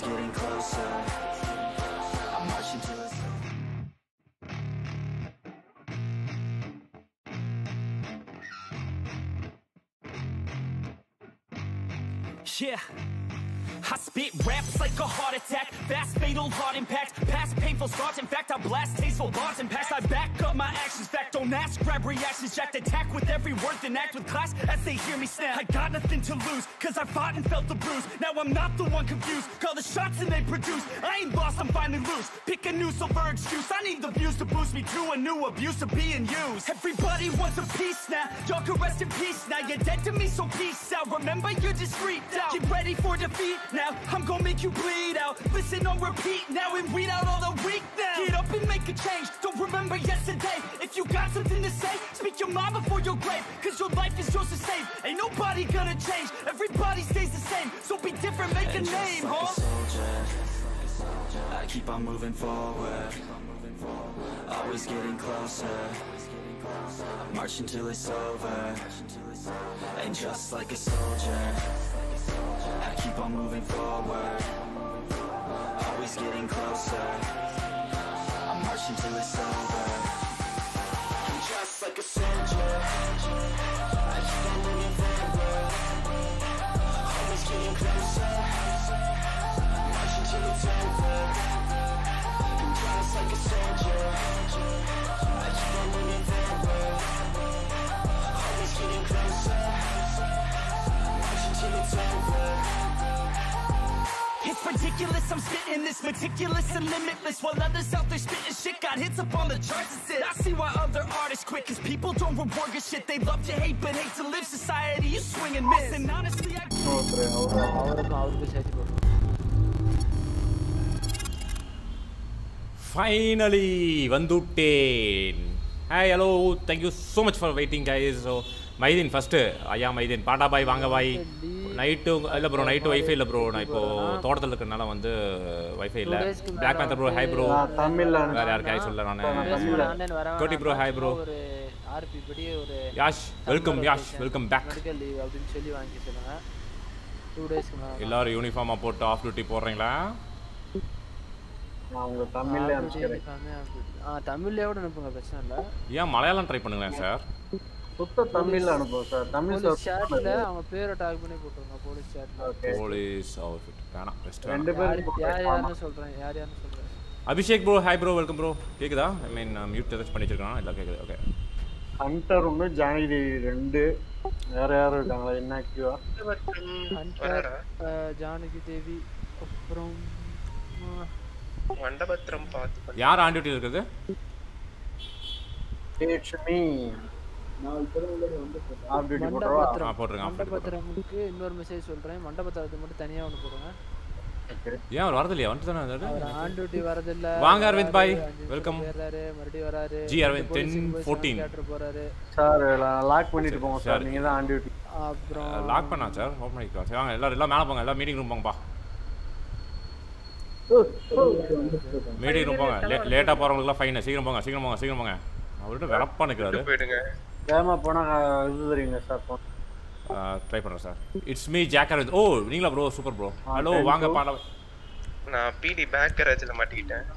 getting closer. I'm marching till it's Yeah. I spit raps like a heart attack, fast fatal heart impact, past painful scars. In fact, I blast tasteful bars and packs. I back up my actions, fact don't ask, grab reactions, jacked attack with every word, then act with class as they hear me snap. I got nothing to lose, cause I fought and felt the bruise. Now I'm not the one confused, call the shots and they produce. I ain't lost, I'm finally loose. Pick a new silver excuse. I need the views to boost me to a new abuse of being used. Everybody wants a piece now, y'all can rest in peace now. You're dead to me, so peace out. Remember, you're just freaked out. Get ready for defeat now. I'm gonna make you bleed out. Listen on repeat now and weed out all the weak now. Get up and make a change. Don't remember yesterday. If you got something to say, speak your mind before your grave. Cause your life is yours to save. Ain't nobody gonna change. Everybody stays the same. So be different, make a And just name, like a huh? soldier, I keep on moving forward. Always getting closer. I march until it's over. And just like a soldier, I keep on moving forward. Always getting closer. I march until it's over. And just like a soldier, I keep on moving forward. Always getting closer. March until it's over. And just like a soldier, I keep on moving forward. Always getting closer. March until it's over. It's ridiculous, I'm spitting this meticulous and limitless While others out there spitting shit got hits up on the charts and shit I see why other artists quit Cause people don't reward good shit They love to hate but hate to live society You swing and miss And honestly I ஒருத்தர் அவரு அவருக்கும் அவருக்கு சேர்த்து போடுறோம் finally வந்துட்டேன் hi hello thank you so much for waiting guys so Maideen first ஐயா Maideen panda பாய் வாங்க பாய் நைட்டு இல்லை ப்ரோ நைட்டு வைஃபை இல்லை ப்ரோ நான் இப்போ தோட்டத்தில் இருக்கிறனால வந்து வைஃபை இல்லை black panther bro hi bro நான் தமிழ்ல வேறு யாருக்கு ஹாய் சொல்ல நான் ஆன்லைன் வர கோட்டி bro, hi bro. ஒரு ஆர்பி படி ஒரு Yash welcome Yash welcome back medical leave அப்படின்னு சொல்லி வாங்கி சொல்லுங்க டூ டேஸ்க்கு மேலே எல்லாரும் யூனிஃபார்மாக போட்டு ஆஃப் டியூட்டி போடுறீங்களா நான் உங்க தமிழ்ல அனுப்பிச்சிக்கிறேன் ஆ தமிழ்லையோட அனுப்புங்க பிரச்சனை இல்லை ஏன் மலையாளம் ட்ரை பண்ணுங்களேன் சார் சுத்த தமிழ்ல அனுப்புவோம் சார் தமிழ் போலீஸ் சேட்டில் அவங்க பேரை டாக் பண்ணி போட்டுருங்க போலீஸ் சேட்டில் ஓகே போலீஸ் அவுட்ஃபிட் வேணாம் பெஸ்ட் ரெண்டு யார் பேரும் யார் யாருன்னு சொல்கிறேன் யார் யாருன்னு சொல்கிறேன் Abhishek bro hi bro welcome bro கேக்குதா ஐ மீன் மியூட் ஏதாச்சும் பண்ணி வச்சிருக்கானா இல்லை கேக்குது ஓகே ஹண்டர் ஒன்று ஜானகி தேவி ரெண்டு வேற யாரும் இருக்காங்களா என்ன கியூவா ஹண்டர் ஜானகி தேவி அப்புறம் ஆ, மண்டபத்திரம் பார்த்து பண்ணு. யார் ஆன் டியூட்டி இருக்குது இட்ஸ் மீ ஆஃப் டியூட்டி போட்டுருவா ஆ போட்டுருங்க ஆஃப் டியூட்டி மண்டபத்திரமுக்கு இன்னொரு மெசேஜ் சொல்கிறேன் மண்டபத்திரத்துக்கு மட்டும் தனியாக ஒன்று போடுங்க ஏன் அவர் வரது இல்லையா வந்துட்டு தானே வந்தாரு அவர் ஆன் டியூட்டி வரதில்ல வாங்க அரவிந்த் பாய். அஞ்சு Welcome. நிமிஷம் போயிடுறாரு மறுபடியும் வராரு ஜி அரவிந்த், 10, 14. கேட்டு போறாரு சார் லாக் பண்ணிட்டு போங்க சார் சரி. நீங்க தான் ஆன் டியூட்டி அப்புறம் லாக் பண்ணா சார் ஓப்பன் பண்ணிக்கலாம் சரி வாங்க எல்லாரும் எல்லாம் மேலே போங்க எல்லாம் மீட்டிங் ரூம் போங்கப்பா மீட்டிங் ரூம் போங்க லே லேட்டாக போகிறவங்களுக்குலாம் ஃபைன் சீக்கிரம் போங்க சீக்கிரம் போங்க சீக்கிரம் போங்க அவர்கிட்ட வெறப்பா நிற்கிறாரு போயிடுங்க வேகமா போனா அஹ், இது தெரியுங்க சார் ட்ரை பண்ணுறேன் sir it's me Jack Aravind ஓ நீங்களா ப்ரோ சூப்பர் ப்ரோ ஹலோ வாங்க பாடா நான் பிடி பேக் கரேஜ்ல மாட்டிக்கிட்டேன்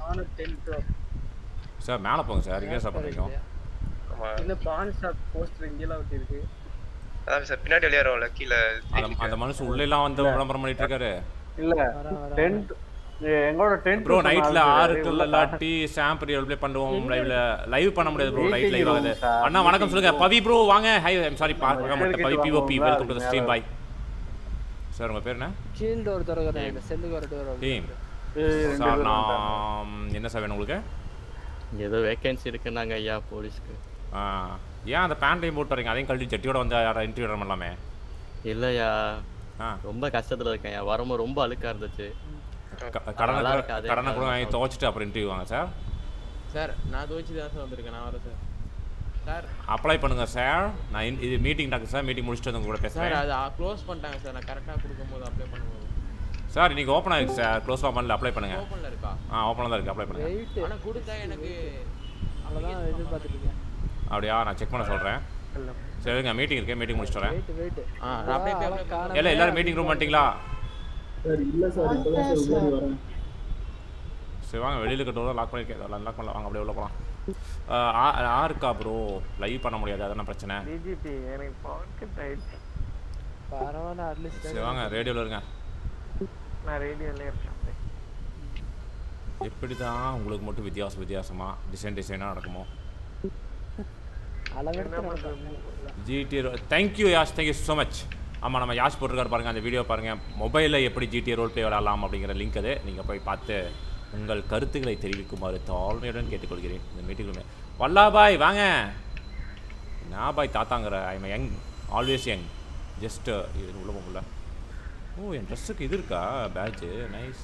சார் மேலே போங்க சார் இங்கே சார் பண்ணுறீங்க ஆமா இல்ல பான் ஷாப் போஸ்டர் இங்கெல்லாம் ஒட்டி இருக்கு அதான் சார் பின்னாடி விளையாடுறோம்ல கீழே அந்த அந்த மனுஷன் உள்ளேலாம் வந்து விளம்பரம் பண்ணிட்டு இருக்காரு இல்ல வரேன், வரேன். டென்ட் எங்களோட டென்ட் ப்ரோ நைட்ல ஆறு டு இல்லாட்டி சாம்பிள் ப்ளே பண்ணுவோம் லைவ்ல லைவ் பண்ண முடியாது ப்ரோ நைட் லைவ் ஆகுது அண்ணா வணக்கம் சொல்லுங்க பவி ப்ரோ வாங்க ஹை ஐம் சாரி பார்க்க மாட்டேன் Pavi POP welcome to the stream பாய் சார் உங்க பேர் என்ன ஷீல்டு ஒரு திறக்கிறேன் இந்த செல்லுக்கு ஒரு டோர் டீம் சார் நான் என்ன சார் வேணும் உங்களுக்கு ஏதோ வேகன்சி இருக்குன்னாங்க ஐயா போலீஸ்க்கு ஆ, ஏன் அந்த பேண்டையும் போட்டு வரீங்க அதையும் கழட்டி ஜட்டியோட வந்து யாரை இன்டர்வியூ பண்ணலாமே இல்லையா ஆ ரொம்ப கஷ்டத்துல இருக்கேன் ஐயா வரும்போது ரொம்ப அழுக்கா இருந்துச்சு க- கடனை நல்லா கூட- இருக்காது. கடனை கூட வாங்கி துவைச்சிட்டு அப்புறம் இன்டர்வியூ வாங்க சார் சார் நான் துவச்சு தான் சார் வந்திருக்கேன் நான் வரேன் சார் சார் அப்ளை பண்ணுங்க சார் நான் இந்த- இது மீட்டிங் டாக்டர் சார் மீட்டிங் முடிச்சுட்டு வந்து உங்க கூட சார் பேசுறேன் அது க்ளோஸ் பண்ணிட்டாங்க சார் நான் கரெக்டாக கொடுக்கும்போது அப்ளை பண்ணும்போது சார் இன்னைக்கு ஓப்பன் ஆயிருக்கு சார் க்ளோஸ்லாம் பண்ணல அப்ளை பண்ணுங்க ஓப்பனில் இருக்கா ஆ ஓப்பனில் தான் இருக்கு அப்ளை பண்ணுங்க வெயிட் ஆனால் கொடுத்தா எனக்கு அவ்வளோதான் எதிர்பார்த்துட்டு இருக்கேன் அப்படியா நான் செக் பண்ண சொல்கிறேன் சரிங்க மீட்டிங் இருக்கு மீட்டிங் முடிச்சுட்டு வரேன் வெயிட் வெயிட் ஆ, நான் அப்படியே போய் apply இல்லை எல்லாரும் மீட்டிங் ரூம் பண்ணிட்டீங்களா சார் இல்ல சார் இப்பதான் சார் உள்ளே வரேன் சரி வாங்க வெளியில் இருக்க டோரை லாக் பண்ணிருக்கேன் லாக் பண்ணல வாங்க அப்படியே உள்ள போகலாம் ஆ இருக்கா ப்ரோ லைவ் பண்ண முடியாது அதான பிரச்சனை டிஜிபி எனக்கு பாக்கெட் ஆயிடுச்சு பரவாயில்ல அட்லீஸ்ட் சரி வாங்க ரேடியோவில் இருங்க நான் ரேடியோல இருக்கேன் எப்படி தான் உங்களுக்கு மட்டும் வித்தியாசம் வித்தியாசமாக டிசைன் டிசைனாக நடக்குமோ அளவெடுத்து நடக்கும் GD thank you Yash thank you so much ஆமாம் நம்ம யாஷ் போட்டிருக்காரு பாருங்கள் அந்த வீடியோ பாருங்கள் மொபைலில் எப்படி ஜிடி ரோல் ப்ளே விளாடலாம் அப்படிங்கிற லிங்க் அது நீங்கள் போய் பார்த்து உங்கள் கருத்துக்களை தெரிவிக்குமாறு தாழ்மையுடன் கேட்டுக்கொள்கிறேன் இந்த மீட்டிங் வல்லாபாய் வாங்க நான் பாய் தாத்தாங்கிற I'm young always young just இது உள்ள போக முடியல ஓ என் ட்ரெஸ்ஸுக்கு இது இருக்கா பேட்ஜு நைஸ்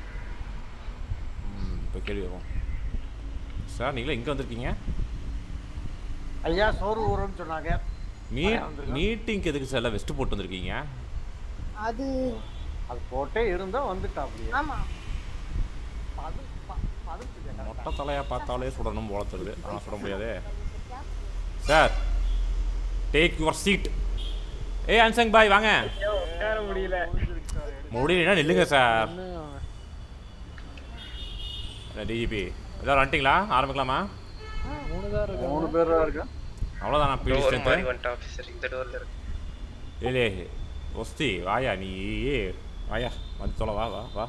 ம் இப்போ கேள்வி வரும் சார் நீங்களே இங்கே வந்திருக்கீங்க ஐயா சோறு ஊறுன்னு சொன்னாங்க மீ மீட்டிங்க்கு எதுக்கு சார் எல்லாம் வெஸ்ட் போட்டு வந்திருக்கீங்க அது அது போட்டே இருந்தா வந்துட்டா அப்படியே ஆமா மொட்டை தலையாக பார்த்தாலே சுடணும் போல தருது ஆனால் சுட முடியாதே சார் டேக் யுவர் சீட் ஏய் அன்சங் பாய் வாங்க உட்கார முடியல முடியலன்னா நில்லுங்க சார் டிஜிபி எதாவது வந்துட்டிங்களா ஆரம்பிக்கலாமா மூணு தான் இருக்கு மூணு பேர் தான் இருக்கா அவ்வளோதானா பிடி டோர் மாதிரி ஸ்ட்ரென்த்து வந்துட்டு ஆஃபீஸர் இந்த டோர்ல இருக்கு ஏலே ஒஸ்தி வாயா நீ வாயா வந்து தொலை வா வா வா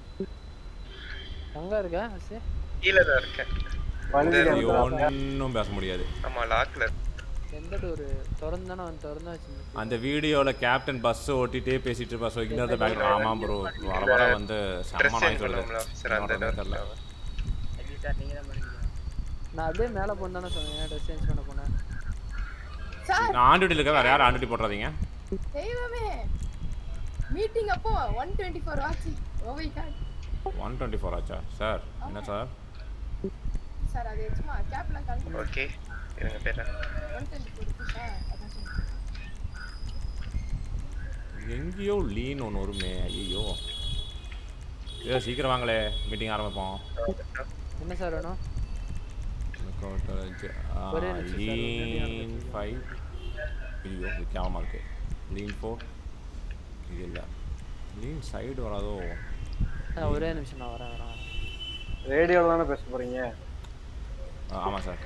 அங்க இருக்கா மிஸ் கீழே தான் இருக்கேன் வழியில ஒன்றும் பேச முடியாது ஆமா லாக்ல இருக்கு எந்த டோரு திறந்தானே அவன் திறந்தா வச்சு அந்த வீடியோவில் கேப்டன் பஸ் ஓட்டிட்டே பேசிட்டு பஸ் இன்னொரு பேக் ஆமாம் ப்ரோ வர வர வந்து ட்ரெஸ் செம்ம நாய் சேஞ்ச் சொல்லுது பண்ணுவோம்ல ஆஃபீஸர் அந்த என்ன பண்றதுன்னு தெரியல டோர்ல நான் அப்படியே மேலே போன்னு சொன்னேன் ட்ரெஸ் சேஞ்ச் பண்ண போனேன் சார் நான் ஆண்டுடி இருக்க வேற யாரும் ஆண்டுடி போட்டுறாதீங்க தெய்வமே மீட்டிங் அப்போ ஒன் டுவெண்ட்டி ஃபோர் ஆச்சு oh my god one twenty four ஆச்சா சார் என்ன சார் சார் அது சும்மா கேப்லாம் கலந்து ஓகே இருங்க பேர ஒன் டுவெண்ட்டி ஃபோர் சார் அதான் சொன்னேன் எங்கேயோ லீன் ஒன்று வருமே ஐயோ ஏதோ சீக்கிரம் வாங்களே மீட்டிங் ஆரம்பிப்போம் என்ன சார் வேணும் ஒரே நிமிஷம் sir, லீன் ஃபைவ் ஐயோ இது கேவலமாக இருக்கு லீன் ஃபோர் இது இல்லை லீன் சைடு வராதோ ஆ, ஒரே நிமிஷம் நான் வரேன் வரேன் ரேடியோல தானே பேச போறீங்க ஆ, ஆமாம் sir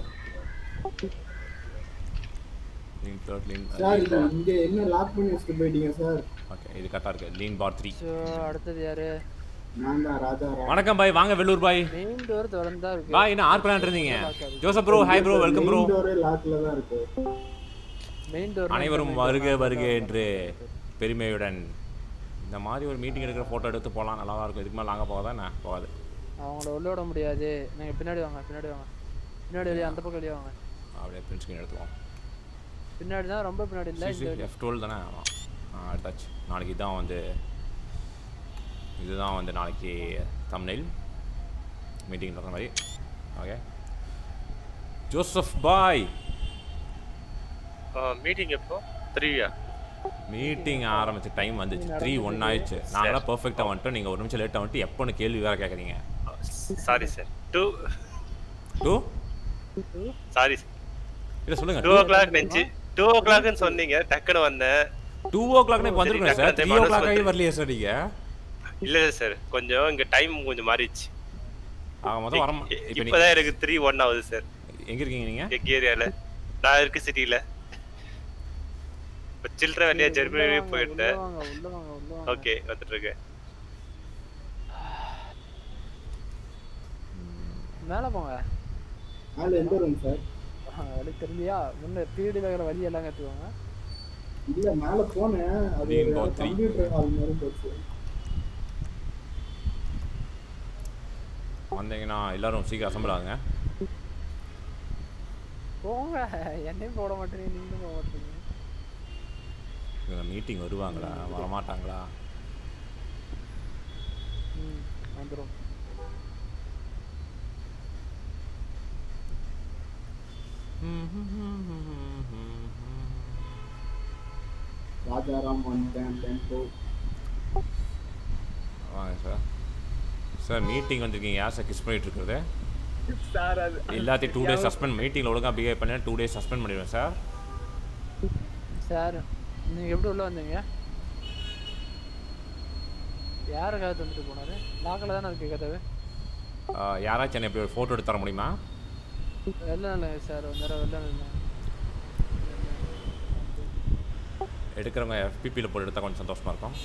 lean third lean sir இது இங்க என்ன லாக் பண்ணி வச்சுட்டு போயிட்டீங்க சார் ஓகே இது கரெக்டாக இருக்கு லீன் பார் த்ரீ ஸோ அடுத்தது யாரு நான் தான் ராஜா ரா வணக்கம் பாய் வாங்க வெள்ளூர் பாய் மெயின் டோர் திறந்தா இருக்கு பாய் என்ன ஆர்க் விளையாண்டு இருந்தீங்க Joseph bro hi bro welcome bro door லாக்ல தான் இருக்கு மெயின் டோர் அனைவரும் வருக வருக என்று பெருமையுடன் இந்த மாதிரி ஒரு மீட்டிங் எடுக்கிற ஃபோட்டோ எடுத்து போகலாம் நல்லா தான் இருக்கும் இதுக்கு மேலே லாங்க போகாதா என்ன போகாது அவங்கள உள்ள விட முடியாது நீங்க பின்னாடி வாங்க பின்னாடி வாங்க பின்னாடி வெளியே அந்த பக்கம் வெளியே வாங்க அப்படியே பிரிண்ட் ஸ்க்ரீன் எடுத்துவோம் பின்னாடி தான் ரொம்ப பின்னாடி இல்லை இந்த வழி. எஃப் டுவெல் தானே ஆமாம் ஆ எடுத்தாச்சு நாளைக்கு தான் வந்து இதுதான் வந்து நாளைக்கு தம்னைல் மீட்டிங் நடந்த மாதிரி ஓகே ஜோசப் பாய் மீட்டிங் எப்போ த்ரீயா மீட்டிங் ஆரம்பிச்ச டைம் வந்துச்சு த்ரீ ஒன் ஆயிடுச்சு நாங்களாம் பர்ஃபெக்டாக வந்துட்டோம் நீங்கள் ஒரு நிமிஷம் லேட்டாக வந்துட்டு எப்போன்னு கேள்வி வேறு கேட்குறீங்க sorry sir two two sorry இல்லை சொல்லுங்கள் டூ ஓ கிளாக் நினச்சி டூ ஓ கிளாக்னு சொன்னீங்க டக்குன்னு வந்தேன் டூ ஓ கிளாக்னு இப்போ வந்துருக்கேன் சார் த்ரீ ஓ கிளாக் ஆகி வரலையே சார் நீங்கள் இல்ல இல்ல சார் கொஞ்சம் இங்க டைம் கொஞ்சம் மாறிடுச்சு ஆக மொத்தம் வர இப்போ நீ இப்பதான் எனக்கு த்ரீ ஒன் ஆகுது சார் எங்கே இருக்கீங்க நீங்கள் எங்க ஏரியால நான் இருக்க சிட்டில இப்போ சில்ட்ரன் வெளியே ஜெர்மனி உள்ள போயிட்டேன் வாங்க உள்ள வாங்க உள்ள வாங்க ஓகே வந்துட்டு இருக்கேன் மேலே போங்க ஆள் எந்த ரூம் சார் வழி தெரிஞ்சியா முன்ன பீடி வைக்கிற வழி எல்லாம் கற்றுவாங்க இல்ல மேல போனேன் அது Green box three. Computer hall மாதிரி போச்சு வந்தீங்கன்னா எல்லாரும் சீக்கிரம் அசம்பிள் ஆகுங்க போங்க என்னையும் போட மாட்டேங்க நீங்களும் போக மாட்டீங்க இவங்க மீட்டிங் வருவாங்களா வரமாட்டாங்களா ம் வந்துடும் ராஜாராம் வந்துட்டேன் டெம்போ வாங்க சார் சார் மீட்டிங் வந்திருக்கீங்க யார் சார் கிஸ் பண்ணிட்டு இருக்கிறது சார் அது எல்லாத்தையும் டூ டேஸ் சஸ்பெண்ட் மீட்டிங்கில் ஒழுங்காக பிஹேவ் பண்ணி டூ டேஸ் சஸ்பெண்ட் பண்ணிடுவேன் சார் சார் நீங்கள் எப்படி உள்ள வந்தீங்க யாரை கதை தந்துட்டு போனாரு லாக்கில் தானே இருக்கு கதவு ஆ, யாராச்சும் என்ன இப்படி ஒரு ஃபோட்டோ எடுத்து தர முடியுமா வெளில இல்லை சார் ஒரு நேரம் வெளில இல்லை எடுக்கிறவங்க FPP ல போட்டு எடுத்தால் கொஞ்சம் சந்தோஷமாக இருக்கும்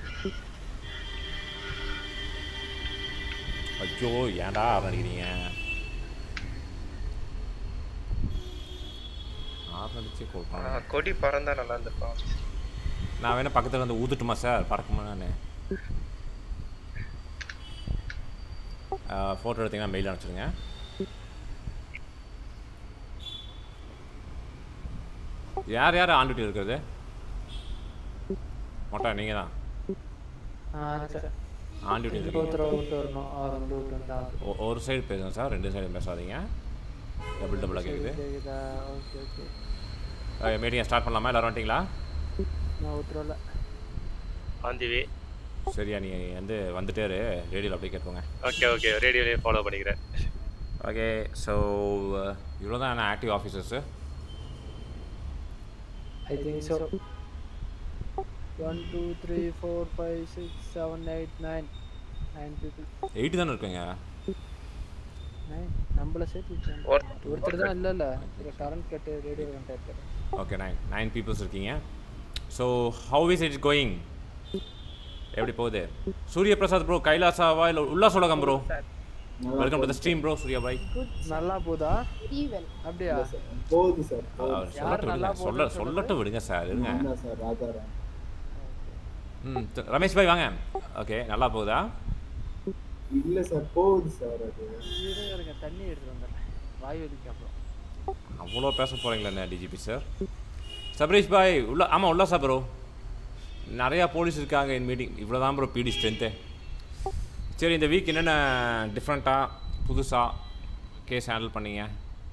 ஐயோ ஏன்டா அடிக்கிறீங்க ஆரம்பிச்சு ஆ, கொடுப்பாங்க கொடி பறந்தா நல்லா இருந்திருக்கும் நான் வேணா பக்கத்தில் வந்து ஊதுட்டுமா சார் பறக்குமா நான் ஃபோட்டோ எடுத்தீங்கன்னா மெயில் அனுப்பிச்சிடுங்க யார் யார் ஆன் டியூட்டி இருக்கிறது மொட்டை நீங்கள் தான் ஆ சார் ஆன் டியூட்டி இதுக்கு ஒருத்தர் விட்டு வரணும் அவர் வந்து விட்டு வந்தா ஒ- ஒரு சைடு பேசுங்க சார் ரெண்டு சைடு பேசாதீங்க டபுள் டபுளாக கேட்குது கேக்குதா ஓகே ஓகே மீட்டிங்கை ஸ்டார்ட் பண்ணலாமா எல்லாரும் வந்துட்டீங்களா நான் உத்தரவில்ல ஆன் தி வே சரியா நீ வந்து வந்துட்டே இரு ரேடியோவில் அப்படியே கேட்போங்க ஓகே ஓகே ரேடியோலேயே ஃபாலோ பண்ணிக்கிறேன் ஓகே ஸோ இவ்வளோ தான் active officers I think so one two three four five six seven eight nine nine people eight தானே இருக்குங்க நைன் நம்மள சேர்த்து ஒருத்தர் தான் இல்லை இல்லை கரண்ட் கட்டு ரேடியோ கண்ட் ஓகே நைன் நைன் பீப்புள்ஸ் இருக்கீங்க so how is it going எப்படி போகுது சூரிய பிரசாத் ப்ரோ கைலாசாவா இல்லை உல்லாஸ் உலகம் bro welcome to the stream bro Surya பாய் நல்லா போதா ஈவன் அப்படியா போகுது சார் அவர் சொல்லட்டும் விடுங்க சொல்ல சொல்லட்டும் விடுங்க சார் இருங்க நான் சார் ராஜாராம் ம் த- ரமேஷ் பாய் வாங்க ஓகே நல்லா போகுதா இல்ல சார் போகுது சார் அது இருங்க இருங்க தண்ணி எடுத்துட்டு வந்துடுறேன் வாய் வலிக்கு அப்புறம் அவ்வளோ பேச போகிறீங்களா என்ன டிஜிபி சார் சபரீஷ் பாய் உள்ள ஆமாம் உல்லாசா ப்ரோ நிறையா போலீஸ் இருக்காங்க இன் மீட்டிங் இவ்வளோ தான் ப்ரோ பிடி ஸ்ட்ரென்த்து சரி இந்த வீக் என்னென்ன டிஃப்ரெண்ட்டாக புதுசாக கேஸ் ஹேண்டில் பண்ணீங்க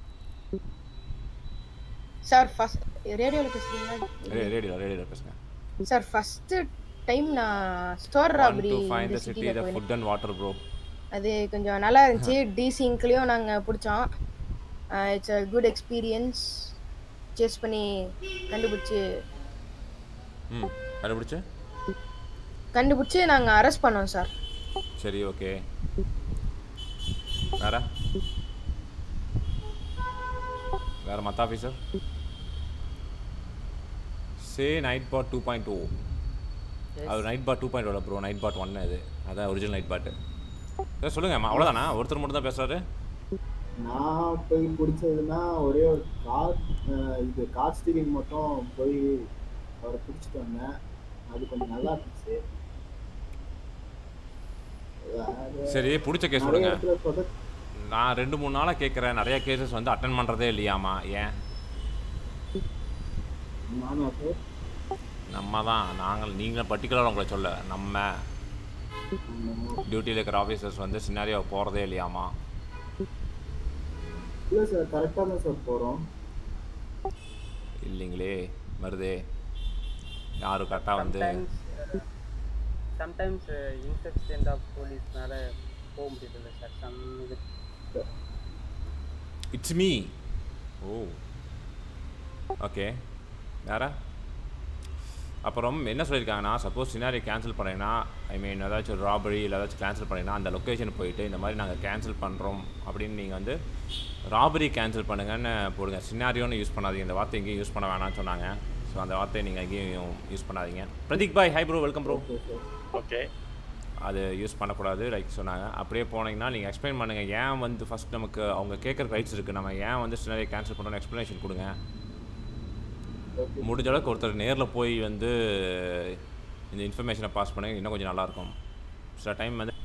சார் ஃபர்ஸ்ட் ரேடியோவில் பேசுறீங்களா ரே ரேடியோ ரேடியோவில் பேசுங்க சார் ஃபர்ஸ்ட் டைம் நான் store one robbery to find இந்த த சிட்டி சிட்டியில் த போயிருந்தேன் ஃபுட் அண்ட் வாட்டர் ப்ரோ அது கொஞ்சம் நல்லா இருந்துச்சு டிசிங்க்லேயும் நாங்கள் பிடிச்சோம் it's a good experience chase பண்ணி கண்டுபிடிச்சி ம் கண்டுபிடிச்சு கண்டுபிடிச்சி நாங்கள் அரெஸ்ட் பண்ணோம் சார் சரி ஓகே வேற வேற மற்ற officer say night pot two point two அது night pot two point bro night pot ஒன்று அது அதான் ஒரிஜினல் நைட் பாட்டு சரி சொல்லுங்கள் அவ்வளோதானா ஒருத்தர் மட்டும் தான் பேசுகிறாரு நான் போய் பிடிச்சதுன்னா ஒரே ஒரு கார் இது கார் ஸ்டீரிங் மட்டும் போய் அவரை பிடிச்சிட்டு வந்தேன் அது கொஞ்சம் நல்லா இருந்துச்சு வேற சரி பிடிச்ச கேஸ் நிறைய சொல்லுங்க இடத்துல சொத- நான் ரெண்டு மூணு நாளாக கேட்குறேன் நிறைய கேசஸ் வந்து அட்டன் பண்ணுறதே இல்லையாமா ஏன் நானா சார் நம்ம தான் நாங்கள் நீங்கள் பர்டிகுலராக உங்களை சொல்ல நம்ம டியூட்டியில் இருக்கிற ஆஃபீஸர்ஸ் வந்து சின்னாரியோ போகிறதே இல்லையாமா இல்லை சார் கரெக்டாக தான் சார் போகிறோம் இல்லைங்களே வருதே யாரும் கரெக்டாக வந்து சம்டைம்ஸ் இன்செக்ஸ்டென்ட் ஆஃப் போலீஸ்னால போக முடியல சார் சம் இது இட்ஸ் மீ ஓ ஓகே வேற அப்புறம் என்ன சொல்லியிருக்காங்கன்னா சப்போஸ் சினாரி கேன்சல் பண்ணீங்கன்னா ஐ மீன் ஏதாச்சும் ஒரு ராபரி இல்லை ஏதாச்சும் கேன்சல் பண்ணீங்கன்னா அந்த லொக்கேஷன் போயிட்டு இந்த மாதிரி நாங்கள் கேன்சல் பண்ணுறோம் அப்படின்னு நீங்கள் வந்து ராபரி கேன்சல் பண்ணுங்கன்னு போடுங்க சினாரியோன்னு யூஸ் பண்ணாதீங்க இந்த வார்த்தை எங்கேயும் யூஸ் பண்ண வேணாம்னு சொன்னாங்க ஸோ அந்த வார்த்தையை நீங்கள் எங்கேயும் யூஸ் பண்ணாதீங்க பிரதீக் பாய் hi bro welcome bro okay அது யூஸ் பண்ணக்கூடாது லைக் சொன்னாங்க அப்படியே போனீங்கன்னா நீங்கள் எக்ஸ்பிளைன் பண்ணுங்கள் ஏன் வந்து ஃபஸ்ட் நமக்கு அவங்க கேட்குற ரைட்ஸ் இருக்குது நம்ம ஏன் வந்து சின்னதை கேன்சல் பண்ணணும்னு எக்ஸ்ப்ளனேஷன் கொடுங்க முடிஞ்ச அளவுக்கு ஒருத்தர் நேரில் போய் வந்து இந்த இன்ஃபர்மேஷனை பாஸ் பண்ணி இன்னும் கொஞ்சம் நல்லாயிருக்கும் சில டைம் வந்து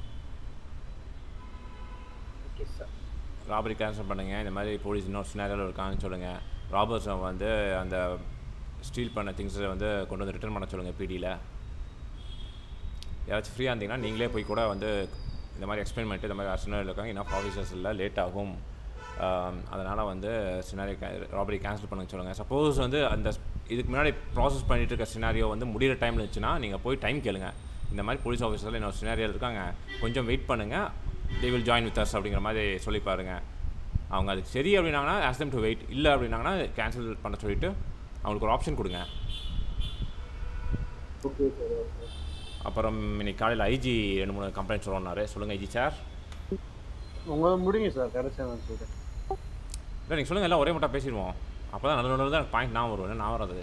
ஓகே சார் ராபரி கேன்சல் பண்ணுங்கள் இந்த மாதிரி போலீஸ் இன்னொரு சினாரியில் இருக்காங்கன்னு சொல்லுங்கள் ராபர்ஸை வந்து அந்த ஸ்டீல் பண்ண திங்ஸை வந்து கொண்டு வந்து ரிட்டர்ன் பண்ண சொல்லுங்கள் பிடியில் யாராச்சும் ஃப்ரீயாக இருந்தீங்கன்னா நீங்களே போய் கூட வந்து இந்த மாதிரி எக்ஸ்பிளைன் பண்ணிட்டு இந்த மாதிரி சினாரியில் இருக்காங்க இன்னும் ஆஃபீஸர்ஸ் இல்லை லேட் ஆகும் அதனால் வந்து சினாரி ராபரி கேன்சல் பண்ண சொல்லுங்கள் சப்போஸ் வந்து அந்த இதுக்கு முன்னாடி ப்ராசஸ் பண்ணிட்டு இருக்க சினாரியோ வந்து முடிகிற டைமில் இருந்துச்சுன்னா நீங்கள் போய் டைம் கேளுங்க இந்த மாதிரி போலீஸ் ஆஃபீஸரில் இன்னொரு சினாரியில் இருக்காங்க கொஞ்சம் வெயிட் பண்ணுங்கள் they will join with us அப்படிங்கிற மாதிரி சொல்லி பாருங்க அவங்க அதுக்கு சரி அப்படின்னாங்கன்னா ஆஸ் them டு வெயிட் இல்லை அப்படின்னாங்கன்னா கேன்சல் பண்ண சொல்லிவிட்டு அவங்களுக்கு ஒரு ஆப்ஷன் கொடுங்க ஓகே சார் ஓகே அப்புறம் இன்னைக்கு காலையில் ஐஜி ரெண்டு மூணு கம்ப்ளைண்ட் சொல்லணுன்னாரு சொல்லுங்கள் ஐஜி சார் உங்க முடிங்க சார் கடைசியாக நான் சொல்கிறேன் இல்லை நீங்கள் சொல்லுங்கள் எல்லாம் ஒரே மட்டும் பேசிடுவோம் அப்போ தான் நல்ல நல்லது தான் பாயிண்ட் நான் வரும் நான் வராது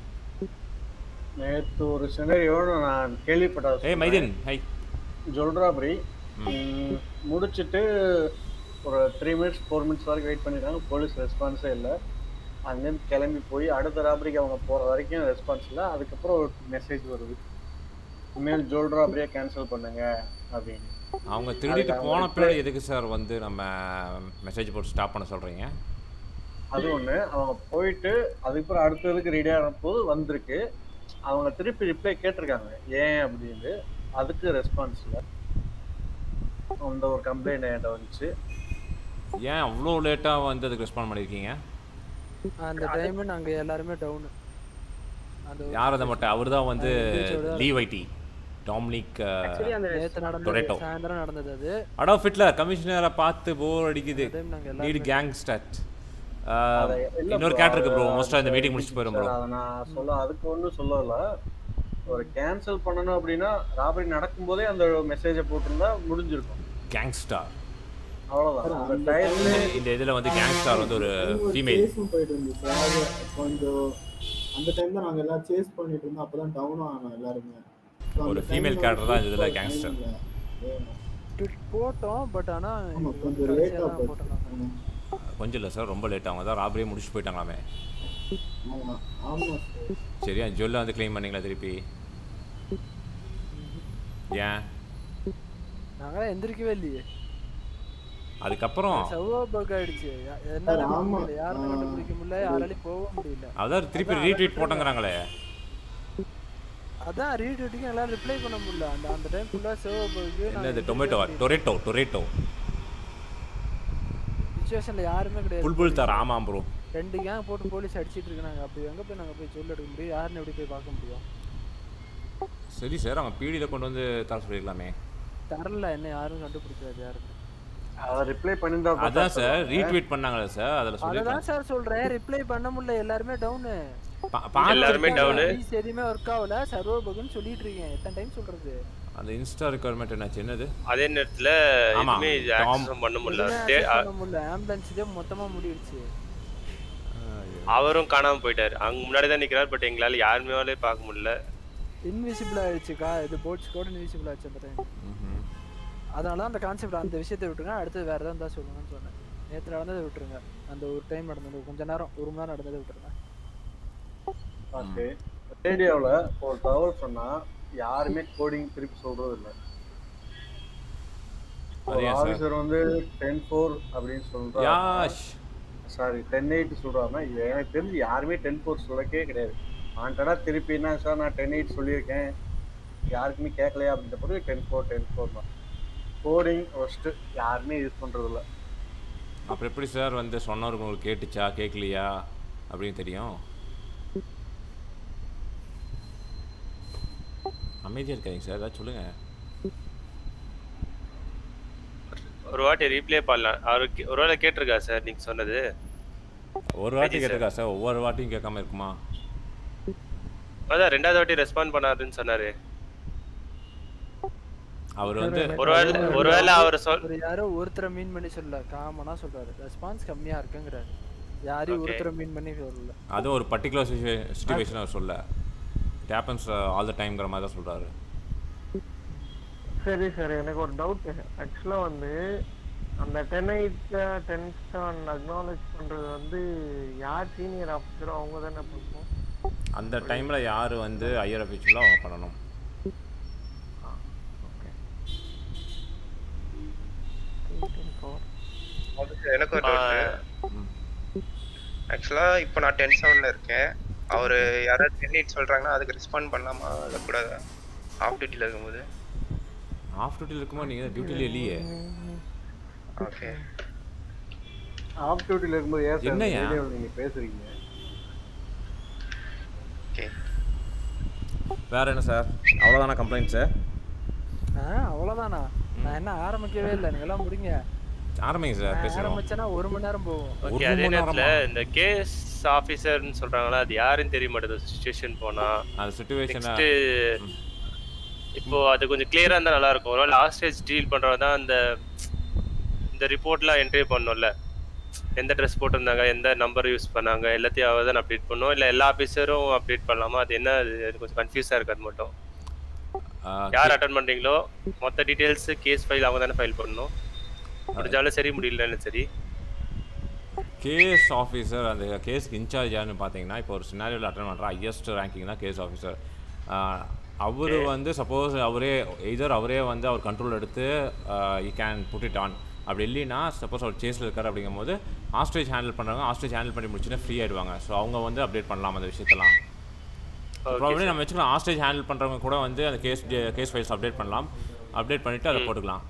நேற்று ஒரு சினரியோடு நான் கேள்விப்பட்டது ஏய் மைதீன் ஹை ஜொல்ராபரி முடிச்சிட்டு ஒரு த்ரீ மினிட்ஸ் ஃபோர் மினிட்ஸ் வரைக்கும் வெயிட் பண்ணியிருக்காங்க போலீஸ் ரெஸ்பான்ஸே இல்லை அங்கேருந்து கிளம்பி போய் அடுத்த ராபரிக்கு அவங்க போகிற வரைக்கும் ரெஸ்பான்ஸ் இல்லை அதுக்கப்புறம் ஒரு மெசேஜ் வருது இனிமேல் ஜோல் ராபரியை கேன்சல் பண்ணுங்க அப்படின்னு அவங்க திருடிட்டு அதுக்கு போன அவங்க பின்னாடி எதுக்கு சார் வந்து நம்ம மெசேஜ் போட்டு ஸ்டாப் பண்ண சொல்கிறீங்க அது ஒன்று அவங்க போயிட்டு அதுக்கப்புறம் அடுத்ததுக்கு ரெடி ஆன போது வந்திருக்கு அவங்க திருப்பி ரிப்ளை கேட்டிருக்காங்க ஏன் அப்படின்னு அதுக்கு ரெஸ்பான்ஸ் இல்லை அந்த ஒரு கம்ப்ளைண்ட் என்கிட்ட வந்துச்சு ஏன் அவ்வளோ லேட்டாக வந்து அதுக்கு ரெஸ்பாண்ட் பண்ணியிருக்கீங்க அந்த டைம் நாங்க எல்லாருமே டவுன் அந்த யார் அதை மட்டும் அவர் தான் வந்து எந்திரிச்சோட- லீ வைட்டி டாமினிக் நேத்து நடந்தது டொரேட்டோ சாயந்தரம் நடந்தது அது அடோ ஃபிட்லர் கமிஷனரை பார்த்து போர் அடிக்குது time நாங்க எல்லாருமே- நீடு கேங் ஸ்டாட் அதை இல்ல இன்னொரு bro, கேட் இருக்கு ப்ரோ அது மோஸ்ட்டாக இந்த அது மீட்டிங் முடிச்சுட்டு போயிடும் ப்ரோ அதை நான் சொல்ல அதுக்கு ஒன்றும் சொல்லல ஒரு கேன்சல் பண்ணணும் அப்படின்னா ராபரி நடக்கும்போதே அந்த மெசேஜை போட்டிருந்தா முடிஞ்சிருக்கும் கேங்ஸ்டார் அவ்வளவுதான் அந்த டைம்ல இந்த இதில் வந்து கேங்ஸ்டார் வந்து ஒரு ஃபீமேல் சேஸும் போயிட்டு இருந்துச்சு அது கொஞ்சம் அந்த டைம் தான் நாங்க எல்லாம் சேஸ் பண்ணிட்டு இருந்தோம் அப்பதான் டவுன் ஆனோம் எல்லாருமே So, அந்த ஒரு time ஃபீமேல் ல கேரக்டர் தான் இந்த இதில் time கேங்ஸ்டர் ல வேணும். ட்விட் போட்டோம் பட் ஆனா ஆமா கொஞ்சம் கடைசியா லேட்டா தான் போச்சு போட்டோம் கொஞ்சம் இல்லை சார் ரொம்ப லேட் அவங்க தான் ராபரியே முடிச்சுட்டு போயிட்டாங்களாமே ஆமா ஆமா sir. சரியா ஜுவல்ல வந்து க்ளைம் பண்ணீங்களா திருப்பி ஏன் நாங்களாம் எந்திரிக்கவே இல்லையே அதுக்கப்புறம் செவ்வா பக் ஆயிடுச்சு யா- என்னால சார், போக ஆமா. முடியல யாருமே ஆ. கண்டுபிடிக்க முடியல யாராலையும் போக முடியல அதான் திருப்பி அதான் ரீட்வீட் அதை போட்டங்கிறாங்களே அதான் ரீட்வீட்டுக்கு எல்லாம் ரிப்ளை பண்ண முடியல அந்த அந்த டைம் ஃபுல்லா செவ்வா பக்கு என்னது டொமேட்டோ டொரேட்டோ டொரேட்டோ சுச்சுவேஷன்ல யாருமே கிடையாது புல்புல் தார் ஆமாம் ப்ரோ ரெண்டு கேங் போட்டு போலீஸ் அடிச்சிட்டு இருக்காங்க அப்படி எங்க போய் நாங்க போய் சொல்ல எடுக்க முடியும் யாருன்னு எப்படி போய் பார்க்க முடியும் சரி சார் அவங்க பீடியில் கொண்டு வந்து தர சொல்லிருக்கலாமே தரல என்ன யாரும் கண்டுபிடிக்காது யாருக்கும் அதை ரிப்ளை பண்ணியிருந்தா கூட அதான் சார் சொல்லுவாங்க. ரீட்வீட் பண்ணாங்களே சார் அதில் அததான் சொல்லிருக்காங்க சார் சொல்றேன் ரிப்ளை பண்ண முடியல எல்லாருமே டவுனு எல்லாருமே டவுனு எதுவுமே ஒர்க் ஆகல சர்வர் பகுன்னு சொல்லிட்டு இருக்கேன் எத்தனை டைம் சொல்றது அந்த இன்ஸ்டா ரெக்குவயர்மெண்ட் என்னாச்சு என்னது அதே நேரத்துல ஆமா, எதுவுமே Tom. ஆக்சஸும் பண்ண முடியல எதுவுமே தே- access அ- பண்ண முடியல ஆம்புலன்ஸ் இதே மொத்தமா முடிடுச்சு அவரும் காணாம போயிட்டாரு அங்க முன்னாடி தான் நிக்கிறாரு பட் எங்களால யாருமே பார்க்க முடியல இன்விசிபிள் ஆயிடுச்சுக்கா இது போட்ஸ் கூட இன்விசிபிள் ஆச்சு அந்த டைம் அதனால அந்த கான்செப்ட் அந்த விஷயத்தை விட்டுருங்க அடுத்து வேற ஏதாவது இருந்தா சொல்லுங்கன்னு சொன்னேன் நேத்து நடந்ததை விட்டுருங்க அந்த ஒரு டைம் நடந்தது கொஞ்ச நேரம் ஒரு மணி நேரம் நடந்ததை விட்டுருங்க ஓகே ரேடியோவில் ஒரு தகவல் சொன்னா யாருமே கோடிங் திருப்பி சொல்றது இல்லை அது ஒரு ஏன் sir? ஆஃபீஸர் வந்து டென் ஃபோர் அப்படின்னு சொல்றாங்க யாஷ் சாரி டென் எயிட் சொல்றாங்க இது எனக்கு தெரிஞ்சு யாருமே டென் ஃபோர் சொல்லக்கே கிடையாது வாண்டடா திருப்பி என்ன சார் நான் டென் எயிட் சொல்லியிருக்கேன் யாருக்குமே கேட்கலையா அப்படின்ற பிறகு டென் ஃபோர் டென் ஃபோர் தான் கோடிங் ஃபஸ்ட்டு யாருமே யூஸ் பண்றது இல்ல அப்புறம் எப்படி சார் வந்து சொன்னவருக்கு உங்களுக்கு கேட்டுச்சா கேட்கலையா அப்படின்னு தெரியும் அமைதியாக இருக்காதீங்க சார் ஏதாவது சொல்லுங்க ஒரு வாட்டி ரீப்ளே பண்ணலாம் அவரு கே- ஒரு வேளை கேட்டிருக்கா சார் நீங்க சொன்னது ஒரு வாட்டி sir. கேட்டிருக்கா சார் ஒவ்வொரு வாட்டியும் கேட்காம இருக்குமா அதான் ரெண்டாவது வாட்டி ரெஸ்பாண்ட் பண்ணாருன்னு சொன்னாரு அவர் வந்து ஒருவேளை ஒருவேளை அவர் சொல் ஒரு யாரோ ஒருத்தரை மீன் பண்ணி சொல்லல காமனா சொல்றாரு ரெஸ்பான்ஸ் கம்மியா இருக்குங்கிறாரு யாரையும் Okay. ஒருத்தரை மீன் பண்ணி சொல்லல அதுவும் ஒரு பர்டிகுலர் சுச்சுவேஷன் அவர் சொல்ல இட் ஹேப்பன்ஸ் ஆல் த டைம்ங்கிற மாதிரி தான் சொல்கிறாரு சரி சார் எனக்கு ஒரு டவுட் ஆக்சுவலாக வந்து அந்த ten eight ten seven acknowledge பண்ணுறது வந்து யார் சீனியர் ஆஃபீஸரோ அவங்க தானே பண்ணணும் அந்த டைமில் யார் வந்து ஐயர் அஃபீஷியலாக அவங்க பண்ணணும் எனக்கு ஒரு டவுட் ஆக்சுவலா இப்போ நான் டென் செவன்ல இருக்கேன் அவரு யாராவது டென் எயிட் சொல்றாங்கன்னா அதுக்கு ரெஸ்பாண்ட் பண்ணலாமா இல்ல கூடாதா ஆஃப் டியூட்டில இருக்கும்போது ஆஃப் டியூட்டியில் இருக்கும்போது நீங்கள் டியூட்டியில் இல்லையே ஓகே ஆஃப் டியூட்டியில் இருக்கும்போது ஏன் சார் என்னய்யா? ரேடியோவில் நீங்கள் பேசுறீங்க வேற என்ன சார் அவ்வளோதானா கம்ப்ளைண்ட் சார் ஆ அவ்வளவுதானா நான் என்ன ஆரம்பிக்கவே இல்லை நீங்க எல்லாம் முடிங்க ஆரம்பிங்க சார் நான் பேசுகிறோம் ஆரம்பிச்சேன்னா ஒரு மணி நேரம் போகும் ஓகே அதே நேரத்துல இந்த கேஸ் ஆபீசர்னு சொல்றாங்களா அது யாருன்னு தெரிய மாட்டேங்குது சுச்சுவேஷன் போனா அந்த situation-அ- நெக்ஸ்ட் இப்போ அது கொஞ்சம் கிளியரா இருந்தா நல்லா இருக்கும் ஒருவேளை ஹாஸ்டேஜ் டீல் பண்றவங்க தான் அந்த இந்த ரிப்போர்ட்லாம் என்ட்ரி பண்ணணும்ல எந்த ட்ரெஸ் போட்டிருந்தாங்க எந்த நம்பர் யூஸ் பண்ணாங்க எல்லாத்தையும் அவ தான் அப்டேட் பண்ணும் இல்ல எல்லா ஆஃபீஸரும் அப்டேட் பண்ணலாமா அது என்ன அது அது கொஞ்சம் கன்ஃபியூஸா இருக்கு அது மட்டும் யார் அட்டன் பண்றீங்களோ மொத்த டீடைல்ஸ் கேஸ் ஃபைல் அவங்க தானே ஃபைல் பண்ணணும் முடிஞ்சாலும் சரி முடியலன்னு சரி கேஸ் ஆஃபீஸர் அந்த கேஸ்க்கு இன்சார்ஜ் யாருன்னு பார்த்தீங்கன்னா இப்போ ஒரு சினாரியோவில் அட்டன் பண்ணுற ஹையஸ்ட் ரேங்கிங் தான் கேஸ் ஆஃபீஸர் அவர் வந்து சப்போஸ் அவரே எதர் அவரே வந்து அவர் கண்ட்ரோல் எடுத்து you can put it on அப்படி இல்லைன்னா சப்போஸ் அவர் சேஸில் இருக்கார் அப்படிங்கும்போது ஹாஸ்டேஜ் ஹேண்டில் பண்ணுறவங்க ஹாஸ்டேஜ் ஹேண்டில் பண்ணி முடிச்சுன்னா ஃப்ரீ ஆயிடுவாங்க ஸோ அவங்க வந்து அப்டேட் பண்ணலாம் அந்த விஷயத்தெல்லாம் ப்ராப்ளம் நம்ம வச்சுக்கலாம் ஹாஸ்டேஜ் ஹேண்டில் பண்ணுறவங்க கூட வந்து அந்த கேஸ் கேஸ் ஃபைல்ஸ் அப்டேட் பண்ணலாம் அப்டேட் பண்ணிவிட்டு அதை போட்டுக்கலாம்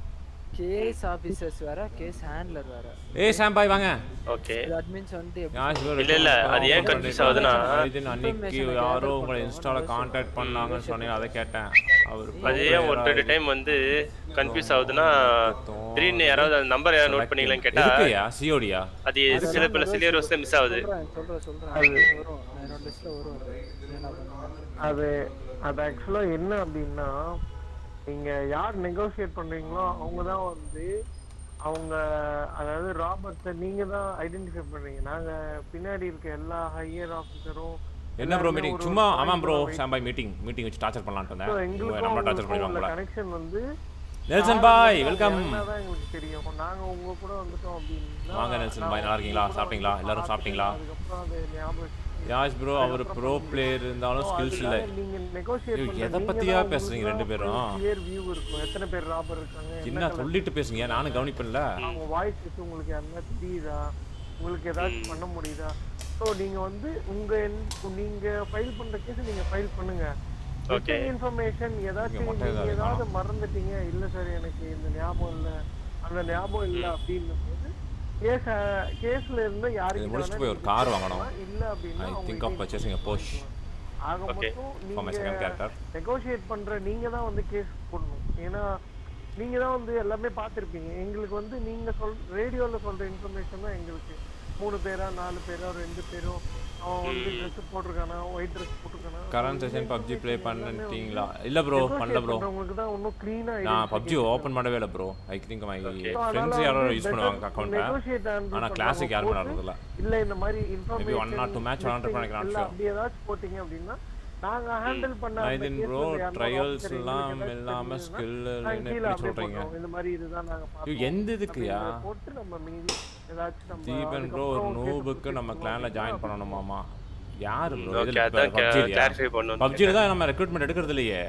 கேஸ் ஆபீசர்ஸ் வேற கேஸ் ஹேண்ட்லர் வேற ஏய் சாம் பாய் வாங்க ஓகே அட்மின்ஸ் வந்து எப்படி யார் இவர் இல்ல, இல்ல, அது ஏன் confuse ஆகுதுன்னா, இது அன்னைக்கு யாரோ உங்களை இன்ஸ்டால காண்டாக்ட் பண்ணாங்கன்னு சொன்னீங்க அதை கேட்டேன் அவர் அது ஏன் ஒரு ரெண்டு டைம் வந்து கன்ஃபியூஸ் ஆகுதுன்னா திடீர்னு யாராவது அந்த நம்பர் யாராவது நோட் பண்ணீங்களான்னு கேட்டா எதுக்குயா சிஓடியா அது சில பல சிலியர்ஸ்ல மிஸ் ஆகுது சொல்றேன் சொல்றேன் வரும் என்னோட லிஸ்ட்ல வரும் அது. என்ன பண்ணுவோம் அது அது ஆக்சுவலா என்ன அப்படின்னா நீங்க யார் நெகோசியேட் பண்றீங்களோ அவங்க தான் வந்து அவங்க அதாவது ராபர்ட்ஸை நீங்க தான் ஐடென்டிஃபை பண்றீங்க நாங்க பின்னாடி இருக்க எல்லா ஹையர் ஆஃபீஸரும் என்ன ப்ரோ மீட்டிங் சும்மா ஆமாம் bro Sam bhai meeting meeting வச்சு டார்ச்சர் பண்ணலான்ட்டு இருந்தேன் எங்களுக்கும் நம்ம டார்ச்சர் உங்களுக்கும் பண்ணிடுவாங்க உள்ள போல கனெக்ஷன் வந்து நெல்சன் பாய் வெல்கம் தான் எங்களுக்கு தெரியும் நாங்க உங்க கூட வந்துட்டோம் அப்படின்னா வாங்க நெல்சன் பாய் நல்லா இருக்கீங்களா சாப்பிட்டீங்களா எல்லாரும் சாப்பிட்டீங்களா அதுக்கப்புறம் அது ஞாபகம் யாஷ் ப்ரோ அவர் ப்ரோ பிளேயர் இருந்தாலும் ஸ்கில்ஸ் இல்லை நீங்க நெகோசியேட் ஐயோ, பண்ற எதை நீங்க பத்தியா தான் பேசுறீங்க ரெண்டு பேரும் கிளியர் வியூ இருக்கும் எத்தனை பேர் ராபர் இருக்காங்க என்ன சொல்லிட்டு பேசுங்க நானும் கவனிப்பேன்ல அவங்க வாய்ஸ் வச்சு உங்களுக்கு யாருன்னா தெரியுதா உங்களுக்கு ஏதாச்சும் பண்ண முடியுதா ஸோ நீங்க வந்து உங்க end- நீங்க ஃபைல் பண்ற கேஸ் நீங்க ஃபைல் பண்ணுங்க Okay. இன்ஃபர்மேஷன் ஏதாச்சும் மொட்டை நீங்க ஏதாவது ஏதாவது மறந்துட்டீங்க இல்ல சார் எனக்கு இந்த ஞாபகம் இல்ல அந்த ஞாபகம் இல்ல அப்படின்னும் போது கேஸ் கேஸ்ல இருந்து இது யாருக்கு முடிச்சுட்டு போய் ஒரு கார் வாங்கணும் இல்ல அப்படின்னா I think of purchasing a Porsche ஆக Okay. மொத்தம் for my second நீங்க character நெகோஷியேட் பண்ற நீங்க தான் வந்து கேஸ் போடணும் ஏன்னா நீங்க தான் வந்து எல்லாமே பார்த்திருப்பீங்க எங்களுக்கு வந்து நீங்க சொல் ரேடியோல சொல்ற இன்ஃபர்மேஷன் தான் எங்களுக்கு மூணு பேரா நாலு பேரா ரெண்டு பேரோ அவன் வந்து ட்ரெஸ் போட்டிருக்கானா ஒயிட் ட்ரெஸ் போட்டிருக்கானா கரண்ட் செஷன் பப்ஜி ப்ளே பண்ணிட்டீங்களா இல்ல ப்ரோ பண்ணல ப்ரோ உங்களுக்கு தான் இன்னும் க்ளீனா நான் பப்ஜி ஓப்பன் பண்ணவே இல்லை bro I think my friends யாரோ யூஸ் பண்ணுவாங்க அக்கௌண்ட்டை ஆனா கிளாசிக் யாரும் விளாடுறதில்ல இல்ல இந்த மாதிரி maybe one or two match விளாண்டுருப்பேன் நினைக்கிறேன் இல்ல அப்படி ஏதாச்சும் போட்டீங்க அப்படின்னா நாங்க ஹேண்டில் பண்ண அந்த மைதின் case ப்ரோ ல யாருன்னா ட்ரையல்ஸ் officer எல்லாம் எங்களுக்கு இல்லாம ஏதாச்சும் ஸ்கில் நாங்க கீழ எப்படி அப்படியே சொல்றீங்க போட்டுருவோம். இந்த மாதிரி இதுதான் நாங்க ஐயோ, பார்த்தோம் எந்த இதுக்குயா அப்படின்றத போட்டு நம்ம மீதி ஏதாச்சும் நம்ம தீபன் ப்ரோ ஒரு அதுக்கப்புறம் நூபுக்கு நம்ம கிளான்ல ஜாயின் பண்ணணுமாமா யாரு ப்ரோ Okay, அதான் clarify பண்ணணும் பப்ஜில தான் நம்ம ரெக்ரூட்மெண்ட் எடுக்கிறது இல்லையே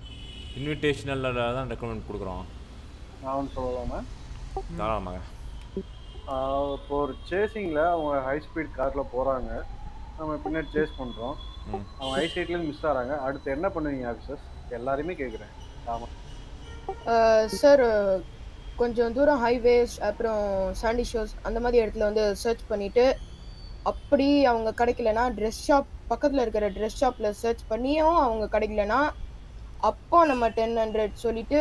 இன்விடேஷனல்ல தான் ரெக்ரூட்மெண்ட் கொடுக்குறோம் நான் ஒன்று சொல்லலாமா தாராளமாக ஆஹ் இப்போ ஒரு சேசிங்கில் அவங்க ஹை ஸ்பீட் காரில் போகிறாங்க நம்ம பின்னாடி சேஸ் பண்ணுறோம் ம். அவங்க ஹை சைட்லேருந்து மிஸ் ஆகிறாங்க அடுத்து என்ன பண்ணுவீங்க ஆஃபீஸர்ஸ் எல்லாரையுமே கேட்குறேன் ஆமாம் சார் கொஞ்சம் தூரம் ஹைவேஸ் அப்புறம் சாண்டி ஷோஸ் அந்த மாதிரி இடத்துல வந்து சர்ச் பண்ணிட்டு அப்படி அவங்க கிடைக்கலனா ட்ரெஸ் ஷாப் பக்கத்தில் இருக்கிற ட்ரெஸ் ஷாப்பில் சர்ச் பண்ணியும் அவங்க கிடைக்கலனா அப்போ நம்ம டென் ஹண்ட்ரட் சொல்லிட்டு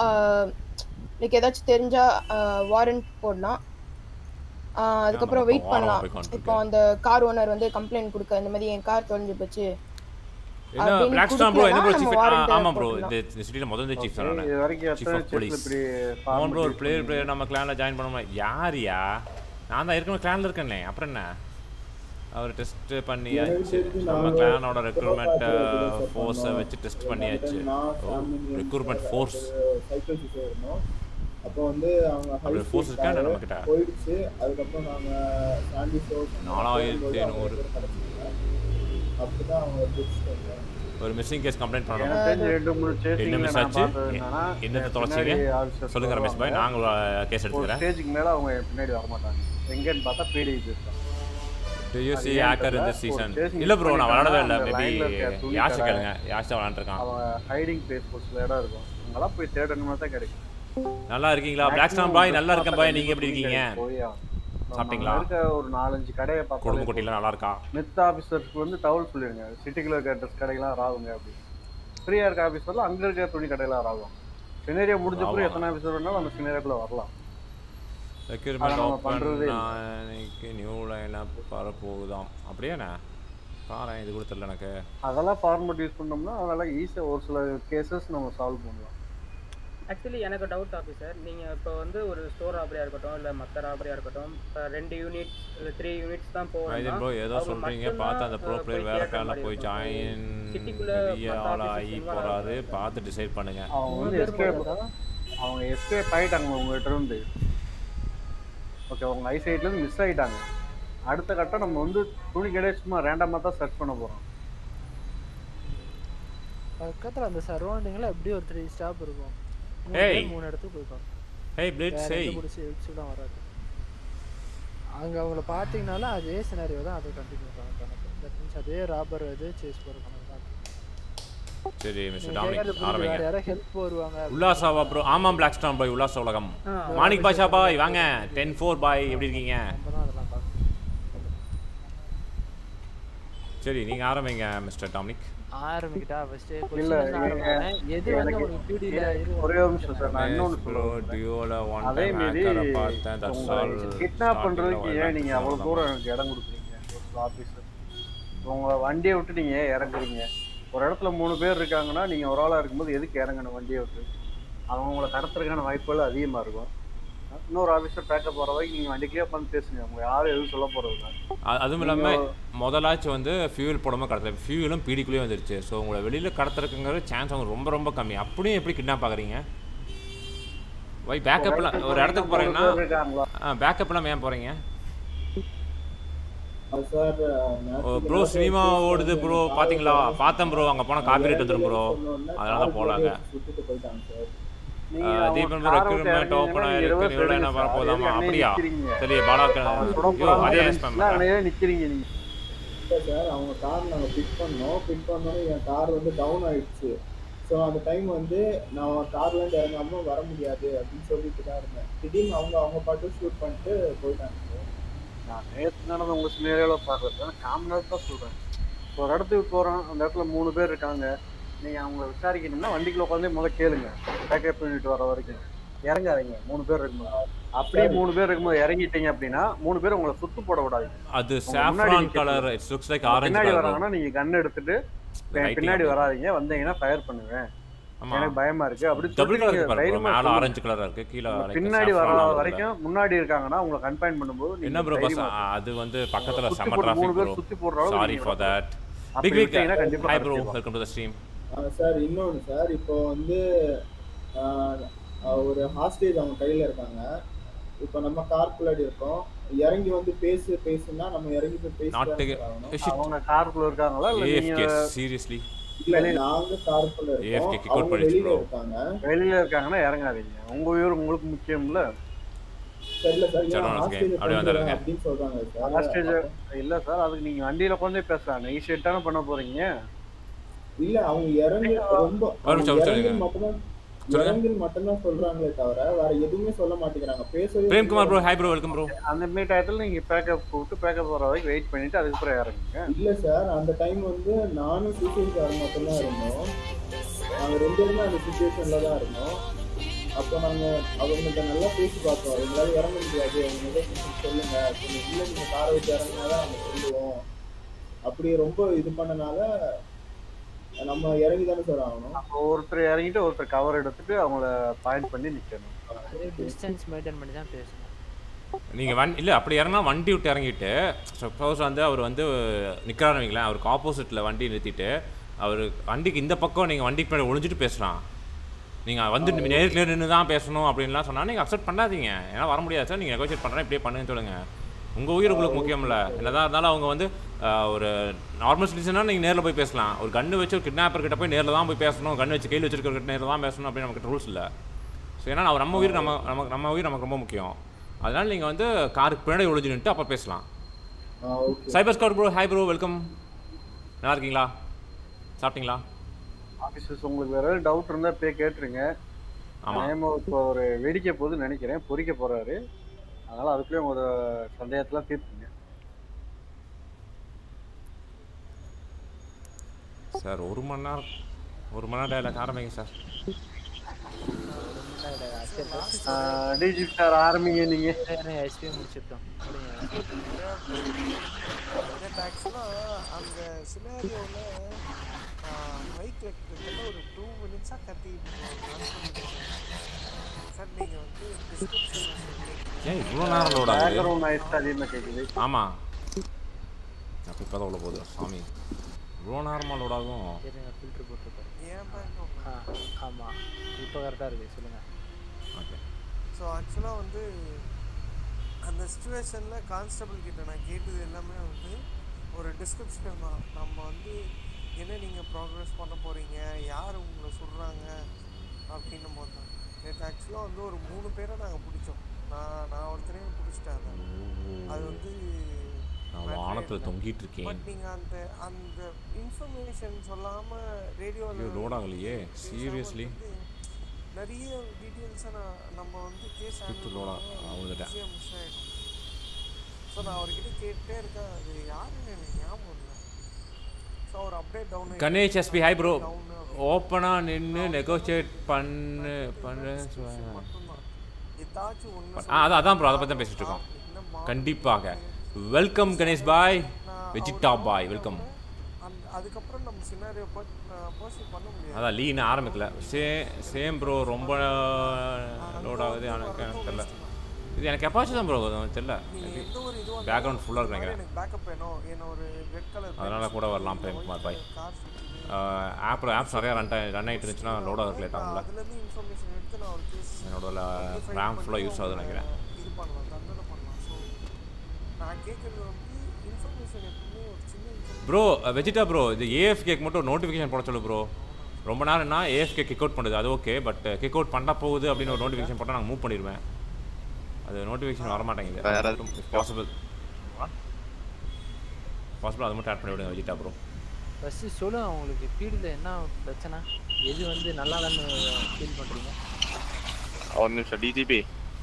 லைக் ஏதாச்சும் தெரிஞ்சா வாரண்ட் போடலாம் ஆஹ் அதுக்கப்புறம் ஆமா, வெயிட் warrant பண்ணலாம் போய் contact இப்போ அந்த கார் ஓனர் வந்து கம்ப்ளைண்ட் கொடுக்க இந்த மாதிரி என் கார் தொலைஞ்சு போச்சு என்ன அப்படின்னு பிளாக் ஸ்டார் ப்ரோ என்ன ப்ரோ கொடுக்கலனா சீஃப் நம்ம warrant ஆமா ப்ரோ போடலாம். இந்த இந்த சிட்டில முதல்ல இந்த சீஃப் Okay, நான் இது வரைக்கும் சீஃப் எத்தனை ஆஃப் chess ல போலீஸ் இப்படி அவன் ப்ரோ ஒரு formality பிளேயர் பண்ணீங்க? பிளேயர் நம்ம கிளான்ல ஜாயின் பண்ண யாரியா நான் தான் ஏற்கனவே கிளான்ல இருக்கேனே அப்புறம் என்ன அவர் டெஸ்ட் பண்ணியாச்சு நம்ம கிளானோட ரெக்ரூட்மெண்ட் ஃபோர்ஸை வச்சு டெஸ்ட் பண்ணியாச்சு ரெக்ரூட்மெண்ட் ஃபோர்ஸ் சைக்கிள் சுத்த இருந்தோம் அப்போ வந்து அவங்க அப்படி high force speed இருக்கா car நம்மகிட்ட? போயிடுச்சு அதுக்கப்புறம் நாங்க சாண்டி ஷோஸ் நாலாயிரத்தி ஐநூறு. அப்படிதான் அவங்க பிடிச்சிட்டாங்க ஒரு மிஸ்ஸிங் கேஸ் கம்ப்ளைண்ட் பண்ணணும் எனக்கு தெரிஞ்சு ரெண்டு மூணு chasing என்ன ல மிஸ் நான் ஆச்சு பார்த்தது என்னன்னா, என்னத்தை என் தொலைச்சிங்க பின்னாடி officers சொல்லுங்க ரமேஷ் பாய் வருவாங்க. நாங்கள் கேஸ் ஒரு எடுத்துக்கிறேன் ஸ்டேஜுக்கு மேல அவங்க என் பின்னாடி வர மாட்டாங்க எங்கன்னு பார்த்தா பிடி இருக்காங்க டு யூ அது சி ஏன்னு ஹேக்கர் இந்த தெரியல. சீசன் ஒரு chasing இல்ல ப்ரோ நான் விளையாடவே இல்லை பண்ணிட்டாங்கன்னா மேபி அந்த line ல இருக்க துணி யாஷை கடை, கேளுங்க யாஷ் தான் விளையாண்டுருக்கான் அவன் ஹைடிங் பிளேஸ் ஒரு சில இடம் இருக்கும் அங்கெல்லாம் போய் தேடணும்னா தான் கிடைக்கும் நல்லா இருக்கீங்களா பிளாக் ஸ்டாம் பாய் நல்லா இருக்கேன் பாய் நீங்க எப்படி இருக்கீங்க போய் ஆகணும். நம்ம சாப்பிட்டீங்களா அங்க இருக்க ஒரு நாலஞ்சு கடையை குடும்ப பார்த்தாலே குட்டிலாம் நல்லா இருக்கா மித் ஆஃபீஸர்ஸ்க்கு வந்து தகவல் சொல்லிடுங்க சிட்டிக்குள்ள இருக்க ட்ரெஸ் கடைகள்லாம் ராகுங்க அப்படி ஃப்ரீயா இருக்க ஆஃபீஸர்ல அங்க இருக்க துணி கடையெல்லாம் ராகும் சினேரியா முடிஞ்ச பிறகு ராவா. எத்தனை ஆஃபீஸர் வேணாலும் அந்த சினேரியாக்குள்ள வரலாம் ரெக்யூர்மெண்ட் நம்ம ஓப்பன் பண்றதே இல்ல. நாளைக்கு நியூ லைன் அப் வர போகுதாம் அப்படியாண்ணே பாரேன் இது கூட தெரியல எனக்கு அதெல்லாம் ஃபார்மட் யூஸ் பண்ணோம்னா அதெல்லாம் ஈஸியாக ஒரு சில கேசஸ் நம்ம சால்வ் பண்ணலாம் ஆக்சுவலி எனக்கு டவுட் ஆஃபீஸர் நீங்கள் இப்போ வந்து ஒரு ஸ்டோர் ராபரியாக இருக்கட்டும் இல்லை மற்ற ராபரியாக இருக்கட்டும் இப்போ ரெண்டு யூனிட்ஸ் இல்லை த்ரீ யூனிட்ஸ் தான் மைதன் ப்ரோ ஏதோ சொல்றீங்க பார்த்து அந்த ப்ரோ பிளேயர் வேற காலில் போய் ஜாயின் பெரிய ஆளாகி போறாரு பார்த்து டிசைட் பண்ணுங்க அவங்க வந்து எஸ்கேப் அவங்க எஸ்கேப் ஆயிட்டாங்க உங்ககிட்ட இருந்து ஓகே உங்க ஐசைட்லேருந்து மிஸ் ஆயிட்டாங்க அடுத்த கட்டம் நம்ம வந்து துணி கிடையாது சும்மா ரேண்டமாக தான் சர்ச் பண்ண போகிறோம் பக்கத்துல அந்த சரௌண்டிங்ல எப்படி ஒரு த்ரீ ஸ்டாப் இருக்கும் மூணு Hey. பேர் மூணு இடத்துக்கு போயிருக்கோம் Hey, Blitz, வேற எந்த hey. முடிச்சு எக்ஸுலாம் வராது அங்க அவங்கள பார்த்தீங்கனாலும் அதே சினாரியோ தான் அதை கண்டினியூ பண்ண கணக்கு தட் மீன்ஸ் அதே ராபர் இது சேஸ் போகிற கணக்கு தான் சரி மிஸ்டர் நீங்க டாமினிக் கேட்கறது புரியுது, வேற ஆரம்பிங்க யாராவது ஹெல்ப் வருவாங்க உல்லாசாவா ப்ரோ ஆமாம் பிளாக் ஸ்டான் பாய் உல்லாச உலகம் ஆ. மாணிக் பாஷா பாய் வாங்க டென் ஃபோர் பாய் எப்படி இருக்கீங்க அப்பதான் அதெல்லாம் பார்க்கணும் சரி நீங்க ஆரம்பிங்க மிஸ்டர் டாமினிக் ஆரம்பிக்கிட்டா ஃபர்ஸ்ட் இல்ல, எது வந்து எனக்கு- உங்களுக்கு பிடில ஒரே ஒரு நிமிஷம் சார் நான் இன்னொன்று ப்ரோ டியோல ஒன் அதே டைம் மாரி ஹேக்கரை பார்த்தேன் தட்ஸ் ஆல் கிட்னாப் பண்றதுக்கு ஏன் நீங்க அவ்வளவு தூரம் எனக்கு இடம் கொடுக்குறீங்க ஆபீசர் உங்க வண்டியை விட்டு நீங்க ஏன் இறங்குறீங்க ஒரு இடத்துல மூணு பேர் இருக்காங்கன்னா நீங்க ஒரு ஆளா இருக்கும்போது எதுக்கு இறங்கணும் வண்டியை விட்டு அவங்க உங்களை கடத்துறதுக்கான வாய்ப்புகள் அதிகமா இருக்கும் இன்னொரு ஆபீசர் பேக்கப் போற வரைக்கும் நீங்க வண்டிக்கே உட்காந்து பேசுங்க உங்க யாரும் எதுவும் சொல்ல போறது இல்ல அ- அதுவும் இல்லாம முதலாச்சும் வந்து ஃபியூல் போடாம கடத்தல ஃபியூலும் பீடிக்குள்ளேயே வந்துருச்சு ஸோ உங்களை வெளியில கடத்துறதுங்கிற சான்ஸ் அவங்க ரொம்ப ரொம்ப கம்மி அப்படியும் எப்படி கிட்னாப் ஆகுறீங்க வை பேக்கப்ல ஒரு இடத்துக்கு போறீங்கன்னா பேக்கப்லாம் ஏன் போறீங்க சார் ஓ ப்ரோ சினிமா ஓடுது ப்ரோ பாத்தீங்களா பார்த்தேன் ப்ரோ அங்க போனா காப்பி ரேட் வந்துடும் ப்ரோ அதனால தான் போலாங்க சுத்திட்டு போயிட்டாங்க சார் நீங்க அஹ் அவங்க தீபன் ப்ரோ car விட்டு ரெக்ரூட்மெண்ட் ஓப்பன் இறங்குனீங்கன்னா ஆயிருக்கு இருபது இவ்வளோ என்ன seconds வரப்போதாமா அதுலயே அப்படியா நிக்கிறீங்க. சரி பாலாக்க யோ அதே சுடப்படாம ஸ்பேம் அங்கேயே நிக்கிறீங்க நீங்க இல்லை சார் அவங்க கார் நாங்கள் பிக் பண்ணோம் பிக் பண்ணோன்னே என் கார் வந்து டவுன் ஆயிடுச்சு ஸோ அந்த டைம் வந்து நான் கார்லேருந்து இறங்காம வர முடியாது அப்படின்னு சொல்லிட்டு தான் இருந்தேன் திடீர்னு அவங்க அவங்க பாட்டு ஷூட் பண்ணிட்டு போயிட்டாங்க சார் நான் நேற்று நடந்த உங்க சினேரியோவில் பார்க்கறது நான் காமனாக தான் சொல்கிறேன் ஒரு இடத்துக்கு போகிறோம் அந்த இடத்துல மூணு பேர் இருக்காங்க நீங்கள் அவங்கள விசாரிக்கணும்னா வண்டிக்குள்ள உட்காந்து முதல்ல கேளுங்க பேக்கப் பண்ணிட்டு வர வரைக்கும் இறங்காதீங்க மூணு பேர் இருக்கும்போது அப்படியே மூணு பேர் இருக்கும்போது இறங்கிட்டீங்க அப்படின்னா மூணு பேர் உங்களை சுத்து போட விடாது அது உங்க முன்னாடி saffron நிக்க color, சொல்லுங்க. it looks like உங்க orange பின்னாடி color. வராங்கன்னா நீங்க கன் எடுத்துட்டு என் Lighting பின்னாடி அப்படி. வராதீங்க வந்தீங்கன்னா ஃபயர் பண்ணுவேன் ஆமா. எனக்கு பயமா இருக்கு அப்படி டபுள் சொல்லிட்டு கலர் நீங்க பாருங்க தைரியமா மேல சொல்லுங்க. ஆரஞ்சு கலரா இருக்கு கீழே உங்க like பின்னாடி வர saffron ஆ வருதுல்ல. வரைக்கும் முன்னாடி இருக்காங்கன்னா உங்களை கன்பைன் பண்ணும்போது நீங்க என்ன ப்ரோ பஸ் தைரியமா அது வந்து பக்கத்துல சுத்தி செம போட்டு மூணு டிராஃபிக் பேர் ப்ரோ சுத்தி போடுற அளவுக்கு சாரி நீங்க ஃபார் தட் அப்படி பிக் பிக் விட்டீங்கன்னா கண்டிப்பா ஹாய் ப்ரோ கடத்திடுவாங்க. Welcome to the stream sir இன்னொன்று சார் இப்போ வந்து ஆஹ், ஆஹ், ஒரு ஹாஸ்டேஜ் அவங்க கையில் இருக்காங்க இப்போ நம்ம கார்க்குள்ளாடி இருக்கோம் இறங்கி வந்து பேசு பேசுனா நம்ம இறங்கி போய் பேசி Not தான் take- sir ஆகணும். Eh, shit. அவங்க காருக்குள்ள இருக்காங்களா இல்ல AFK நீங்க seriously இல்ல நாங்க காருக்குள்ள AFK இருக்கோம் kick out அவங்க பண்ணிடுச்சு வெளியில bro. இருக்காங்க வெளியில இருக்காங்கன்னா இறங்காதீங்க உங்க உயிர் உங்களுக்கு முக்கியம்ல தெரியல சார் சரி, ஏன் ஒன்ஸ் hostage again, அப்படியே வந்துடுங்க. அப்படின்னு சொல்றாங்க சார் ஹாஸ்டேஜ் இல்ல சார் அதுக்கு நீங்க வண்டியில உட்காந்தே பேசலாம் நைட் தானே பண்ண போறீங்க இல்ல அவங்க இறங்கி ரொம்ப ஒரு நிமிஷம், அவங்க சொல்லுங்க. இறங்கி மட்டும்தான் சொல்லுங்க. இறங்கி மட்டும்தான் சொல்றாங்களே தவிர வேற எதுவுமே சொல்ல மாட்டேங்கிறாங்க பேசவே Premkumar bro hi bro welcome bro அந்த மாதிரி டயத்துல நீங்க பேக்கப் கூப்பிட்டு பேக்கப் வர வரைக்கும் வெயிட் பண்ணிட்டு அதுக்கப்புறம் இறங்குங்க இல்ல சார் அந்த டைம் வந்து நானும் சுஷில் சார் மட்டும்தான் இருந்தோம் நாங்க ரெண்டு பேருமே அந்த சுச்சுவேஷன்ல தான் இருந்தோம் அப்போ நாங்க அவங்ககிட்ட நல்லா பேசி பார்த்தோம் எங்களால இறங்க முடியாது அவங்க நெகோசியேஷன் சொல்லுங்க கொஞ்சம் இல்ல நீங்க காரை விட்டு இறங்கினாதான் நாங்க சொல்லுவோம் அப்படி ரொம்ப இது பண்ணனால நம்ம இறங்கி தானே சார் ஆகணும் அப்போ ஒருத்தர் இறங்கிட்டு ஒருத்தர் கவர் எடுத்துட்டு அவங்கள பாயிண்ட் பண்ணி நிக்கணும் டிஸ்டன்ஸ் மெயின்டைன் பண்ணி தான் பேசணும் நீங்க வண்டி இல்ல அப்படி இறங்கினா வண்டி விட்டு இறங்கிட்டு சப்போஸ் வந்து அவர் வந்து நிக்கிறாரு வைங்களேன் அவருக்கு ஆப்போசிட்ல வண்டி நிறுத்திட்டு அவர் வண்டிக்கு இந்த பக்கம் நீங்க வண்டிக்கு பின்னாடி ஒளிஞ்சிட்டு பேசலாம் நீங்க வந்து நேருக்கு நேர் நின்று தான் பேசணும் அப்படின்லாம் சொன்னா நீங்க அக்செப்ட் பண்ணாதீங்க ஏன்னா வர முடியாது சார் நீங்க நெகோசியேட் பண்றேன் இப்படியே பண்ணுன்னு சொல்லுங்க உங்க உயிர் உங்களுக்கு முக்கியம்ல என்னதான் இருந்தாலும் அவங்க வந்து ஆஹ், ஒரு நார்மல் சிட்டிசனா நீங்க நேர்ல போய் பேசலாம் ஒரு கண்ணு வச்சு ஒரு கிட்னாப்பர் கிட்ட போய் நேர்ல தான் போய் பேசணும் கண்ணு வச்சு கையில் வச்சிருக்கிற நேர்ல தான் பேசணும் அப்படின்னு நமக்கு ரூல்ஸ் இல்லை ஸோ ஏன்னா அவர் நம்ம உயிர் நம்ம நமக்கு நம்ம உயிர் நமக்கு ரொம்ப முக்கியம் அதனால நீங்கள் வந்து காருக்கு பின்னாடி ஒளிஞ்சு நின்று அப்போ பேசலாம் cyber Scott bro hi bro welcome நல்லா இருக்கீங்களா சாப்பிட்டீங்களா ஆஃபீஸர்ஸ் உங்களுக்கு வேற ஏதாவது டவுட் இருந்தா போய் கேட்டுருங்க ஆமா. நேமோ இப்போ ஒரு வெடிக்க போகுதுன்னு நினைக்கிறேன் பொறிக்க போறாரு அதனால அதுக்குள்ளேயும் ஒரு சந்தேகத்தெல்லாம் தீர்த்துங்க சார் ஒரு மணி நேரம் ஒரு மணி நேரம் டைலாக் ஆரம்பிங்க சார் டிஜி சார் ஆரம்பிங்க நீங்க எஸ்பி முடிச்சிட்டோம் முடிங்க நேற்று ஆக்சுவலாக அந்த சினாரியோவில் மைக்கில் கிட்டத்தட்ட ஒரு டூ மினிட்ஸாக கத்திட்டு இருந்தோம் சார் நீங்கள் வந்து டிஸ்கிரிப்ஷனில் ஏன் இவ்வளோ நேரம் லோட் ஆகுது பேக்ரவுண்ட் நாய்ஸ் அதிகமாக கேட்குது ஆமாம் அப்போ இப்போ தான் உள்ள போகுது சாமி இவ்வளோ நேரமாக லோட் ஆகும் இருங்க ஃபில்டர் போட்டுருப்பாரு ஏன் பேக்ரவுண்ட் ஆ ஆமாம் இப்போ கரெக்டாக இருக்குது சொல்லுங்கள் ஓகே ஸோ ஆக்சுவலாக வந்து அந்த சுச்சுவேஷனில் கான்ஸ்டபிள் கிட்ட நான் கேட்டது எல்லாமே வந்து ஒரு டிஸ்கிரிப்ஷன் தான் நம்ம வந்து என்ன நீங்கள் ப்ராக்ரஸ் பண்ண போகிறீங்க யார் உங்களை சொல்கிறாங்க அப்படின்னும் போது தான் நேற்று ஆக்சுவலாக வந்து ஒரு மூணு பேரை நாங்கள் பிடிச்சோம் நான் நான் ஒருத்தரையும் பிடிச்சிட்டேன் அதை அது வந்து நான் வானத்தில் தொங்கிட்டு இருக்கேன் பட் நீங்கள் அந்த அந்த இன்ஃபர்மேஷன் சொல்லாமல் ஐயோ ரேடியோவில் லோட் ஆகலையே சீரியஸ்லி நிறைய டீட்டெயில்ஸை நான் நம்ம வந்து கேஸ் Script load ஆ- அவ்வளவுதான். ஈஸியாக மிஸ் ஆகிடும் ஸோ நான் அவர்கிட்ட கேட்டே இருக்கேன் அது யாருன்னு எனக்கு ஞாபகம் இல்லை ஸோ அவர் update down Ganesh SP hi bro ஓப்பனாக நின்று நெகோஷியேட் பண்ணு பண்ணு ஏதாச்சும் ஒன்று ஆ அதான் அதான் ப்ரோ அதை பற்றி தான் பேசிட்டு இருக்கோம் கண்டிப்பாக welcome Ganesh bhai Vegeta bhai welcome அந்த அதுக்கப்புறம் நம்ம சினாரியோ பர்சீவ் பண்ண முடியாது அதான் லீ இன்னும் ஆரம்பிக்கல சே சேம் ப்ரோ ரொம்ப லோட் ஆகுது எனக்கு எனக்கு தெரில இது எனக்கு எப்பாச்சும் தான் ப்ரோ தெரில எந்த ஒரு இதுவும் பேக்ரவுண்ட் ஃபுல்லாக இருக்கு நினைக்கிறேன் எனக்கு பேக்கப் வேணும் என்ன ஒரு ரெட் கலர் அதனால கூட வரலாம் பிரேம்குமார் பாய் ஆப் ஆப்ஸ் நிறையா ரன் ரன் ஆகிட்டு இருந்துச்சுன்னா லோட் ஆக லேட் ஆகும்ல அதுலேருந்து இன்ஃபர்மேஷன் எடுத்து நான் ஒரு கேஸ் என்னோட ரேம் ஃபுல்லாக யூஸ் ஆகுதுன்னு நினைக்கிறேன் இது பண்ணலாம் கண்ட்ரோல் பண்ணலாம் ஸோ நான் கேட்குறது வந்து இன்ஃபர்மேஷன் எப்பவுமே ஒரு சின்ன இன்ஃபர்மேஷன் ப்ரோ வெஜிடா ப்ரோ இது ஏஎஃப்கேக்கு மட்டும் நோட்டிஃபிகேஷன் போட சொல்லு ப்ரோ ரொம்ப நேரம்னா ஏஎஃப்கே கிக் அவுட் பண்ணுது அது ஓகே பட் கிக் அவுட் பண்ண போகுது அப்படின்னு ஒரு நோட்டிஃபிகேஷன் போட்டால் நாங்கள் மூவ் பண்ணிடுவேன் அது நோட்டிஃபிகேஷன் வர மாட்டேங்குது வேற பாசிபிள் பாசிபிள் அது மட்டும் ஆட் பண்ணி விடுங்க வெஜிடா ப்ரோ ஃபஸ்ட்டு சொல்லுங்க உங்களுக்கு ஃபீல்டில் என்ன பிரச்சனை எது வந்து நல்லா ஃபீல் பண்ணுறீங்க ஒரு நிமிஷம் டிஜிபி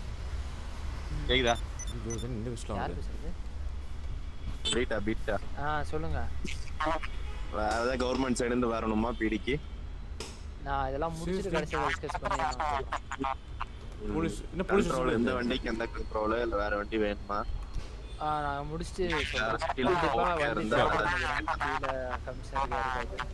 கேக்குதா இந்த விஷயம் யார் பேசுறது பீட்டா பீட்டா ஆ சொல்லுங்க வேற ஏதாவது கவர்மெண்ட் சைடு இருந்து வரணுமா பிடிக்கு நான் இதெல்லாம் முடிச்சுட்டு கடைசியாக டிஸ்கஸ் பண்ணி நான் சொல்றேன். போலீஸ் என்ன போலீஸ் கண்ட்ரோல் எந்த வண்டிக்கு எந்த கண்ட்ரோல் இல்ல வேற வண்டி வேணுமா ஆ நான் முடிச்சுட்டு சொல்றேன் still கண்டிப்பா okay வண்டி இருந்தா தேவை நினைக்கிறேன் கீழே கமிஷனர் இருக்காது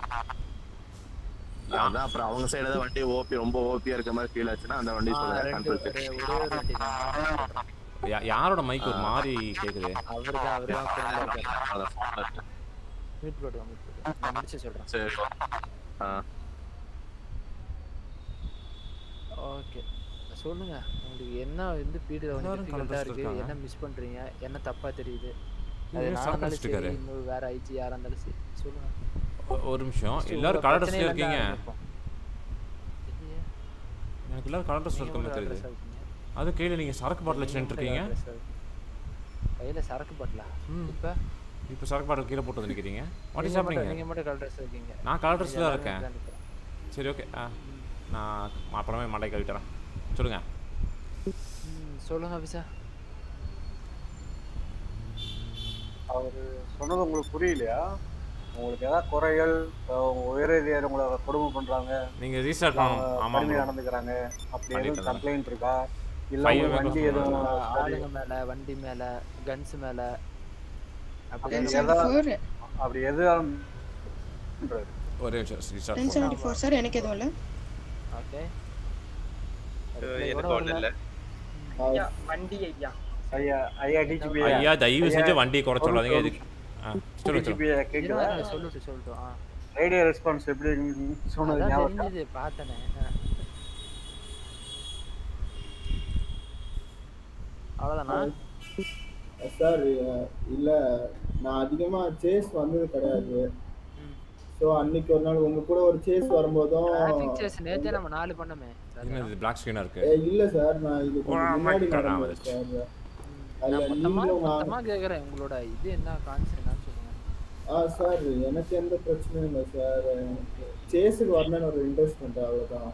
அதான் அப்புறம் அவங்க சைடு ஏதாவது வண்டி ஓபி ரொம்ப ஓபியா இருக்க மாதிரி ஃபீல் ஆச்சுன்னா அந்த வண்டி ஆ, சொல்லுங்க ரெண்டு கண்ட்ரோல் ஒரு ஒரே ஒரு வண்டி தான் யா- யாரோட மைக் ஒரு மாதிரி கேக்குது அவரு தான் அவரு தான் ஃபோனில் இருக்காரு மீட் போட்டுவோம் மீட் போட்டுவோம் நான் முடிச்சு சொல்கிறேன் சரி ஆ ஓகே சொல்லுங்க உங்களுக்கு என்ன வந்து பீடியில் வந்து எல்லாரும் டிஃபிகல்ட்டாக கலந்துட்டு இருக்கு இருக்காங்க. என்ன மிஸ் பண்றீங்க என்ன தப்பா தெரியுது இவரு அது ஏன் நான் சாப்பிட்டு இருந்தாலும் சரி இருக்காரு? இன்னும் வேற ஐஜி யாரா இருந்தாலும் சரி சொல்லுங்க ஒ- ஒரு நிமிஷம் First எல்லாரும் உங்க கலர் பிரச்சனையில ட்ரெஸ்ல இருந்து இருக்கீங்க ஆரம்பிப்போம். இல்லையே. எனக்கு எல்லாரும் கலர் ட்ரெஸ்ல நீங்க இருக்க மாதிரி மட்டும் தெரியுது colour dress ஆ இருக்கீங்க. அது கையில நீங்க சரக்கு பாட்டில் நீங்க வச்சுட்டு மட்டும் இருக்கீங்க colour dress ஆ இருக்கீங்க. கையில சரக்கு பாட்டிலா இப்ப இப்போ சரக்கு பாட்டில் கீழே போட்டு வந்து நிக்கிறீங்க வாட் இஸ் நீங்க மட்டும் ஹேப்பனிங் நீங்க மட்டும் கலர் ட்ரெஸ் இருக்கீங்க நான் கலர் மீதி ட்ரெஸ்ல தான் எல்லாரும் இருக்கேன் இப்படிதான் நிக்கிறோம். சரி ஓகே ஆ நான் அப்புறமே மண்டை கழுவிட்டுறேன் சொல்லுங்க ம், சொல்லுங்க அபிஷா அவர் சொன்னது உங்களுக்கு புரியலையா உங்களுக்கு ஏதாவது குறைகள் அஹ் உங்க உயரதிகாரி உங்களை கொடுமை பண்றாங்க நீங்க restart பண்ணணும். அவங்க ஆமா கடுமையா bro. நடந்துக்கிறாங்க அப்படி பண்ணிட்டு எதுவும் இருந்தேன். கம்ப்ளைண்ட் இருக்கா இல்ல Five உங்களுக்கு வண்டி members எதுவும் சொன்னாங்க. ஆளுங்க மேல வண்டி மேல கன்ஸ் மேல அப்படி அப்படி ஏதாவது- எதா- அப்படி எதுவும் ஒரே நிமிஷம் restart டென் பண்ணு. செவன்டி ஃபோர் சார் எனக்கு எதுவும் இல்லை ஓகே எனக்கு ஒன்றும் இல்லை ஐயா வண்டி ஐயா ஐயா ஐயா டிஜிபி ஐயா தயவு செஞ்சு வண்டியை குறை சொல்லாதீங்க இதுக்கு ஆ சொல்லுங்க டிஜிபி சொல்லுங்க கேக்குதா இருங்க, சொல்லிட்டு சொல்லட்டும் ஆ ரேடியோ ரெஸ்பான்ஸ் எப்படி சொன்னது அதான் ஞாபகம் இருக்கா? தெரிஞ்சது பார்த்தனே அவ்வளோதானா சார் இல்ல நான் அதிகமா சேஸ் வந்தது கிடையாது ஸோ அன்னைக்கு ஒரு நாள் உங்க கூட ஒரு சேஸ் வரும்போதும் டிராஃபிக் சேஸ் நேத்தே நம்ம நாலு பண்ணோமே என்னது பிளாக் ஸ்க்ரீனா இருக்கு ஏ, இல்ல சார் நான் இது கொஞ்சம் ஓ, முன்னாடி மக்கள் நடந்தது வந்துச்சு. சார் நான் அதுல மொத்தமா நீங்களும் நான் மொத்தமா கேக்குறேன் உங்களோட இது என்ன கான்செப்ட்னு சொல்லுங்க ஆ சார் எனக்கு எந்த பிரச்சனையும் இல்லை சார் சேஸுக்கு வரணும்னு ஒரு இன்ட்ரெஸ்ட் உண்டு அவ்வளோதான்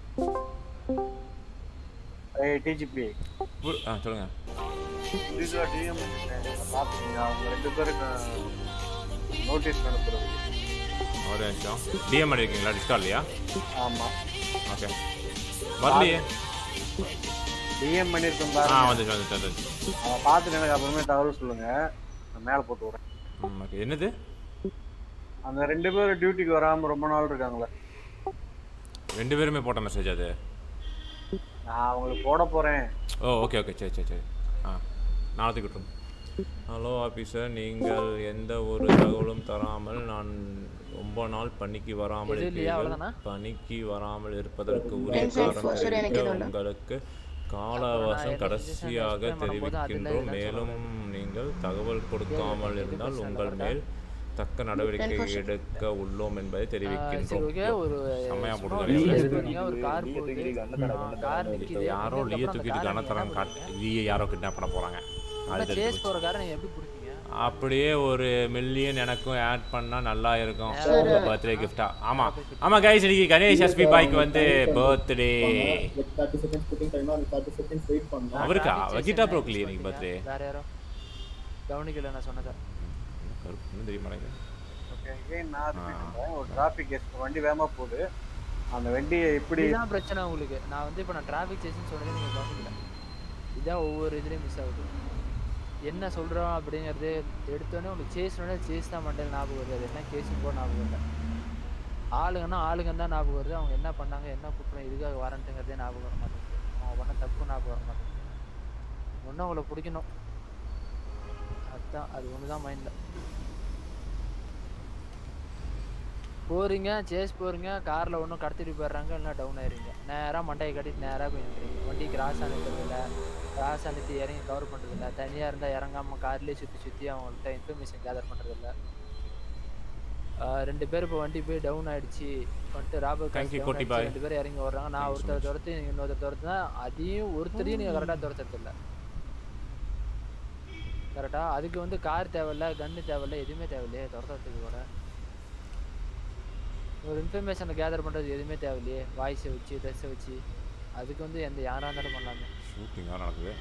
ஏய் டிஜிபி பு- ஆ சொல்லுங்க புரியுதா டிஎம் பார்த்துக்கீங்க அவங்க ரெண்டு பேருக்கு நோட்டீஸ் அனுப்புறது ஒரு நிமிஷம் டிஎம் பண்ணிருக்கீங்களா டிஸ்கார்ட்லையா ஆமா ஓகே வரலையே டிஎம் பண்ணிருக்கேன் ஆ பாருங்க வந்துச்சு வந்துச்சு வந்துச்சு அதை பார்த்துட்டு எனக்கு அப்புறமே தகவல் சொல்லுங்க நான் மேலே போட்டு விடுறேன் ம், okay. என்னது அந்த ரெண்டு பேரும் டியூட்டிக்கு வராம ரொம்ப நாள் இருக்காங்களே ரெண்டு பேருமே போட்ட மெசேஜ் அது நான் அவங்களுக்கு போட போறேன் ஓ ஓகே ஓகே சரி சரி சரி ஆ நாளைக்கு விட்டுருங்க ஹலோ ஆஃபீஸர் நீங்கள் எந்த ஒரு தகவலும் தராமல் நான் ரொம்ப நாள் பணிக்கு வராமல் எதுவும் இல்லையா? இருக்கிறீர்கள் அவ்வளவுதானா? பணிக்கு வராமல் இருப்பதற்கு உரிய Thanks, sir. காரணம் Sir, எனக்கு தெரிவிக்க எதுவும் இல்ல. உங்களுக்கு நான் காலவாசம் என்ன கடைசியாக explain பண்ணும்போது அது இல்லை, தெரிவிக்கின்றோம் இல்லைன்னு மேலும் நீங்கள் தகவல் கொடுக்காமல் இருந்தால் உங்கள் மேல் தக்க நடவடிக்கை எடுக்க உள்ளோம் என்பதை சரி தெரிவிக்கின்றோம் ஓகே ஒரு செம்மையா சும்மா போட்டுருக்காங்க ஒரு பண்ணுங்க, ஒரு கார் போகுது கார் நிக்குது யாரோ லீய தூக்கிட்டு கனத்தரம் காட்டு லீய யாரோ கிட்னாப் பண்ண போறாங்க அது தெரிஞ்சு சேஸ் போச்சு. போற காரை நீங்க எப்படி பிடிப்பீங்க அப்படியே ஒரு மில்லியன் எனக்கும் ஆட் பண்ணா நல்லா இருக்கும் Sir. பர்த்டே கிஃப்டா ஆமா ஆமா கைஸ் இன்னைக்கு கணேஷ் எஸ்பி பாய்க்கு வந்து birthday thirty seconds booking time அந்த தேர்ட்டி செகண்ட்ஸ் வெயிட் பண்ணலாம் அவருக்கா வெஜிடா ப்ரோக்லி இன்னைக்கு பர்த்டே வேற யாரோ கவனிக்கல நான் சொன்னதை ஒன்றும் தெரிய மாட்டேங்குது ஓகே again நான் அது சொல்றேன். ஒரு டிராஃபிக் வண்டி வேகமா போகுது அந்த வண்டியை எப்படி இதுதான் பிரச்சனை உங்களுக்கு நான் வந்து இப்போ நான் டிராஃபிக் சேஸ்னு சொன்னதே நீங்கள் கவனிக்கல இதுதான் ஒவ்வொரு இதுலேயும் மிஸ் ஆகுது என்ன சொல்கிறோம் அப்படிங்கிறது எடுத்தோடனே உங்களுக்கு சேஸ்னோட சேஸ் தான் மண்டையில் ஞாபகம் வருது அது என்ன கேஸும் கூட ஞாபகம் இல்லை ஆளுங்கன்னா ஆளுங்க தான் ஞாபகம் வருது அவங்க என்ன பண்ணாங்க என்ன குற்றம் இதுக்காக வாரண்ட்டுங்கிறதே ஞாபகம் வர மாட்டேங்குது அவங்க பண்ண தப்பு ஞாபகம் வர மாட்டேங்குது ஒன்றும் அவங்கள பிடிக்கணும் அதுதான் அது ஒன்று தான் மைண்டில் போறீங்க சேஸ் போறீங்க கார்ல ஒன்றும் கடத்திட்டு போயிடுறாங்க இல்லைன்னா டவுன் ஆயிருங்க நேராக மண்டையை கட்டிட்டு நேராக போய் நிற்கிறீங்க வண்டி கிராஸ் அனுப்புறதில்ல கிராஸ் அனுப்பி இறங்கி கவர் பண்ணுறதில்ல தனியாக இருந்தால் இறங்காம கார்லேயே சுற்றி சுற்றி அவங்கள்ட்ட இன்ஃபர்மேஷன் கேதர் பண்ணுறதில்ல ரெண்டு பேர் இப்போ வண்டி போய் டவுன் ஆயிடுச்சு வந்துட்டு ராபர் Thank you, கோட்டி பாய். ரெண்டு பேரும் இறங்கி வர்றாங்க நான் Thanks so ஒருத்தர் much. துரத்து நீங்கள் இன்னொருத்தர் துரத்துனா அதையும் ஒருத்தரையும் நீங்கள் கரெக்டாக துரத்துறது இல்லை கரெக்டா அதுக்கு வந்து கார் தேவையில்ல கன்னு தேவையில்ல எதுவுமே தேவையில்லையே துரத்துறதுக்கு கூட ஒரு இன்ஃபர்மேஷனை கேதர் பண்ணுறது எதுவுமே தேவையில்லையே வாய்ஸை வச்சு ட்ரெஸ்ஸை வச்சு அதுக்கு வந்து எந்த யாராக இருந்தாலும் பண்ணலாமே ஷூட்டிங்காக நடக்குது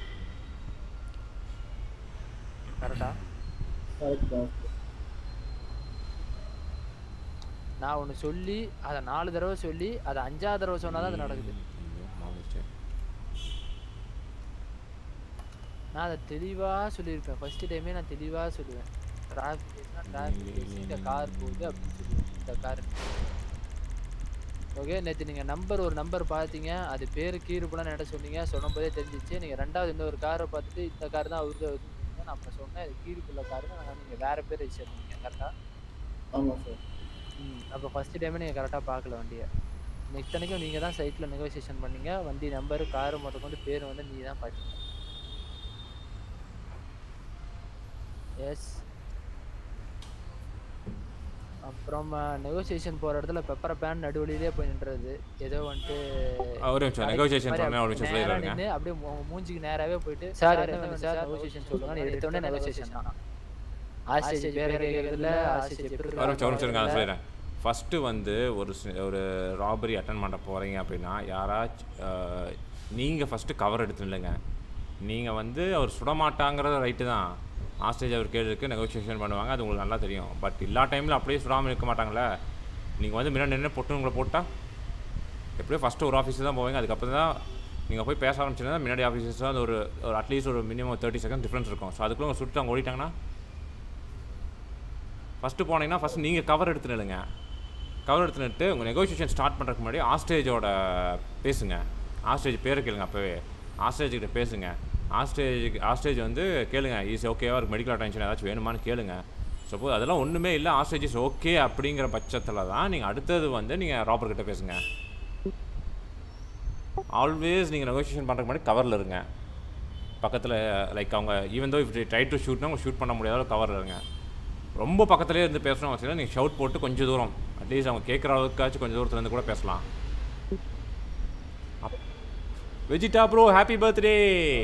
கரெக்டா கரெக்ட் தான் நான் ஒன்று சொல்லி அதை நாலு தடவை சொல்லி அதை அஞ்சாவது தடவை சொன்னால் தான் அது நடக்குது நான் அதை தெளிவாக சொல்லியிருப்பேன் ஃபர்ஸ்ட் டைமே நான் தெளிவாக சொல்லுவேன் டிராஃபிக் டிராஃபிக் இந்த கார் போகுது அப்படின்னு சொல்லுவேன் இந்த கார் ஓகே நேற்று நீங்கள் நம்பர் ஒரு நம்பர் பார்த்தீங்க அது பேர் கீறுபுலாம் என்கிட்ட சொன்னீங்க சொன்னபோதே தெரிஞ்சிச்சு நீங்கள் ரெண்டாவது இன்னொரு காரை பார்த்துட்டு இந்த கார் தான் அவருக்கு வருதுன்னு நான் அப்போ சொன்னேன் இது கீறுக்குள்ள காருன்னு நான் நீங்கள் வேறு பேர் வச்சுருந்தீங்க கரெக்டாக ஆமா சார் ம் அப்போ ஃபஸ்ட்டு டைமே நீங்கள் கரெக்டாக பார்க்கல வண்டியை இத்தனைக்கும் நீங்கள் தான் சைட்டில் நெகோசியேஷன் பண்ணீங்க வண்டி நம்பரு காரு மொத்தம் கொண்டு பேர் வந்து நீ தான் பார்த்தீங்க எஸ் அப்புறம் நெகோசியேஷன் போகிற இடத்துல பெப்பரை பேன் நடுவழியிலே போய் நின்றது ஏதோ வந்துட்டு ஒரு நிமிஷம், கடைக்கு negotiation மாதிரி சொன்னேன், ஒரு நிமிஷம் நேரா சொல்லிடுறேங்க. நின்னு அப்படியே உங்க மூஞ்சிக்கு நேராவே போயிட்டு சார் என்ன வேணும் சார் நெகோசியேஷன் சொல்லுங்க எடுத்தோடனே நெகோசியேஷன் தான் ஆசிஜி பேரை கேட்கறதுல ஆசிஜி எப்படி ஒரு நிமிஷம் ஒரு நிமிஷம் இருங்க நான் சொல்லிடுறேன் ஃபஸ்ட்டு வந்து ஒரு சி- ஒரு ராபரி அட்டன் பண்ண போகிறீங்க அப்படின்னா யாராச்சும் நீங்கள் ஃபஸ்ட்டு கவர் எடுத்து இல்லைங்க நீங்கள் வந்து அவர் சுடமாட்டாங்கிறது ரைட்டு தான் ஆஸ்டேஜ் அவர் கேளுக்கு நெகோசியேஷன் பண்ணுவாங்க அது உங்களுக்கு நல்லா தெரியும் பட் எல்லா டைமில் அப்படியே சுடாமல் இருக்க மாட்டாங்களே நீங்கள் வந்து முன்னாடி நின்று பொட்டு உங்களை போட்டால் எப்படியோ ஃபஸ்ட்டு ஒரு ஆஃபீஸ் தான் போவீங்க அதுக்கப்புறம் தான் நீங்கள் போய் பேச ஆரம்பிச்சிங்கன்னா முன்னாடி ஆஃபீஸஸ் அந்த ஒரு ஒரு அட்லீஸ்ட் ஒரு மினிமம் தேர்ட்டி செகண்ட் டிஃப்ரென்ஸ் இருக்கும் ஸோ அதுக்குள்ளே உங்க சுட்டு அவங்க ஓடிட்டாங்கன்னா ஃபஸ்ட்டு போனீங்கன்னா ஃபஸ்ட் நீங்கள் கவர் எடுத்து நில்லுங்க கவர் எடுத்து நிட்டு உங்கள் நெகோசியேஷன் ஸ்டார்ட் பண்ணுறதுக்கு முன்னாடி ஆஸ்டேஜோட பேசுங்க ஆஸ்டேஜ் பேரை கேளுங்க அப்போவே ஆஸ்டேஜ் கிட்ட பேசுங்க ஆஸ்டேஜ் ஆஸ்டேஜ் வந்து கேளுங்க இஸ் ஓகேவா இருக்கு மெடிக்கல் அட்டென்ஷன் ஏதாச்சும் வேணுமான்னு கேளுங்க சப்போஸ் அதெல்லாம் ஒன்றுமே இல்லை ஆஸ்டேஜ் இஸ் ஓகே அப்படிங்கிற பட்சத்தில் தான் நீங்கள் அடுத்தது வந்து நீங்கள் ராபர் கிட்ட பேசுங்க ஆல்வேஸ் நீங்கள் நெகோசியேஷன் பண்ணுறதுக்கு முன்னாடி கவரில் இருங்க பக்கத்தில் லைக் அவங்க even though if try to ஷூட்னா அவங்க ஷூட் பண்ண முடியாத கவரில் இருங்க ரொம்ப பக்கத்துலேயே இருந்து பேசணும் அவசியம் நீங்கள் ஷவுட் போட்டு கொஞ்சம் தூரம் அட்லீஸ்ட் அவங்க கேட்குற அளவுக்காச்சும் கொஞ்சம் தூரத்துல இருந்து கூட பேசலாம் வெஜிடா ப்ரோ ஹாப்பி பர்த்டே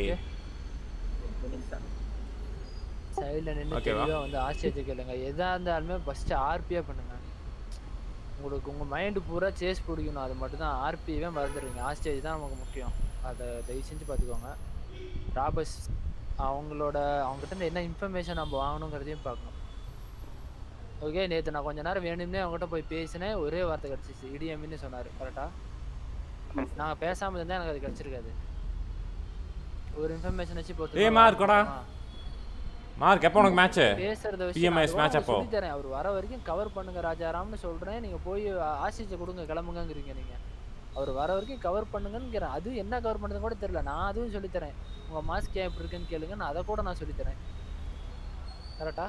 சைடில் நின்று ஓகேவா? தெளிவாக வந்து ஆச்சரியத்தை கேளுங்க எதாக இருந்தாலுமே ஃபஸ்ட்டு ஆர்பியாக பண்ணுங்க உங்களுக்கு உங்கள் மைண்டு பூரா சேஸ் பிடிக்கணும் அது மட்டும் தான் ஆர்பியவே மறந்துடுறீங்க ஆஸ்டேஜ் தான் நமக்கு முக்கியம் அதை தயவு செஞ்சு பார்த்துக்கோங்க ராபர்ஸ் அவங்களோட அவங்ககிட்ட இருந்து என்ன இன்ஃபர்மேஷன் நம்ம வாங்கணுங்கிறதையும் பார்க்கணும் ஓகே நேற்று நான் கொஞ்ச நேரம் வேணும்னே அவங்ககிட்ட போய் பேசினேன் ஒரே வார்த்தை கிடச்சிச்சு இடிஎம்னு சொன்னார் கரெக்டாக நாங்கள் பேசாமல் இருந்தால் எனக்கு அது கிடச்சிருக்காது ஒரு இன்ஃபர்மேஷன் வச்சு போட்டு ஏய் மார்க் வாடா மார்க் எப்போ உனக்கு மேட்ச் பேசுறத வச்சு பிஎம்எஸ் மேட்ச் அப்போ சொல்லி தரேன் அவர் வர வரைக்கும் கவர் பண்ணுங்க ராஜாராம்னு சொல்றேன் நீங்க போய் ஆசிச்ச கொடுங்க கிளம்புங்கங்கிறீங்க நீங்க அவர் வர வரைக்கும் கவர் பண்ணுங்கங்கிறேன் அது என்ன கவர் பண்ணுறது கூட தெரியல நான் அதுவும் சொல்லி தரேன் உங்க மாஸ்க் ஏன் இப்படி இருக்குன்னு கேளுங்க நான் அதை கூட நான் சொல்லி தரேன் கரெக்டா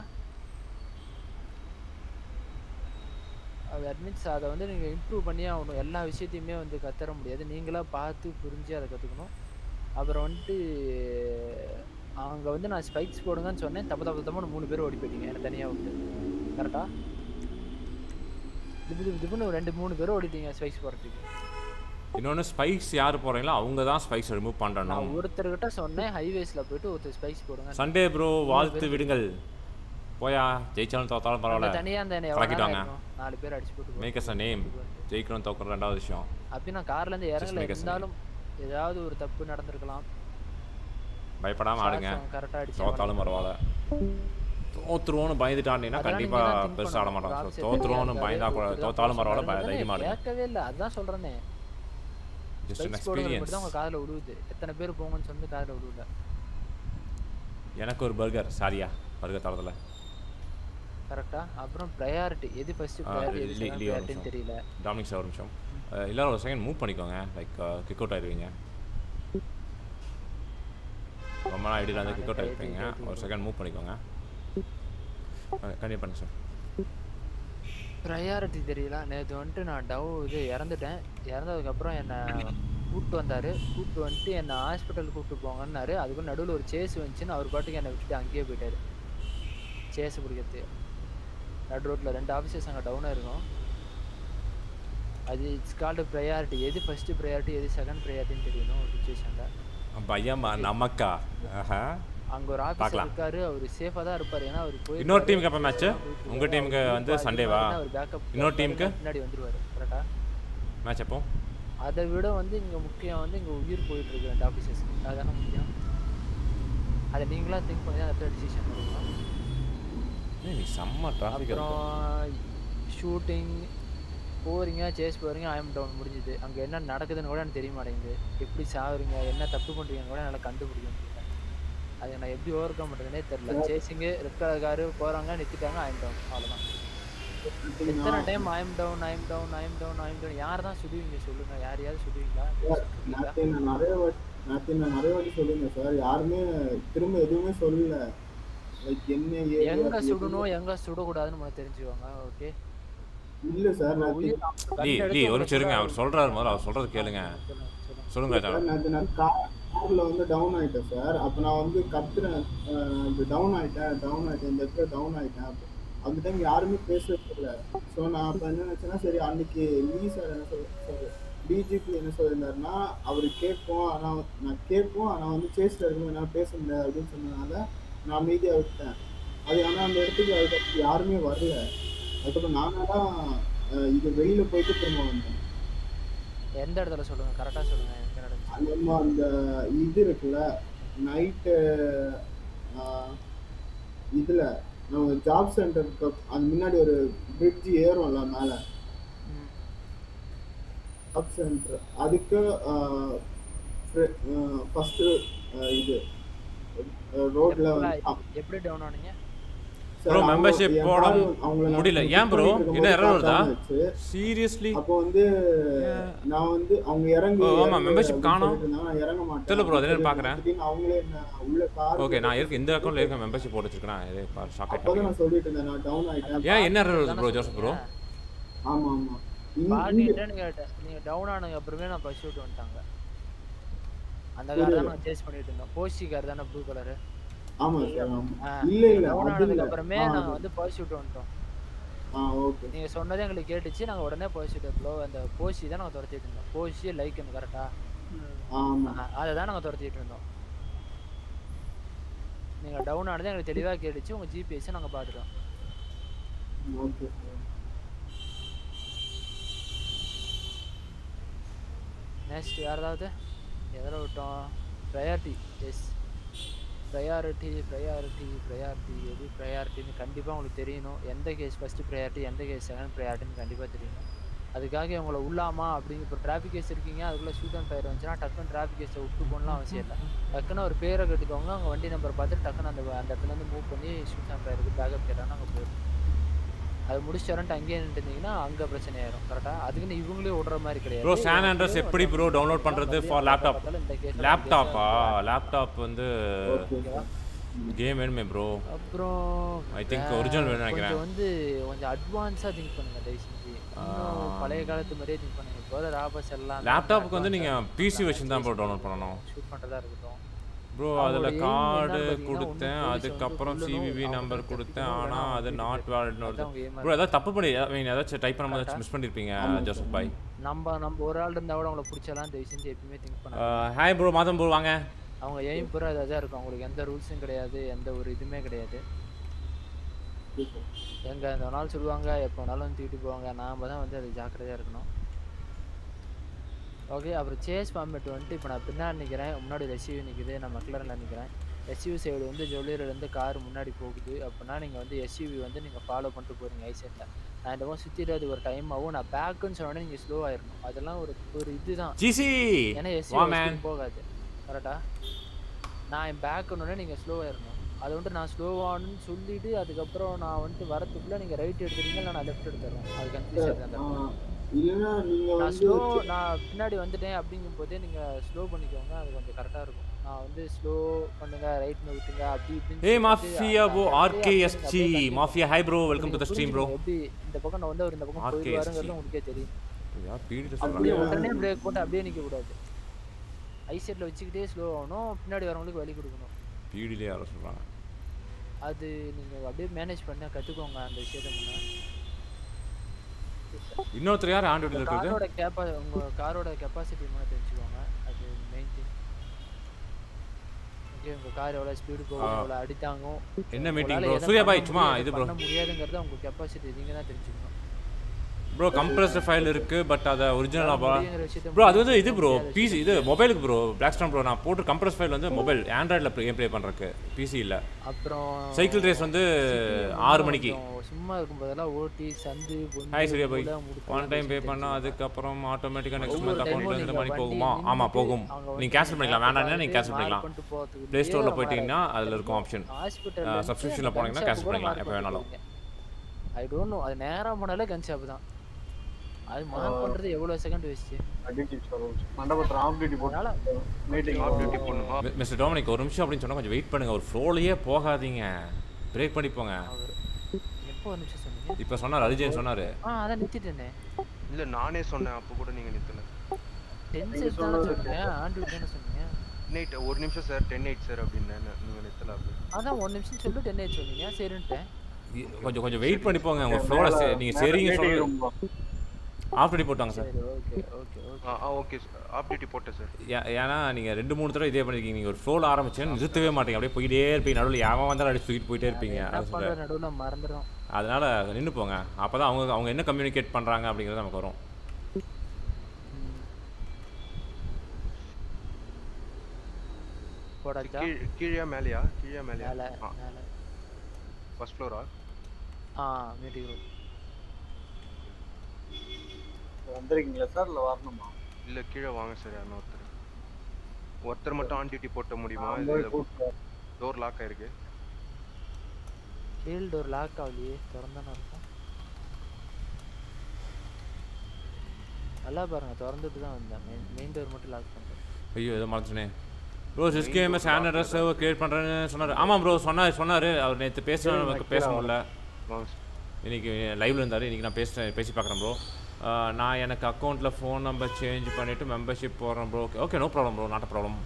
தட் மீன்ஸ் அதை வந்து நீங்கள் இம்ப்ரூவ் பண்ணியே ஆகணும் எல்லா விஷயத்தையுமே வந்து கற்றுற முடியாது நீங்களா பார்த்து புரிஞ்சு அதை கற்றுக்கணும் அப்புறம் வந்துட்டு அங்கே வந்து நான் ஸ்பைக்ஸ் போடுங்கன்னு சொன்னேன் தப்பு தப்பு தப்புன்னு மூணு பேர் ஓடி போயிட்டீங்க எனக்கு தனியாக விட்டு கரெக்டா திப்பு திப்பு திப்புன்னு ரெண்டு மூணு பேர் ஓடிட்டீங்க ஸ்பைக்ஸ் போடுறதுக்கு இன்னொன்று ஸ்பைக்ஸ் யார் போகிறீங்களோ அவங்க தான் ஸ்பைக்ஸ் ரிமூவ் நான் பண்ணணும் ஒருத்தர்கிட்ட சொன்னேன் ஹைவேஸில் போயிட்டு ஒருத்தர் ஸ்பைக்ஸ் போடுங்க சண்டே ப்ரோ மூணு வாழ்த்து பேர் விடுங்கள் போயா ஜெயிச்சாலும் தோத்தாலும் அங்க பரவாயில்ல தனியா இருந்த என்னை எவ்வளவு கலக்கிட்டாங்க நேரம் ஆயிருக்கும்? நாலு பேர் அடிச்சு போட்டு மேக் அஸ் அ நேம் ஜெயிக்கணும் தோக்கணும் ரெண்டாவது விஷயம் அப்படி நான் கார்ல இருந்து Just இறங்கல make us a இருந்தாலும் ஏதாவது ஒரு தப்பு நடந்திருக்கலாம் பயப்படாம ஆடுங்க சுவாசம் correct ஆ அடிச்சா தோத்தாலும் பரவாயில்ல தோத்துருவோன்னு பயந்துட்டாண்டினா அதெல்லாம் கண்டிப்பா நீங்க தான் think பெருசா ஆட பண்ணணும். மாட்டோம் ஒரு So, option தோத்துருவோன்னு தெரியாது. பயந்தா கூட ஒருத்தர் தான் தோத்தாலும் பரவாயில்ல சொல்றாரு. பய- தைரியமா ஆடுங்க கேட்கவே இல்ல அதான் சொல்றேனே Just an Spikes போடுறது experience. மட்டும் தான் உங்க காதுல விழுவுது எத்தனை பேர் போங்கன்னு சொல்லி காதுல விழுவுல எனக்கு ஒரு பர்கர் சாரியா பர்கர் தரதுல கரெக்டா அப்புறம் ப்ரையாரிட்டி எது ஃபர்ஸ்ட் ப்ரையாரிட்டி எது செகண்ட் ப்ரையாரிட்டின்னு தெரியல டாமினிக் சார் ஒரு நிமிஷம் அஹ், எல்லாரும் ஒரு செகண்ட் மூவ் பண்ணிக்கோங்க லைக் கிக் அவுட் ஆயிடுவீங்க ரொம்ப நாள் ஐடியில் வந்து கிக் அவுட் ஆயிருப்பீங்க ஒரு செகண்ட் மூவ் பண்ணிக்கோங்க கண்டிப்பாக பண்ணுங்க சார் ப்ரையாரிட்டி தெரியல நேற்று வந்துட்டு நான் டவ் இது இறந்துட்டேன் இறந்ததுக்கப்புறம் என்னை கூப்பிட்டு வந்தார் கூப்பிட்டு வந்துட்டு என்னை ஹாஸ்பிட்டல் கூப்பிட்டு போங்கன்னாரு அதுக்கு நடுவில் ஒரு சேஸ் வந்துச்சுன்னு அவர் பாட்டுக்கு என்னை விட்டுட்டு அங்கேயே போயிட்டாரு சேஸ் பிடிக்கிறது நடு ரோட்டில் ரெண்டு ஆஃபீஸர்ஸ் அங்கே டவுனாக இருக்கும் அது இட்ஸ் கால்டு ப்ரையாரிட்டி எது ஃபஸ்ட்டு ப்ரையாரிட்டி எது செகண்ட் ப்ரையாரிட்டின்னு தெரியணும் ஒரு சுச்சுவேஷனில் பையம்மா நமக்கா ஆஹா அங்கே ஒரு ஆஃபீஸர் பார்க்கலாம் இருக்காரு அவர் சேஃபாக தான் இருப்பார் ஏன்னா அவர் போய் இன்னொரு டீமுக்கு எப்போ மேட்ச் உங்க டீமுக்கு வந்து சண்டேவா அவர் பேக்கப் இன்னொரு டீமுக்கு பின்னாடி வந்துருவாரு கரெக்டா மேட்ச் எப்போ அதை விட வந்து இங்க முக்கியம் வந்து இங்க உயிர் போயிட்டு இருக்கு ரெண்டு ஆஃபீஸர்ஸ் அதான முக்கியம் அதை நீங்களா திங்க் பண்ணி தான் அடுத்த டிசிஷன் எடுக்கணும் ஏய், நீ செம்ம டிராஃபிக் அப்புறம் ஷூட்டிங் போறீங்க சேஸ் போறீங்க ஐஎம் டவுன் முடிஞ்சுது அங்க என்ன நடக்குதுன்னு கூட எனக்கு தெரிய மாட்டேங்குது எப்படி சாகுறீங்க என்ன தப்பு பண்றீங்கன்னு கூட என்னால் கண்டுபிடிக்க முடியல அதை நான் எப்படி ஓவர் கம் பண்ணுறதுனே தெரியல சேசிங்கு ரெட் கலர் காரு போறாங்க நிறுத்திட்டாங்க ஐஎம் டவுன் அவ்வளோதான் எத்தனை time I'm down I'm down I'm down I'm down யார் தான் சுடுவீங்க சொல்லுங்க யாரையாவது சுடுவீங்களா நேற்று நான் நிறைய வாட்டி நேற்று நான் நிறைய வாட்டி சொல்லியிருந்தேன் சார் யாருமே திரும்ப எதுவுமே சொல்லல லைக் என்ன ஏது எங்க அப்படி சுடணும் எங்க சுடக்கூடாதுன்னு முதல்ல தெரிஞ்சுக்கோங்க ஓகே இல்ல சார் நான் உயிர் லீ லீ ஒரு நிமிஷம் இருங்க அவர் சொல்றாரு முதல்ல அவர் சொல்றது கேளுங்க சொல்லுங்க ராஜா சார் நேற்று நான் கார்ல வந்து டவுன் ஆயிட்டேன் சார் அப்போ நான் வந்து கத்துறேன் அஹ் இது டவுன் ஆயிட்டேன் டவுன் ஆயிட்டேன் இந்த இடத்துல டவுன் ஆயிட்டேன் அப்ப- அந்த டைம் யாருமே பேசுறது இல்லை ஸோ நான் அப்போ என்ன நினச்சேன்னா சரி அன்னைக்கு லீ சார் என்ன சொல் சார் டிஜிபி என்ன சொல்லியிருந்தாருன்னா அவர் கேட்போம் ஆனால் நான் கேட்போம் ஆனால் வந்து சேஸில் இருக்கும் என்னால் பேச முடியாது அப்படின்னு சொன்னதுனால நான் அமைதியாக விட்டேன் அது ஆனால் அந்த இடத்துக்கு அதுக்கப்புறம் யாருமே வரல அதுக்கப்புறம் நானாக தான் அஹ் இது வெளியில் போயிட்டு திரும்ப வந்தேன் எந்த இடத்துல சொல்லுங்க கரெக்டா சொல்லுங்க எங்க நடந்துச்சு நம்ம அந்த இது இருக்குல்ல நைட்டு இதுல நம்ம ஜாப் சென்டருக்கு அது முன்னாடி ஒரு பிரிட்ஜ் ஏறும்ல மேல ஜாப் சென்டர் அதுக்கு ஃபர்ஸ்ட் இது ரோட்ல வந்து எப்படி டவுன் ஆனீங்க ப்ரோ மெம்பர்ஷிப் போட முடியல ஏன் ப்ரோ என்ன எரர் வருதா சீரியஸ்லி அப்போ வந்து நான் வந்து அவங்க இறங்கி ஓ ஆமா இறங்கு மெம்பர்ஷிப் அப்படின்னு காணோம் சொல்லிட்டு இருந்தாங்க. நான் இறங்க மாட்டேன் தெரியல ப்ரோ அது அப்படின்னு என்னன்னு பார்க்குறேன் திடீர்னு அவங்களே என்ன உள்ள கார் ஓகே நான் இருக்கு இந்த அக்கௌண்ட்ல இருக்க மெம்பர்ஷிப் போட்டு வச்சிருக்கேன் இதே ஷாக் அப்போதான் ஆயிட்டேன் நான் சொல்லிட்டு இருந்தேன் நான் டவுன் ஆயிட்டேன் ஏன் என்ன எரர் வருது ப்ரோ ஜோசப் ப்ரோ ஆமா ஆமா இங்க- பாடிட்டு நீங்க நீங்க டவுன் ஆனதுக்கு அப்புறமே நான் பஸ் விட்டு வந்துட்டாங்க அந்த கார் தான் நான் சேஸ் பண்ணிட்டு இருந்தோம் போஸ்டி கார் தானே ப்ளூ கலரு ஆமா சார் ஆமா ஆ, இல்ல இல்ல டவுன் அது ஆனதுக்கு இல்ல அப்புறமே ஆ, நாங்க அது- வந்து பஸ் விட்டு வந்துட்டோம் ஆ ஓகே நீங்க சொன்னதே எங்களுக்கு கேட்டுச்சு நாங்க உடனே பஸ் விட்டு ப்ளோ அந்த போஸ்டி தான் நாங்க துரத்திட்டு இருந்தோம் போஸ்டி லைக் கரெக்டா ஆமா அதை தான் நாங்க துரத்திட்டு இருந்தோம் நீங்க டவுன் ஆனது எங்களுக்கு தெளிவா கேட்டுச்சு உங்க ஜிபிஎஸ் நாங்க பார்த்துட்டோம் ஓகே நெக்ஸ்ட் வேறு ஏதாவது எதில் விட்டோம் priorities priority priority priority எது ப்ரையாரிட்டின்னு கண்டிப்பாக உங்களுக்கு தெரியணும் எந்த கேஸ் ஃபஸ்ட்டு ப்ரையாரிட்டி எந்த கேஸ் செகண்ட் ப்ரையாரிட்டின்னு கண்டிப்பாக தெரியணும் அதுக்காக இவங்களை உள்ளாமா அப்படிங்க இப்போ டிராஃபிக் கேஸ் இருக்கீங்க அதுக்குள்ள ஷூட் அண்ட் ஃபயர் வந்துச்சுன்னா டக்குன்னு டிராஃபிக் கேஸை விட்டு போகலாம் அவசியம் இல்லை டக்குன்னு ஒரு பேரை கட்டிக்கோங்க அவங்க வண்டி நம்பர் பார்த்து டக்குன்னு அந்த அந்த இடத்துல இருந்து மூவ் பண்ணி ஷூட் அண்ட் ஃபயருக்கு பேக்கப் கேட்டாங்கன்னா அங்கே போயிடும் அது முடிச்சு வரன்ட்டு அங்கேயே நின்றுருந்தீங்கன்னா அங்கே பிரச்சனை ஆயிரும் கரெக்டாக அதுக்குன்னு இவங்களே விடுற மாதிரி கிடையாது ப்ரோ சான் இவங்களே ஆண்ட்ரஸ் எப்படி ப்ரோ டவுன்லோட் பண்ணுறது ஃபார் லேப்டாப் லேப்டாப்பா லேப்டாப் வந்து கேம் வேணுமே ப்ரோ அப்புறம் ஐ திங்க் வே- ஒரிஜினல் வேணும்னு நினைக்கிறேன் கொஞ்சம் வந்து கொஞ்சம் அட்வான்ஸாக திங்க் பண்ணுங்க தயவு செஞ்சு இன்னும் பழைய காலத்து மாதிரியே திங்க் பண்ணுங்க இப்போ வர ராபர்ஸ் எல்லாம் லேப்டாப்புக்கு வந்து நீங்கள் பிசி வெர்ஷன் தான் ப்ரோ டவுன்லோட் பண்ணணும் ஷூட் பண்ணுறதா இருக்கட்டும் ப்ரோ அவங்களோட அதில் aim கார்டு என்னன்னு பார்த்தீங்கன்னா, கொடுத்தேன் ஒண்ணு police அதுக்கப்புறம் வந்து கொல்லணும், சிவிவி அவங்க நம்பர் வந்து கொடுத்தேன் தப்பிக்கணும், ஆனால் இல்லைன்னா அது அவங்க நாட் வேலிட்னு வருது அதான் அவங்க aim ஆ ப்ரோ ஏதாவது தப்பு பண்ணி ஐ மீன் ஏதாச்சும் டைப் பண்ணும்போது Correct ஆ? மிஸ் பண்ணியிருப்பீங்க ஆமா. ஜோசப் பாய் நம்ம நம்ம ஒரு ஆள் இருந்தால் கூட அவங்கள பிடிச்சலாம் தயவு செஞ்சு எப்பயுமே திங்க் பண்ண ஹாய் ப்ரோ மாதம் ப்ரோ வாங்க அவங்க எய்ம் பூரா அதாக தான் இருக்கும் அவங்களுக்கு எந்த ரூல்ஸும் கிடையாது எந்த ஒரு இதுவுமே கிடையாது எங்க எந்த வேணாலும் சொல்லுவாங்க எப்போ வேணாலும் வந்து தூக்கிட்டு போவாங்க நாம தான் வந்து அது ஜாக்கிரதையாக இருக்கணும் ஓகே அப்புறம் சேஸ் ஃபார்மேட் வந்துட்டு இப்போ நான் பின்னாடி நிற்கிறேன் முன்னாடி ரெசியூ நிற்குது நான் மக்லரில் நிற்கிறேன் எஸ்யூவி சைடு வந்து ஜொல்லியிலேருந்து கார் முன்னாடி போகுது அப்படின்னா நீங்கள் வந்து எஸ்யூவி வந்து நீங்கள் ஃபாலோ பண்ணிட்டு போகிறீங்க ஐசைட்டில் நான் இந்த மாதிரி சுற்றிட்டு அது ஒரு டைம் ஆகும் நான் பேக்குன்னு சொன்னோடனே நீங்கள் ஸ்லோ ஆயிடணும் அதெல்லாம் ஒரு ஒரு இதுதான் GC, ஏன்னா வா எஸ்யூவி man. போகாது கரெக்டா நான் என் பேக்குன்னொடனே நீங்கள் ஸ்லோ ஆயிடணும் அது வந்துட்டு நான் ஸ்லோவானு சொல்லிட்டு அதுக்கப்புறம் நான் வந்துட்டு வரத்துக்குள்ளே நீங்கள் ரைட் எடுத்துறீங்க இல்லை நான் லெஃப்ட் எடுத்துறேன் அது கன்ஃபியூஸ் ஆகுது அந்த இடத்துல. இல்லைன்னா நீங்க நான் வந்து ஸ்லோ நான் பின்னாடி வந்துட்டேன் அப்படிங்கும் போதே நீங்கள் ஸ்லோ பண்ணிக்கோங்க அது கொஞ்சம் கரெக்டாக இருக்கும் நான் வந்து ஸ்லோ பண்ணுங்க ரைட் விட்டுங்க அப்படி இப்படின்னு ஏய் சொல்லிட்டு மாஃபியா அந்த- ப்ரோ அந்த அப்படியே ஆர்கேஎஸ்ஜி அப்படியே continue mafia hi bro welcome to நீங்க த ஸ்ட்ரீம் ப்ரோ புரிஞ்சுக்கோங்க, எப்படி இந்த பக்கம் நான் வந்து அவர் இந்த பக்கம் RKSG. போயிடுவாருங்கிறது உங்களுக்கே தெரியும் யார் பீடிட்டு அப்படியே சொல்கிறாங்க உடனே பிரேக் போட்டு அப்படியே நிற்க கூடாது ஐசெட்டில் வச்சுக்கிட்டே ஸ்லோ ஆகணும் பின்னாடி வரவங்களுக்கு வழி கொடுக்கணும் பீடிலே யாரோ சொல்கிறாங்க அது நீங்கள் அப்படியே மேனேஜ் பண்ண கற்றுக்கோங்க அந்த விஷயத்த முன்னே இன்னொருத்தர் யார் ஆண்டு உங்க இருக்கிறது காரோட கேப்பா உங்க காரோட கெப்பாசிட்டி மட்டும் தெரிஞ்சுக்கோங்க அது மெயின் திங் ஓகே உங்க கார் எவ்வளவு ஸ்பீடு போகும் ஆ. எவ்வளவு அடித்தாங்கும் என்ன meeting உங்களால bro? எதை சூர்யா பண்ண பாய், சும்மா முடியும், இது எதை bro. பண்ண முடியாதுங்கிறத உங்க கெப்பாசிட்டி நீங்க தான் தெரிஞ்சுக்கணும் ப்ரோ கம்ப்ரஸ்டு ஃபைல் இருக்கு பட் அதை ஒரிஜினலாக முடியுங்கிற விஷயத்த ப்ரோ அது வந்து இது ப்ரோ பிசி இது மொபைலுக்கு ப்ரோ பிளாக் ஸ்டான் ப்ரோ நான் போட்டு கம்ப்ரஸ் ஃபைல் வந்து மொபைல் ஆண்ட்ராய்டில் கேம் ப்ளே பண்ணுறக்கு பிசி இல்லை அப்புறம் சைக்கிள் ரேஸ் வந்து CPU ஆறு மணிக்கு கொஞ்சம் சும்மா இருக்கும் போதெல்லாம் ஓட்டி சந்து பொந்து, ஹாய் சூர்யா பாய் மூலை, முடுக்கு ஒன் டைம் பே பண்ணால் அதுக்கப்புறம் ஆட்டோமேட்டிக்காக நெக்ஸ்ட் ஒவ்வொரு மந்த் time அக்கௌண்ட்டில் உம் இந்த நீங்க மணி வண்டி போகுமா ஆமாம் நின்னுட்டு போகும் அங்க நீங்கள் வந்து கேன்சல் பண்ணிக்கலாம் map வேண்டாம்னா நீங்கள் பார்த்துட்டு கேன்சல் mark பண்ணிக்கலாம் பண்ணிட்டு போறதுக்கு ப்ளே ஸ்டோரில் நேரம் போயிட்டீங்கன்னா வராது. அதில் இருக்கும் ஆப்ஷன் Hospital ல இருந்து சப்ஸ்கிரிப்ஷனில் அந்த போனீங்கன்னா gun கேன்சல் shop கூட பண்ணிக்கலாம் mark எப்போ வேணாலும் ஐ டோன்ட் நோ அது நேரா போனாலே கன் ஷாப் தான் அது மார்க் பண்றது எவ்வளவு செகண்ட் வேஸ்ட் மண்டபத்தில் ஆஃப் டியூட்டி போட்டு மீட்டிங் ஆஃப் டியூட்டி மி- மிஸ்டர் டோமினிக் ஒரு நிமிஷம் அப்படின்னு சொன்னால் கொஞ்சம் வெயிட் பண்ணுங்க ஒரு ஃப்ளோலையே போகாதீங்க பிரேக் பண்ணி போங்க எப்போ ஒரு நிமிஷம் சொன்னீங்க இப்போ சொன்னார் அரிஜயன் சொன்னார் ஆ அதான் நிறுத்திட்டேனே இல்ல நானே சொன்னேன் அப்போ கூட நீங்க நிறுத்தல டென் செட் தானே சொன்னீங்க ஆண்ட்ரு தானே சொன்னீங்க நைட் ஒரு நிமிஷம் சார் டென் எயிட் சார் அப்படின்னு நீங்க நிறுத்தல அப்படி அதான் ஒரு நிமிஷம் சொல்லி டென் எயிட் சொன்னீங்க சரின்ட்டேன் கொஞ்சம் கொஞ்சம் வெயிட் பண்ணி போங்க உங்கள் ஃப்ளோவில் நீங்கள் சரிங்க சொல்லுங்க ஆஃப் டியூட்டி போட்டாங்க சார் சரி ஓகே ஓகே ஓகே ஆ ஆ ஓகே சார் ஆஃப் டியூட்டி போட்டேன் சார் ஏ- ஏன்னா நீங்கள் ரெண்டு மூணு தடவை இதே பண்ணிருக்கீங்க நீங்கள் ஒரு ஃப்ளோவில் ஆரம்பிச்சேன்னு நிறுத்தவே மாட்டீங்க அப்படியே போயிட்டே இருப்பீங்க நடுவில் எவன் வந்தாலும் அடிச்சு தூக்கிட்டு போயிட்டே இருப்பீங்க என்ன அது பண்ற சொல்ல நடுவுல மறந்துடும் அதனால நின்று போங்க அப்போ தான் அவங்க அவங்க என்ன கம்யூனிகேட் பண்ணுறாங்க அப்படிங்கிறது நமக்கு வரும் போடாச்சா கீழ் கீழே மேலையா கீழே மேலையா மேல ஆ மேல ஃபர்ஸ்ட் ஃப்ளோரா ஆ மீட்டிங் ரூம் வந்திருக்கீங்களா சார் இல்லை வரணுமா இல்ல கீழே வாங்க சார் யாருன்னா ஒருத்தர் ஒருத்தர் மட்டும் ஆன் டியூட்டி போட்ட முடியுமா நான் போய் கூப்பிட்டு வரேன். டோர் லாக் ஆயிருக்கு கீழ் டோர் லாக் ஆகலையே திறந்தானே இருக்கும் நல்லா பாருங்க திறந்துட்டு தான் வந்தேன் மெயின் மெயின் டோர் மட்டும் லாக் பண்ணுறேன் ஐயோ ஏதோ மறந்துட்டேனே ப்ரோ சிஸ்கேஎம்எஸ் ஹேண்ட் சர்வர் கிரியேட் பண்ணுறேன்னு சொன்னார் ஆமாம் ப்ரோ சொன்னார் சொன்னார் அவர் நேற்று பேச சரி, நமக்கு நான் பேச கீழே முடியல வாங்க இன்னைக்கு லைவ்ல இருந்தார் இன்னைக்கு நான் பேச பேசி பார்க்குறேன் ப்ரோ நான் எனக்கு அக்கௌண்ட்டில் ஃபோன் நம்பர் சேஞ்ச் பண்ணிவிட்டு மெம்பர்ஷிப் போடுறேன் bro okay okay no problem bro not problem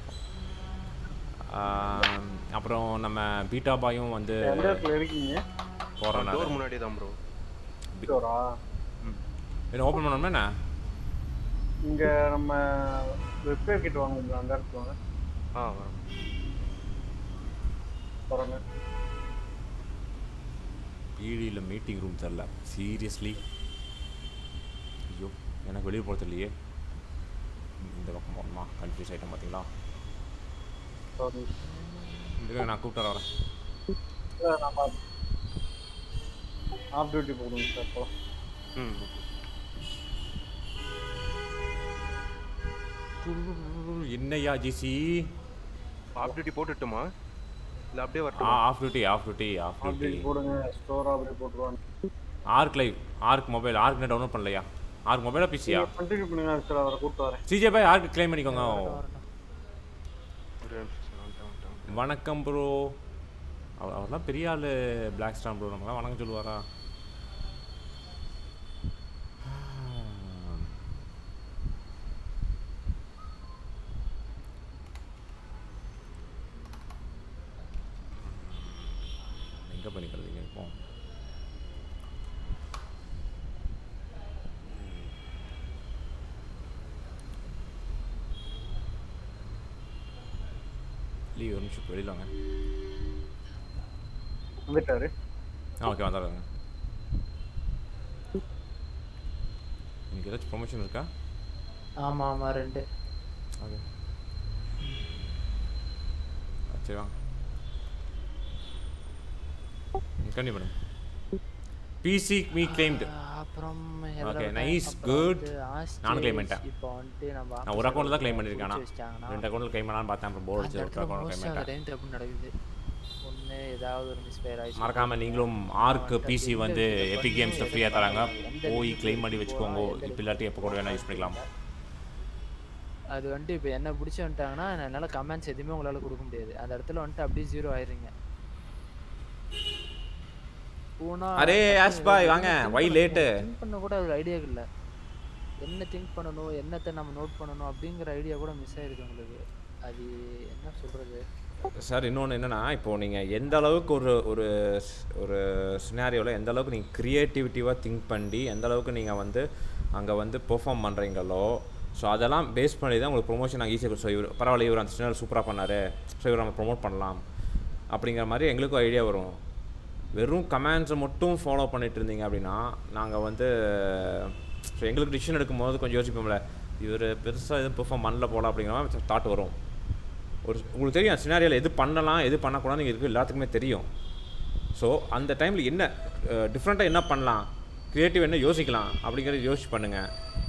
அப்புறம் நம்ம பீட்டா பாயும் வந்து எந்த இடத்துல இருக்கீங்க போகிறேன் டோர் முன்னாடி தான் ப்ரோ டோரா என்ன ஓப்பன் பண்ணணுமா என்ன இங்க நம்ம ரிப்பேர் கிட் வாங்க அந்த இடத்துல வாங்க ஆ வரேன் பாருங்க பிடியில் மீட்டிங் ரூம் தரல சீரியஸ்லி ஐயோ எனக்கு வெளியே போகிறது இல்லையே இந்த பக்கம் போகணுமா கன்ஃபியூஸ் ஆகிட்டேன் பார்த்தீங்களா சாரி இதுக்கு நான் கூப்பிட்டு வரேன் இல்லை நான் ஆஃப் டியூட்டி போடுங்க சார் போகலாம் ம் ஓகே என்னையா ஜிசி ஆஃப் டியூட்டி போட்டுட்டுமா இல்ல அப்படியே ஆ வரட்டுமா off duty off duty off duty அப்படி போடுங்க ஸ்டோர் அப்படி போட்டுருவாங்க Ark live Ark mobile Ark download பண்ணலையா ஆர்க் மொபைலா பிசியா கண்டினியூ பண்ணுங்க சார் அவரை கூப்பிட்டு வரேன் சிஜே பாய் ஆர்க் க்ளைம் பண்ணிக்கோங்க ஒரு நிமிஷம் வந்துட்டேன், வந்துட்டேன். வணக்கம் ப்ரோ அவர் அவர்லாம் பெரிய ஆள் பிளாக் ஸ்டாம் ப்ரோ நம்மளாம் வணக்கம் சொல்லுவாரா எங்கே பண்ணிக்கிறதுங்க இப்போ லீவ் ஒரு நிமிஷம் வெளியில் வாங்க வந்துட்டாரு ஆ ஓகே வந்துடுறேங்க எனக்கு ஏதாச்சும் ப்ரொமோஷன் இருக்கா ஆமா ஆமா ரெண்டு ஓகே சரி வாங்க கண்டிப்பாக பண்ணுங்க பிசி மீ கிளைம்டு அப்புறம் ஓகே எவ்வளவு நைஸ் time? குட் அப்புறம் வந்து நானும் Astage கிளைம் பண்ணிட்டேன் இப்போ வந்துட்டு நம்ம நான் ஒரு அக்கௌண்ட்டில் தான் office கிளைம் ல பண்ணியிருக்கேன் பிடிச்சி ஆனால் வச்சிட்டாங்கன்னா, ரெண்டு அக்கௌண்ட்டில் கிளைம் பண்ணலான்னு பார்த்தேன் அப்புறம் போர்டு அந்த ஒரு இடத்துல account most claim of the பண்ணிட்டேன் time தப்பு நடக்குது ஒண்ணு ஏதாவது ஒரு மிஸ்ஃபயர் ஆயிடுச்சு மறக்காம நீங்களும் ஆர்க் பிசி வந்து எபிக் கேம்ஸில் ஃப்ரீயாக தராங்க போய் கிளைம் பண்ணி வச்சுக்கோங்க இப்போ இல்லாட்டி எப்போ கூட வேணால் யூஸ் பண்ணிக்கலாம் அது வந்துட்டு இப்போ என்ன பிடிச்சி வந்துட்டாங்கன்னா என்னால கமெண்ட்ஸ் எதுவுமே உங்களால கொடுக்க முடியாது அந்த இடத்துல வந்துட்டு அப்படியே ஜீரோ ஆயிடுறீங்க போனா அரே, ஆஷ் பாய், வாங்க. Why late? திங்க் பண்ண கூட ஒரு ஐடியா இல்ல என்ன திங்க் பண்ணணும் என்னத்தை நம்ம நோட் பண்ணணும் அப்படிங்கிற ஐடியா கூட மிஸ் ஆயிருக்கு உங்களுக்கு அது என்ன சொல்றது சார் இன்னொன்று என்னென்னா இப்போ நீங்கள் எந்த அளவுக்கு ஒரு ஒரு ஸ்- ஒரு சினாரியோவில் எந்த அளவுக்கு நீங்கள் க்ரியேட்டிவிட்டிவாக திங்க் பண்ணி எந்த அளவுக்கு நீங்கள் வந்து அங்கே வந்து பெர்ஃபார்ம் பண்ணுறீங்களோ ஸோ அதெல்லாம் பேஸ் பண்ணி தான் உங்களுக்கு ப்ரொமோஷன் நாங்கள் ஈஸியாக ஸோ இவர் பரவாயில்ல இவர் அந்த சினாரி சூப்பராக பண்ணார் ஸோ இவர் நம்ம ப்ரொமோட் பண்ணலாம் அப்படிங்கிற மாதிரி எங்களுக்கும் ஐடியா வரும் வெறும் கமெண்ட்ஸை மட்டும் ஃபாலோ பண்ணிட்டு இருந்தீங்க அப்படின்னா நாங்கள் வந்து ஸோ எங்களுக்கு டிசிஷன் எடுக்கும்போது கொஞ்சம் யோசிப்போம்ல இவர் பெருசாக எதுவும் பெர்ஃபார்ம் பண்ணல போல அப்படிங்கிற மாதிரி தாட் வரும் ஒரு உங்களுக்கு தெரியும் சினாரியில் எது பண்ணலாம் எது பண்ணக்கூடாதுன்னு இருக்கு எல்லாத்துக்குமே தெரியும் ஸோ அந்த டைமில் என்ன டிஃப்ரெண்ட்டாக என்ன பண்ணலாம் க்ரியேட்டிவ் என்ன யோசிக்கலாம் அப்படிங்கிறத யோசிச்சு பண்ணுங்கள்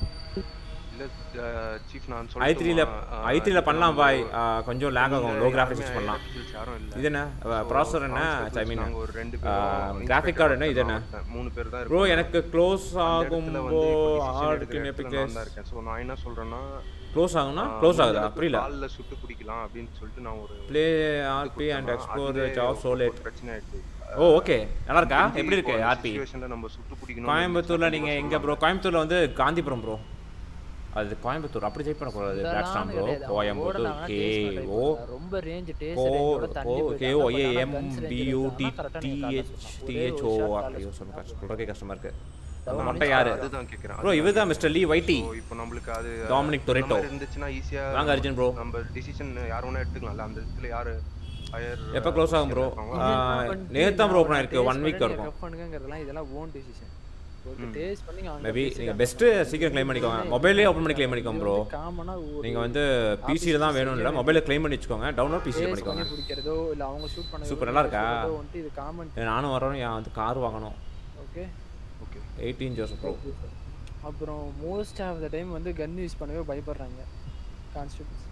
இல்ல சீஃப் நான் ஐ த்ரீல ஐ த்ரீல பண்ணலாம் பாய் கொஞ்சம் லேக் ஆகும் லோ இங்க கிராஃபிக்ஸ் யாருமே பண்ணலாம் electricals யாரும் இல்ல. இது என்ன So, ப்ராசர் என்ன constables ஐ மீன் நாங்க ஒரு ரெண்டு பேரும், கிராஃபிக் கார்டு என்ன இது என்ன ஒருத்தன், மூணு பேர் தான் ப்ரோ இருக்கோம். எனக்கு க்ளோஸ் அந்த இடத்துல ஆகும்போ வந்து இப்போ decision ஆர்க்கு எடுக்கிற எபிக் இடத்துல நான் தான் இருக்கேன். So, நான் என்ன சொல்றேன்னா க்ளோஸ் ஆகும்னா ஆ, க்ளோஸ் ஆகுதா முடிஞ்ச புரியல அளவுக்கு கால்ல சுட்டு பிடிக்கலாம் அப்படின்னு சொல்லிட்டு நான் ஒரு ப்ளே இது ஆர்பி அண்ட் கொடுத்தேன். எக்ஸ்ப்ளோர் அதுவே ஜாப் சோலேட் ஒரு பிரச்சனை ஆயிடுச்சு. ஓ ஓகே நல்லா இருக்கா முடிஞ்சு எப்படி இருக்கு இப்போ அந்த ஆர்பி situationல நம்ம சுட்டு பிடிக்கணும்னு கோயம்புத்தூர்ல இருந்துச்சுன்னா நீங்க கண்டிப்பா எங்க ப்ரோ சொல்லலாம். கோயம்புத்தூர்ல வந்து காந்திபுரம் ப்ரோ அது கோயம்புத்தூர் அப்படி ஜெயிப் பண்ணக்கூடாது black storm bro Coimbatore K O ரொம்ப ரேஞ்ச் டேஸ் கோ ரேஞ்சோட தள்ளி கோ கே ஓ ஏ போயிட்டாங்க. எம் But ஆனா guns பி range யூ ல டி இருந்தாங்கன்னா correct ஆ டி நீங்க ஹெச் காட்ட டி சொல்லலாம். ஹெச் ஒரே ஓ ஒரு shot ஐயோ காட்ட சொல்லுங்க சொல்றதுக்கே கஷ்டமா இருக்கு அந்த அதுதான் மட்டை யாரு அதுதான் கேக்குறேன், ப்ரோ இவர் தான் மிஸ்டர் லீ வைட்டி So, இப்போ நம்மளுக்கு அது டாமினிக் அந்த டொரேட்டோ மாதிரி இருந்துச்சுன்னா ஈஸியா வாங்க அர்ஜுன் ப்ரோ நம்ம டிசிஷன் யார் வேணா எடுத்துக்கலாம்ல அந்த இடத்துல யாரு higher எப்போ க்ளோஸ் ஆகும் ப்ரோ நேத்து தான் ப்ரோ ஓப்பன் ஆயிருக்கு ஒன் வீக் இருக்கும் கப் பண்ணுங்கிறதெல்லாம் இதெல்லாம் ஓன் டிசிஷன் ஒரு டேஸ்ட் பண்ணி அவங்க மேபி நீங்கள் பெஸ்ட்டு சீக்கிரம் க்ளைம் பண்ணிக்கோங்க மொபைலே ஓப்பன் பண்ணி க்ளைம் பண்ணிக்கோங்க ப்ரோ காமனா ஒரு நீங்கள் வந்து பிசியில் தான் வேணும் இல்லை மொபைலில் க்ளைம் பண்ணி வச்சுக்கோங்க டவுன்லோட் பிசியில் டேஸ்ட் பண்ணிக்கோங்க பண்ணி பிடிக்கிறதோ இல்ல அவங்க ஷூட் பண்ண சூப்பர் நல்லா இருக்கா வந்துட்டு இது காமன் ஏ, நானும் வரணும் என் வந்து கார் வாங்கணும் okay okay eighteen Joseph bro அப்புறம் மோஸ்ட் ஆஃப் த டைம் வந்து கன் யூஸ் பண்ணவே பயப்படுறாங்க கான்ஸ்டபிள்ஸ்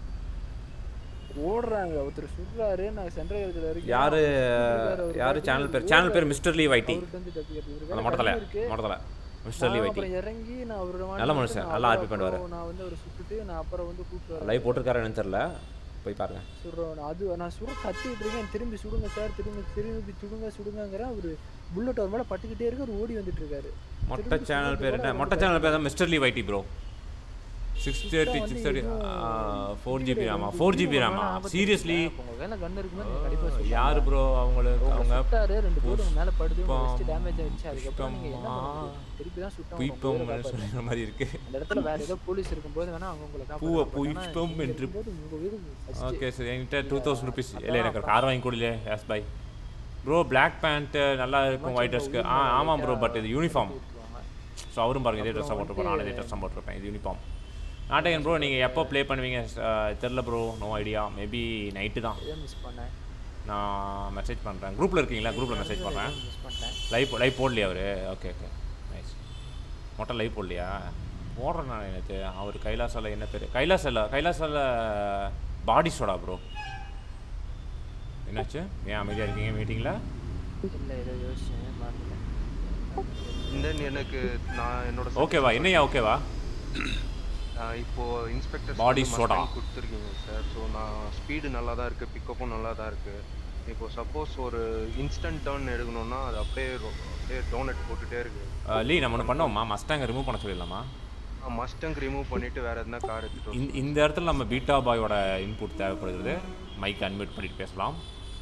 ஓடுறாங்க ஒருத்தர் சுடுறாரு நான் சென்ட்ரல் இடத்துல இருக்கேன் யாரு அவரு அவரு யாரு பாட்டுக்கு சேனல் பேர் ஓடுறாரு. சேனல் பேர் மிஸ்டர் லீ வைட்டி அவர்ட்ட இருந்து தப்பிக்கிறது. இவருக்கு அந்த வேற மொட்டத்தில் gun இருக்கு. மொட்டத்தில் மிஸ்டர் லீ நான் வைட்டி அப்புறம் இறங்கி நான் அவரோட நல்ல வாங்கி மனுஷன் நான் நல்லா அப்புறம் ஆர்பி பண்ணுவார் நான் வந்து அவரை சுட்டுட்டு நான் அப்புறம் வந்து கூப்பிட்டு வரேன் லைவ் போட்டிருக்காரு என்னன்னு தெரில போய் பாருங்க சுடுறோம் நான் அது நான் சுட கத்திட்டு இருக்கேன் திரும்பி சுடுங்க சார் திரும்பி திரும்பி சுடுங்க சுடுங்கங்கிறேன் அவரு புல்லட் அவர் மேல பட்டுக்கிட்டே இருக்கு அவர் ஓடி வந்துட்டு இருக்காரு மொட்டை திரும்பி சேனல் சுடுறது பேர் கூட என்ன அவர் மொட்டை வந்து சேனல் பேர் தான் மிஸ்டர் லீ வைட்டி ப்ரோ சிக்ஸ் தேர்ட்டி வந்து சிக்ஸ் தேர்ட்டி எதுவும் ஃபோர் ஜிபி புரியல, ராமா எனக்கு ஃபோர் ஜிபி புரியல, ராமா ஆனா ஆபத்து சீரியஸ்லி இல்லை. உங்க கையில gun இருக்கும்போது நீங்க கண்டிப்பா சொல்லலாம். யார் ப்ரோ அவங்களுக்கு அவங்க அவங்க சுட்டாரு, ரெண்டு பேரும் உங்க மேல படுது, உங்க புஷ்பம், wrist damage ஆயிடுச்சு. அதுக்கப்புறம் நீங்க என்ன புஷ்பம், பண்ண முடியும்? திருப்பி தான் சுட்டவங்க புஷ்பம் உங்க உயிரை சொல்லிற காப்பாத்துறாங்க. மாதிரி இருக்கு அந்த இடத்துல வேற ஏதோ போலீஸ் இருக்கும்போது வேணா அவங்க உங்களை பூவை காப்பாத்துறாங்க. ஆனா புஷ்பம் நீங்க என்று இருக்கும்போது உங்க உயிர் first. ஓகே சார் என்கிட்ட டூ தௌசண்ட் ருபீஸ் இல்லை எனக்கு ஒரு கார் வாங்கி கொடுல yes bye bro black pant நல்லா இருக்கும் ஒயிட் ட்ரெஸ்க்கு ஆ ஆமாம் ப்ரோ பட் இது யூனிஃபார்ம் ஸோ அவரும் பாருங்க இதே ட்ரெஸ் தான் போட்டிருப்போம் நானும் இதே ட்ரெஸ் தான் போட்டிருப்பேன் இது யூனிஃபார்ம் நாட்டகன் ப்ரோ நீங்கள் எப்போ ப்ளே பண்ணுவீங்க அஹ், தெரில bro no idea maybe night தான் இதை மிஸ் பண்ணேன் நான் மெசேஜ் பண்ணுறேன் குரூப்பில் இருக்கீங்களா குரூப்பில் மெசேஜ் பண்ணுறேன் மிஸ் பண்ணிட்டேன் லைவ் லைவ் போடலையா அவர் ஓகே ஓகே நைஸ் மொட்டை லைவ் போடலையா போடுறேன் நான் எனக்கு அவர் கைலாசால என்ன பேர் கைலாசால கைலாசால பாடி சோடா ப்ரோ என்னாச்சு ஏன் அமைதியாக இருக்கீங்க மீட்டிங்கில் இல்லை ஏதோ யோசிச்சேன் மறந்துட்டேன் தென் எனக்கு நான் என்னோட ஓகேவா என்னையா ஓகேவா ஆஹ் இப்போ இன்ஸ்பெக்டர் Body soda. கொடுத்துருக்கீங்க சார் ஸோ நான் ஸ்பீடு நல்லா தான் இருக்குது பிக்கப்பும் நல்லா தான் இருக்குது இப்போ சப்போஸ் ஒரு இன்ஸ்டன்ட் டர்ன் எடுக்கணும்னா அது அப்படியே ரொ- அப்படியே டோனட் போட்டுட்டே இருக்கு லீ நம்ம ஒன்று பண்ணோம்மா மஸ்டாங்க ரிமூவ் பண்ண சொல்லிடலாமா மஸ்டங் ரிமூவ் பண்ணிட்டு வேற எதுனா கார் எடுத்துட்டு இந்த இந்த இடத்துல நம்ம பீட்டா பாயோட இன்புட் தேவைப்படுகிறது மைக் அன்மியூட் பண்ணிட்டு பேசலாம்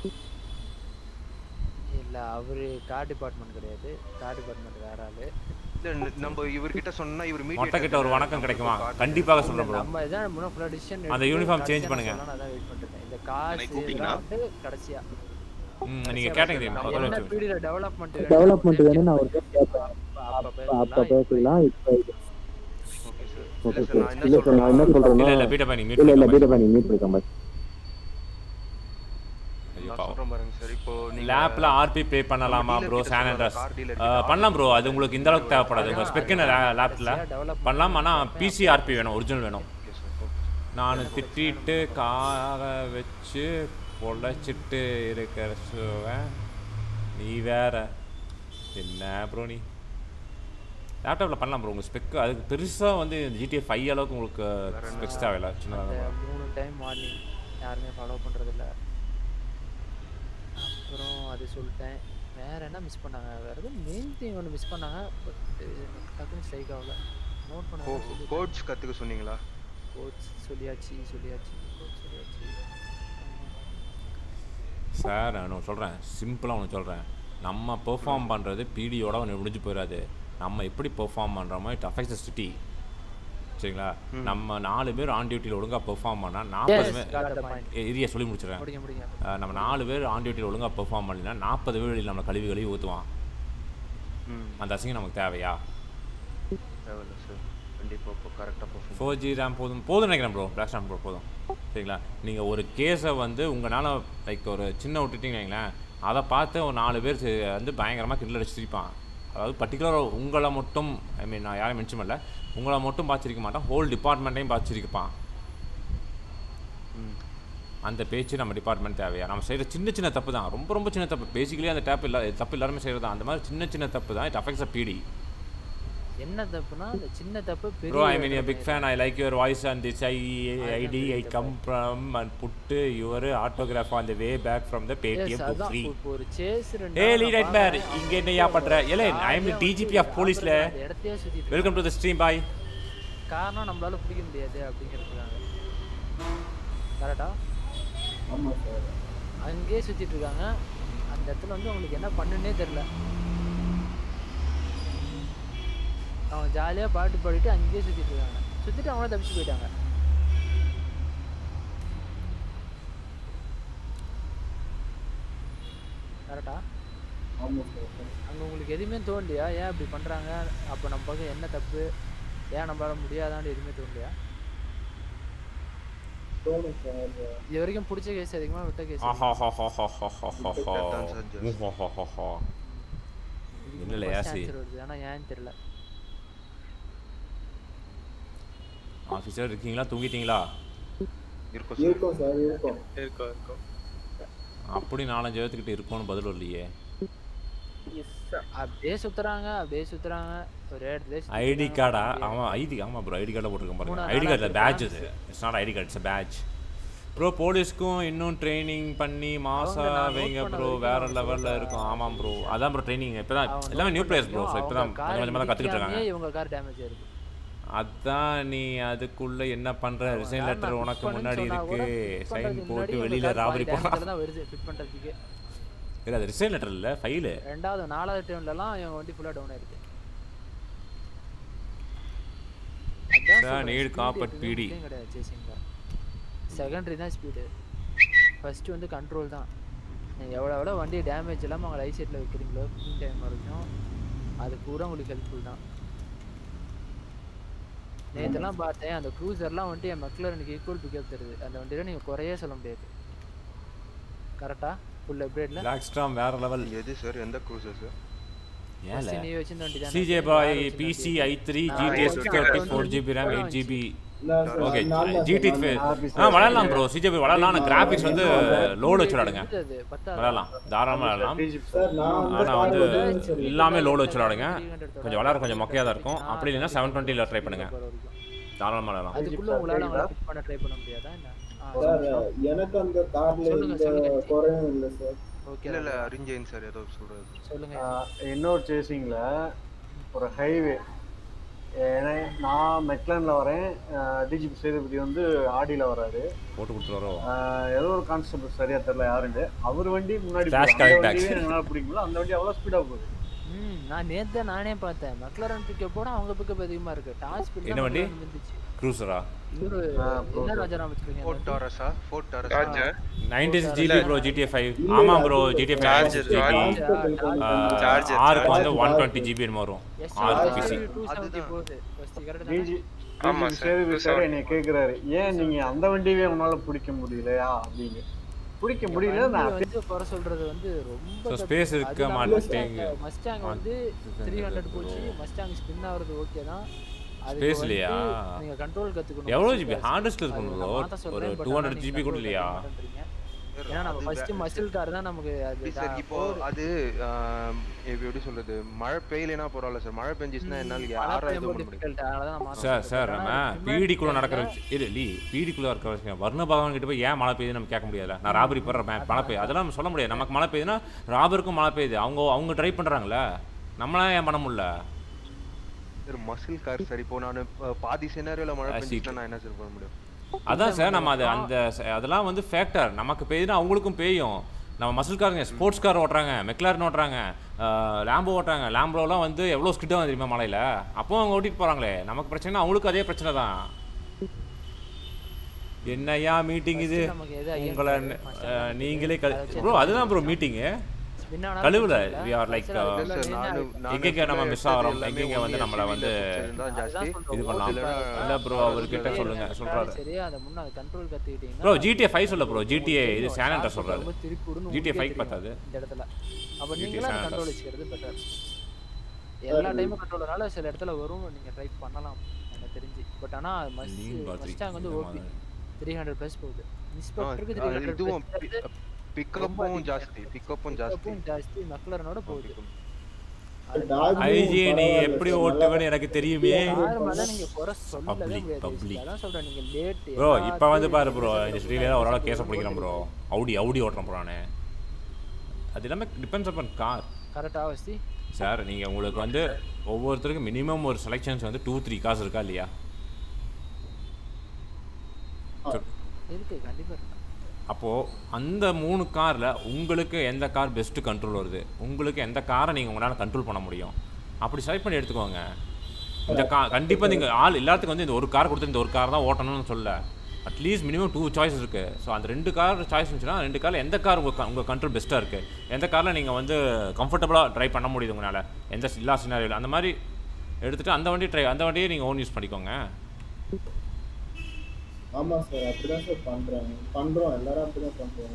இல்லை அவரு கார் டிபார்ட்மெண்ட் கிடையாது கார் டிபார்ட்மெண்ட் வேற ஆளு இல்ல ந- நம்ம இவர்கிட்ட சொன்னா இவர் மீட் மொட்டை கிட்ட ஒரு வணக்கம் கிடைக்குமா கண்டிப்பாக சொல்கிறேன் ப்ரோ நம்ம இதான் முன்ன ஃபுல்லாக டிசிஷன் அந்த யூனிஃபார்ம் சேஞ்ச் பண்ணுங்க அதான் வெயிட் பண்ணிருக்கேன் இந்த காசு கூப்பிட்டீங்களா? இதெல்லாம் வந்து கடைசியா ம், நீங்க கேட்டீங்க தெரியுமா? என்ன பதில் வச்சு. பீரியட் டெவலப்மெண்ட் டெவலப்மெண்ட் வேணும் நான் ஒரு டைம் கேட்பேன் அப்ப அப்ப பேசிக்கலாம் இப்போ ஓகே ஓகே சார் இல்ல சார் நான் என்ன சொல்றேன்னா இல்ல, இல்ல, பீட்டா பாய், நீ mute இல்ல இல்ல பண்ணிக்கோ, பீட்டா பாய், நீ mute பண்ணிக்கோ பாய். ஐயோ, நான் பாவம். சொல்றேன் பாருங்க சார் இப்போ நீங்க லேப்ல ஆர்பி பே பண்ணலாமா நம்ம ப்ரோ dealer சான் கிட்ட அண்ட்ரஸ் சொல்லுங்க, car dealer பண்ணலாம் ப்ரோ அது உங்களுக்கு இந்த அளவுக்கு தேவைப்படாது உங்க ஸ்பெக்கின லேப்ல பண்ணலாம் ஆனால் பிசி ஆர்பி வேணும் ஒரிஜினல் வேணும் நான் திட்டிட்டு கார வச்சு பொழைச்சிட்டு இருக்கிற சுவன் நீ வேற என்ன ப்ரோ நீ லேப்டாப்பில் பண்ணலாம் ப்ரோ உங்கள் ஸ்பெக் அதுக்கு பெருசாக வந்து ஜிடிஏ ஃபைவ் அளவுக்கு உங்களுக்கு ஸ்பெக்ஸ் தேவையில்ல அந்த சின்னதாக மூணு டைம் மார்னிங் யாருமே ஃபாலோ பண்றதில்ல அப்புறம் அது சொல்லிட்டேன் வேற என்ன மிஸ் பண்ணாங்க வேற எதுவும் மெயின் திங் ஒன்று மிஸ் பண்ணாங்க பட் டக்குன்னு ஸ்ட்ரைக் ஆகல நோட் பண்ண கோட்ஸ் கத்துக்க சொன்னீங்களா கோச் சொல்லியாச்சு சொல்லியாச்சு coach சொல்லியாச்சு சார் நான் ஒன்று சொல்கிறேன் சிம்பிளாக ஒன்று சொல்கிறேன் நம்ம பெர்ஃபார்ம் பண்ணுறது பிடியோட ஒன்று முடிஞ்சு போயிடாது நம்ம எப்படி பெர்ஃபார்ம் பண்ணுறோமோ இட் அஃபெக்ட்ஸ் த சிட்டி சரிங்களா நம்ம நாலு பேர் ஆன் டியூட்டியில் ஒழுங்காக பெர்ஃபார்ம் பண்ணால் நாற்பது Yes, got the point. பேர் ஏரியா சொல்லி முடிச்சிடுறேன் முடிங்க, முடிங்க. அஹ் நம்ம நாலு பேர் ஆன் டியூட்டியில் ஒழுங்காக பெர்ஃபார்ம் பண்ணலைன்னா நாற்பது பேர் வெளியில் நம்ம கழுவி கழுவி ஊற்றுவான் அந்த அசிங்கம் நமக்கு தேவையா தேவையில்ல சார் கண்டிப்பா இப்போ கரெக்டாக பர்ஃபார்ம் ஃபோர் ஜி ரேம் போதும் போதும் நினைக்கிறேன் ப்ரோ ஃப்ளாஷ் ரேம் ப்ரோ போதும் சரிங்களா நீங்கள் ஒரு கேஸை வந்து உங்களால் லைக் ஒரு சின்ன விட்டுட்டீங்கன்னு வைங்களேன் அதை பார்த்து ஒரு நாலு பேர் சி- வந்து பயங்கரமாக கிண்டல் அடிச்சு சிரிப்பான் அதாவது பர்டிகுலராக உங்களை மட்டும் ஐ மீன் நான் யாரையும் மென்ஷன் பண்ணல உங்களை மட்டும் பார்த்துருக்க மாட்டேன் ஹோல் டிபார்ட்மெண்ட்டையும் பார்த்துருப்பான் அந்த பேச்சு நம்ம டிபார்ட்மெண்ட் தேவையா நம்ம செய்கிற சின்ன சின்ன தப்பு தான் ரொம்ப ரொம்ப சின்ன தப்பு பேசிக்கலி அந்த டேப் இல்லை தப்பு எல்லாருமே செய்கிறது தான் அந்த மாதிரி சின்ன சின்ன தப்பு தான் இட் அஃபெக்ட்ஸ் அ பிடி என்ன தப்புனா அந்த சின்ன தப்பு பெரிய Bro, I mean, a இடத்துல big fan. I like your voice and this I, ID I come from and put your autograph on the way back from the Yes, Paytm for அதான் free. இப்போ ஒரு chase ரெண்டு Hey, நாள் lead நான் nightmare. பார்க்கறேன். இங்க என்னையா பண்ற? ஏலே, I am the DGP of policeல. அந்த இடத்தையே சுத்திட்டு Welcome to the stream, bye. காரணம் நம்மளால பிடிக்க முடியாது அப்படிங்கிறதுக்காக கரெக்டா ஆமா சார் அங்கேயே சுத்திட்டு இருக்காங்க அந்த இடத்துல வந்து அவங்களுக்கு என்ன பண்ணுன்னே தெரியல அவங்க ஜாலியா பாட்டு பாடிட்டு அங்கேயே சுத்திட்டு இருக்காங்க சுத்திட்டு அவங்கள தப்பிச்சு போயிட்டாங்க கரெக்டா ஆமா சார் அங்க உங்களுக்கு எதுவுமே தோணலையா ஏன் இப்படி பண்றாங்க அப்ப நம்ம பக்கம் என்ன தப்பு ஏன் நம்மளால முடியாதான்னு எதுவுமே தோணலையா தோணும் சார் இது வரைக்கும் பிடிச்ச கேஸ் அதிகமா விட்ட கேஸ் என்னல யாசி வருது ஆனா ஏன்னு தெரியல ஆஃபீஸர் இருக்கீங்களா தூங்கிட்டீங்களா இருக்கும் சார் இருக்கும் இருக்கும் இருக்கும் அப்படி நாலஞ்சு பேர்த்துக்கிட்ட இருக்கும்னு பதில் வரலையே அப்படியே சுத்துறாங்க அப்படியே சுத்துறாங்க ஒரே இடத்துல ஐடி கார்டா ஆமாம் ஐடி ஆமாம் ப்ரோ ஐடி கார்டில் போட்டிருக்கேன் பாருங்க மூணு ஐடி நாளா கார்டில் பேட்ச் இது இருக்கு. It's not ID card it's badge bro போலீஸ்க்கும் இன்னும் ட்ரைனிங் பண்ணி மாசா அவங்க நான் note வைங்க பண்ண ப்ரோ வரைக்கும் வேற அவங்க லெவலில் சொல்ற- இருக்கும் ஆமாம் ப்ரோ அதான் ப்ரோ ட்ரைனிங் இப்போ தான் அவங்க எல்லாமே note நியூ பிளேயர்ஸ் ப்ரோ பண்ண ஸோ இப்போ தான் அவங்க கொஞ்சம் கொஞ்சமாக தான் கற்றுக்கிட்டு இடிக்காமயே இருக்காங்க இவங்க கார் டேமேஜ் ஆயிருக்கு அதான் நீ அதுக்குள்ள என்ன பண்ற ரிசைன் கார் லெட்டர் நான் உனக்கு fit முன்னாடி பண்ணுன்னு சொன்னா இருக்கு கூட fit சைன் பண்றதுக்கு போட்டு முன்னாடி வெளியில இவங்க car ராபரி பாதி போடுறான் damage ல தான் வருது ஃபிட் பண்றதுக்கு இல்லை அது ரிசைன் லெட்டர் இல்லை ஃபைலு ரெண்டாவது நாலாவது டைம்லலாம் இவங்க வண்டி ஃபுல்லா டவுன் ஆயிருக்கு Sir, need carpet PD. கிடையாது சேசிங்ல செகண்டரி தான் ஸ்பீடு ஃபர்ஸ்ட் வந்து கண்ட்ரோல் தான் நீங்கள் எவ்வளோ எவ்வளோ வண்டி டேமேஜ் இல்லாமல் அவங்க ரைட் சைடில் வைக்கிறீங்களோ ஃபில் டைம் வரைக்கும் அது பூரா உங்களுக்கு ஹெல்ப்ஃபுல் தான் நேற்றுலாம் பார்த்தேன் அந்த க்ரூசர்லாம் வந்துட்டு என் மக்லரனுக்கு ஈக்குவல் பிக்கப் தருது அந்த வண்டியில் நீங்கள் குறையே சொல்ல முடியாது கரெக்டா ஃபுல் அப்டேட்ல பிளாக் ஸ்டாம் வேற லெவல் எது சார் எந்த க்ரூசர் சார் First நீ வச்சிருந்த வண்டி தானே? சிஜே வேற பாய் வச்சிருந்த பிசி வண்டி. ஐ த்ரீ நான் ஜிடிஎஸ் வந்து சிக்ஸ் தேர்ட்டி வந்து ஃபோர் ஜிபி ரேம் எயிட் வந்துச்சு. ஜிபி நான் சார், ஓகே நான் தான் ஜிடி சார், நான் தான். ஆ விளையாடலாம் ப்ரோ சிஜே விளையாடலாம் ஆனால் கிராஃபிக்ஸ் வந்து லோடு வச்சு விளையாடுங்க அது பத்தாது. விளையாடலாம் தாராளமாக விளையாடலாம் சார், நான் அந்த ஆனால் வந்து கார்டு வந்து எல்லாமே லோடு வச்சு விளையாடுங்க கொஞ்சம் விளையாட கொஞ்சம் மொக்கையாக தான் இருக்கும் அப்படி இல்லைன்னா செவன் டுவெண்ட்டியில் ட்ரை பண்ணுங்க தாராளமாக விளையாடலாம் அதுக்குள்ள உங்களால அவங்கள pick பண்ண ட்ரை பண்ண முடியாதா என்ன ஆ, சார் சொல்லுங்க. எனக்கு அந்த கார்ல சொல்லுங்க, எந்த சொல்லுங்க. குறையும் இல்லை சார் ஓகே இல்ல இல்ல அறிஞ்சேன் சார் ஏதோ சொல்றது சொல்லுங்க ஆஹ் இன்னொரு சேசிங்கில் ஒரு ஹைவே ஏன்னா நான் மெக்லானில் வரேன் டிஜிபி சேதுபதி வந்து ஆடியில் வராரு போட்டு கொடுத்துருவாரோ ஆஹ் ஏதோ ஒரு கான்ஸ்டபிள் சரியா தெரியல யாருன்னு அவர் வண்டி முன்னாடி Flash போகுது. அந்த correct வண்டியே tax. எங்களால் பிடிக்கும்ல அந்த வண்டி அவ்வளோ ஸ்பீடாக போகுது ம் நான் நேத்து நானே பார்த்தேன் மெக்லரன் பிக்கப் போட அவங்க பிக்கப் அதிகமா இருக்கு டாஸ் ஸ்பீட் என்ன வண்டி க்ரூசரா இவரு என்ன ராஜாராம் வச்சிருக்கீங்க ஃபோர்ட் டாரஸா Ford Taurus Charger. Ninety six GB bro GTA five ஆமாம் bro GTA five Charger, GB Charger, ஆறுக்கு வந்து Charger. ஒன் டுவெண்ட்டி ஜிபி என்னமோ வரும் ஆறு பிசி டூ செவன்ட்டி போகுது ஃபர்ஸ்ட் கரெக்ட் டிஜி ஆமா டிஜி sir, Sethupathi two sir seventy என்னை கேட்குறாரு ஏன் நீங்கள் அந்த வண்டியவே உங்களால் பிடிக்க முடியலையா அப்படின்னு பிடிக்க முடியல நான் வந்து குறை சொல்றது வந்து ரொம்ப So, தப்பு. space இருக்க அது இல்லாம மாட்டேங்குது. Mustang- Mustang வந்து த்ரீ ஹண்ட்ரட் போச்சு மஸ்டாங் ஸ்பின் ஆகுறது ஓகே தான் அதுக்கு Space வந்து இல்லையா? நீங்க கண்ட்ரோல் கத்துக்கணும் எவ்வளோ first ஜிபி class. ஹார்டஸ்ட்ல அது இருக்கணும் நான் ப்ரோ மாத்த ஒரு சொல்றேன், but டூ ஆனா ஹண்ட்ரட் நீங்க ஜிபி கூட control இல்லையா கத்துக்க மாட்டேன்றீங்க. ஏன்னா நம்ம அது ஃபர்ஸ்ட் வே- மசில் கார் தான் நமக்கு அது எப்படி சார் இப்போ அது ஆஹ், இப்ப எப்படி சொல்றது மழை பெய்யலைன்னா பரவாயில்ல சார் மழை பெஞ்சிச்சுன்னா என்னால யாரும் இது பண்ண முடியும் சார் சார் நம்ம பீடிக்குள்ள நடக்கிற வச்சு இது லீ பீடிக்குள்ள இருக்கிற விஷயம் வர்ண பகவான் கிட்ட போய் ஏன் மழை பெய்யுது நம்ம கேட்க முடியாதுல நான் ராபரி போடுற மழை பெய்யுது அதெல்லாம் நம்ம சொல்ல முடியாது நமக்கு மழை பெய்யுதுன்னா ராபருக்கும் மழை பெய்யுது அவங்க அவங்க ட்ரை பண்றாங்கல்ல நம்மளாம் ஏன் பண்ண முடியல சார் மசில் கார் சார் இப்போ நான் பாதி சினாரியோல மழை I see. பெஞ்சிச்சுன்னா நான் என்ன சார் பண்ண முடியும் அதான் சார் நம்ம அது அந்த ச- அதெல்லாம் வந்து ஃபேக்டர் நமக்கு பெய்யுதுன்னா அவங்களுக்கும் பெய்யும் நம்ம மசில்காரங்க ஸ்போர்ட்ஸ் கார் ஓட்டுறாங்க மெக்லாரன் ஓட்டுறாங்க லேம்போ ஓட்டுறாங்க லேம்போலாம் வந்து எவ்வளோ ஸ்கிட்டாக தெரியுமா மலையில் அப்போ அவங்க ஓட்டிட்டு போகிறாங்களே நமக்கு பிரச்சனை அவங்களுக்கும் அதே பிரச்சனை தான் என்னையா மீட்டிங் இது First நமக்கு எது ஐயம் உங்களை இருக்காது. First அஹ், நமக்கு நீங்களே கழு அதை வச்சு ப்ரோ அதுதான் ப்ரோ மீட்டிங்கு Spin ஆனாலும் கழுவுல பிரச்சனை இல்ல. வி ஆர் லைக் Actually அது சார் உள்ள நானு main நானு எங்கெங்க நம்ம full-ஆ மிஸ் எடுத்தது ஆகிறோம் எல்லாமே எங்கெங்க வந்து only நம்மளை SUV வந்து தான் ஜாஸ்தி இது பண்ணலாம் இல்லை ப்ரோ அவர்கிட்ட சொல்லுங்க சொல்கிறாரு சரி அதை முன்ன அதை கண்ட்ரோல் கத்துக்கிட்டீங்கன்னா ப்ரோ ஜிடிஏ ஃபைவ் சொல்ல ப்ரோ ஜிடிஏ இது சேனன்ற சொல்கிறாரு ரொம்ப திருப்பி விடணும் ஜிடிஏ உங்களுக்கே ஃபைவ் தெரியும் பார்த்தாது இந்த இடத்துல அப்ப GTA நீங்களும் San கண்ட்ரோல் Andreas. வச்சுக்கிறது பெட்டர் எல்லா டைமும் கண்ட்ரோலனால சில இடத்துல வரும் நீங்க ட்ரை பண்ணலாம் எனக்கு தெரிஞ்சு பட் ஆனா மஸ் Lean battery. மஸ்டாங் வந்து இந்த ஓபி மாதிரி. த்ரீ ஹண்ட்ரட் ப்ளஸ் போகுது ஆ, இன்ஸ்பெக்டருக்கு த்ரீ அது ஹண்ட்ரட் இதுவும் பிக்கப்பும் ஜாஸ்தி பிக்கப்பும் ஜாஸ்தி பிக்கப்பும் ஜாஸ்தி மக்லரனோட போகுது ஐஜி நீ எப்படி ஓட்டுவேன்னு எனக்கு தெரியுமே யார் மேல நீங்க குறை சொல்லவே பப்ளிக் முடியாது பப்ளிக் அதான் சொல்றேன் நீங்க லேட் ப்ரோ இப்போ வந்து பாரு ப்ரோ இந்த ஸ்ரீல ஒரு ஆள் கேஸை பிடிக்கிறேன் ப்ரோ அவுடி அவுடி ஓட்டுறேன் ப்ரோ நான் அது எல்லாமே டிபெண்ட்ஸ் அப்பான் கார் கரெக்டா அவஸ்தி சார் நீங்கள் உங்களுக்கு வந்து ஒவ்வொருத்தருக்கும் மினிமம் ஒரு செலெக்ஷன்ஸ் வந்து டூ த்ரீ காசு இருக்கா இல்லையா இருக்கு கண்டிப்பா இருக்கு அப்போது அந்த மூணு காரில் உங்களுக்கு எந்த கார் பெஸ்ட்டு கண்ட்ரோல் வருது உங்களுக்கு எந்த காரை நீங்கள் உங்களால் கண்ட்ரோல் பண்ண முடியும் அப்படி செலக்ட் பண்ணி எடுத்துக்கோங்க இந்த கா கண்டிப்பாக நீங்கள் ஆள் எல்லாத்துக்கும் வந்து இந்த ஒரு கார் கொடுத்து இந்த ஒரு கார் தான் ஓட்டணும்னு சொல்ல அட்லீஸ்ட் மினிமம் டூ சாய்ஸ் இருக்குது ஸோ அந்த ரெண்டு கார் சாய்ஸ் இருந்துச்சுன்னா ரெண்டு காரில் எந்த கார் உங்கள் உங்கள் கண்ட்ரோல் பெஸ்ட்டாக இருக்குது எந்த காரில் நீங்கள் வந்து கம்ஃபர்டபுளாக ட்ரைவ் பண்ண முடியுது உங்களால் எந்த எல்லா சினாரியில் அந்த மாதிரி எடுத்துகிட்டு அந்த வண்டி ட்ரை அந்த வண்டியை நீங்கள் ஓன் யூஸ் பண்ணிக்கோங்க ஆமா சார் அப்படிதான் சார் பண்றாங்க பண்றோம் எல்லாரும் அப்படிதான் பண்றோம்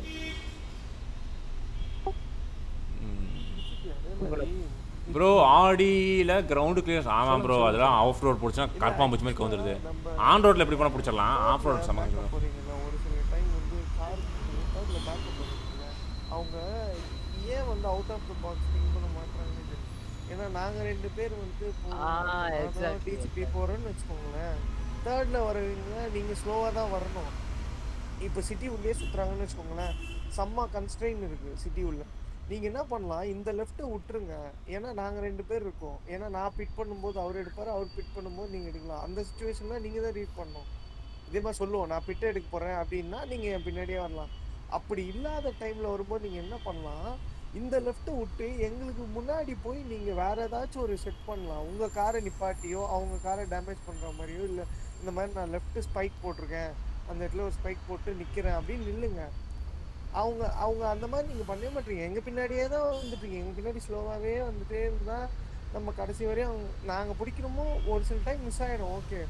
ப்ரோ ஆடியில் கிரவுண்டு கிளியர்ஸ் ஆமாம் ப்ரோ அதெல்லாம் ஆஃப் ரோட் பிடிச்சா கற்பாம்பூச்சி மாதிரி வந்துடுது ஆன் ரோட்டில் எப்படி பண்ண பிடிச்சிடலாம் ஆஃப் ரோட் சமங்க போறீங்களா ஒரு சில டைம் வந்து கார் கார்ல பேக்கப் பண்ணுறீங்களா அவங்க ஏன் வந்து out of the box think பண்ண மாட்டாங்கன்னு தெரியல. ஏன்னா நாங்க ரெண்டு பேர் வந்து ஆ, exactly, டிசிபி போறோம்னு வச்சுக்கோங்களேன் தேர்ட்ல வருவீங்க நீங்க ஸ்லோவா தான் வரணும் இப்போ சிட்டி உள்ளே சுத்துறாங்கன்னு வச்சுக்கோங்களேன் செம்ம கன்ஸ்ட்ரெயின் இருக்கு சிட்டி உள்ள நீங்க என்ன பண்ணலாம் இந்த லெஃப்ட்டை விட்டுருங்க ஏன்னா நாங்க ரெண்டு பேர் இருக்கோம் ஏன்னா நான் பிட் பண்ணும்போது அவர் எடுப்பாரு அவர் பிட் பண்ணும்போது நீங்க எடுக்கலாம் அந்த சுச்சுவேஷன்ல நீங்க தான் ரீட் பண்ணணும் இதே மாதிரி சொல்லுவோம் நான் பிட் எடுக்க போறேன் அப்படின்னா நீங்க என் பின்னாடியே வரலாம் அப்படி இல்லாத டைம்ல வரும்போது நீங்க என்ன பண்ணலாம் இந்த லெஃப்ட்டை விட்டு எங்களுக்கு முன்னாடி போய் நீங்க வேற ஏதாச்சும் ஒரு செட் பண்ணலாம் உங்க காரை நிப்பாட்டியோ அவங்க காரை டேமேஜ் பண்ற மாதிரியோ இல்ல இந்த மாதிரி நான் லெஃப்ட் ஸ்பைக் போட்டிருக்கேன் அந்த இடத்துல ஒரு ஸ்பைக் போட்டு நிக்கிறேன் அப்படின்னு நில்லுங்க அவங்க அவங்க அந்த மாதிரி நீங்க பண்ணவே மாட்டீங்க எங்க பின்னாடியே தான் வந்துட்டீங்க எங்க பின்னாடி ஸ்லோவாவே வந்துட்டே இருந்தா நம்ம கடைசி வரையும் அவங்க- நாங்க பிடிக்கிறோமோ ஒரு சில டைம் மிஸ் ஆயிடும் ஓகே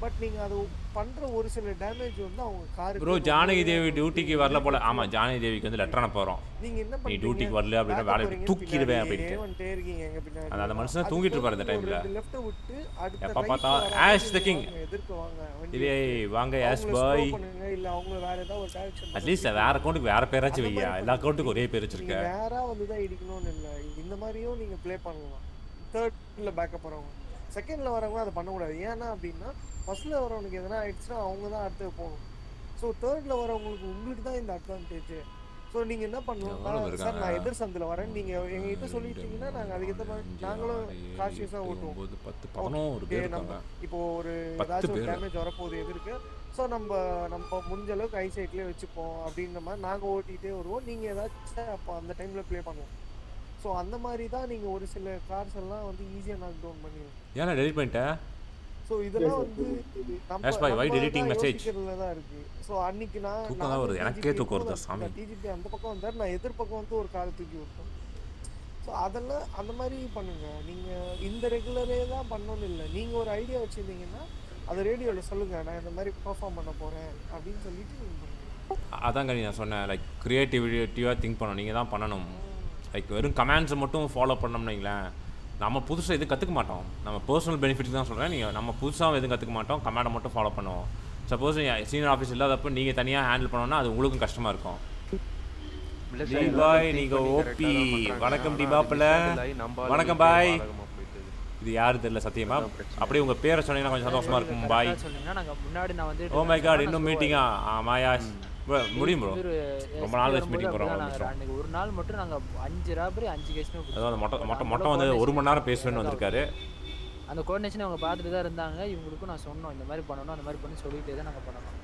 பட் நீங்க அது பண்ற ஒரு சில டேமேஜ் வந்து அவங்க காருக்கு ப்ரோ ஜானகி தேவி டியூட்டிக்கு வரல போல ஆமாம் ஜானகி தேவிக்கு வந்து லெட்டர் அனுப்புறோம் நீங்க என்ன நீ பண்றீங்க டியூட்டிக்கு வரல அப்படின்னா back வேலையை போறீங்க, தூக்கிடுவேன் பின்னாடி அப்படின்ட்டு வந்துட்டே இருக்கீங்க எங்க பின்னாடி அந்த அந்த மனுஷன் அதுக்கு தூங்கிட்டு இருப்பாரு இந்த ஒரு டைமில் ரெண்டு left அ விட்டு அடுத்த எப்போ right பார்த்தா வர ஆஷ் த மாதிரி கிங் வாங்க, எதிர்க்க வாங்க வண்டி இல்லையே வாங்க ஆஷ் அவங்கள பாய் slow பண்ணுங்க இல்ல அவங்க வேற ஏதாவது ஒரு டைரக்ஷன் அட்லீஸ்ட் வேற அக்கௌண்ட்டுக்கு வேற பேராச்சும் வையா எல்லா அக்கௌண்ட்டுக்கும் ஒரே பேர் வச்சிருக்க நீங்க நேரா வந்து தான் இடிக்கணும்னு இல்ல இந்த மாதிரியும் நீங்க ப்ளே பண்ணலாம் தேர்ட்ல பேக்கப் வரவங்க செகண்ட்ல வரவங்க அதை பண்ணக்கூடாது ஏன்னா அப்படின்னா ஃபர்ஸ்ட்ல வரவனுக்கு எதனா ஆயிடுச்சுன்னா அவங்க தான் அடுத்து போகணும் ஸோ தேர்ட்ல வரவங்களுக்கு உங்களுக்கு தான் இந்த அட்வான்டேஜ் ஸோ நீங்க என்ன பண்ணணும் எவ்வளவு நான் சார் நான் இருக்காங்க? எதிர் சந்தில் வரேன் நீங்க எங்ககிட்ட சொல்லிட்டீங்கன்னா நாங்க அதுக்கேற்ற மாதிரி நாங்களும் காஷியஸா ஓட்டுவோம் ஒன்பது பத்து பதினோரு பேர் Okay, நம்ம இருக்காங்க இப்போ ஒரு பத்து ஏதாச்சும் ஒரு பேர். டேமேஜ் வரப்போகுது எதிர்க்கு ஸோ நம்ம நம்ம முடிஞ்ச அளவுக்கு ஐ சைட்லேயே வச்சுப்போம் அப்படின்ற மாதிரி நாங்கள் ஓட்டிகிட்டே வருவோம் நீங்கள் ஏதாச்சும் அப்போ அந்த டைமில் ப்ளே பண்ணுவோம் ஸோ அந்த மாதிரி தான் நீங்கள் ஒரு சில கார்ஸ் எல்லாம் வந்து ஈஸியாக நாக் டவுன் பண்ணிடுவோம் ஏன்னா டெலிட் பண்ணிட்டேன் ஸோ இதெல்லாம் வந்து நம்ம Yes, bye. Why நம்ம deleting தான் message? யோசிக்கிறதுல தான் இருக்கு ஸோ அன்னைக்கு நான் தூக்கம் தான் வருது. எனக்கே தூக்கம் வருதா சாமி? டிஜிபி அந்த பக்கம் வந்தார் நான் எதிர்பக்கம் வந்து ஒரு காரை தூக்கி விட்டோம் ஸோ அதெல்லாம் அந்த மாதிரி பண்ணுங்க நீங்க இந்த ரெகுலரே தான் பண்ணணும்னு இல்லை நீங்க ஒரு ஐடியா வச்சிருந்தீங்கன்னா அதை ரேடியோவில் சொல்லுங்க நான் இந்த மாதிரி பெர்ஃபார்ம் பண்ண போறேன் அப்படின்னு சொல்லிட்டு நீங்க பண்ணுங்க அதான் கனி நான் சொன்னேன் லைக் க்ரியேட்டிவிட்டியாக திங்க் பண்ணணும் நீங்கள் தான் பண்ணணும் லைக் வெறும் கமாண்ட்ஸை மட்டும் ஃபாலோ பண்ணோம்னு வைங்களேன் நம்ம புதுசாக எதுவும் கற்றுக்க மாட்டோம் நம்ம பர்சனல் பெனிஃபிட் தான் சொல்கிறேன் நீங்கள் நம்ம புதுசாக எதுவும் கற்றுக்க மாட்டோம் கமாண்டை மட்டும் ஃபாலோ பண்ணுவோம் சப்போஸ் சீனியர் ஆஃபீஸ் இல்லாதப்போ நீங்கள் தனியாக ஹேண்டில் பண்ணோன்னா அது உங்களுக்கும் கஷ்டமாக இருக்கும் இல்ல டி சார், பாய் எல்லாரும் நீங்கள் think பண்ணி ஓபி correct ஆ தான் பண்றாங்க. வணக்கம் ஆனா டி அது பாப்பில் mishandle ஆகி நம்ம ஆளுங்களுக்கு வணக்கம் பாய் பாதகமா போயிட்டு இருக்கு. இது யாரு தெரியல சத்தியமா அப்படியே உங்கள் பேரை சொன்னீங்கன்னா கொஞ்சம் சந்தோஷமா இருக்கும் பாய் சொன்னீங்கன்னா நாங்க முன்னாடி நான் வந்து ஓ மை காட் இன்னும் மீட்டிங்கா ஆமாயா Bro, முடியும் ப்ரோ ரொம்ப நாள் கழிச்சு மீட்டிங் போகிறோம் அன்னைக்கு ஒரு நாள் மட்டும் நாங்க அஞ்சு ராபரி அஞ்சு கேஸ்மே அதாவது மொட்டை மொட்டை மொட்டை வந்து ஒரு மணி நேரம் பேசுவேன்னு வந்திருக்காரு அந்த கோஆர்டினேஷன் அவங்க பார்த்துட்டு தான் இருந்தாங்க இவங்களுக்கும் நான் சொன்னோம் இந்த மாதிரி பண்ணணும் அந்த மாதிரி பண்ணி சொல்லிட்டே தான் நாங்கள் பண்ணணும்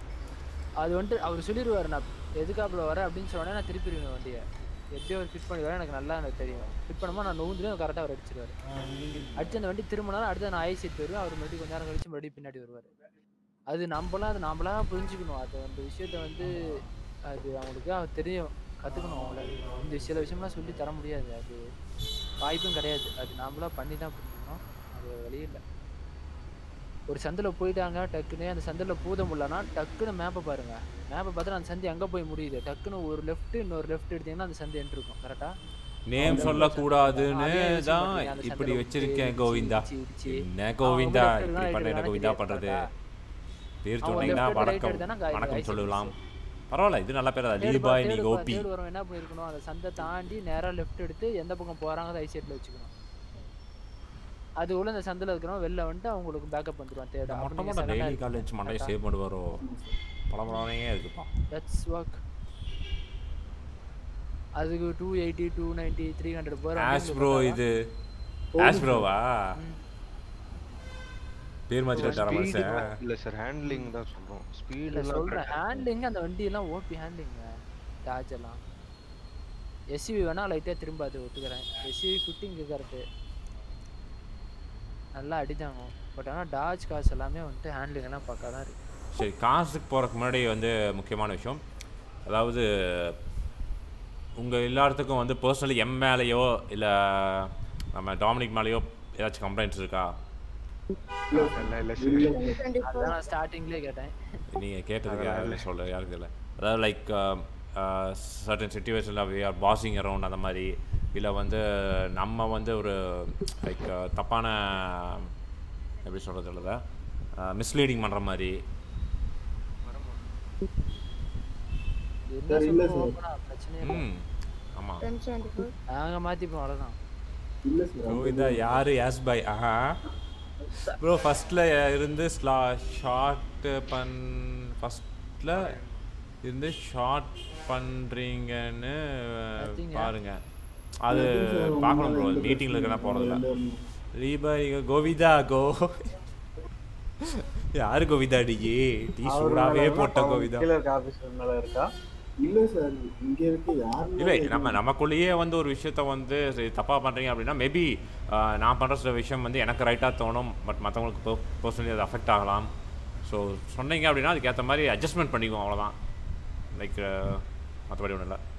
அது வந்துட்டு அவர் சொல்லிடுவார் நான் எதுக்காப்புல வரேன் அப்படின்னு சொன்னேன் நான் திருப்பிடுவேன் வண்டியை எப்படி அவர் ஃபிட் பண்ணி வரேன் எனக்கு நல்லா எனக்கு தெரியும் ஃபிட் பண்ணும்போது நான் நோந்துலேயும் கரெக்டாக அவர் அடிச்சிருவார் அடிச்சு அந்த வண்டி திரும்பினாலும் அடுத்து நான் ஐ சீட் போயிடுவேன் அவர் மறுபடியும் கொஞ்ச நேரம் கழிச்சு மறுபடியும் பின்னாடி வருவார் அது நம்மளாம் அது நம்மளாம் புரிஞ்சுக்கணும் அது அந்த விஷயத்த வந்து அது அவங்களுக்கு அது தெரியும் கற்றுக்கணும் அவங்கள இந்த சில விஷயம்லாம் சொல்லி தர முடியாது அது வாய்ப்பும் கிடையாது அது நாமளாக பண்ணி தான் புரிஞ்சுக்கணும் அது வழி இல்லை ஒரு சந்தில் போயிட்டாங்க டக்குன்னு அந்த சந்தில் பூத முடியலன்னா டக்குன்னு மேப்பை பாருங்க மேப்பை பார்த்தா அந்த சந்தி எங்கே போய் முடியுது டக்குன்னு ஒரு லெஃப்ட் இன்னொரு லெஃப்ட் எடுத்தீங்கன்னா அந்த சந்தி எண்ட் இருக்கும் கரெக்டா நேம் சொல்லக்கூடாதுன்னு தான் இப்படி வச்சிருக்கேன் கோவிந்தா என்ன கோவிந்தா இப்படி பண்ண என்ன கோவிந்தா பண்றது பேர் சொன்னீங்கன்னா வணக்கம் வணக்கம் சொல்லலாம் பரவாயில்ல இது நல்ல பேர் தான் லீ பாய் நீ கோபி தேர்ட் வரும் என்ன பண்ணிருக்கணும் அந்த சந்தை தாண்டி நேரா லெஃப்ட் எடுத்து எந்த பக்கம் போறாங்க அதை ஐசைட்ல வச்சுக்கணும் அது உள்ள இந்த சந்தில இருக்கிறவங்க வெளில வந்துட்டு அவங்களுக்கு பேக்கப் வந்துருவான் தேர்ட் மொட்டை மொட்டை டெய்லி காலேஜ் மண்டையை சேவ் பண்ணுவாரோ பலபலனே இருக்குப்பா தட்ஸ் ஒர்க் அதுக்கு two eighty two ninety three hundred போகிற ஆஷ் ப்ரோ இது ஆஷ் ப்ரோவா பேர் மாத்திட்டாரா Speed மனுஷன் தான் இல்ல சார் ஹேண்ட்லிங் தான் சொல்றோம் ஸ்பீடு இல்ல சொல்றேன் ஹேண்ட்லிங் அந்த வண்டி எல்லாம் ஓபி ஹேண்ட்லிங்க டாஜ் எல்லாம் எஸ்யூவி வேணா லைட்டா திரும்ப அது ஒத்துக்கிறேன் எஸ்யூவி ஃபிட்டிங் கரெக்டு நல்லா அடிதாங்க பட் ஆனால் டாஜ் காசு எல்லாமே வந்துட்டு ஹேண்ட்லிங் எல்லாம் பக்கா தான் இருக்கு சரி காசுக்கு போகிறதுக்கு முன்னாடி வந்து முக்கியமான விஷயம் அதாவது உங்கள் எல்லாத்துக்கும் வந்து பர்சனலி எம் மேலேயோ இல்லை நம்ம டாமினிக் மேலேயோ ஏதாச்சும் கம்ப்ளைண்ட்ஸ் இருக்கா இல்ல இல்ல சார் அதான் நான் ஸ்டார்டிங்லேயே கேட்டேன் நீங்கள் கேட்டதுக்கு யாரும் சொல்ல யாருக்கு இல்லை அதாவது லைக் சர்டன் சுச்சுவேஷனில் வி ஆர் பாசிங் அரவுண்ட் அந்த மாதிரி இல்லை வந்து நம்ம வந்து ஒரு லைக் தப்பான எப்படி சொல்கிறது இல்லை மிஸ்லீடிங் பண்ணுற மாதிரி என்ன சார், இல்ல சொல்லுவோம் சார். open ஆ, பிரச்சனையே இல்லை ம் ஆமாம் டென் செவன்டி ஃபோர் நாங்கள் மாற்றிப்போம் அவ்வளோதான் இல்ல சார் ப்ரோ இந்த யார் யாஸ் பை ஆஹா ப்ரோ ஃபஸ்ட்டில் இருந்து ஸ்லா ஷார்ட் பண் ஃபஸ்ட்டில் இருந்து ஷார்ட் பண்ணுறீங்கன்னு பாருங்க அது பார்க்கணும் ப்ரோ மீட்டிங்கில் இருக்கனா போகிறதில்ல ரீபா நீங்கள் கோவிதா கோ யாரு கோவிதா அடிக்கி டீ சூடாவே போட்ட கோவிதா கீழே இருக்க ஆஃபீஸர் மேல இருக்கா இல்ல சார் இங்க இருக்க யாருமே இல்லை நம்ம நமக்குள்ளேயே வந்து ஒரு விஷயத்த வந்து சரி, தப்பா பண்றீங்க அப்படின்னா மேபி நான் பண்ற சில விஷயம் வந்து எனக்கு ரைட்டாக தோணும் பட் மற்றவங்களுக்கு பர்சனலி அது அஃபெக்ட் ஆகலாம் ஸோ சொன்னீங்க அப்படின்னா அதுக்கேற்ற மாதிரி அட்ஜஸ்ட்மெண்ட் பண்ணிக்குவோம் அவ்வளோதான் லைக் மற்றபடி ஒன்றும் இல்லை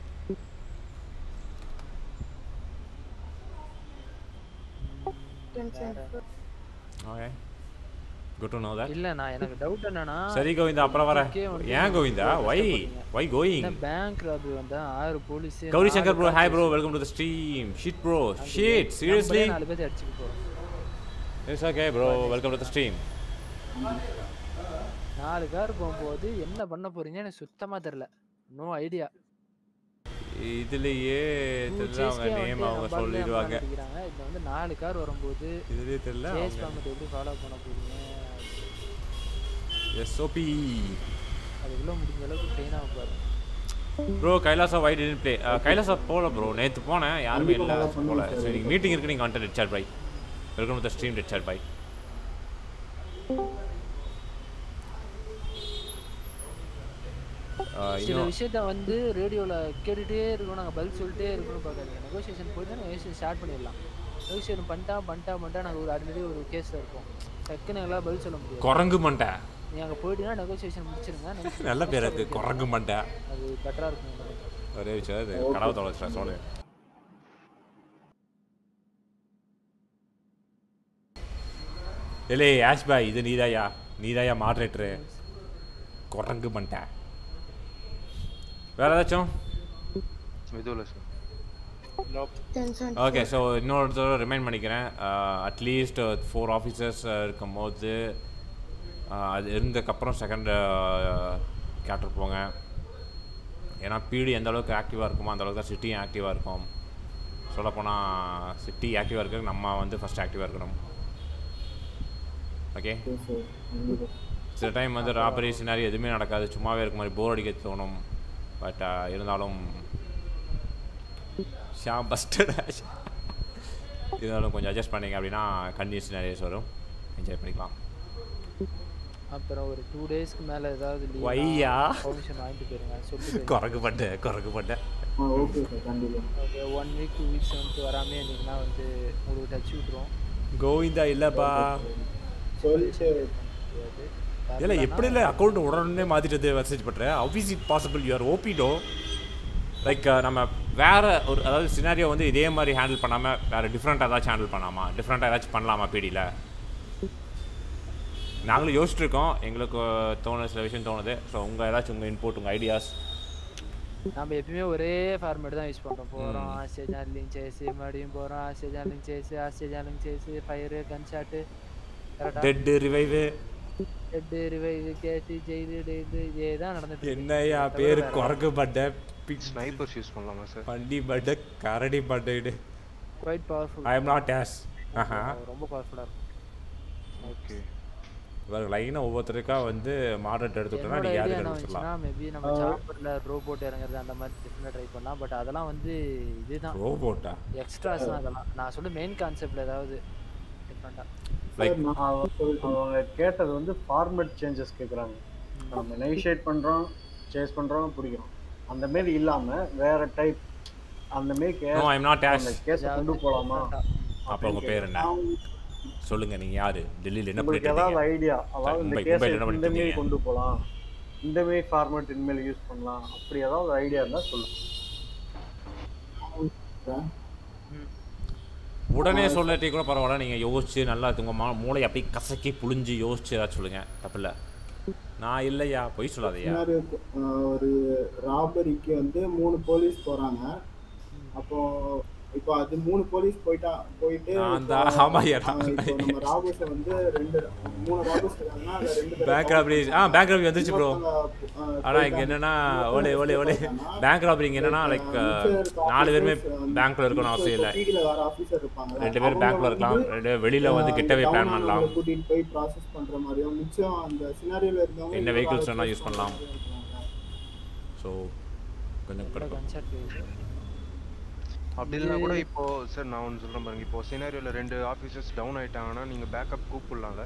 ten seventy four okay good to know that இல்ல நான் எனக்கு டவுட் என்னன்னா சரி கோவிந்தா அப்புறம் வரேன் இதுக்கே வந்து ஏன் Govinda why why going bank robbery வந்தா ஆறு police Gauri Shankar bro hi bro welcome to the stream shit bro shit seriously நாலு பேர் அடிச்சுட்டு போறோம் it's okay bro welcome to the stream நாலு கார் போகும்போது என்ன பண்ண போறீங்க எனக்கு சுத்தமா தெரியல நோ ஐடியா இதுலயே தெரியல அவங்க நேம் அவங்க சொல்லிடுவாங்க இது வந்து நாலு கார் வரும்போது இதுலயே தெரியல சேஸ் அவங்க ஃபார்மட் எப்படி ஃபாலோ பண்ண போறீங்க எஸ்ஓபி அதுக்குள்ள முடிஞ்ச அளவுக்கு ட்ரெயின் ஆக பாரு bro Kailasa why didn't play Kailasa போகல ப்ரோ நேற்று போனேன் யாருமே இல்லை போகல சரி நீங்கள் மீட்டிங் இருக்கு நீங்கள் வந்துட்டு Richard bye welcome to the stream Richard bye சில விஷயத்த வந்து ரேடியோவில் கேட்டுகிட்டே இருக்கணும் நாங்கள் பதில் சொல்லிட்டே இருக்கணும்னு பார்க்காதீங்க நெகோசியேஷன் போயிட்டு நெகோசியேஷன் ஸ்டார்ட் பண்ணிடலாம் நெகோசியேஷன் பண்ணிட்டா பண்ணிட்டா பண்ணிட்டா நாங்கள் ஒரு ஆல்ரெடி ஒரு கேஸில் இருப்போம் டக்குன்னு எங்களால் பதில் சொல்ல முடியும் குரங்கு மண்டை நீ அங்கே போயிட்டீங்கன்னா நெகோசியேஷன் முடிச்சிருங்க negotiation நல்ல பேர் முடிச்சிட்டு இருக்கு குரங்கு மண்டை அது பெட்டராக இருக்கும் உங்களுக்கு. ஒரே விஷயம் அது கடவுள் தொலைச்சிட்டேன் சொல்லு இல்லை ஆஷ் பாய் இது நீதாயா நீதாயா மாட்ரேட்டரு குரங்கு மண்டை வேற ஏதாச்சும் எதுவும் இல்லை சார் ஓகே ஸோ இன்னொரு தடவை ரிமைண்ட் பண்ணிக்கிறேன் அட்லீஸ்ட் ஃபோர் ஆஃபீஸர்ஸ் இருக்கும்போது அஹ், அது இருந்ததுக்கப்புறம் செகண்ட் கேட்டர் போங்க ஏன்னா பிடி எந்த அளவுக்கு ஆக்டிவாக இருக்குமோ அந்த அளவுக்கு தான் சிட்டியும் ஆக்டிவாக இருக்கும் சொல்லப்போனால் சிட்டி ஆக்டிவாக இருக்க நம்ம வந்து ஃபஸ்ட் ஆக்டிவாக இருக்கணும் ஓகே சில டைம் வந்து ராபரி சினாரி எதுவுமே நடக்காது சும்மாவே இருக்க மாதிரி போர் அடிக்க தோணும் பட் இருந்தாலும் ஷா பஸ்டட் இருந்தாலும் கொஞ்சம் அட்ஜஸ்ட் பண்ணீங்க அப்படின்னா கன்வியூஸ் நிறைய வரும் என்ஜாய் பண்ணிக்கலாம் அப்புறம் ஒரு டூ டேஸ்க்கு மேலே ஏதாவது வையா? பர்மிஷன் வாங்கிட்டு போயிருங்க சொல்லிட்டு குரங்கு பட்டு குரங்கு பட்டு ஓகே சார் கண்டிப்பாக okay one week two weeks வந்துட்டு வராமே இருந்தீங்கன்னா வந்து உங்களுக்கு டச் விட்ருவோம் கோவிந்தா இல்லைப்பா சொல்லிச்சு இல்லை எப்படி இல்லை அக்கௌண்ட் உடனே மாற்றிட்டு மெசேஜ் பண்ணுறேன் ஆஃபீஸ் இட் பாசிபிள் யூஆர் ஓபிடோ லைக் நம்ம வேற ஒரு அதாவது சினாரியோ வந்து இதே மாதிரி ஹேண்டில் பண்ணாமல் வேறு டிஃப்ரெண்ட்டாக ஏதாச்சும் ஹேண்டில் பண்ணாமா டிஃப்ரெண்ட்டாக ஏதாச்சும் பண்ணலாமா பிடியில் நாங்களும் யோசிச்சுட்டு இருக்கோம் எங்களுக்கு தோணு சில விஷயம் தோணுது ஸோ உங்கள் ஏதாச்சும் உங்கள் இன்புட் உங்கள் ஐடியாஸ் நம்ம எப்பயுமே ஒரே ஃபார்மேட் தான் யூஸ் பண்ணுறோம் போகிறோம் ஆசியா ஜான்லிங் சேஸு மறுபடியும் போகிறோம் ஆசியா ஜான்லிங் சேஸு ஆசியா ஜான்லிங் chase fire gun shot dead revive head revive case jail tail இதே தான் நடந்துட்டு இருக்கு. என்னையா தவிர பேர் வேற குரங்கு பட்டை ஸ்னைப்பர்ஸ் யூஸ் பண்ணலாமா சார் பண்டி பட்டை கரடி பட்டை quite powerful. I am not as ஆஹா ரொம்ப பவர்ஃபுல்லாக இருக்கும் ஓகே இவர் லைனாக ஒவ்வொருத்தருக்கா வந்து மாடரேட் எடுத்துட்டோம்னா என்னோட நீங்கள் ஐடியா யாருக்கு என்ன வந்துச்சுன்னா எடுத்துடலாம் மேபி நம்ம சாப்பரில் ரோபோட் இறங்குறது அந்த மாதிரி டிஃப்ரெண்டாக ட்ரை பண்ணலாம் பட் அதெல்லாம் வந்து இதுதான் ரோபோட்டா எக்ஸ்ட்ராஸ் தான் அதெல்லாம் நான் சொல்ல மெயின் கான்செப்ட்ல ஏதாவது டிஃப்ரெண்டாக லைக் அவங்க கேட்டது வந்து ஃபார்மேட் சேஞ்சஸ் கேட்குறாங்க நம்ம நெகிஷியேட் பண்ணுறோம் சேஸ் பண்ணுறோம் பிடிக்கிறோம் அந்த மாரி இல்லாமல் வேற டைப் அந்த மாரி K No, I'm not as- அந்த கேஸை கொண்டு போகலாமா அப்போ உங்கள் பேர் என்ன சொல்லுங்க நீங்க யாரு டெல்லியில் என்ன உங்களுக்கு பண்ணிட்டு ஏதாவது இருக்கீங்க ஐடியா அதாவது இந்த மும்பை கேஸை மும்பையில் என்ன இந்த பண்ணிட்டு மாரி இருக்கீங்க கொண்டு போகலாம் இந்த மாரி ஃபார்மேட் இனிமேல் யூஸ் பண்ணலாம் அப்படி ஏதாவது ஐடியா இருந்தால் சொல்லுங்க உடனே சொல்லாட்டி கூட பரவாயில்ல நீங்கள் யோசிச்சு நல்லா உங்கள் மா மூளை அப்படியே கசக்கி புழிஞ்சு யோசிச்சு ஏதாச்சும் சொல்லுங்க தப்பில்ல நான் இல்லையா பொய் சொல்லாதயா scenario க்கு, ஆஹ் ஒரு ராபரிக்கு வந்து மூணு போலீஸ் போறாங்க அப்போ இப்போ அது மூணு போலீஸ் போயிட்டா போயிட்டு நான் இப்போ, தான் ஆமாய்யா, ஆஹ் நான் இப்போ நம்ம ராபர்ஸை வந்து ரெண்டு மூணு ராபர்ஸ் இருக்காங்கன்னா அதுல ரெண்டு பேரை பேங்க் ராபரி ஆ பேங்க் ராபரி வந்துச்சு ப்ரோ இன்னொருத்தவங்க, ஆஹ், ஆனால் இங்கே என்னன்னா ஓலே ஓலே ஓலே பேங்க் ராபரி இங்கே என்னன்னா லைக் நாலு பேருமே பேங்க்ல இருக்கணும் அவசியம் இல்லை PD ல வேற ஆஃபீஸர் இருப்பாங்க ரெண்டு பேரும் பேங்க்ல இருக்கலாம் ரெண்டு வெளியில வந்து கிட்டவே பிளான் பண்ணலாம் கூட்டிட்டு போய் ப்ராசஸ் பண்ற மாதிரியும் மிச்சம் அந்த சினாரியோல இருந்தவங்க என்ன இந்த vehicles காலத்துல வேணா யூஸ் பண்ணலாம் ஸோ கொஞ்சம் கிடக்கும் கன்செப்ட் அப்படி இல்லைனா கூட இப்போ சார் நான் ஒன்று சொல்கிறேன் பாருங்க இப்போ சினாரியோவில் ரெண்டு ஆஃபீஸர்ஸ் டவுன் ஆயிட்டாங்கன்னா நீங்கள் பேக்கப் கூப்பிடலாம்ல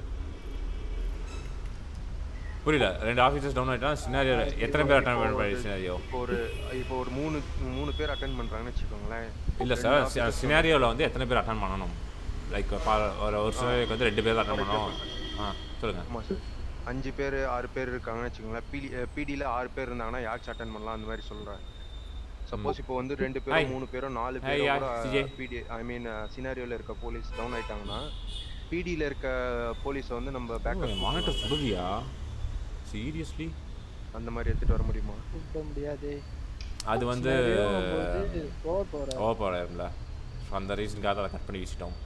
புரியல ரெண்டு ஆஃபீஸர்ஸ் டவுன் ஆகிட்டா சினாரியோ எத்தனை பேர் அட்டன் பண்ண சினாரியோ இப்போ ஒரு இப்போ ஒரு மூணு மூணு பேர் அட்டன் பண்ணுறாங்கன்னு வச்சுக்கோங்களேன் இல்லை ரெண்டு சார் officers சினாரியோவில் வந்து எத்தனை பேர் அட்டன் பண்ணணும் லைக் ஒரு ஒரு சினாரியோக்கு வந்து ரெண்டு பேர் அட்டன் பண்ணணும் ஆ சொல்லுங்கள் ஆமாம் சார் அஞ்சு பேர் ஆறு பேர் இருக்காங்கன்னு வச்சுக்கோங்களேன் பிடி பிடியில் ஆறு பேர் இருந்தாங்கன்னா யாருக்கு அட்டன் பண்ணலாம் அந்த மாதிரி சொல்கிறேன் சப்போஸ் இப்போ வந்து ரெண்டு பேரும் Hi. மூணு பேரும் நாலு Hi, பேரும் yeah, கூட CJ. பிடி ஐ மீன் சினாரியோவில் இருக்க போலீஸ் டவுன் ஆயிட்டாங்கன்னா பிடியில் இருக்க போலீஸை வந்து நம்ம பேக்கப் மானிட்டர் சுடுதியா சீரியஸ்லி அந்த மாதிரி எடுத்துட்டு வர முடியுமா கூப்பிட முடியாது அது வந்து ஓவர் போகிற ஓவர் பவர் ஆயிரும்ல ஸோ அந்த ரீசனுக்காக அதை கட் பண்ணி வச்சுட்டோம்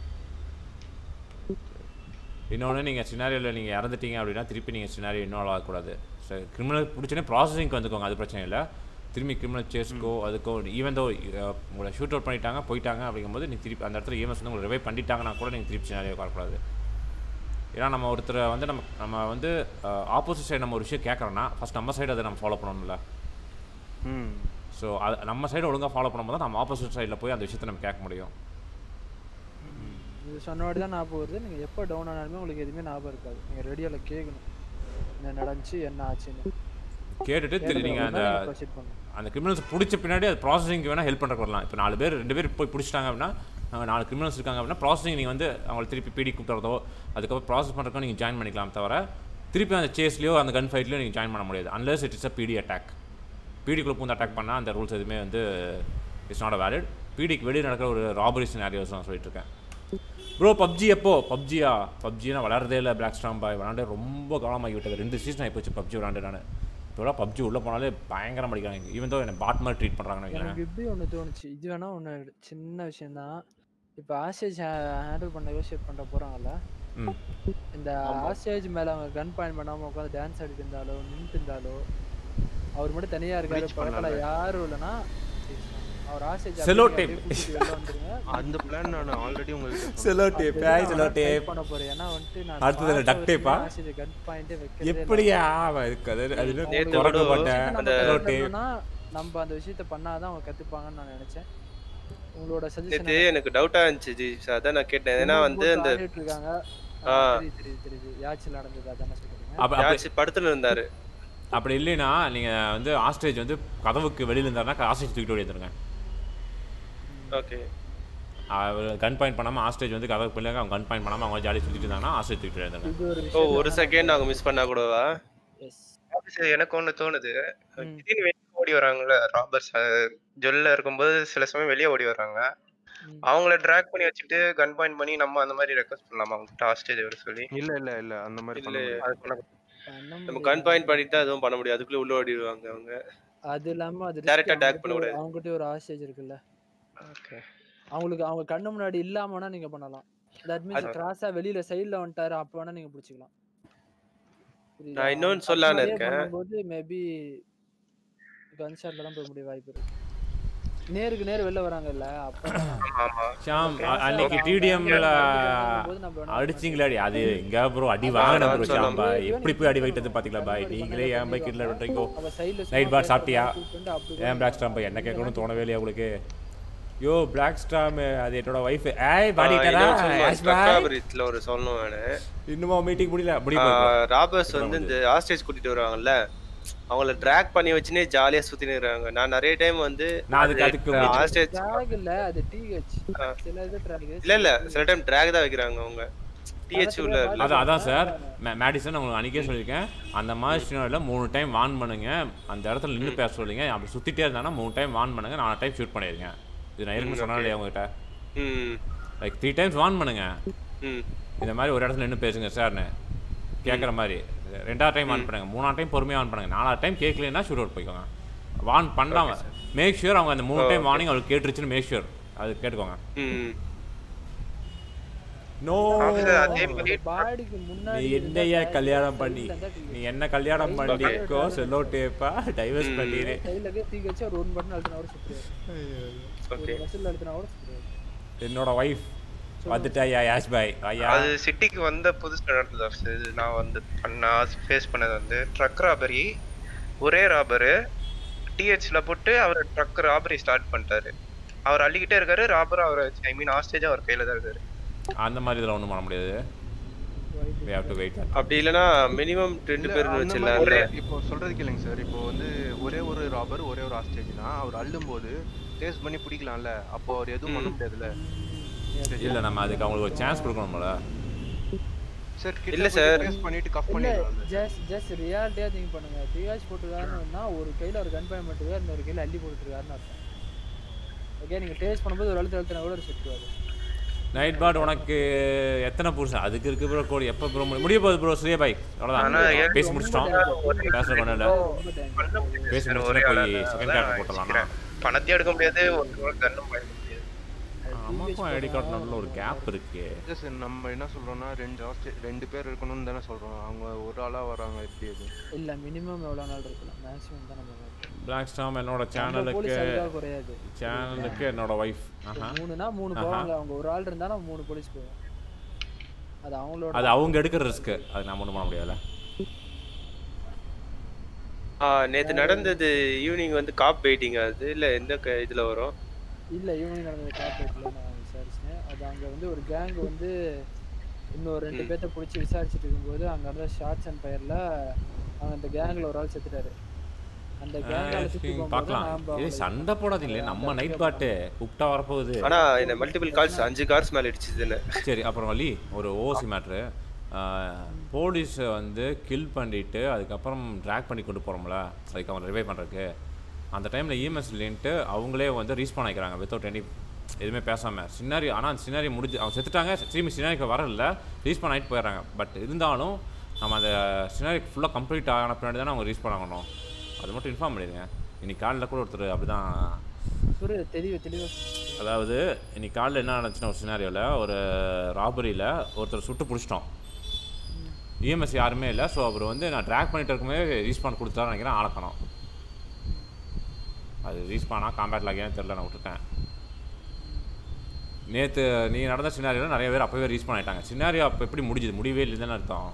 இன்னொன்று நீங்கள் சினாரியோவில் நீங்கள் இறந்துட்டீங்க அப்படின்னா திருப்பி நீங்கள் சினாரியோ இன்வால்வ் ஆகக்கூடாது ஸோ கிரிமினல் பிடிச்சோன்னே ப்ராசஸிங்க்கு வந்துக்கோங்க அது பிரச்சனை இல்லை திரும்பி கிரிமினல் சேஸ்க்கோ அதுக்கோ ஈவன் தோ உங்களை ஷூட் அவுட் பண்ணிட்டாங்க போயிட்டாங்க அப்படிங்கும்போது நீங்கள் திருப்பி அந்த இடத்துல ஈவன்ஸ் வந்து உங்களை ரிவைவ் பண்ணிட்டாங்கன்னா கூட நீங்கள் திருப்பி சினாரியோ வரக்கூடாது ஏன்னா நம்ம ஒருத்தரை வந்து நம்ம நம்ம வந்து ஆப்போசிட் சைடு நம்ம ஒரு விஷயம் கேட்குறோன்னா ஃபஸ்ட் நம்ம சைடு அதை நம்ம ஃபாலோ பண்ணணும்ல ம் ஸோ அது நம்ம சைடு ஒழுங்காக ஃபாலோ பண்ணும்போது தான் நம்ம ஆப்போசிட் சைடில் போய் அந்த விஷயத்தை நம்ம கேட்க முடியும் இது சொன்னபடி தான் ஞாபகம் வருது நீங்கள் எப்போ டவுன் ஆனாலுமே உங்களுக்கு எதுவுமே ஞாபகம் இருக்காது நீங்கள் ரேடியோவில் கேட்கணும் என்ன நடந்துச்சு என்ன ஆச்சுன்னு கேட்டுட்டு திரு நீங்கள் அந்த ப்ரொசீட் பண்ணணும் அந்த கிரிமினல்ஸ் பிடிச்ச பின்னாடி அது ப்ராசஸிங்க்கு வேணால் ஹெல்ப் பண்ணுறக்கு வரலாம் இப்போ நாலு பேர் ரெண்டு பேர் போய் பிடிச்சிட்டாங்க அப்படின்னா அங்க நாலு கிரிமினல்ஸ் இருக்காங்க அப்படின்னா ப்ராசஸிங் நீங்கள் வந்து அவங்களை திருப்பி பிடி கூப்பிட்றதோ அதுக்கப்புறம் ப்ராசஸ் பண்ணுறக்கோ நீங்கள் ஜாயின் பண்ணிக்கலாம் தவிர திருப்பி அந்த சேஸ்லையோ அந்த கன் ஃபைட்லையோ நீங்கள் ஜாயின் பண்ண முடியாது அன்லஸ் இட் இஸ் அ பிடி அட்டாக் பிடிக்குள்ளே பூந்து அட்டாக் பண்ணால் அந்த ரூல்ஸ் எதுவுமே வந்து இட்ஸ் நாட் அ வேலிட் பிடிக்கு வெளியே நடக்கிற ஒரு ராபரி சினாரியோஸ் நான் சொல்லிட்டு இருக்கேன் ப்ரோ பப்ஜி எப்போ பப்ஜியா பப்ஜி நான் விளாட்றதே இல்லை பிளாக் ஸ்டாம் பாய் விளாண்டு ரொம்ப காலமாகி விட்டது ரெண்டு சீசன் ஆகி போச்சு பப்ஜி விளாண்டு நான் இப்போ பப்ஜி உள்ளே போனாலே பயங்கரம் அடிக்கிறாங்க ஈவன் தோ என்னை பாட் மாதிரி ட்ரீட் பண்ணுறாங்கன்னு எனக்கு வைக்கிறேன் இப்படி ஒன்று தோணுச்சு இது வேணா ஒன்று சின்ன விஷயம்தான் இப்போ ஆஸ்டேஜ் ஹேண்டில் பண்ண யோசிச்சு பண்ண போகிறாங்கல்ல ம் இந்த ஆஸ்டேஜ் மேலே அவங்க கன் பாயிண்ட் பண்ணாமல் உட்காந்து டான்ஸ் ஆடிட்டு இருந்தாலோ நின்றுட்டு இருந்தாலோ அவர் மட்டும் தனியாக இருக்காரு Breach பக்கத்தில் பண்ணலாம்ல. யாரும் இல்லைன்னா அவர் ஆஸ்டேஜ் Cello tape. அந்த பிளான் நான் ஆல்ரெடி உங்களுக்கு Cello tape, ஆய் cello tape. பண்ண போறேன் ஏன்னா வந்துட்டு நான் அடுத்தது என்ன, duct tape ஆ? ஆஸ்டேஜ் கன் பாயிண்டே வைக்கிறதே இல்ல. எப்படியா அவன் இருக்கு அது அது என்ன நேத்து திறக்க கூட மாட்டேன் அந்த rotate. கத்துக்கணும்னா நம்ம அந்த விஷயத்த பண்ணாதான் அவங்க கத்துப்பாங்கன்னு நான் நினைச்சேன் உங்களோட நேத்து சஜஷன் எனக்கு டவுட்டா இருந்துச்சு ஜி அதான் நான் கேட்டேன் ஏன்னா வந்து அந்த இருக்காங்க ஆ. தெரியுது தெரியுது தெரியுது யாச்சில் நடந்தது அதானே சொல்றீங்க அப்ப- அப்படி- யாச்சு படுத்துன்னு இருந்தாரு அப்படி இல்லைன்னா நீங்கள் வந்து ஆஸ்ட்ரேஜ் வந்து கதவுக்கு வெளியில் இருந்தாருன்னா ஆஸ்ட்ரேஜ் தூக்கிட்டு ஓடி வந்துருங்க ஓகே அவர் கன் பாயிண்ட் பண்ணாமல் ஆஸ்ட்ரேஜ் வந்து கதவுக்கு வெளியே அவங்க கன் பாயிண்ட் பண்ணாமல் அவங்க ஜாலியாக சுற்றிட்டு இருந்தாங்கன்னா ஆஸ்ட்ரேஜ் தூக்கிட்டு ஓடி வந்துருங்க ஓ ஒரு செகண்ட் அவங்க மிஸ் பண்ணா கூடவா எஸ் ஆஃபீஸர் எனக்கு ஒண்ணு தோணுது திடீர்னு வெளியே ஓடி வராங்கல்ல ராபர்ஸ் ஜொல்ல இருக்கும்போது சில சமயம் வெளியே ஓடி வர்றாங்க அவங்கள ட்ராக் பண்ணி வச்சுட்டு கன் பாயிண்ட் பண்ணி நம்ம அந்த மாதிரி ரெக்வஸ்ட் பண்ணலாமா அவங்க ஹாஸ்டேஜ் வர சொல்லி இல்ல இல்ல இல்ல அந்த மாதிரி பண்ண இல்ல முடியாது. அது பண்ண நம்ம கன் பாயிண்ட் பண்ணிட்டு தான் எதுவும் பண்ண முடியாது அதுக்குள்ள உள்ள ஓடிடுவாங்க அவங்க அது இல்லாம அது Direct attack பண்ண அவங்க கூடாது. அவங்ககிட்ட ஒரு ஆஸ்டேஜ் இருக்குல்ல ஓகே அவங்களுக்கு அவங்க கண்ணு முன்னாடி இல்லாமனா நீங்க பண்ணலாம் தட் மீன்ஸ் அது- கிராஸா வெளியில சைடுல வந்துட்டாரு அப்ப வேணா நீங்க பிடிச்சிக்கலாம் புரியுதா? நான் இன்னொன்னு அவங்க சொல்லலான்னு கண்ணாடியே இருக்கேன். பண்ணும்போது மேபி கன் ஷாட்ல தான் போக முடிய வாய்ப்பு இருக்கு நேருக்கு நேர் வெளில வராங்கல்ல அப்ப ஷாம் cross ஆ அன்னைக்கு அவங்க டிடிஎம்ல பண்ணும்போது நம்ம வேணா அடிச்சிங்களாடி அது எங்க ப்ரோ அடி அதான் வாங்கின நான் ப்ரோ சொல்ல ஷாம் பாய் எப்படி போய் அடி வைட்டது பாத்தீங்களா பாய் நீங்களே ஏன் பாய் கிட்ல விட்டுறீங்கோ அவ side ல சும்மா நைட் பார் பேசுற சாப்பிட்டியா மாதிரி கூப்பிட்டு அப்படி ஏன் பிளாக் ஸ்டாம் பாய் என்ன கேட்கணும்னு தோணவே இல்லையா உங்களுக்கு யோ பிளாக் ஸ்டாம் அது என்னோட ஒய்ஃப் ஏய் பாடிட்டடா ஆஷ் பாய் கக்காபுரத்துல ஒரு சொல்லணும் வேணும் இன்னுமா மீட்டிங் முடியல முடிய ராபர்ஸ் வந்து இந்த ஆஸ்டேஜ் கூட்டிட்டு வருவாங்கல்ல அவங்கள ட்ராக் பண்ணி வச்சுனே ஜாலியா சுத்தின்னு இருக்காங்க நான் நிறைய டைம் வந்து நான் அதுக்கு- அதுக்கு ஆஸ்டேஜ் drag இல்ல அது TH சில இது drag இல்ல இல்ல சில டைம் ட்ராக் தான் வைக்கிறாங்க அவங்க டிஹெச் உள்ள இல்ல. அதான் அதான் சார் மேடிசன் உங்களுக்கு அன்றைக்கே சொல்லியிருக்கேன் அந்த மாதிரி சினாரியில் மூணு டைம் வார்ன் பண்ணுங்க அந்த இடத்துல நின்று பேச சொல்லுங்க அப்படி சுற்றிட்டே இருந்தாங்கன்னா மூணு டைம் வார்ன் பண்ணுங்க நாலு டைம் ஷூட் பண்ணிடுங்க இது நான் ஏற்கனவே ம், சொன்னேன் okay. இல்லையா உங்ககிட்ட ம் லைக் த்ரீ டைம்ஸ் வார்ன் பண்ணுங்க ம் இந்த மாதிரி ஒரு இடத்துல நின்று பேசுங்க சார்னு கேட்குற மாதிரி ரெண்டாவது டைம் வார்ன் பண்ணுங்க மூணாவது டைம் பொறுமையாக வார்ன் பண்ணுங்க நாலாவது டைம் கேட்கலன்னா ஷூட் அவுட் போய்க்கோங்க வார்ன் பண்ணாம மேக் ஷூர் அவங்க அந்த மூணு Oh, டைம் okay. வார்னிங் அவங்களுக்கு கேட்டுருச்சுன்னு மேக் ஷூர் அது கேட்டுக்கோங்க ம் நோ ஆஃபீஸர் அதே மாதிரி பாடிக்கு நீ முன்னாடி என்னையா கல்யாணம் பண்ணி நீ என்ன கல்யாணம் பண்ணிக்கோ செல்லோ டேப்பா டைவர்ஸ் ம். பண்ணிடு கையில தீ வச்சு ஒரு ஒன் பட்டன் அழுத்தினா கூட சுத்துறாரு ஓகே ஒரு வசூல் அழுத்தினா கூட சுத்துறாரு என்னோட ஒய்ஃப் வந்துட்டாயா யாஷ் பாய் ஐயா அது சிட்டிக்கு வந்த புதுசு நடந்தது officer. இது நான் வந்து பண்ண ஃபேஸ் பண்ணது வந்து ட்ரக் ராபரி ஒரே ராபரு டிஹெச்ல போட்டு அவர் ட்ரக் ராபரி ஸ்டார்ட் பண்ணிட்டாரு அவர் அள்ளிக்கிட்டே இருக்காரு ராபர் அவர் ஐ மீன் ஆஸ்டேஜ் அவர் கையில தான் இருக்காரு அந்த மாதிரி இதெல்லாம் ஒன்றும் பண்ண முடியாது we have to wait அப்படி இல்லனா மினிமம் ரெண்டு இல்ல, பேர் அந்த வச்சிடலாம் மாதிரி இப்போ சொல்றது கேளுங்க சார் இப்போ வந்து ஒரே ஒரு ராபர் ஒரே ஒரு ஹாஸ்டேஜ்னா அவர் அள்ளும் போது டேஸ்ட் பண்ணி பிடிக்கலாம்ல அப்போ அவர் எதுவும் பண்ண முடியாதுல்ல இல்ல நம்ம அதுக்கு அவங்களுக்கு ஒரு சான்ஸ் கொடுக்கணும்ல சார் இல்ல சார். டேஸ்ட் பண்ணிட்டு கஃப் இல்ல பண்ணிடலாம் ஜஸ்ட் ஜஸ்ட் ரியாலிட்டியா திங்க் பண்ணுங்க டிஹெச் போட்டுருக்காருன்னா ஒரு கையில ஒரு கன் பாயிண்ட் போட்டுருக்காரு இன்னொரு கையில அள்ளி போட்டுருக்காருன்னு அர்த்தம் ஓகே நீங்க டேஸ்ட் பண்ணும்போது ஒரு அழுத்த அழுத்தினா கூட ஒரு சுற்றுவாரு நைட் பாட் உனக்கு எத்தனை புருஷன் அதுக்கு இருக்கு ப்ரோ கோடி எப்போ ப்ரோ முடிய போகுது ப்ரோ சூரிய பாய் ஆனா அவ்வளோதான் எனக்கு பேசி முடிச்சிட்டோம் பேசுற கொண்டு இல்லை பேசி சரி, முடிச்சுட்டு ஒரே போய் ஆளா செகண்ட் அதான் கேரக்டர் போட்டலாம்னா பணத்தையும் எடுக்க முடியாது ஒரு கண்ணும் வாங்க முடியாது நமக்கும் ஐடி கார்டு நல்ல ஒரு கேப் இருக்கு Just நம்ம என்ன சொல்றோம்னா ரெண்டு hostage- ரெண்டு பேர் இருக்கணும்னு தானே சொல்றோம் அவங்க ஒரு ஆளா வராங்க எப்படி அது இல்ல மினிமம் எவ்வளவு நாள் இருக்கலாம் மேக்ஸிமம் தான் நம்ம பிளாக் ஸ்டாம் என்னோட நம்ம சேனலுக்கு police அதுக்காக குறையாது. சேனலுக்கு என்னோட ஒய்ஃப் இப்போ மூணுனா மூணு போவாங்க அவங்க ஒரு ஆள் இருந்தா நம்ம மூணு போலீஸ் போவோம் அது அவங்களோட அது அவங்க எடுக்கிற ரிஸ்க் அது நம்ம ஒன்றும் பண்ண முடியாதுல்ல ஆ நேத்து நடந்தது ஈவினிங் வந்து காப் வெயிட்டிங் அது இல்ல எந்த க- இதுல வரும் இல்ல ஈவினிங் நடந்த கார்பரேட்ல நான் விசாரிச்சேன் அது அங்க வந்து ஒரு கேங் வந்து இன்னொரு ரெண்டு ம். பேர்த்த பிடிச்சி விசாரிச்சுட்டு இருக்கும்போது அங்க இருந்த ஷார்ட்ஸ் அண்ட் ஃபயர்ல அவங்க அந்த கேங்ல ஒரு ஆள் செத்துட்டாரு அந்த கேங்கால சுத்தி போகும்போது பார்க்கலாம் நாம இது சண்டை போடாதீங்களே நம்ம நைட் பாட்டு கூப்பிட்டா வரப்போகுது ஆனா இந்த மல்டிபிள் கால்ஸ் அஞ்சு கார்ஸ் மேல இடிச்சுதுன்னு சரி அப்புறம் வழி ஒரு ஓசி மேட்ரு போலீஸை வந்து கில் பண்ணிட்டு அதுக்கப்புறம் ட்ராக் பண்ணி கொண்டு போகிறோம்ல அதுக்கு அவன் ரிவைவ் பண்ணுறதுக்கு அந்த டைமில் இஎம்எஸ் இல்லைன்ட்டு அவங்களே வந்து ரீஸ்பான் ஆகிக்கிறாங்க வித்தவுட் எனி எதுவுமே பேசாமல் சின்னாரி ஆனால் அந்த சின்னாரி முடிஞ்சு அவங்க செத்துட்டாங்க திரும்பி சின்னாரிக்கு வரல ரீஸ்பான் ஆகிட்டு போயிடுறாங்க பட் இருந்தாலும் நம்ம அந்த சின்னாரி ஃபுல்லாக கம்ப்ளீட் ஆன பின்னாடி தானே அவங்க ரீஸ்பான் ஆகணும் அது மட்டும் இன்ஃபார்ம் பண்ணிடுங்க இன்னைக்கு காலையில் கூட ஒருத்தர் அப்படி தான் புரியுது தெளிவு தெளிவா அதாவது இன்னைக்கு காலையில் என்ன நடந்துச்சுன்னா ஒரு சினாரியோவில் ஒரு ராபரியில் ஒருத்தர் சுட்டு பிடிச்சிட்டோம் இஎம்எஸ் யாருமே இல்லை ஸோ அவர் வந்து நான் ட்ராக் பண்ணிட்டு இருக்கும்போது ரீஸ்பான் கொடுத்தாரு நினைக்கிறேன் ஆளக்கணும் அது ரீஸ்பானா காம்பேட் லாகியான்னு தெரில நான் விட்டுட்டேன் நேற்று நீ நடந்த சினாரியோவில் நிறைய பேர் அப்போவே ரீஸ்பான் ஆயிட்டாங்க சினாரியோ அப்போ எப்படி முடிஞ்சுது முடியவே இல்லைன்னு அர்த்தம்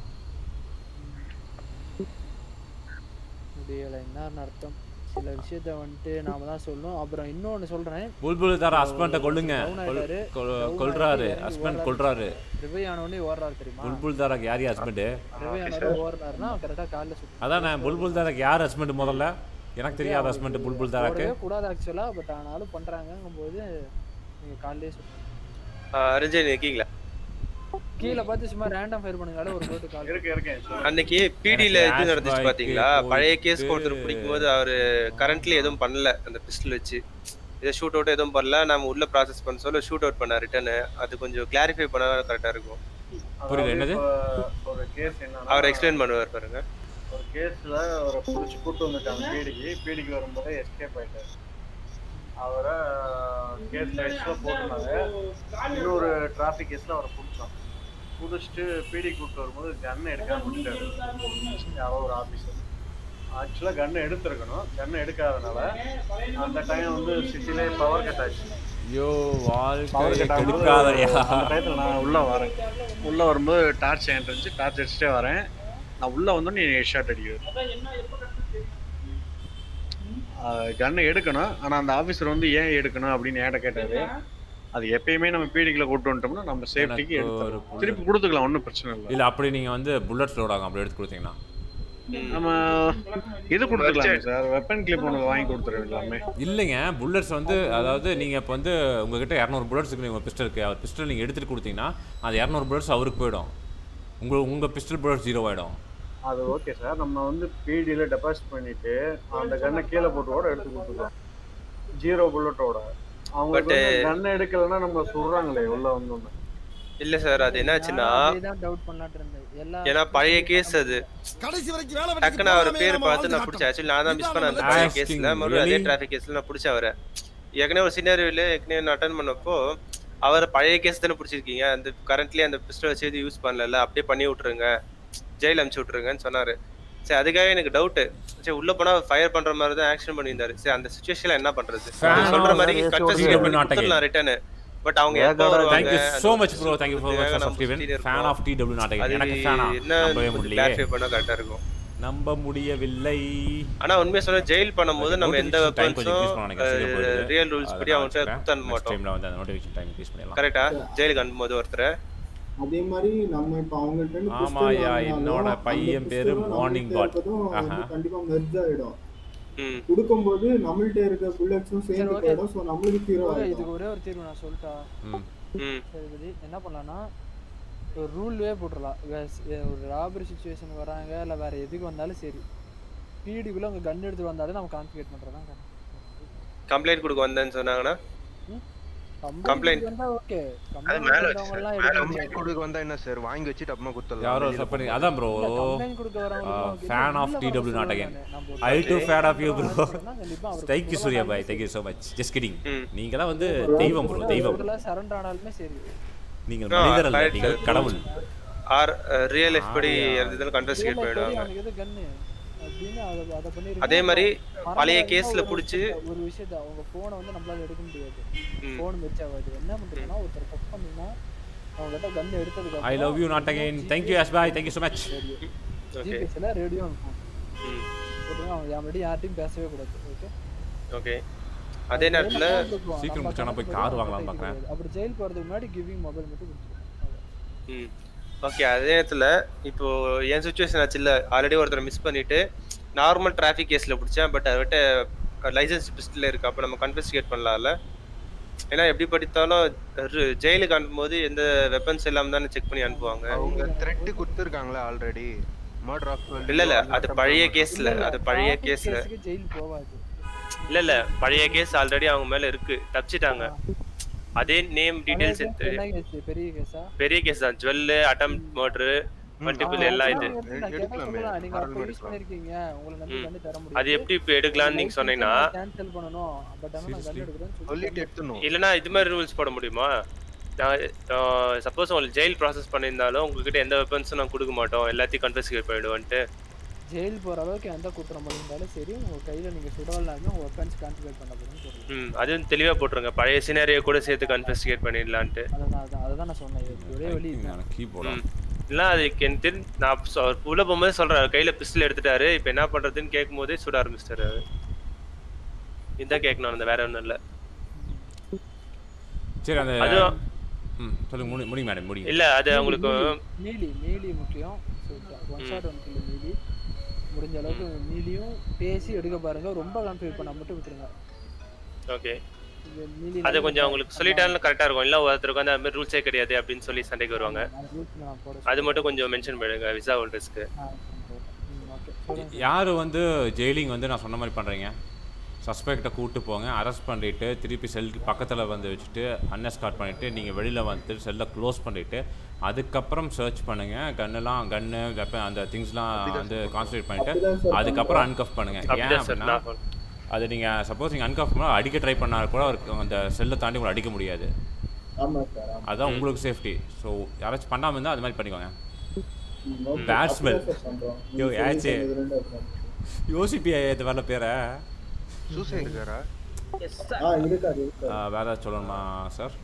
முடியலை என்னன்னு அர்த்தம் சில விஷயத்த வந்துட்டு நாம தான் சொல்லணும் அப்புறம் இன்னொன்னு சொல்றேன் புல்புல் தர ஹஸ்பண்டை கொல்லுங்க கொல்- கொல்- கொல்றாரு ஹஸ்பண்ட் கொல்றாரு ரிவை ஆனவனே ஓடுறாரு தெரியுமா புல்புல் தாராக்கு யார் ஹஸ்பண்டு ரிவை ஆனவனே ஓடுறாருன்னா கரெக்டா காலைல சுத்தி அதான் நான் புல்புல் தாராக்கு யார் ஹஸ்பண்ட் முதல்ல எனக்கு தெரியாத ஹஸ்பண்ட் புல்புல் தாராக்கு போடவே கூடாது ஆக்சுவலா பட் ஆனாலும் பண்றாங்கங்கும்போது நீங்க காலையிலே சொல்லுங்க ரஞ்சன் இருக்கீங்களா கீழே பார்த்து சும்மா ரேண்டம் ஃபயர் பண்ணுங்களா ஒரு போட்டு கால் இருக்கு இருக்கேன் அன்னைக்கு பிடில எனக்கு இது நடந்துச்சு flashback பாத்தீங்களா பழைய கேஸ் போயிட்டு- ஒருத்தர் பிடிக்கும் போது அவரு கரண்ட்லி எதுவும் பண்ணல அந்த பிஸ்டல் வச்சு இதை ஷூட் அவுட் எதுவும் பண்ணல நம்ம உள்ள ப்ராசஸ் பண்ண சொல்ல ஷூட் அவுட் பண்ண ரிட்டர்ன் அது கொஞ்சம் கிளாரிஃபை பண்ணா கரெக்டா இருக்கும் புரியல, என்னது? இப்போ ஒரு கேஸ் என்னன்னா அவர் எக்ஸ்பிளைன் பண்ணுவார் பாருங்க ஒரு கேஸ்ல அவரை புடிச்சு கூட்டு வந்துட்டாங்க பீடிக்கு பீடிக்கு வரும்போது எஸ்கேப் ஆயிட்டாரு அவரை கேஸ்ல எக்ஸ்ட்ரா போட்டுருந்தாங்க இன்னொரு டிராஃபிக் கேஸ்ல அவரை பிடிச்சோம் பிடிச்சிட்டு பீடி கூட்டு வரும்போது கன் எடுக்காம விட்டுட்டாரு யாரோ ஒரு ஆபீசர் ஆக்சுவலாக கன் எடுத்திருக்கணும் கன் எடுக்காதனால அந்த டைம் வந்து சிட்டிலே பவர் கட் ஆச்சு ஐயோ பவர் வாழ்க்கை கட் ஆகும்போது கெடுக்காதயா அந்த டயத்தில் நான் உள்ள வரேன் உள்ள வரும்போது டார்ச் என்கிட்ட இருந்துச்சு டார்ச் அடிச்சுட்டே வரேன் நான் உள்ள வந்தோடனே நீ ஷாட் அடிக்கிறது கன்னை எடுக்கணும் ஆனா அந்த ஆபீசர் வந்து ஏன் எடுக்கணும் அப்படின்னு என்கிட்ட கேட்டாரு அது எப்பயுமே நம்ம பீடிக்குள்ள கூட்டு வந்துட்டோம்னா நம்ம சேஃப்டிக்கு எனக்கு ஒரு எடுத்துக்கலாம் திருப்பி கொடுத்துக்கலாம் ஒன்றும் பிரச்சனை இல்லை இல்ல அப்படி நீங்க வந்து புல்லட்ஸ் லோட் ஆகும் அப்படி எடுத்து கொடுத்தீங்கன்னா நம்ம இது கொடுத்துக்கலாமே சார் வெப்பன் கிளிப் ஒன்று வாங்கி கொடுத்துருவோம் எல்லாமே இல்லைங்க புல்லட்ஸ் வந்து அதாவது நீங்கள் இப்போ வந்து உங்ககிட்ட இரநூறு புல்லட்ஸ் இருக்கு உங்கள் பிஸ்டல் இருக்குது அவர் பிஸ்டல் நீங்கள் எடுத்துகிட்டு கொடுத்தீங்கன்னா அந்த இரநூறு புல்லட்ஸ் அவருக்கு போயிடும் உங்கள் உங்கள் பிஸ்டல் புல்லட் ஜீரோ ஆகிடும் அது ஓகே சார் நம்ம வந்து பிடியில் டெபாசிட் பண்ணிட்டு அந்த கன்னை கீழே போட்டோட எடுத்து கொடுத்துக்கலாம் ஜீரோ புல்லட்டோட அவங்களுக்கு But, வந்து கன் எடுக்கலைன்னா நம்ம சுடுறாங்களே உள்ள வந்தோன்னு இல்ல சார் அது என்னாச்சுன்னா தான் டவுட் பண்ணலாட்டு இருந்தேன் எல்லா ஏன்னா பழைய கேஸ் அது கடைசி வரைக்கும் வேலை டக்குன்னு அவர் பேர் பார்த்து நான் பிடிச்சேன் ஆக்சுவலி நான் தான் மிஸ் பண்ண அந்த பழைய Asking கேஸ்ல மறுபடியும் அதே really? டிராஃபிக் கேஸ்ல நான் பிடிச்ச அவரை ஏற்கனவே ஒரு சினாரியோல ஏற்கனவே நான் அட்டன் பண்ணப்போ அவர் பழைய கேஸ் தானே பிடிச்சிருக்கீங்க அந்த கரண்ட்லி அந்த பிஸ்டல் வச்சு எதுவும் யூஸ் பண்ணல அப்படியே பண்ணி விட்டுருங்க ஜெயில் அனுப்பிச்சு விட்டுருங்கன்னு சொன்னாரு சரி அதுக்காக எனக்கு டவுட் சரி உள்ள போனா ஃபயர் பண்ற மாதிரி தான் ஆக்ஷன் பண்ணியிருந்தாரு சரி அந்த சுச்சுவேஷன்ல என்ன பண்றது Fan அவர் சொல்ற of மாதிரி the cut SOD will not again. Return but அவங்க எப்போ வருவாங்க தேங்க்யூ ஸோ மச் ப்ரோ அந்த தேங்க்யூ ஃபார் இதுக்காக மச் நம்ம ஸ்டீவன் சுத்திட்டே ஃபேன் இருக்கோம். ஆஃப் டி டபிள்யூ நாட் அது எனக்கு ஃபேனா என்ன நம்பவே கொஞ்சம் முடியலையே clarify பண்ணா கரெக்டா இருக்கும் நம்ப முடியவில்லை ஆனா உண்மையா சொல்ல ஜெயில் பண்ணும்போது நம்ம எந்த டைம் கொஞ்சம் இன்க்ரீஸ் பண்ண நினைக்கிறேன் வெப்பன்ஸும் ரியல் ரூல்ஸ் படி அவங்க கொடுத்து அனுப்ப மாட்டோம் டைம்ல வந்து அந்த நோட்டிஃபிகேஷன் டைம் இன்க்ரீஸ் பண்ணிடலாம் கரெக்டா ஜெயிலுக்கு அனுப்பும்போது ஒருத்தர் அதே மாதிரி நம்ம இப்ப அவங்கள்ட்ட இருந்து pistol ஆமாய்யா, வாங்கினாலும் என்னோட அந்த பையன் பேரு pistol நம்மள்ட்ட Morning Bot. இருக்கறதும் வந்து ஆஹா. கண்டிப்பா மெர்ஜ் ஆயிடும் ம் கொடுக்கும்போது நம்மள்ட்ட இருக்க புல்லட்ஸும் சரி, சேர்ந்து okay. போயிடும் ஸோ நம்மளுக்கு ஹீரோ ஓகே, ஆயிடும் இதுக்கு ஒரே ஒரு தீர்வு நான் சொல்லிட்டா ம் ம் சரி பதி என்ன பண்ணலாம்னா ஒரு ரூல்வே போட்டுடலாம் வேஸ்- எ- ஒரு ராபரி சுச்சுவேஷன் வராங்க இல்லை வேற எதுக்கு வந்தாலும் சரி பீடிக்குள்ள அவங்க கன் எடுத்து வந்தாலும் நம்ம கான்ஃபிகேட் பண்றதுதான் correct. கம்ப்ளைண்ட் கொடுக்க வந்தேன்னு சொன்னாங்கன்னா கம்ப்ளைண்ட் வந்தா ஓகே அது மேல வச்சு கம்ப்ளைண்ட் சார் எல்லாம் மேல எடுக்க வச்சு முடியாது கொடுக்க வந்தா என்ன சார் வாங்கி வச்சுட்டு அப்புறமா குத்தலாம் யாரோ வெளியில சப்பனி போகும்போது. அதான் ப்ரோ இல்ல, complaint கொடுக்க வரவங்களுக்கும் ஃபேன் ஆஃப் உள்ள டி வர டபிள்யூ நாட் சொல்லுவாங்க அகைன் நம்ம ஐ டு ஒரு ஃபேன் ஆஃப் யூ ப்ரோ சொன்னா கண்டிப்பா அவருக்கு தேங்க்யூ முதல்ல Surya bye thanks thank you so much just kidding ம். நீங்களாம் வந்து தெய்வம் ப்ரோ தெய்வம் சரண்டர் ஆனாலுமே சரி நீங்கள் No, மனிதர் அல்ல correct, நீங்கள் sir. கடவுள் ஆர் ரியல் லைஃப் படி எதுவும் கன்ஃபஸ்கேட் பண்ணிடுவாங்க அவனுக்கு எது கன்னு அப்படின்னு அதை அதை பண்ணிருக்காங்க. அதே மாதிரி மறந்து பழைய இருந்தா கேஸ்ல ஒரு புடிச்சு விஷயத்த- ஒரு விஷயத்த அவங்க போனை வந்து நம்மளால எடுக்க முடியாது ம். போன் மெச் ஆகாது என்ன பண்றதுன்னா ஒருத்தர் தப்பு பண்ணீங்கன்னா அவங்க கிட்ட கன் எடுத்ததுக்கு I love you not again thank you yes bye thank you so much okay ஜிபிஎஸ்ல ரேடியோ அனுப்பும் ம் போட்டுங்க அவங்க என் முன்னாடி யார்ட்டையும் பேசவே கூடாது ஓகே ஓகே அதே நேரத்துல சீக்கிரம் முடிச்சானா போய் கார் வாங்கலாம்னு பார்க்குறேன் அப்படி ஜெயில் போறதுக்கு முன்னாடி கிவிங் மொபைல் மட்டும் கொடுத்துருவோம் ம் ஓகே அதே நேரத்தில் இப்போ என் சுச்சுவேஷன் ஆச்சு இல்லை ஆல்ரெடி ஒருத்தரை மிஸ் பண்ணிட்டு நார்மல் டிராஃபிக் கேஸில் பிடிச்சேன் பட் அவர்கிட்ட லைசன்ஸ் பிஸ்டில் இருக்கு அப்போ நம்ம கன்ஃபிஸ்கேட் பண்ணலாம்ல ஏன்னா எப்படி படித்தாலும் ரு- ஜெயிலுக்கு அனுப்பும்போது எந்த வெப்பன்ஸ் இல்லாமல் தானே செக் பண்ணி அனுப்புவாங்க அவங்க த்ரெட் கொடுத்துருக்காங்களா ஆல்ரெடி மர்டர் ஆஃப் இல்ல இல்ல அது பழைய கேஸ்ல அது பழைய கேஸ்ல ஜெயில் போகாது இல்ல இல்ல பழைய கேஸ் ஆல்ரெடி அவங்க மேல இருக்கு தப்பிச்சிட்டாங்க அதே நேம் டீடைல்ஸ் எடுத்து என்ன கேஸ் பெரிய கேஸா பெரிய கேஸ் தான் ஜுவல் அட்டம் மர்டர் மல்டிபிள் எல்லாம் இது நீங்க அப்ப யூஸ் பண்ணிருக்கீங்க உங்களை நம்பி ம். கண்டு தர முடியாது அது எப்படி இப்போ எடுக்கலாம்னு நீங்க சொன்னீங்கன்னா கேன்சல் பண்ணனும் பட் ஆனா நான் கண்டு எடுக்கிறேன்னு சொல்லிட்டு எடுத்துணும் இல்லனா இது மாதிரி ரூல்ஸ் போட முடியுமா சப்போஸ் உங்களுக்கு ஜெயில் ப்ராசஸ் பண்ணியிருந்தாலும் உங்ககிட்ட எந்த வெப்பன்ஸும் நான் கொடுக்க மாட்டோம் எல்லாத்தையும் கன்ஃபிஸ்கேட் பண்ணிடுவோன்ட்டு ஜெயில் போற அளவுக்கு எந்த குற்றம் இருந்தாலும் சரி உங்க கையில நீங்க சுடவலாமே உங்க வெப்பன்ஸ் கான்ஃபிகர் பண்ண போறேன்னு சொல்றேன் ம் அதுவும் தெளிவா போட்டுருங்க பழைய சினாரியோ கூட சேர்த்து கன்ஃபிஸ்கேட் பண்ணிடலான்ட்டு அதான் அதான் அதுதான் நான் சொன்னேன் இது ஒரே வழி இதுதான். கீபோர்டா இல்ல அதுக்கு எனக்கு தெரிஞ்சு நான் சொ- உள்ள போகும்போது சொல்றேன் கையில பிஸ்டல் எடுத்துட்டாரு இப்போ என்ன பண்றதுன்னு கேட்கும் போதே சுட ஆரம்பிச்சிட்டாரு அவரு. இதான் கேட்கணும் அந்த வேற ஒண்ணும் இல்ல சரி அந்த அதுவும் ம் சொல்லுங்க முடி முடிங்க மேடம் முடிங்க இல்ல அது அவங்களுக்கு மீலி மீலி முக்கியம் one shot one kill melee முடிஞ்ச அளவுக்கு மீலியும் பேசி எடுக்க பாருங்க ரொம்ப கான்ஃபிகர் பண்ண மட்டும் விட்டுருங்க ஓகே இது மீலி அது கொஞ்சம் அவங்களுக்கு சொல்லிட்டாலும் கரெக்டா இருக்கும் இல்ல ஒருத்தருக்கு வந்து அந்த மாதிரி ரூல்ஸே கிடையாது அப்படின்னு சொல்லி சண்டைக்கு வருவாங்க நான் போட அது மட்டும் கொஞ்சம் மென்ஷன் பண்ணுங்க விசா ஹோல்டர்ஸ்க்கு ஓகே யார் வந்து ஜெயிலிங் வந்து நான் சொன்ன மாதிரி பண்ணுறீங்க சஸ்பெக்டை கூட்டு போங்க அரெஸ்ட் பண்ணிட்டு திருப்பி செல் பக்கத்தில் வந்து வச்சுட்டு அன்எஸ்கார்ட் பண்ணிவிட்டு நீங்கள் வெளியில் வந்து செல்லை க்ளோஸ் பண்ணிவிட்டு அதுக்கப்புறம் சர்ச் பண்ணுங்கள் கன்னெல்லாம் கன்னு வெப்பன் அந்த திங்ஸ்லாம் வந்து கான்சன்ட்ரேட் பண்ணிவிட்டு அதுக்கப்புறம் அன்கஃப் பண்ணுங்கள் ஏன் அப்படிதான் sir, அப்படின்னா நான் அது நீங்கள் சப்போஸ் நீங்கள் அன்கஃப் பண்ணால் அடிக்க ட்ரை பண்ணால் கூட அவருக்கு அந்த செல்லை தாண்டி உங்களை அடிக்க முடியாது ஆமா சார் ஆமா அதுதான் உங்களுக்கு சேஃப்டி ஸோ யாராச்சும் பண்ணாமல் இருந்தால் அது மாதிரி பண்ணிக்கோங்க ம், okay. பேட் ஸ்மெல் அப்படிதான் sir பண்றோம். யோ நீங்க ஆச்சு சொன்னது ரெண்டு அப்புறம். யோசிப்பி இது வரல பேரை சூசைட் இருக்காரா ஆ இருக்காது இருக்காது ஆ, வேற ஏதாச்சும் சொல்லணுமா சார்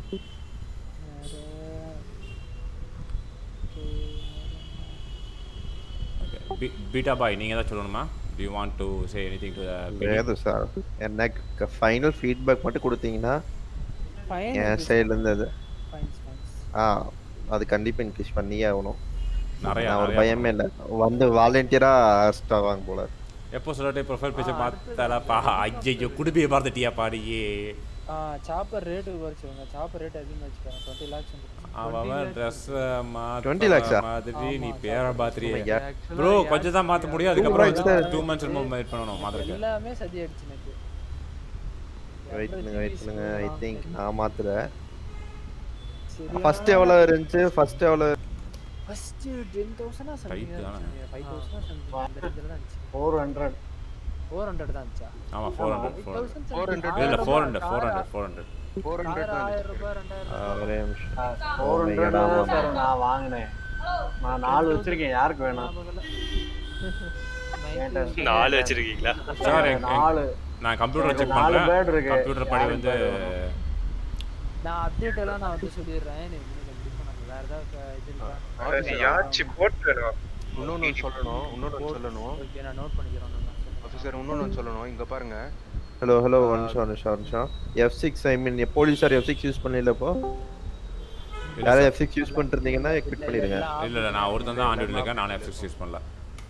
பீட்டா பாய் நீங்கள் ஏதாச்சும் சொல்லணுமா do you want to say anything do வேறு சார் எனக்கு ஃபைனல் ஃபீட்பேக் மட்டும் கொடுத்தீங்கன்னா Fine என் இருக்கு சைடுலேருந்து அது Fines, fines. ஆ அது கண்டிப்பாக இன்க்ரீஸ் பண்ணியே ஆகணும் நிறையா, நான் ஒரு நிறையா பயமே இல்லை வந்து வாலண்டியராக அரெஸ்ட் ஆவாங்க போல எப்போ சொல்லிட்டு ப்ரொஃபைல் பேஜை பார்த்தலப்பா ஐயோ குடும்பியை பார்த்துட்டியா பாடியே ஆ சாப்பர் ரேட்டு குறைச்சிருங்க சாப்பர் ரேட் அதிகமாக வச்சுக்காங்க டுவெண்ட்டி லேக்ஸ் அவன் ட்ரெஸ் 20 lakhs ஆ? மாதிரி நீ பேரை பாத்திரியே Oh my God. ப்ரோ கொஞ்சம் தான் மாற்ற முடியும் அதுக்கப்புறம் Two months. டூ மந்த்ஸ் ரொம்ப வெயிட் பண்ணணும் மாத்திரக்கு எல்லாமே சதி ஆயிடுச்சு எனக்கு வெயிட் பண்ணுங்க வெயிட் பண்ணுங்க ஐ திங்க் நான் மாத்துறேன் சரியான ஃபர்ஸ்ட் எவ்வளோ இருந்துச்சு ஃபர்ஸ்ட் எவ்வளோ ஃபர்ஸ்ட் டென் தௌசண்டா Tight தானே? ஃபைவ் தௌசண்டா சம்திங் அந்த ரேஞ்சில் தான் இருந்துச்சு ஃபோர் ஹண்ட்ரட் ஃபோர் ஹண்ட்ரட் தான் இருந்துச்சா ஆமாம் ஃபோர் ஹண்ட்ரட் ஃபோர் ஹண்ட்ரட் இல்லை four hundred four hundred four hundred four hundred தான் ஆயிரம் ரூபாய் ரெண்டாயிரம் ஒரே நிமிஷம் four Oh my hundred God, ஆமா. சார் நான் வாங்கினேன் நான் நாலு வச்சிருக்கேன் யாருக்கு வேணாம் என்கிட்ட இருக்கு. நாலு வச்சிருக்கீங்களா சார் எங்க- நாலு நான் கம்ப்யூட்டர் எனக்கு செக் நாலு பண்ணுறேன் பேட் இருக்கு. கம்ப்யூட்டர் படி யாருக்கு வந்து பேட் நான் அப்டேட் எல்லாம் நான் வந்து சொல்லிடுறேன் நீங்க கண்டிப்பா நம்ம வேற ஏதாவது இது இருக்கா அது யாச்சு போட்டுக்கணும் இன்னொன்னு சொல்லணும் இன்னொன்னு சொல்லணும் ஓகே நான் நோட் பண்ணிக்கிறேன் ஒண்ணு ஒண்ணா. ஆஃபீஸர் இன்னொன்னு சொல்லணும் இங்க பாருங்க ஹலோ ஹலோ ஒன் நிமிஷம் ஒரு நிமிஷம் ஒரு நிமிஷம் எஃப் சிக்ஸ் ஐ மீன் போலீஸார் எஃப் சிக்ஸ் யூஸ் பண்ணல இப்போ யாராவது எஃப் சிக்ஸ் யூஸ் பண்ணிட்டு இருந்தீங்கன்னா குவிட் பண்ணிடுங்க இல்லை இல்லை நான் ஒருத்தன் தான் ஆண்டில் இருக்கேன் நானே எஃப்எக்ஸ் யூஸ் பண்ணல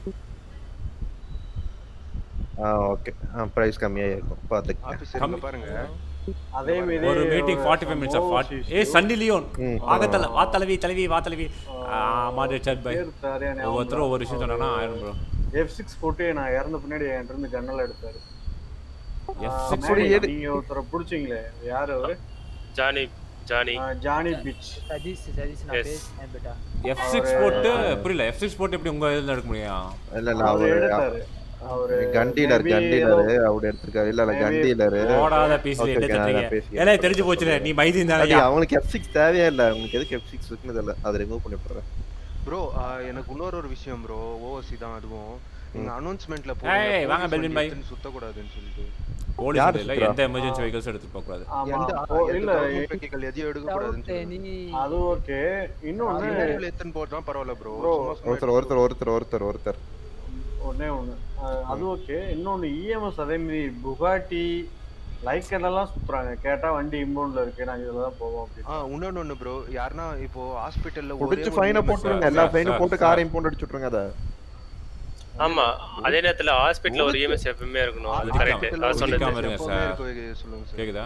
ஆ ஓகே ஆ ப்ரைஸ் கம்மியாக இருக்கும் பார்த்துக்கங்க ஆஃபீஸர் இங்க பாருங்க அதே மீறி ஒரு meeting forty five minutes of forty a Sunny Leone ஆகத்தல வா தலைவி தலைவி வா தலைவி ஆமா ரிச்சர்ட் பை பேர் சரியா ஞாபகம் ஒவ்வொருத்தரும் ஒவ்வொரு விஷயம் சொன்னா ஆயிரம் ப்ரோ எஃப் சிக்ஸ் போட்டு நான் இறந்த பின்னாடி என்கிட்ட இருந்து ஜன்னல் எடுத்தாரு F6 ஆ, அப்படி மேரி, எடு- நீங்க ஒருத்தரை புடிச்சீங்களே யாரு அவரு ஜானி ஜானி ஜானி பிச் சதீஷ் சதீஷ் நான் Yes. பேசினேன் பேட்டா எஃப் சிக்ஸ் போட்டு புரியல எஃப் சிக்ஸ் போட்டு எப்படி உங்க இதுல எடுக்க முடியும் இல்ல இல்ல அவரு அவரு எடுத்தாரு. அவரு கன் டீலர் maybe கன் ஏதோ- டீலர் அவர் எடுத்திருக்காரு இல்ல இல்ல கன் maybe டீலர் ஓடாத பீஸ்ல என்ன தட்டுறீங்க ஏலே தெரிஞ்சு போச்சுல நீ மைதீன் தானே அவங்களுக்கு F6 தேவையே இல்ல உங்களுக்கு எதுக்கு F6 இருக்குன்னு தெரியல அதை ரிமூவ் பண்ணி போடுறேன் ப்ரோ எனக்கு இன்னொரு ஒரு விஷயம் ப்ரோ ஓஓசி தான் அதுவும் நீங்க அனௌன்ஸ்மெண்ட்ல ஏய், வாங்க பெல்வின் பாய். சுத்தக்கூடாதுன்னு சொல்லிட்டு போலீஸ் யார் இல்ல சுத்துறா? எந்த எமர்ஜென்சி வெஹிக்கிள்ஸ் எடுத்து போக கூடாது ஆமா. எந்த ஓ, இல்ல government vehicle எதையும் எடுக்கக்கூடாதுன்னு சொல்லுங்க அது ஓகே இன்னொன்னு சினாரியோல எத்தனை போடுறா பரவாயில்ல ப்ரோ Bro, ஒருத்தர் ஒருத்தர் ஒருத்தர் ஒருத்தர் ஒருத்தர் ஒண்ணே ஒண்ணு அஹ் அது ஓகே இன்னொன்னு இஎம்எஸ் அதே மாதிரி புகாட்டி லைக் எல்லாம் சுத்துறாங்க கேட்டா வண்டி இம்பவுண்ட்ல இருக்கு நாங்க இதுல தான் போவோம் அப்படின்னு ஆ இன்னொன்னு ஒண்ணு ப்ரோ யாருன்னா இப்போ ஹாஸ்பிட்டல்ல புடிச்சு ஃபைனை போட்டுருங்க எல்லா ஃபைனும் போட்டு காரை இம்போண்ட் அடிச்சு விட்டுருங்க அதை ஆமா அதே நேரத்துல ஹாஸ்பிட்டல்ல ஒரு இஎம்எஸ் எப்பவுமே இருக்கணும் அது கரெக்ட் அது சிக்காம சொன்னது இருங்க எப்பவுமே சார் இருக்க சொல்லுங்க சார் கேக்குதா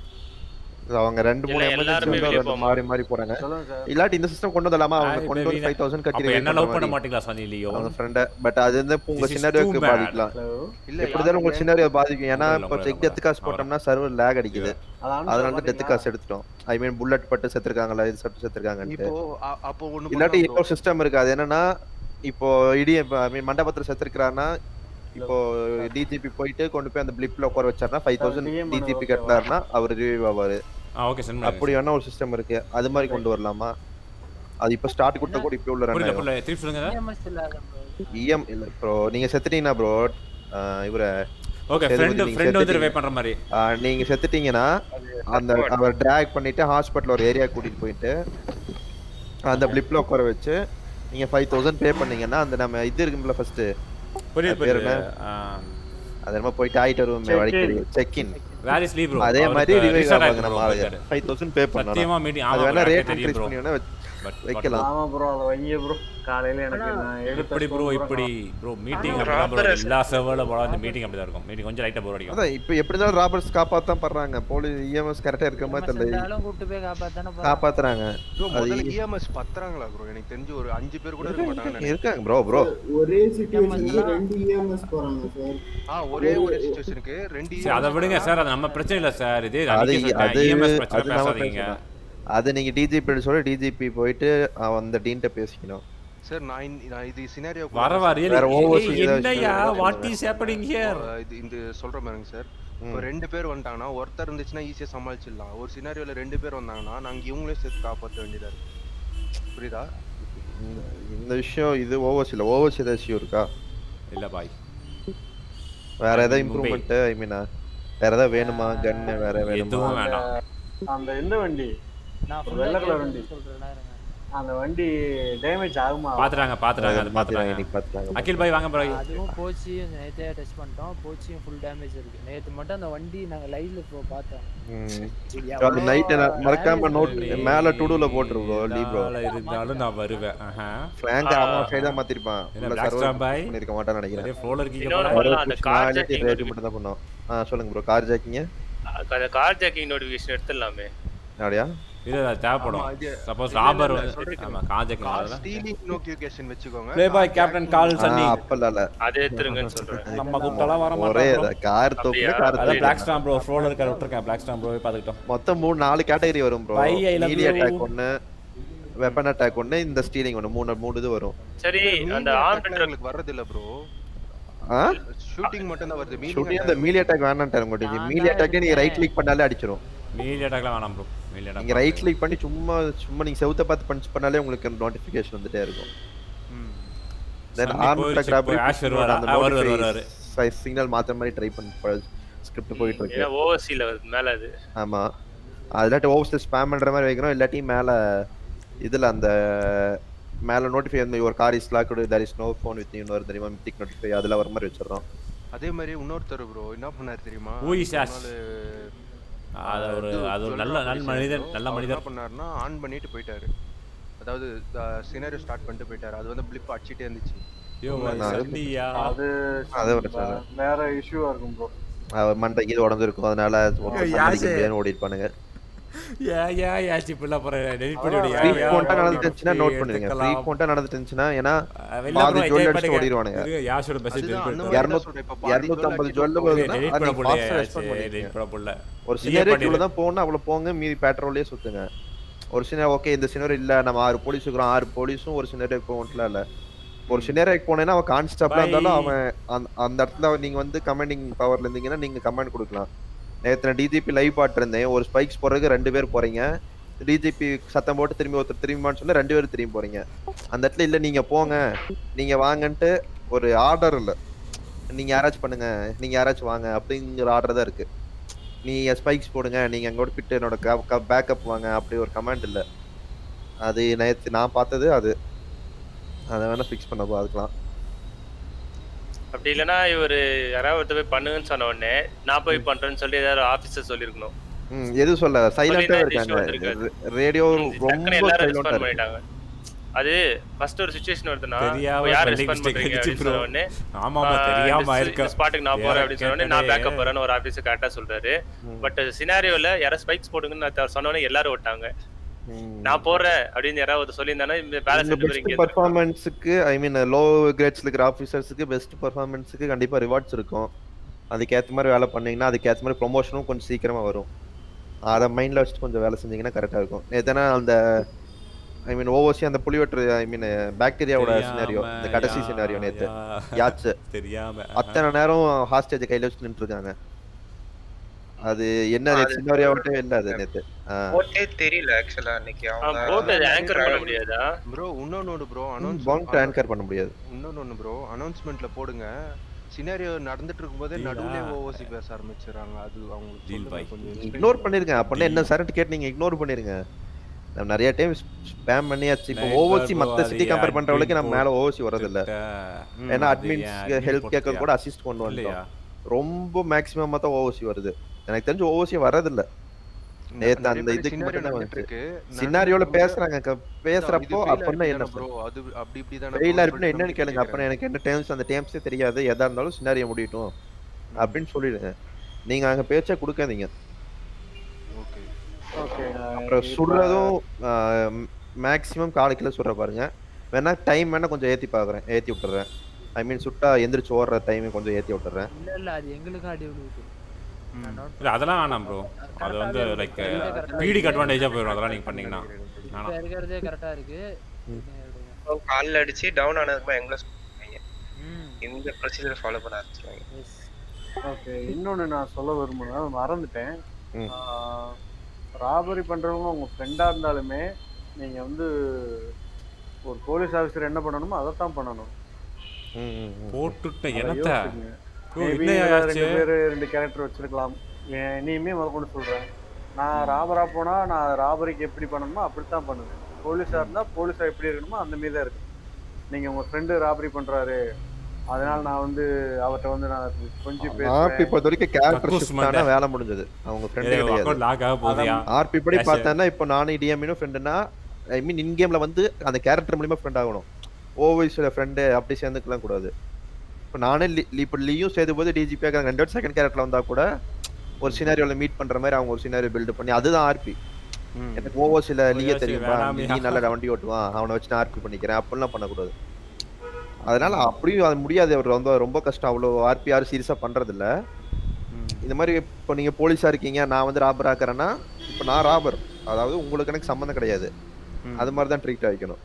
இது அவங்க ரெண்டு மூணு இல்ல, எமர்ஜென்சி எல்லாருமே வந்து வெளிய அவங்க போமா. மாறி மாறி போறாங்க சொல்லுங்க சார் இல்லாட்டி இந்த சிஸ்டம் கொண்டு வரலாமா அவங்க Hi, கொண்டு வந்து baby. ஃபைவ் தௌசண்ட் கட்டி அப்ப ready என்ன பண்ற லவ் பண்ண மாதிரி. மாட்டீங்களா சனி லியோ அவங்க ஃப்ரெண்ட பட் அது வந்து உங்க This is சினாரியோக்கு too bad. பாதிக்கலாம் இல்ல எப்படிதான் உங்க சினாரியோ பாதிக்கும் ஏன்னா உங்களை, இப்போ உங்களை, செக் டெத் காசு உங்களை. போட்டோம்னா சர்வர் லேக் அடிக்குது அதான் அதனால டெத் காசு எடுத்துட்டோம் ஐ மீன் புல்லட் பட்டு செத்துருக்காங்களா இது சட்டு செத்துருக்காங்கன்ட்டு இப்போ அ- அப்போ ஒண்ணு இல்லாட்டி பண்ணலாம் bro. இன்னொரு சிஸ்டம் இருக்கு அது என்னன்னா இப்போ இடி ஐ மீன் மண்டபத்துல செத்துருக்காருன்னா இப்போ டிஜிபி போயிட்டு கொண்டு போய் அந்த பிளிப்ல உட்கார வச்சாருன்னா five thousand DM DGP okay கட்டினாருன்னா அவர் ரிவ்யூ ஆவாரு ஆ ஓகே சென்ட் அப்படி வேணா ஒரு சிஸ்டம் இருக்கு அது மாதிரி கொண்டு வரலாமா அது இப்ப ஸ்டார்ட் கொடுத்த கூட இப்போ உள்ள புரியல ரன் புரியல திருப்பி சொல்லுங்க இஎம்எஸ் இல்லாத bro. இஎம் இல்ல ப்ரோ நீங்க செத்துட்டீங்கன்னா ப்ரோ இவர ஓகே சேதுபதி, ஃப்ரெண்ட் நீங்க ஃப்ரெண்ட் வந்து செத்துட்டீங்க. ரிவே பண்ற மாதிரி ஆ, நீங்க செத்துட்டீங்கன்னா அந்த அவர் டிராக் பண்ணிட்டு ஹாஸ்பிட்டல் ஒரு ஏரியா கூட்டிட்டு போயிட்டு அந்த பிளிப்ல உட்கார வச்சு நீங்க ஃபைவ் தௌசண்ட் பே பண்ணீங்கன்னா அந்த நம்ம இது இருக்கும்ல ஃபர்ஸ்ட் புரியுது பேர் புரியுது என்ன? அது நம்ம போயிட்டு ஆயிட்டு வருவோமே Check-in. வடிக்கடி check in where is leave bro அதே மாதிரி ரிவைவ் ஆவாங்க நம்ம ஆளுங்க ஃபைவ் தௌசண்ட் பே சத்தியமா பண்ணலாம் மீட்டிங் அது ஆமா வேணா bro, ரேட் எனக்கு தெரியும் இன்க்ரீஸ் bro. பண்ணி வேணா வச்சு- But- but வைக்கலாம் ஆமா ப்ரோ அதை வைங்க ப்ரோ காலையில எனக்கு நான் எடுத்த எப்படி ப்ரோ score இப்படி பூரா ப்ரோ மீட்டிங் அப்படிதான் ப்ரோ எல்லா சர்வர்ல போல அந்த மீட்டிங் அப்படிதான் இருக்கும் மீட்டிங் கொஞ்சம் லைட்டா போர் அடிக்கும் அதான் இப்போ எப்படி இருந்தாலும் ராபர்ட்ஸ் காப்பாத்தான் பண்றாங்க போலீஸ் இஎம்எஸ் கரெக்டா இருக்க மாதிரி EMS தெரியல இருந்தாலும் கூப்பிட்டு போய் காப்பாத்தானே போறாங்க. காப்பாத்துறாங்க ப்ரோ அது முதல்ல இஎம்எஸ் பத்துறாங்களா ப்ரோ எனக்கு தெரிஞ்சு ஒரு அஞ்சு பேர் கூட இருக்க மாட்டாங்கன்னு இருக்காங்க ப்ரோ ப்ரோ ஒரே சுச்சுவேஷனுக்கு ரெண்டு இஎம்எஸ் போறாங்க சார் ஆ ஒரே ஒரு சிச்சுவேஷனுக்கு ரெண்டு சரி அதை விடுங்க சார் அது நம்ம பிரச்சனை இல்ல சார் இது அது அது இஎம்எஸ் பிரச்சனை அது நம்ம பேசாதீங்க பேசலாம். அது நீங்க டிஜிபி சொல்ல டிஜிபி போயிட்டு அவன் அந்த டீன்ட்ட பேசிக்கணும் சார் நான் இந்த- நான் இது சினாரியோ வர வர வேற overseas ஏதாவது என்னையா விஷயம் வாட் இஸ் ஹேப்பனிங் ஹியர் இது இந்த சொல்ற பாருங்க சார் இப்போ ரெண்டு பேர் வந்துட்டாங்கன்னா ஒருத்தர் இருந்துச்சுன்னா ஈஸியா சமாளிச்சிடலாம் ஒரு சினாரியோல ரெண்டு பேர் வந்தாங்கன்னா நாங்க இவங்களே சேர்த்து காப்பாற்ற வேண்டியதா இருக்கு புரியுதா இந்த- இந்த விஷயம் இது ஓவர்ஸ் இல்ல ஓவர்ஸ் ஏதாவது இஷ்யூ இருக்கா இல்ல பாய் வேற ஏதாவது மும்பை. இம்ப்ரூவ்மெண்ட் ஐ மீன் வேற ஏதாவது வேணுமா கன்னு வேற வேணுமா எதுவும் வேண்டாம் அந்த இந்த வண்டி நான் ஒரு full ஆ வெள்ளை கலர் கேட்டு வண்டி சொல்றேன் இருங்க. அந்த வண்டி டேமேஜ் ஆகுமா பாத்துறாங்க பாத்துறாங்க அது பாத்துறாங்க பாத்துறாங்க இன்னைக்கு பாத்துறாங்க அகில் பாய் வாங்க பாய் அதுவும் போச்சியும் நேத்தே டெஸ்ட் பண்ணிட்டோம் போச்சியும் ஃபுல் டேமேஜ் இருக்கு நேத்து மட்டும் அந்த வண்டி நாங்க லைவ்ல இப்போ பார்த்தோம் ம். இது அது எவ்வளோ நைட் மறக்காம damage நோட் இருக்கு. மேல டுடுல போட்டுரு ப்ரோ லீ ப்ரோ இருந்தாலும் இருந்தாலும் நான் வருவேன் ஆஹா ஃபிராங்க் அவன் சைடா மாத்திருப்பான் என்ன உள்ள Black server Star boy? பண்ணிருக்க மாட்டான்னு நினைக்கிறேன் அப்படியே ஃப்ளோல இருக்கீங்க இன்னொரு போல. பண்ணலாம், அந்த car jacking ரேட் மட்டும் தான் பண்ணோம் ஆ சொல்லுங்க ப்ரோ கார் ஜாக்கிங்க அந்த கார் ஜாக்கிங் நோட்டிஃபிகேஷன் எடுத்துடலாமே அப்படியா இல்ல அது தேவைப்படும் ஆமா, இது- சப்போஸ் இல்ல, ராபர் இல்ல, வந்து சொல்றேன். ஆமா கார் காஜக்கினால ஸ்டீலிங் நோட்டிஃபிகேஷன் வச்சுக்கோங்க play boy captain call Sunny அப்பல இல்ல அதை எடுத்துருங்கன்னு சொல்றேன் நம்ம கூப்பிட்டாலாம் வர ஒரே மாட்டோம் கார் தோப்புல அப்படியா? கார் அதான் தோப்புல பிளாக் ஸ்டாம் ப்ரோ ஃப்ளோல இருக்க விட்டுருக்கேன் பிளாக் ஸ்டாம் ப்ரோ பாத்துக்கிட்டோம் மொத்தம் மூணு நாலு கேட்டகரி வரும் bro Bye, I love melee you. Attack ஒன்னு வெப்பன் அட்டாக் ஒன்னு இந்த ஸ்டீலிங் ஒன்னு மூணு மூணு இது வரும் சரி அந்த ஆர்ம் எங்களுக்கு வர்றது இல்ல ப்ரோ ஆ ஷூட்டிங் மட்டும் தான் வருது மீனிங் ஷூட்டிங் அந்த மீலி அட்டாக் வேணான்ட்டாரு உங்களுக்கு மீலி அட்டாக்கே நீங்க ரைட் கிளிக் பண்ணாலே அடிச்சிரும் மீலி அட்டாக்லாம் வேணாம் ப்ரோ மீலி நீங்க அட்டாக் ரைட் கிளிக் பண்ணி சும்மா சும்மா நீங்க செவுத்த பார்த்து பஞ்ச் பண்ணாலே உங்களுக்கு நோட்டிபிகேஷன் வந்துட்டே இருக்கும் தென் Sunny ஆர்ம் போயிடுச்சு, அட்டாக் இப்போ Ash வருவாரா? அந்த ஆ, வருவாரு, வருவாரு. சிக்னல் மாத்த மாதிரி ட்ரை பண்ணி ஸ்கிரிப்ட் போயிட்டு இருக்கு ஏன்னா ஓவர்சீல வருது மேல அது ஆமா அது இல்லாட்டி ஓவர்ஸ் ஸ்பேம் பண்ற மாதிரி வைக்கிறோம் இல்லாட்டி மேல இதுல அந்த மேல நோட்டிஃபை வந்து ஒரு car is locked there is no phone with இன்னொரு தெரியுமா மித்திக் நோட்டிஃபை அதுல வர மாதிரி வச்சிடறோம் அதே மாதிரி இன்னொருத்தர் ப்ரோ என்ன பண்ணாரு தெரியுமா Who is Ash? ஒரு நாளு, அது ஒரு இது அது ஒரு சொல்ற நல்ல நல்ல police மனிதன் hero, நல்ல அவர் மனிதர் என்ன பண்ணாருன்னா ஆன் பண்ணிட்டு போயிட்டாரு அதாவது சினாரியோ ஸ்டார்ட் பண்ணிட்டு போயிட்டாரு அது வந்து பிளிப் அடிச்சிட்டே இருந்துச்சு ஐயோ நான் சன்னியா அது அதே ஒரு பிரச்சனை. வேற இஷ்யூவா இருக்கும் ப்ரோ அவர் மண்டைக்கு இது உடஞ்சிருக்கும் அதனால யாசே. முடியாதுன்னு ஓடி இருப்பானுங்க ஏன் ஏன் ஏன் இப்படிலாம் போற டெலிட் அவ்வளவுதான். பண்ணிவிடு ஃப்ரீக்வெண்ட்டாக நடந்துச்சுன்னா நோட் பண்ணிடுங்க ஃப்ரீக்வெண்ட்டாக நடந்துச்சுன்னா ஏன்னா வெளில பாதி அப்புறம் ஜுவல் enjoy அடிச்சுட்டு பண்ணுங்க. ஓடிடுவானுங்க இரு, யாஷோட message delete அதுதான், அந்த பண்ணிட்டு மாதிரி தான் இரநூத்தி- சொல்றேன். இப்ப பாதி இரநூத்தம்பது jewel ஜுவல் அடிச்சுட்டு வருதுன்னா delete அது பண்ண நீங்க fast புள்ள, respond delete பண்ணிடுங்க. பண்ண புள்ள. ஒரு நீயே சினரிக்குள்ள பண்ணிடு. தான் போகணும் அவ்வளோ போங்க மீதி பேட்ரோல்லே சுத்துங்க ஒரு சின்ன ஓகே இந்த சினர் இல்ல நம்ம ஆறு போலீஸ் இருக்கிறோம் ஆறு போலீஸும் ஒரு சினருக்கு போகல இல்ல ஒரு சினருக்கு போனேன்னா அவன் கான்ஸ்டபிளா Bye. இருந்தாலும் அவன் அந்த- அந்த இடத்துல நீங்க வந்து கமாண்டிங் பவர்ல இருந்தீங்கன்னா நீங்க கமாண்ட் கொடுக்கலாம் நேற்று நான் டிஜிபி லைவ் பாட்டிருந்தேன் ஒரு ஸ்பைக்ஸ் போறதுக்கு ரெண்டு பேர் போறீங்க டிஜிபி சத்தம் போட்டு திரும்பி ஒருத்தர் திரும்பிமான்னு சொன்னா ரெண்டு பேரும் திரும்பி போறீங்க அந்த இடத்துல இல்ல நீங்க போங்க நீங்க வாங்கன்ட்டு ஒரு ஆர்டர் இல்ல நீங்க யாராச்சும் பண்ணுங்க நீங்க யாராச்சும் வாங்க அப்படிங்கிற ஆர்டர் தான் இருக்கு நீங்க ஸ்பைக்ஸ் போடுங்க நீங்க அங்கோட பிட்டு என்னோட பேக்கப் வாங்க அப்படி ஒரு கமாண்ட் இல்ல அது நேற்று நான் பார்த்தது அது அதை வேணா ஃபிக்ஸ் பண்ண பார்க்கலாம் அப்படி இல்லைன்னா இவர் யாராவது ஒருத்தர் போய் பண்ணுங்கன்னு சொன்ன உடனே நான் போய் பண்றேன்னு சொல்லி ஏதாவது ஆஃபீஸர் சொல்லியிருக்கணும் ம் எது சொல்ல சைலண்டா சொல்லிதான் இந்த issue இருக்காங்க வந்திருக்காது. ரேடியோ டக்குன்னு ரொம்ப எல்லாரும் சைலண்டா ரெஸ்பாண்ட் இருக்கு பண்ணிட்டாங்க அது ஃபர்ஸ்ட் ஒரு சுச்சுவேஷன் வருதுன்னா தெரியாம இப்ப யார் spelling ரெஸ்பாண்ட் mistake பண்றீங்க ஆயிடுச்சு அப்படின்னு bro. சொன்ன உடனே ஆமாமா, ஆஹ், தெரியாம இந்த ஆயிருக்கா. ஸ்பாட்டுக்கு நான் போறேன் அப்படின்னு சொன்ன உடனே நான் கேட்டனே. பேக்கப் போறேன்னு ஒரு ஆபீஸ் கரெக்டா சொல்றாரு பட் சினாரியோல யாரோ ஸ்பைக்ஸ் போடுங்கன்னு நான் சொன்ன உடனே எல்லாரும் விட்டாங்க நான் போறேன் அப்படின்னு யாராவது சொல்லியிருந்தானே இந்த பேலன்ஸ் இந்த ரெண்டு பேரும் பெஸ்ட் இங்கே பர்ஃபார்மன்ஸுக்கு ஐ மீன் லோ கிரேட்ஸ்ல இருக்கிற ஆஃபீஸர்ஸுக்கு பெஸ்ட் பர்ஃபார்மன்ஸுக்கு கண்டிப்பா ரிவார்ட்ஸ் இருக்கும் அதுக்கேற்ற மாதிரி வேலை பண்ணீங்கன்னா அதுக்கேற்ற மாதிரி ப்ரொமோஷனும் கொஞ்சம் சீக்கிரமா வரும் அதை மைண்ட்ல வச்சுட்டு கொஞ்சம் வேலை செஞ்சீங்கன்னா கரெக்டா இருக்கும் எதனா அந்த ஐ மீன் ஓவர்சி அந்த புலிவெட்டு ஐ மீன் பாக்டீரியாவோட தெரியாம, சினாரியோ இந்த கடைசி யா, சினாரியோ நேத்து யா. யாச்சு தெரியாம, அத்தனை நேரம் ஹாஸ்டேஜ் கையில வச்சு நின்று இருக்காங்க அது என்ன அது- சினாரியாவட்டே இல்ல அது நேத்து ஆ. போட்டே தெரியல ஆக்சுவலா அன்னைக்கு அவங்க போட் அது anchor பண்ண முடியாதா? ப்ரோ இன்னொன்னு ப்ரோ அனௌன்ஸ் பாண்ட் ஆங்கர் பண்ண முடியாது இன்னொன்னு ப்ரோ அனௌன்ஸ்மெண்ட்ல போடுங்க சினாரியோ நடந்துட்டு இருக்கும்போதே Deal-ஆ? நடுவுலயே ஓஓசி பேச ஆரம்பிச்சிடுறாங்க அது அவங்களுக்கு சொல்லுங்க கொஞ்சம் explain இக்னோர் பண்ணிருங்க அப்படின்னா என்ன சரண்ட் கேட்டு நீங்க இக்னோர் பண்ணிருங்க நம்ம நிறைய டைம் ஸ்பேம் பண்ணியாச்சு இப்போ Night ஓஓசி bro, மத்த அது சிட்டி கம்பேர் admin பண்றவங்களுக்கு நம்ம மேல ஓஓசி வரது இல்ல ம், ஏன்னா அது அட்மின்ஸ் ஏன் admin ஹெல்ப் கேட்க போட்டியா? கூட அசிஸ்ட் கொண்டு இல்லையா? வந்துட்டோம் ரொம்ப மேக்ஸிமமா தான் ஓஓசி வருது எனக்கு தெரிஞ்சு ஓஓசி வரது இல்ல நேத்து நிறைய அந்த பேர் இதுக்கு scenario மட்டும் தான் நடந்துட்டு வந்துச்சு இருக்கு. சினாரியோல நடந்துட்டு பேசுறாங்க க- பேசுறப்போ இது fail அப்படின்னா என்ன ஆயிடுச்சு தானே bro? அது அப்படி இப்படி தானே ஃபெயில் bro? ஆயிருப்புனா என்னன்னு சொல்லிட்டு கேளுங்க அப்ப எனக்கு என்ன டேர்ம்ஸ் அந்த டேர்ம்ஸே தெரியாது எதா இருந்தாலும் சினாரியோ முடியட்டும் அப்படின்னு சொல்லிடுங்க நீங்க அங்க பேச்சை கொடுக்காதீங்க ஓகே அப்புறம் சுடுறதும் மேக்ஸிமம் காலு கிலோ சுடுற பாருங்க வேணா டைம் வேணா கொஞ்சம் ஏத்தி பாக்குறேன் ஏத்தி விட்டுறேன் ஐ மீன் சுட்டா எந்திரிச்சு ஓடுற டைம் கொஞ்சம் ஏத்தி விட்டுறேன் இல்ல இல்ல அது எங்களுக்கும் அடி விழுவுது நான் note இல்ல அதெல்லாம் வேணாம் ப்ரோ அது வந்து லைக் பிடிக்கு அட்வான்டேஜா போயிடும் அதெல்லாம் நீங்க பண்ணீங்கன்னா இப்ப வேணாம் இருக்கிறதே கரெக்டா இருக்கு கால்ல அடிச்சு டவுன் ஆனதுக்கு எங்களை சொல்லுவாங்க இந்த ப்ரொசீஜர் ஃபாலோ பண்ண ஆரம்பிச்சிருவாங்க ஓகே இன்னொன்னு நான் சொல்ல விரும்புனேன் மறந்துட்டேன் ம். ராபரி பண்றவங்க உங்க ஃப்ரெண்டா இருந்தாலுமே நீங்க வந்து ஒரு போலீஸ் ஆஃபீஸர் என்ன பண்ணணுமோ அதைத்தான் பண்ணணும் போட்டுட்ட அதை என்னத்த யோசிச்சுங்க. ஓ, Maybe என்ன இதுல ஆச்சு? ரெண்டு பேர் ரெண்டு கேரக்டர் வச்சிருக்கலாம் ஏன் இனிமே முதற்கொண்டு சொல்றேன் நான் ராபரா போனா நான் ராபரிக்கு எப்படி பண்ணணுமோ அப்படித்தான் பண்ணுவேன் போலீஸா இருந்தா போலீஸா எப்படி இருக்கணுமோ அந்த மாதிரி தான் இருக்கு நீங்க உங்க ஃப்ரெண்டு ராபரி பண்றாரு அதனால நான் வந்து அவர்ட்ட வந்து நான் கொஞ்சம் ஆர்பி பொறுத்த வரைக்கும் கேரக்டர் கக்கூஸ் ஷிஃப்ட் ஆனா மண்டை. வேலை முடிஞ்சது அவங்க ஃப்ரெண்டு ஏய், account lock ஆக போகுதுயா? ஆர்பி படி Cash. பார்த்தான்னா இப்போ நானும் டிஎம்இனும் ஃப்ரெண்டுனா ஐ மீன் இன் கேம்ல வந்து அந்த கேரக்டர் மூலியமா ஃப்ரெண்ட் ஆகணும் ஓவைஸோட ஃப்ரெண்டு அப்படி சேர்ந்துக்கலாம் கூடாது இப்போ நானே லீ இப்போ லீயும் சேர்த்து போது டிஜிபி ரெண்டு வாட்டி செகண்ட் கேரக்டர்ல வந்தா கூட ஒரு சினாரியோல மீட் பண்ற மாதிரி அவங்க ஒரு சினாரியோ பில்டு பண்ணி அதுதான் ஆர்பி எனக்கு ஓவோசில லீய ஓயோசி தெரியுமா வேணாமியா? நீ நல்ல வண்டி ஓட்டுவான் அவனை வச்சு நான் ஆர்பி பண்ணிக்கிறேன் அப்படிலாம் பண்ணக்கூடாது அதனால அப்படியும் அது முடியாது அவர் ரொம்ப ரொம்ப கஷ்டம் அவ்வளோ ஆர்பி யாரும் சீரியஸா பண்றது இல்ல இந்த மாதிரி இப்போ நீங்க போலீஸா இருக்கீங்க நான் வந்து ராபர் ஆக்குறேன்னா இப்போ நான் ராபர் அதாவது உங்களுக்கு எனக்கு சம்மந்தம் கிடையாது அது மாதிரி தான் ட்ரீட் ஆகிக்கணும்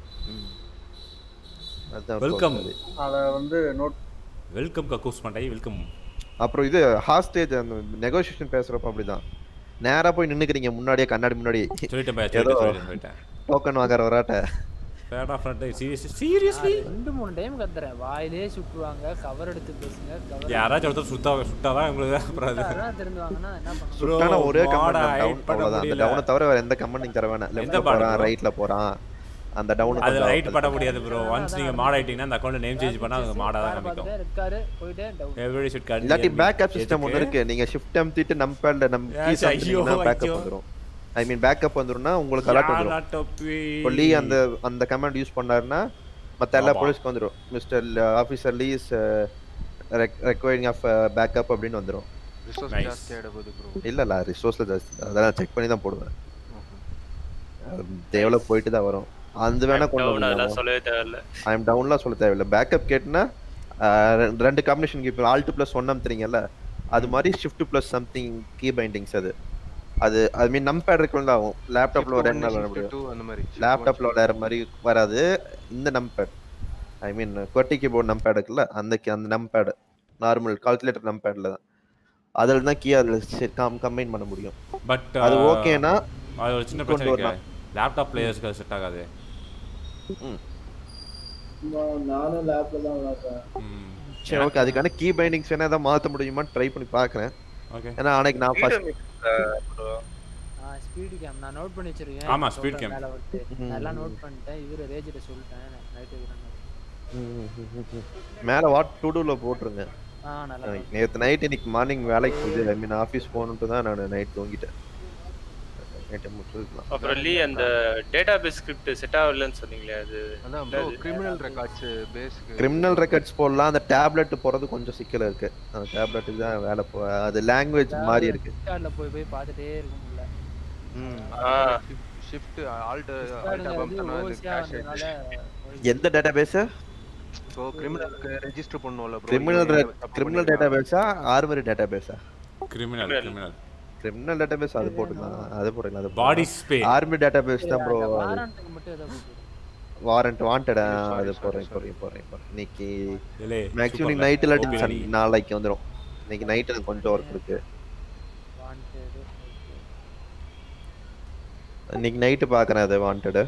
அதுதான் வெல்கம் அதை வந்து நோட் வெல்கம் கக்கூஸ் மண்டை வெல்கம் அப்புறம் இது ஹாஸ்டேஜ் அந்த நெகோசியேஷன் பேசுறப்ப அப்படிதான் நேரா போய் நின்னுக்கிறீங்க முன்னாடியே கண்ணாடி முன்னாடி சொல்லிட்டேன் பா, ஏதோ சொல்லிட்டேன், சொல்லிட்டேன், சொல்லிட்டேன். டோக்கன் வாங்குற வராட்ட fed up friend serious seriously ரெண்டு மூணு டைம் கத்துறேன் வாயிலே சுட்டுவாங்க கவர் எடுத்து பேசுங்க கவர் யாராச்சும் ஒருத்தர் சுத்தா சுட்டாதான் உங்களுக்கு அப்புறம் அது யாராவது திருந்துவாங்கன்னா என்ன பண்ண சுட்டான ஒரே மாடா கமெண்ட் hide டவுன் பண்ண அவ்வளவுதான் அந்த முடியல. டவுனை தவிர வேற எந்த கமெண்ட் நீங்க தர வேணாம் எந்த லெஃப்ட்ல பாடு போறான் bro? ரைட்ல போறான் அந்த டவுன் அது ரைட் பண்ண முடியாது ப்ரோ ஒன்ஸ் நீங்க மாட் ஆயிட்டீங்கன்னா அந்த அக்கௌண்ட் நேம் சேஞ்ச் பண்ணா அது மாடா தான் காமிக்கும் பார்த்துட்டே இருக்காரு போயிட்டே டவுன் எவ்ரி ஷுட் கட் இல்லாட்டி பேக்கப் சிஸ்டம் ஒன்னு இருக்கு நீங்க ஷிஃப்ட் அமுத்திட்டு நம்பேட்ல நம் Yes, கீஸ் ஐயோ, அமுத்திட்டீங்கன்னா பேக்கப் ஐயோ. வந்துரும் ஐ மீன் பேக்கப் வந்துரும்னா உங்களுக்கு அலர்ட் யாரா வந்துரும் தொப்பி? இப்போ லீ அந்த அந்த கமாண்ட் யூஸ் பண்ணாருன்னா மத்த எல்லா ஆமா. போலீஸ்க்கு வந்துரும் mister officer Lee is requiring of backup அப்படின்னு வந்துரும் ரிசோர்ஸ் Nice. ஜாஸ்தி ஆயிட போகுது ப்ரோ இல்ல இல்ல ரிசோர்ஸ்ல ஜாஸ்தி தான். அதெல்லாம் செக் பண்ணி தான் போடுவேன் தேவையில்ல போயிட்டு தான் வரும் அந்த வேணா கொண்டு Down அதெல்லாம் வரலாம் சொல்லவே தேவையில்ல ஐ எம் டவுன்லாம் சொல்ல தேவையில்ல பேக்கப் கேட்டுனா ரெண்டு காம்பினேஷன் இப்போ ஆல்ட் ப்ளஸ் ஒன் அமுத்துறீங்கல்ல அது மாதிரி shift plus something key bindings அது அது ஐ மீன் நம் பேட் இருக்குள்ள ஆகும் லேப்டாப்ல Shift ஒரு one, என்ன விளையாட shift முடியும் two அந்த மாதிரி. Shift லேப்டாப்ல விளையாடுற மாதிரி வராது இந்த நம் பேட் ஐ மீன் கொட்டி கீபோர்ட் நம் பேட் இருக்குல்ல அந்த key- அந்த நம் பேட் நார்மல் கால்குலேட்டர் நம் பேட்ல தான் அதில் தான் கீ அதில் கம்பைன் பண்ண முடியும் பட் அது ஓகேனா அது ஒரு சின்ன கொண்டு பிரச்சனை இருக்கு வரலாம். லேப்டாப் பிளேயர்ஸ்க்கு அது செட் ஆகாது நான் நானும் லேப்ல தான் விளாட்றேன் சரி ஓகே அதுக்கான கீ பைண்டிங்ஸ் வேணா ஏதாவது மாற்ற முடியுமான்னு ட்ரை பண்ணி பார்க்குறேன் ஓகே ஏன்னா அன்னைக்கு நான் ஃபர்ஸ்ட் ஸ்பீடு கேம் நான் நோட் பண்ணி வச்சிருக்கேன் ஆமா, நான் speed சொல்றேன் cam. மேல வந்து ம். நான் எல்லாம் நோட் பண்ணிட்டேன் இவரு ரேஜிட்ட சொல்லிட்டேன் நைட்டு மேலே வாட் டு டூல போட்டுருங்க ஆ, நல்லா நேற்று நைட் இன்னைக்கு மார்னிங் வேலைக்கு இது ஐ மீன் ஆஃபீஸ் போகணுன்ட்டு தான் நான் நைட் தூங்கிட்டேன் நைட்டை முடிச்சிருக்கலாம் அப்புறம் லீ அந்த டேட்டாபேஸ் ஸ்கிரிப்ட் செட் ஆகலன்னு சொன்னீங்களே அது அதான் ப்ரோ கிரிமினல் ரெக்கார்ட்ஸ் பேஸ்க்கு கிரிமினல் ரெக்கார்ட்ஸ் போடலாம் அந்த டேப்லெட் போறது கொஞ்சம் சிக்கல இருக்கு அந்த டேப்லெட்டுக்கு தான் வேலை போ அது லாங்குவேஜ் மாறி இருக்கு கார்டில் போய் போய் பார்த்துட்டே இருக்க முடியல ஷிஃப்ட் ஆல்ட் ஆல்ட் Discordல பம்ப் வந்து பண்ணா அது ஓசியா கிராஷ் வந்ததுனால எந்த டேட்டாபேஸ் ஸோ கிரிமினலுக்கு ரெஜிஸ்டர் பண்ணுவோம்ல ப்ரோ கிரிமினல் கிரிமினல் டேட்டாபேஸா ஆர்மரி டேட்டாபேஸா கிரிமினல் கிரிமினல் கிரிமினல் டேட்டாபேஸ் அது போட்டுக்கலாம் அது போட்டுக்கலாம் அது Body spray. ஆர்மி டேட்டாபேஸ் தான் ப்ரோ வாரண்ட்டுக்கு மட்டும் ஏதோ போட்டு வாரண்ட் வாண்டட் Sorry, அது sorry, போறேன் sorry. போறேன் போறேன் போறேன் இன்னைக்கு இல்லே, மேக்ஸிமம் super இன்னைக்கு நைட் இல்லாட்டி OP சன்- அடி. நாளைக்கு வந்துரும் இன்னைக்கு நைட் எனக்கு கொஞ்சம் ஒர்க் இருக்கு வாண்டட் இன்னைக்கு நைட்டு பார்க்குறேன் அது வாண்டடு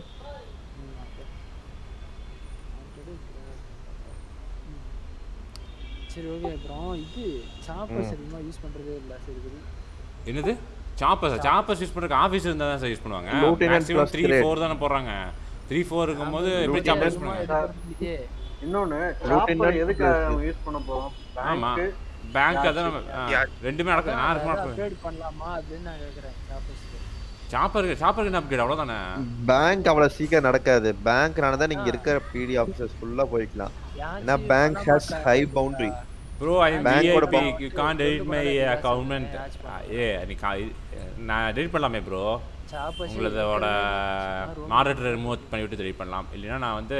சரி ஓகே அப்புறம் இது சாப்பர்ஸ் ம். அதிகமாக யூஸ் பண்ணுறதே இல்லை சரி சரி என்னது சாப்பர்ஸ் சாப்பர்ஸ் யூஸ் பண்றதுக்கு ஆஃபீஸ் இருந்தா தான் சார் யூஸ் பண்ணுவாங்க Lieutenant maximum plus three grade. Four தானே போடுறாங்க த்ரீ ஃபோர் இருக்கும்போது எப்படி Lieutenant சாப்பர் யூஸ் பண்ணுவாங்க இன்னொன்னு Lieutenant சாப்பர் எதுக்கு plus- நம்ம யூஸ் பண்ண போறோம் ஆமா பேங்க் பேங்க் அதான் நம்ம ஆ, ரெண்டுமே நடக்கும் நான் இருக்க மாட்டேன் அப்கிரேட் பண்ணலாமா அப்படின்னு நான் கேட்குறேன் சாப்பர்ஸ்க்கு சாப்பருக்கு சாப்பருக்கு என்ன அப்கிரேட் அவ்வளவுதானே பேங்க் அவ்வளவு சீக்கிரம் நடக்காது பேங்க் நடந்தா நீங்க இருக்கிற பிடி ஆஃபீஸர்ஸ் ஃபுல்லா போய்க்கலாம் ஏன்னா bank has high boundary bro I am பேங்கோட VIP you can delete my account ஏ நீ கா- இது- நான் டெலிட் பண்ணலாமே ப்ரோ சாப்பர்ஸ் உங்களதோட மாடரேட்டர் ரிமூவ் பண்ணிவிட்டு டெலிட் பண்ணலாம் இல்லைன்னா நான் வந்து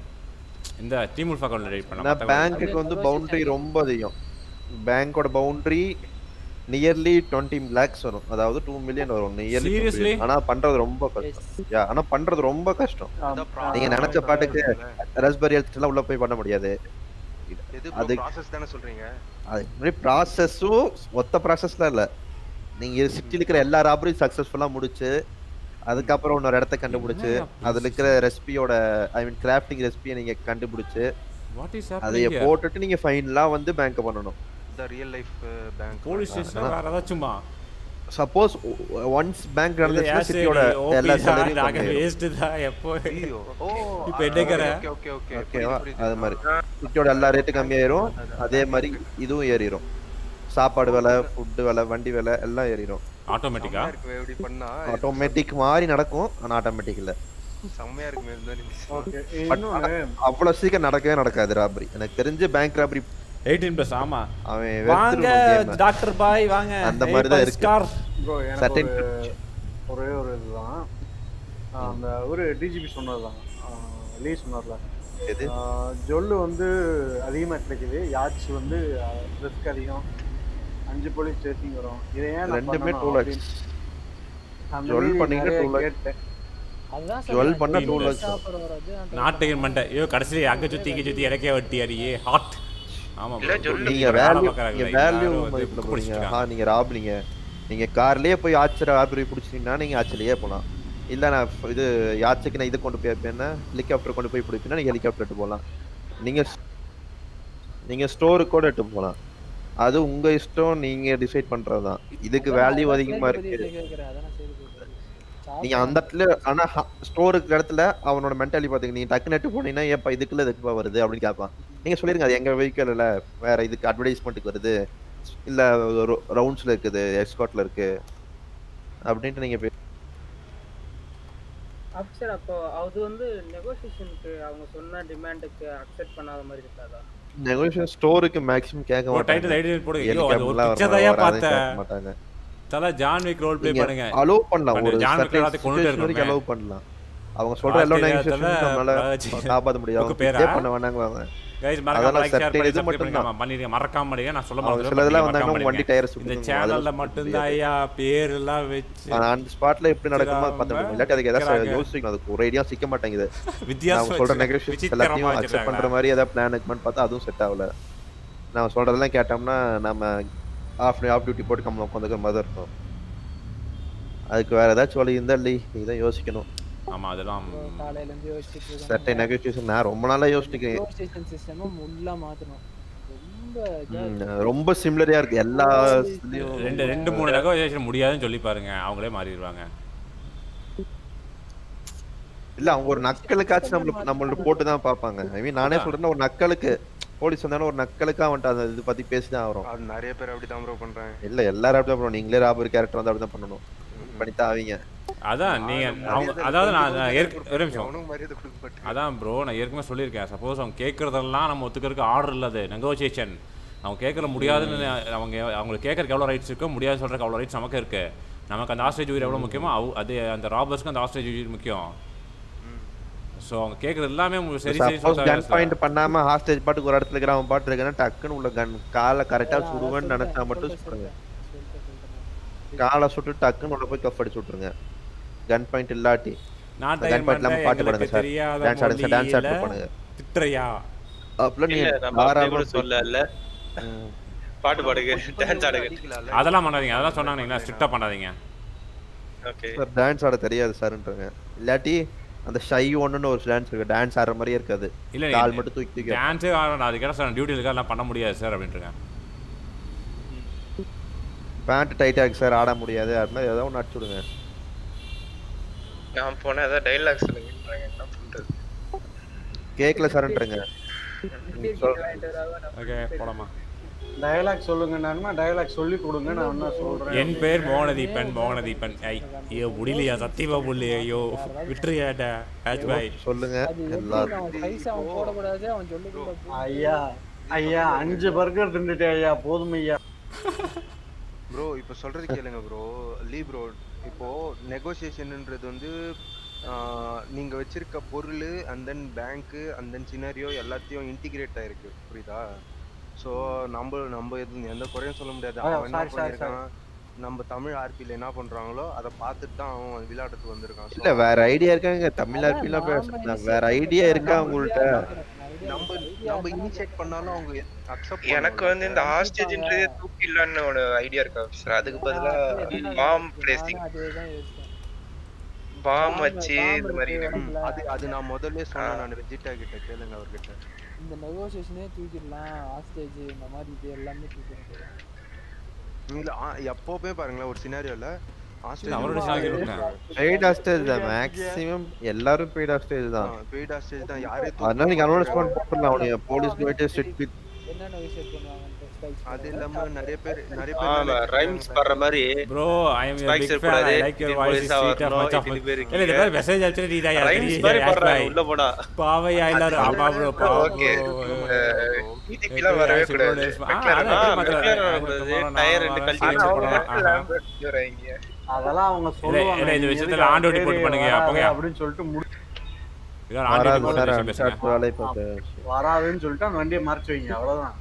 இந்த டீமுல்ஃப் அக்கௌண்ட்ல டெலிட் பண்ணலாம் ஏன்னா மத்தவங்க- பேங்க்குக்கு வந்து பவுண்டரி ரொம்ப அதிகம் பேங்கோட பவுண்டரி நியர்லி டுவெண்ட்டி லேக்ஸ் வரும் அதாவது டூ மில்லியன் வரும் நியர்லி Seriously? ஆனா பண்றது ரொம்ப கஷ்டம் Yeah, ஆனா பண்றது ரொம்ப கஷ்டம் நீங்க நினைச்ச பாட்டுக்கு ரஸ்பெரி எல்லாம் உள்ள போய் பண்ண முடியாது எது அது ப்ராசஸ் தானே சொல்றீங்க அது மாதிரி ப்ராசஸும் ஒத்த ப்ராசஸ்லாம் இல்லை நீங்க சிட்டியில் இருக்கிற எல்லா ராபரியும் சக்ஸஸ்ஃபுல்லாக முடிச்சு அதுக்கப்புறம் இன்னொரு இடத்த கண்டுபிடிச்சு அதுல இருக்கிற ரெசிபியோட ஐ மீன் கிராஃப்டிங் ரெசிபியை நீங்க கண்டுபிடிச்சு What is அதை happening here? போட்டுட்டு நீங்க ஃபைனலாக வந்து பேங்க் பண்ணணும் the real life bank police station வேற ஏதாச்சுமா சப்போஸ் ஒன்ஸ் பேங்க் நடந்துச்சுன்னா சிட்டியோட எல்லா சேலரியும் வேஸ்ட் தான் எப்போ ஓ இப்போ என்னக்கிற ஓகே ஓகே ஓகே ஓகேவா அது மாதிரி சிட்டியோட எல்லா ரேட்டு கம்மியாயிரும் அதே மாதிரி இதுவும் ஏறிடும் சாப்பாடு விலை ஃபுட்டு விலை வண்டி விலை எல்லாம் ஏறிடும் ஆட்டோமேட்டிக்கா இருக்கு இப்படி பண்ணா ஆட்டோமேட்டிக் மாதிரி நடக்கும் ஆனா ஆட்டோமேட்டிக் இல்லை செம்மையா இருக்கு மேல் தான் ஓகே But ஆனா அவ்வளவு சீக்கிரம் நடக்கவே நடக்காது ராபரி எனக்கு தெரிஞ்சு பேங்க் ராபரி எயிட்டீன் ப்ளஸ் ஆமா அவன் வாங்க வெறுத்துருவான் game. டாக்டர் பாய் வாங்க அந்த மாதிரி தான் இருக்கு ஸ்கார் ப்ரோ எனக்கு Certain ஒரு ஒரே ஒரு இதுதான் ஆஹ் அந்த ஒரு டிஜிபி சொன்னதுதான் ஆஹ் லீ சொன்னார்ல எது ஆஹ் ஜொல்லு வந்து அதிகமாக கிடைக்குது யாட்ச் வந்து ரிஸ்க் அதிகம் அஞ்சு போலீஸ் ஸ்டேஷன் வரும் இதை ஏன் நான் ரெண்டுமே பண்ணணும் டூ லேக்ஸ் அப்படின்னு அந்த ஜுவல் மீறி பண்ணீங்கன்னா நிறைய டூ லேக்ஸ் கேட்டேன் அதுதான் ஜுவல் பண்ணா டூ Plus. லேக்ஸ் சாப்பர் வர்றது அந்த நாட்டுக்கு மண்டை ஐயோ கடைசியில் அங்க சுத்தி இங்க சுத்தி எனக்கே வட்டி அடியே ஹாட் ஆமா இல்ல, bro. சொல்லு. நீங்க வேலை வேல்யூ பார்க்கறாங்க நீங்க இல்ல, வேல்யூ எல்லாரும் வந்து மதிப்புல book போறீங்க படிச்சிருக்காங்க. ஆ நீங்க ராப்றீங்க நீங்க கார்லயே போய் ஆச்சர ராபரி பிடிச்சிட்டீங்கன்னா நீங்க ஆச்சரியே போலாம் இல்ல நான் இப்ப இது யாச்சுக்கு நான் இது கொண்டு போய் வைப்பேன்னா ஹெலிகாப்டர் கொண்டு போய் பிடிப்பேன்னா நீங்க ஹெலிகாப்டர் எடுத்து போகலாம் நீங்க நீங்க ஸ்டோருக்கு கூட எடுத்து போகலாம் அது உங்க இஷ்டம் நீங்க டிசைட் பண்றதுதான் இதுக்கு வேல்யூ அதிகமா இருக்கு கேட்குறேன் அதான் சரி கேட்குறேன் நீங்க அந்த இடத்துல ஆனா ஸ்டோருக்கு இடத்துல அவனோட மென்டாலிட்டி பாத்துக்க நீங்க டக்கு நட்டு போனீங்கன்னா ஏப்பா இதுக்குள்ள இதுக்குப்பா வருது அப்படின்னு கேட்பான் நீங்க சொல்லிருங்க அது எங்க வெஹிக்கல் இல்ல வேற இதுக்கு அட்வர்டைஸ்மெண்ட்டுக்கு வருது இல்ல ரவுண்ட்ஸ்ல இருக்குது எக்ஸ்காட்ல இருக்கு அப்படின்ட்டு நீங்க பே- அப்ப சார் அப்போ அது வந்து நெகோசியேஷனுக்கு அவங்க சொன்ன டிமாண்டுக்கு அக்செப்ட் பண்ணாத மாதிரி இருக்காதா நெகோஷியேஷன் ஸ்டோருக்கு மேக்ஸிமம் கேட்க ஒரு டைட்டில் ஐடி போடுங்க ஐயோ அது ஒரு Helicopter பிக்சர் லாம் தான் வராது, பார்த்தேன் கேட்க மாட்டாங்க தல ஜான் விக் ரோல் ப்ளே நீங்க பண்ணுங்க allow பண்ணலாம் பண்ணு, ஒரு ஜான் விக் certain எல்லாத்தையும் கொண்டுட்டு situation வரைக்கும் allow இருக்கணும் பண்ணலாம் அவங்க சொல்ற எல்லா ஆஸ்திரேலியாத்துல நெகோஷியேஷன் நம்மளால ராஜ் காப்பாற்ற முடியாது புக்கு அவங்க பேரா? இதே பண்ண வேணாங்குவாங்க கைஸ் மறக்காம அதெல்லாம் லைக் ஷேர் certain பண்ணி இது சப்ஸ்கிரைப் மட்டும் பண்ணுங்க பண்ணிடுங்க மறக்காம பண்ணிடுங்க நான் சொல்ல அவங்க மாட்டேன் சிலதெல்லாம் மறக்காம வந்தாங்கன்னா வண்டி பண்ணிடுங்க. டயர் இந்த சுத்தணும் சேனல்ல அதெல்லாம் மட்டும்தான் ஐயா பேர் எல்லாம் வச்சு ஆனா அந்த ஸ்பாட்ல எப்படி நடக்குமோ அது பார்த்து முடியும் இல்லாட்டி அதுக்கு ஏதாவது வைக்கிறாங்க. யோசிக்கணும் அதுக்கு ஒரு ஐடியா சிக்க மாட்டேங்குது வித்தியாசம் நான் சொல்ற வச்சு- நெகோஷியேஷன் விசித்திரமா எல்லாத்தையும் அக்செப்ட் வச்சிருக்காங்களா? பண்ற மாதிரி ஏதாவது பிளான் இருக்குமான்னு பார்த்தா அதுவும் செட் ஆகல நான் சொல்றதெல்லாம் கேட்டோம்னா நம்ம ஆஃப் ஆஃப் டியூட்டி போட்டு கம்மி உட்காந்துக்கிற மாதிரி தான் இருக்கும் அதுக்கு வேற ஏதாச்சும் வழி இருந்தா இல்லை நீதான் யோசிக்கணும் ஆமா அதெல்லாம் காலையில இருந்து யோசிச்சுட்டு இருக்கோம் சட்டை நெகோஷியேஷன் நான் ரொம்ப நாளா யோசிக்கிறேன் நெகோசியேஷன் சிஸ்டமும் முள்ளா மாத்தணும் ரொம்ப இதா ம், இருக்கு. ரொம்ப சிமிலரியா இருக்கு எல்லா இதுலயும் ரெண்டு ரெண்டு மூணு நெகோசியேஷன் முடியாதுன்னு சொல்லி பாருங்க அவங்களே மாறிடுவாங்க இல்ல அவங்க ஒரு நக்கலுக்காச்சும் நம்மள நம்மள்ட்ட போட்டு தான் பார்ப்பாங்க ஐ மீன் நானே சொல்றேன்னா ஒரு நக்கலுக்கு போலீஸ் வந்தாலும் ஒரு நக்கலுக்கா வந்துட்டு அந்த இது பத்தி பேசி தான் வரும் அது நிறைய பேர் அப்படிதான் ப்ரோ பண்றாங்க இல்ல எல்லாரும் அப்படிதான் பண்ணுவோம் நீங்களே ராபர் கேரக்டர் வந்து அப்படிதான் பண்ணணும் பண்ணித்தான் ஆவீங்க அதான் நீங்க அவங்க அதாவது நான் நான் ஏற்க- ஒரு நிமிஷம் அவனும் மரியாதை கொடுக்க மாட்டேன் அதான் ப்ரோ நான் ஏற்கனவே சொல்லியிருக்கேன் சப்போஸ் அவங்க கேட்குறதெல்லாம் நம்ம ஒத்துக்கிறதுக்கு ஆர்டர் இல்லை அது நெகோசியேஷன் அவங்க கேட்கற முடியாதுன்னு அவங்க அவங்களுக்கு கேட்கறதுக்கு எவ்வளோ ரைட்ஸ் இருக்கோ முடியாது சொல்றதுக்கு அவ்வளோ ரைட்ஸ் நமக்கு இருக்கு நமக்கு அந்த ஆஸ்ட்ரேஜ் உயிர் எவ்வளோ முக்கியமோ அவ் அது அந்த ராபர்ஸ்க்கு அந்த ஆஸ்ட்ரேஜ் உயிர் முக்கியம் ஸோ அவங்க கேட்குறது எல்லாமே உங்களுக்கு சரி சரி சப்போஸ் கன் சொல்லிட்டாங்க பாயிண்ட் பண்ணாம ஹாஸ்டேஜ் பாட்டுக்கு ஒரு இடத்துல இருக்கிற அவன் பாட்டு இருக்கானா டக்குன்னு உள்ள கன் காலை கரெக்டா சுடுவேன்னு நினைச்சா மட்டும் சுடுங்க காலை சுட்டு டக்குன்னு உள்ள போய் கஃப் அடிச்சு விட்டுருங்க கன் பாயிண்ட் இல்லாட்டி நான் கன் டைம் பாயிண்ட் இல்லாம பண்ணேன் பாட்டு எங்களுக்கு பாடுங்க சார் தெரியாத டான்ஸ் ஆடுங்க சார் டான்ஸ் ஆடுங்க மொழியில பண்ணுங்க திட்டுறியா அப்பலாம் நீங்க இல்ல நம்ம அப்படியே கூட தாராளமா சொல்லல பாட்டு பாடுங்க டான்ஸ் ஆடுங்க அதெல்லாம் பண்ணாதீங்க அதெல்லாம் சொன்னாங்க ஸ்ட்ரிக்டாக பண்ணாதீங்க ஓகே சார் டான்ஸ் ஆட தெரியாது சார்ன்றாங்க இல்லாட்டி அந்த ஷை ஒன்னுன்னு ஒரு டான்ஸ் இருக்கு டான்ஸ் ஆடுற மாதிரியே இருக்காது இல்லை கால் மட்டும் தூக்கி தூக்கி டான்ஸே ஆடணும் அது கேட்டால் சார் டியூட்டியில் இருக்கா எல்லாம் பண்ண முடியாது சார் அப்படின்ட்டுருங்க பேண்ட் டைட்டா இருக்கு சார் ஆட முடியாது அது மாதிரி ஏதாவது ஒன்று அடிச்சு விடுங்க நான் போனா ஏதாவது டைலாக் சொல்லுங்கன்றாங்க என்ன பண்றது கேக்கல சார்ன்றங்க ஓகே போலாமா டயலாக் சொல்லுங்க நானுமா டயலாக் சொல்லி கொடுங்க நான் என்ன சொல்றேன் என் பேர் மோகனதீபன் மோகனதீபன் ஐ ஐயோ முடியலையா சத்தியமா முடியலையா ஐயோ விட்டுறியாடா ஹேச் பாய் சொல்லுங்க அது எப்படி அவன் பைசா அவன் போடக்கூடாது அவன் சொல்லுங்க ஐயா ஐயா அஞ்சு பர்கர் தின்னுட்டேன் ஐயா போதும் ஐயா ப்ரோ இப்போ சொல்றது கேளுங்க ப்ரோ லீ ப்ரோ இப்போ நெகோசியேஷன்ன்றது வந்து ஆஹ், நீங்க வச்சிருக்க பொருள் அண்ட் தென் பேங்க்கு அண்ட் தென் சினாரியோ எல்லாத்தையும் இன்டிகிரேட் ஆயிருக்கு புரியுதா ஸோ நம்ம நம்ம எதுவும் எந்த குறையும் சொல்ல முடியாது ஆ, அவன் என்ன sorry, sorry, பண்ணியிருக்கான் நம்ம தமிழ் ஆர்பியில் என்ன பண்றாங்களோ அதை பார்த்துட்டு தான் அவன் விளையாட்டுக்கு வந்திருக்கான் So, இல்ல வேற ஐடியா இருக்காங்க தமிழ் ஆர்பிலாம் பேசுறாங்க வேற ஐடியா இருக்கா உங்கள்ட்ட நம்ம நம்ம இனிஷியேட் பண்ணாலும் அவங்க அக்செப்ட் எனக்கு வந்து இந்த ஹாஸ்டேஜ்ன்றதே தூக்கிடலான்னு ஒரு ஐடியா இருக்கு ஆஃபீஸர் அதுக்கு பதிலா பாம் பிளேசிங் அதேதான் யோசிச்சேன் பாம் வச்சு இந்த மாதிரி அது அது நான் முதல்ல சொன்னேன் நான் வெஜிடா கிட்ட கேளுங்க அவர்கிட்ட இந்த நெகோசியேஷனே தூக்கிடலாம் ஹாஸ்டேஜ் இந்த மாதிரி இது எல்லாமே தூக்கிடலாம் இல்ல ஆ- எப்பவுமே பாருங்களேன் ஒரு சினாரியோல அவரோட scenario இருக்கா? பெய்ட் ஹாஸ்டேஜ் தான் மேக்ஸிமம் எல்லாரும் பெய்ட் ஹாஸ்டேஜ் தான் பெய்ட் ஹாஸ்டேஜ் தான் யாரே அதனால நீங்க அனௌன்ஸ்மெண்ட் போட்டுடலாம் அவனுக்கு போலீஸ் போயிட்டு ஸ்ட்ரிக்ட் வித் என்ன நெகோசியேட் பண்ணுவாங்க அது இல்லாம நிறைய பேர் நிறைய ஆமா பேர் ரைம்ஸ் பண்ற மாதிரி bro I am Spikes big fan I இருக்கக்கூடாது, like your Indian voice police ஆ ஸ்வீட் ஆஃப் வரணும், மச் ஆஃப் இத்தனை பேர் இல்ல இந்த மாதிரி மெசேஜ் அடிச்சு நீ தான் Rhymes மாதிரி பண்றாங்க, உள்ள போடா. பாவையா எல்லாரும் ஆமா ப்ரோ Okay. டிடிபிலாம் வரவே கூடாது டயர் ரெண்டு கழட்டி ஆனா அவங்க வச்சிருப்பாங்க. மட்டும் லேம்பர்ட் வராங்க. அதெல்லாம் அவங்க இல்ல, சொல்லுவாங்க இல்ல, இந்த நீ விஷயத்துல எதுக்கு ஆண்டோட்டி சரி, போட்டு பண்ணுங்க, வராது போங்க. அப்படின்னு சொல்லிட்டு முடி இதான் ஆண்டி வராது போட்டு சார் விஷயம் பேசுங்க அடுத்த வேலையை பார்த்து வராதுன்னு சொல்லிட்டு அந்த வண்டியை மறைச்சு வைங்க அவ்வளவுதான்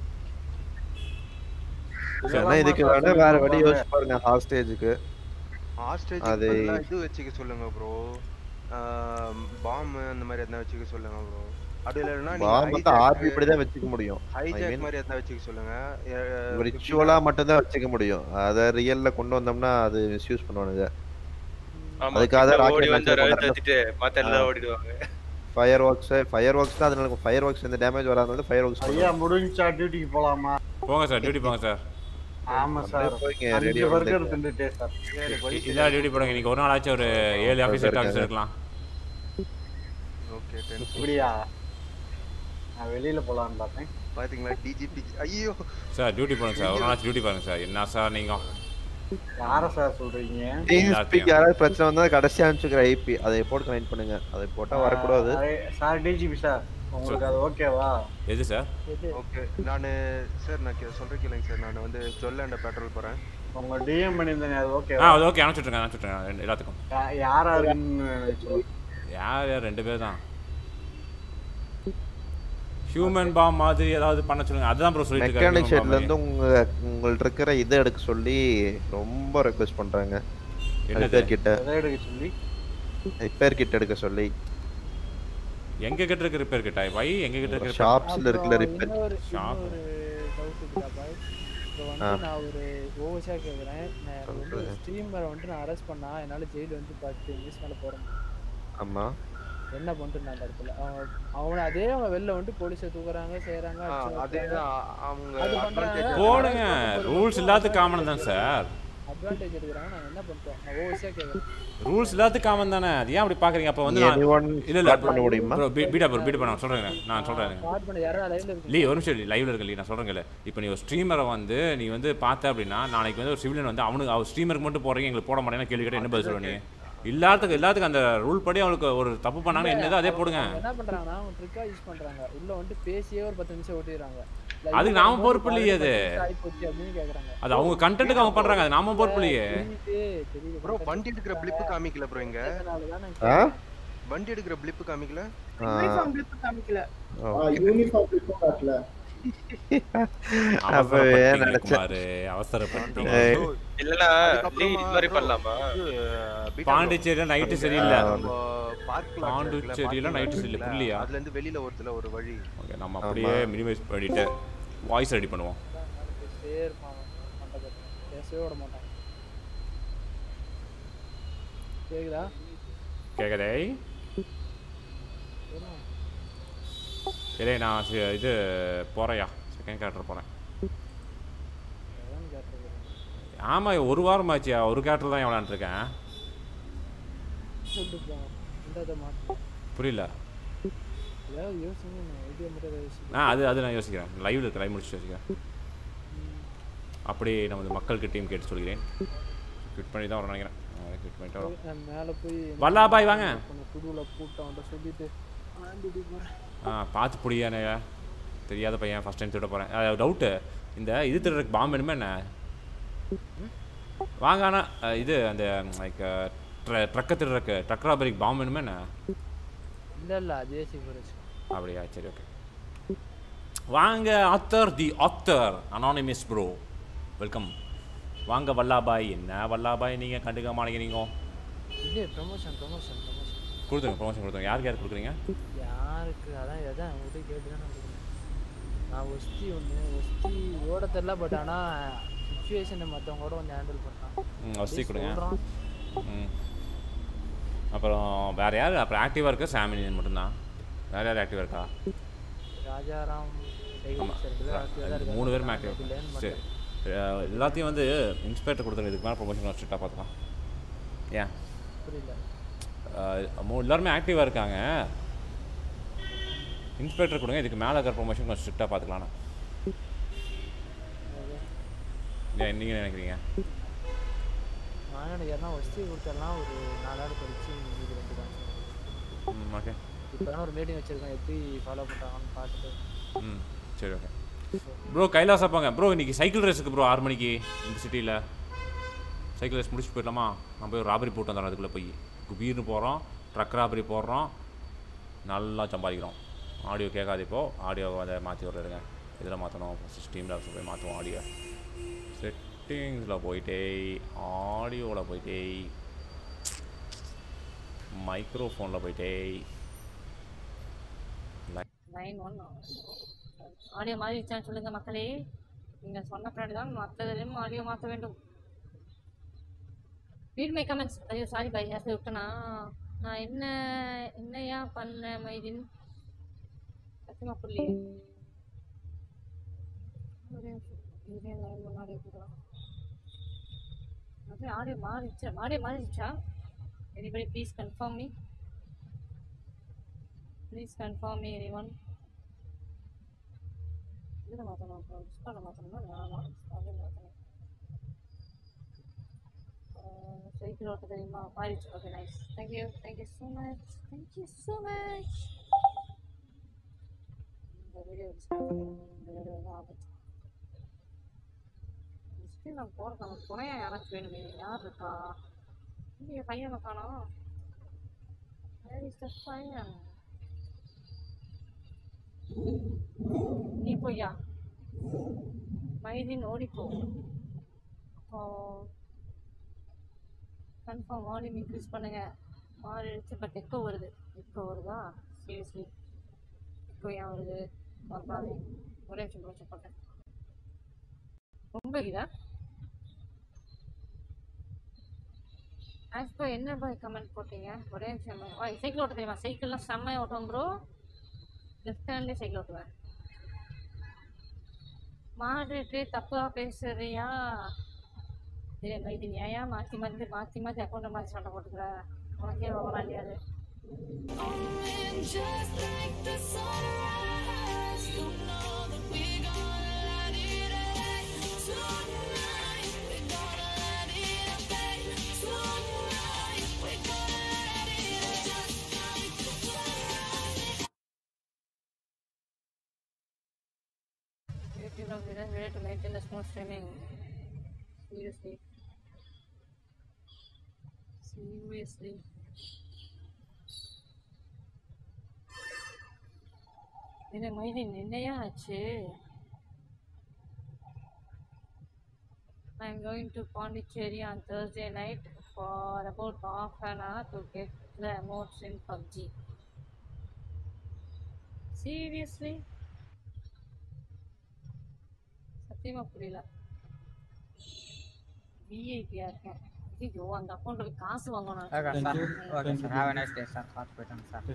சொன்னா இதுக்கு வேணா வேற வழி யோசிச்சு பாருங்க ஹாஸ்டேஜுக்கு ஹாஸ்டேஜ் அது இது வச்சுக்க சொல்லுங்க ப்ரோ பாம் அந்த மாதிரி எதனா வச்சுக்க சொல்லுங்க ப்ரோ அப்படி இல்லைன்னா பாம் வந்து ஆர்பி இப்படி தான் வச்சுக்க முடியும் ஐ ஹைஜாக் மீன் மாதிரி எதனா வச்சுக்க சொல்லுங்க ரிச்சுவலா மட்டும் தான் வச்சுக்க முடியும் அத ரியல்ல கொண்டு வந்தோம்னா அது மிஸ்யூஸ் பண்ணுவானுங்க ஆமா, அதுக்காக கிட்ட ராக்கெட் ஓடி வந்து லான்ச்சர் ரவுண்ட் தட்டிட்டு மத்த எல்லாம் ஓடிடுவாங்க ஃபயர் ஒர்க்ஸ் ஃபயர் ஒர்க்ஸ் தான் அதனால ஃபயர் ஒர்க்ஸ் இந்த டேமேஜ் வராதனால ஃபயர் ஒர்க்ஸ் ஐயா முடிஞ்சா டியூட்டிக்கு போலாமா போங்க சார் டியூட்டி போங்க சார் ஆமா சார் போய்ங்க, அஞ்சு ready ஆ பர்கர் வந்துருங்க. தின்னுட்டேன் சார் இதான் டியூட்டி போடுங்க இன்னைக்கு ஒரு நாள் ஆச்சு ஒரு ஏழு ஆஃபீஸ் எட்டு ஆஃபீஸ் இருக்கலாம் ஓகே இப்படியா நான் வெளியில போலாம்னு பார்த்தேன் பாத்தீங்களா டிஜிபி ஐயோ சார் டியூட்டி போடுங்க சார் ஒரு நாள் டியூட்டி பாருங்க சார் என்ன சார் நீங்க யார சார் சொல்றீங்க டீம் ஸ்பீக் யாராவது பிரச்சனை வந்தா கடைசியா அனுப்பிச்சுக்கிற ஐபி அதை போட்டு கனெக்ட் பண்ணுங்க அதை போட்டா வரக்கூடாது சார் டிஜிபி சார் உங்களுக்கு அது ஓகேவா எது சார் ஓகே நான் சார் நான் கே- சொல்றேன் கேளுங்க சார் நான் வந்து ஜொல்லாண்ட பெட்ரோல் போறேன் உங்க டிஎம் பண்ணியிருந்தீங்க அது ஆ ஓகேவா அது ஓகே அனுப்பிச்சுட்ருங்க அனுப்பிச்சுட்ருங்க எல்லாத்துக்கும் யா- யாரா இருக்குன்னு எனக்கு சொல்லுங்க. யார் யார் ரெண்டு பேர் தான் ஹியூமன் பாம் மாதிரி ஏதாவது பண்ண சொல்லுங்க அதுதான் ப்ரோ சொல்லிட்டு இருக்காரு மெக்கானிக் human bomb ஷெட்ல இருந்து மாதிரி. உங்க உங்கள்ட்ட இருக்கிற இதை எடுக்க சொல்லி ரொம்ப ரெக்வெஸ்ட் பண்றாங்க என்னது? ரிப்பேர் கிட்ட எதை எடுக்க சொல்லி ரிப்பேர் கிட் எடுக்க சொல்லி எங்க கிட்ட இருக்க ரிப்பேர் கிட்ட வை எங்க கிட்ட இருக்க ஷாப்ஸ்ல இருக்கிற அப்புறம் ரிப்பேர் இன்னொரு ஷாப் இன்னொரு டவுட் இருக்குடா பாய் இப்போ வந்து ஆ. நான் ஒரு ஓவர்ஸாக கேட்குறேன் நான் எனக்கு வந்து சொல்லுங்க. ஸ்ட்ரீமரை வந்துட்டு நான் அரெஸ்ட் பண்ணா என்னால் ஜெயில் வந்து பத்து இங்கிலீஷ் மேலே போட முடியும் ஆமா என்ன பண்ணிட்டு நான் அந்த இடத்துல அவன் அவனை அதே அவங்க வெளில வந்துட்டு போலீஸை தூக்குறாங்க செய்கிறாங்க அதேதான் அவங்க அது பண்றாங்க போடுங்க ரூல்ஸ் எல்லாத்துக்கும் காமன் தான் சார் அட்வான்டேஜ் எடுக்கிறாங்க நான் என்ன பண்ணிட்டோம் நான் ஓவர்ஸாக கேட்குறேன் ரூல்ஸ் எல்லாத்துக்கும் காமன் தானே அது ஏன் அப்படி பாக்குறீங்க அப்ப வந்து நான் Anyone இல்ல இல்ல start பண்ண முடியுமா? ப்ரோ பீட்டா ப்ரோ பீட் பண்ண சொல்றேன் நான் சொல்றேன் ஸ்டார்ட் பண்ண யாராவது லைவ்ல இருக்கு லீ ஒரு நிமிஷம் லைவ்ல இருக்க லீ நான் சொல்றேங்கல்ல இப்போ நீ ஒரு ஸ்ட்ரீமரை வந்து நீ வந்து பார்த்த அப்படின்னா நாளைக்கு வந்து ஒரு சிவிலியன் வந்து அவனுக்கு அவர் ஸ்ட்ரீமருக்கு மட்டும் போறீங்க எங்களுக்கு போட மாட்டேன்னு கேள்வி கேட்டால் என்ன பதில் சொல்லுவ நீ எல்லாத்துக்கும் எல்லாத்துக்கும் அந்த ரூல் படி அவளுக்கு ஒரு தப்பு பண்ணாங்கன்னா என்னதோ அதே போடுங்க அவங்க என்ன பண்றாங்கன்னா அவங்க ட்ரிக்கா யூஸ் பண்றாங்க உள்ள வந்துட்டு பேசியே ஒரு பத்து நிமிஷம் ஓட்டிடுறாங்க அதுக்கு நாம பொறுப்பு இல்லையே அது. ஆயிப்போச்சு அப்படின்னு கேக்குறாங்க அது அவங்க கண்டென்ட்டுக்கு அவங்க பண்றாங்க அது நாம பொறுப்பு இல்லையே தெரியுது தெரியுது ப்ரோ வண்டி எடுக்கிற பிளிப்பு காமிக்கல ப்ரோ இங்க ஆ? வண்டி எடுக்கிற பிளிப்பு காமிக்கல ஆ. யூனிஃபார்ம் கிளிப் காமிக்கல யூனிஃபார்ம் கிளிப்பும் காட்டல அப்ப ஏன் அவசரப்பட்டீங்க நினைச்சேன் குமாரு அவசரப்பட்டீங்க ஏய். இல்லனா லீ இது மாதிரி பண்ணலாமா பாண்டிச்சேரியில நைட்டு சரியில்லை பார்க் பாண்டிச்சேரியில நைட்டு சரியில்லை புரியலையா அதுல இருந்து வெளியில ஒருத்துல ஒரு வழி ஓகே நம்ம அப்படியே மினிமைஸ் பண்ணிட்டு வாய்ஸ் ரெடி பண்ணுவோம் பேசிட்டே இருப்பான் அவன் மண்டபத்துல. பேசவே விட மாட்டான் கேக்குதா கேக்குதே இல்லை நான் சி- இது போறேயா செகண்ட் கேரக்டர் போறேன் எவன் கேட்டிருக்கான் ஆமா ஒரு வாரம் ஆச்சியா ஒரு கேரக்டர் தான் விளாண்டுருக்கேன் சொல்லிட்டு போங்க இந்த மாட்டேன் புரியல ஏதாவது யோசிங்க ஐடியா மட்டும் ஏதாவது யோசிங்க ஆ அது அது நான் யோசிக்கிறேன் லைவ்ல இருக்கு லைவ் முடிச்சு யோசிக்கிறேன் அப்படி நமது மக்கள்கிட்டையும் கேட்டு சொல்கிறேன் குவிட் பண்ணி தான் வர நினைக்கிறேன் குவிட் பண்ணிட்டு வரோம் நான் மேல போய் வல்லாபாய் வாங்க குடுவுல கூட்டம் அவன்கிட்ட சொல்லிட்டு ஆண்டிட்டு போறேன் ஆ பார்த்து புடியானே தெரியாத பையன் ஃபஸ்ட் டைம் திட்ட போகிறேன் டவுட்டு இந்த இது திருடுறதுக்கு பாம்பு வேணுமா என்ன வாங்க அண்ணா அஹ், இது அந்த லைக் ட்ரக்கை திருடுறக்கு ட்ரக் ராபரிக்கு பாம்பு வேணுமா என்ன இல்ல இல்ல ஜேசி ஃபோரஸ் அப்படியா சரி ஓகே வாங்க author the author anonymous bro welcome வாங்க வல்லாபாய் என்ன வல்லாபாய் நீங்கள் கண்டுக்க மாட்டேங்கிறீங்க இல்ல ப்ரமோஷன் ப்ரமோஷன் ப்ரமோஷன் கொடுத்துங்க ப்ரொமோஷன் கொடுத்துங்க யாருக்கு யாருக்கு கொடுக்குறீங்க யாருக்கு அதான் எதான் உங்கள்கிட்ட கேட்டு தான் நான் கொடுக்குறேன் நான் ஒஸ்தி ஒன்று ஒஸ்தி ஓட தெரில பட் ஆனால் சுச்சுவேஷனை மற்றவங்களோட கொஞ்சம் ஹேண்டில் பண்ணான் ம் வசதி கொடுங்க சொல்றான். ம் அப்புறம் வேறு யார் அப்புறம் ஆக்டிவாக இருக்க சாமினியன் மட்டும்தான் வேறு யார் ஆக்டிவாக இருக்கா ராஜாராம் ஆமா. சைடு ரெண்டு பேரும் active ஆ தான் ரெண்டு- இருக்காங்க. மூணு பேரும் நான் ஆக்டிவ் இன்னைக்கு learn சரி பண்ணேன். அஹ் எல்லாத்தையும் வந்து இன்ஸ்பெக்டர் கொடுத்துருங்க இதுக்கு மேலே ப்ரொமோஷன் ஸ்ட்ரிக்டாக பார்த்துக்கலாம் ஏன் புரியல அஹ் மூ எல்லாருமே ஆக்டிவாக இருக்காங்க இன்ஸ்பெக்டர் கொடுங்க இதுக்கு மேலே இருக்கிற ப்ரொமோஷன் கொஞ்சம் ஸ்ட்ரிக்டாக பார்த்துக்கலாம் ஏன் நீங்கள் நினைக்கிறீங்க நான் நினைக்கிறேன்னா ஒஸ்தி கொடுத்தெல்லாம் ஒரு நாலு நாள் கழிச்சு இது ரெண்டு தான் ம் ஓகே இப்போ ஒரு மீட்டிங் வச்சிருக்கோம் எப்படி ஃபாலோ பண்ணுறாங்கன்னு பார்த்துட்டு ம் சரி ஓகே ப்ரோ கைலாசா போங்க ப்ரோ இன்னைக்கு சைக்கிள் ரேஸுக்கு ப்ரோ ஆறு மணிக்கு இந்த சிட்டியில் சைக்கிள் ரேஸ் முடிச்சுட்டு போயிடலாமா நான் போய் ராபரி போட்டு வந்துடுறோம் அதுக்குள்ளே போய் குபீர்னு போகிறோம் ட்ரக் ராபரி போடுறோம் நல்லா சம்பாதிக்கிறோம் ஆடியோ கேட்காது இப்போது ஆடியோ அதை மாற்றி விட்றதுங்க இதில் மாற்றணும் ஸ்டீமில் போய் மாற்றுவோம் ஆடியோ செட்டிங்ஸில் போயிட்டே ஆடியோவில் போயிட்டே மைக்ரோஃபோனில் போயிட்டே நைன் ஒன் ஆடியோ மாறிடுச்சான்னு சொல்லுங்க மக்களே நீங்க சொன்ன பின்னாடி தான் மற்றதிலும் ஆடியோ மாற்ற வேண்டும் ரீட் மை கமெண்ட்ஸ் ஐயோ சாரி பை யார் விட்டனா நான் என்ன என்னையா பண்ண மைதின் சத்தியமா புரியலையே ஒரே நிமிஷம். இதே line ல ஆடியோ கொடுக்கலாம் அது ஆடியோ மாறிடுச்சா ஆடியோ மாறிடுச்சா anybody please confirm me please confirm me any one இதில் மாற்றணும் அப்புறம் டிஸ்கார்டில் மாற்றணுமா ஆமாம் டிஸ்கார்டில் மாற்றணும் சைக்கிள் ஓட்ட தெரியுமா மாறிடுச்சு okay nice thank you thank you so much thank you so much video video தான் ஆகுது ஃபஸ்ட்டு நான் போகிறேன் நமக்கு துணையா யாராச்சும் வேணுமே யார் இருக்கா இங்கே பையனை காணோம் வேர் இஸ் த பையன் நீ போய்யா மைதீன் ஓடிப்போ அப்போ கன்ஃபார்ம் வால்யூம் இன்க்ரீஸ் பண்ணுங்க மாறிடுச்சு பட் எக்கோ வருது எக்கோ வருதா சீரியஸ்லி எக்கோ ஏன் வருது வரப்பாது ஒரே நிமிஷம் ப்ரோ செக் பண்ணுறேன் ரொம்ப இதா ஆஸ் பர் என்ன பாய் கமெண்ட் போட்டீங்க ஒரே நிமிஷம் ஓ சைக்கிள் ஓட்ட தெரியுமா சைக்கிள்லாம் செம்மையாக ஓட்டுவோம் ப்ரோ லெஃப்ட் ஹேண்ட்லேயே சைக்கிள் ஓட்டுவேன் மாறிட்டு தப்பாக பேசுறியா சரி மைதி நீ ஏன் மாற்றி மாற்றி மாற்றி மாற்றி அக்கௌண்ட்டை மாதிரி சண்டை போட்டுக்கிற உனக்கே ஓவரா இல்லையாது YouTube of the way to maintain the smooth streaming. Seriously. Seriously. இது மைதின் என்னையா ஆச்சு I'm going to Pondicherry on Thursday night for about half an hour to get the emotes in PUBG. Seriously? சத்தியமா புரியல விஐபியா இருக்கேன் ஐயோ அந்த அக்கௌண்ட்ல காசு வாங்கணும் okay sir okay sir have a nice day sir பார்த்து போயிட்டாங்க சார்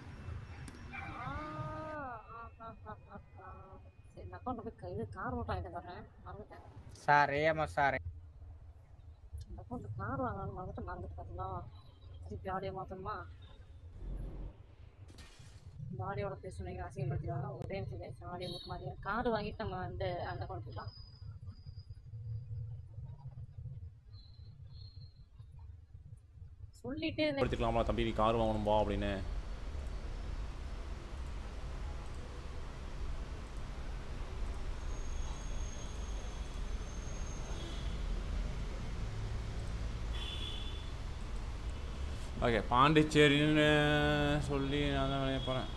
சரி இந்த அக்கௌண்ட் போய் க- இது கார் ஓட்ட வாங்கிட்டு வரேன் மறந்துட்டேன் சார் ஏஎம்எஸ் சார் அந்த அக்கௌண்ட் கார் வாங்கணும்னு மறந்துட்டு மறந்துட்டு பார்த்தீங்களா திருப்பி ஆடியோ மாற்றணுமா இந்த ஆடியோட பேசுனீங்க அசிங்கப்படுத்திடுவாங்க ஒரே நிமிஷம் பேசுகிறேன் ஆடியோ புக் மாதிரி கார் வாங்கிட்டு நம்ம வந்து அந்த அக்கௌண்ட் போய்க்கலாம் சொல்லிட்டே இருந்தேன் எடுத்துக்கலாமா தம்பி நீ கார் வாங்கணும்பா அப்படின்னு ஓகே பாண்டிச்சேரின்னு சொல்லி நான் தான் வெளியே போகிறேன்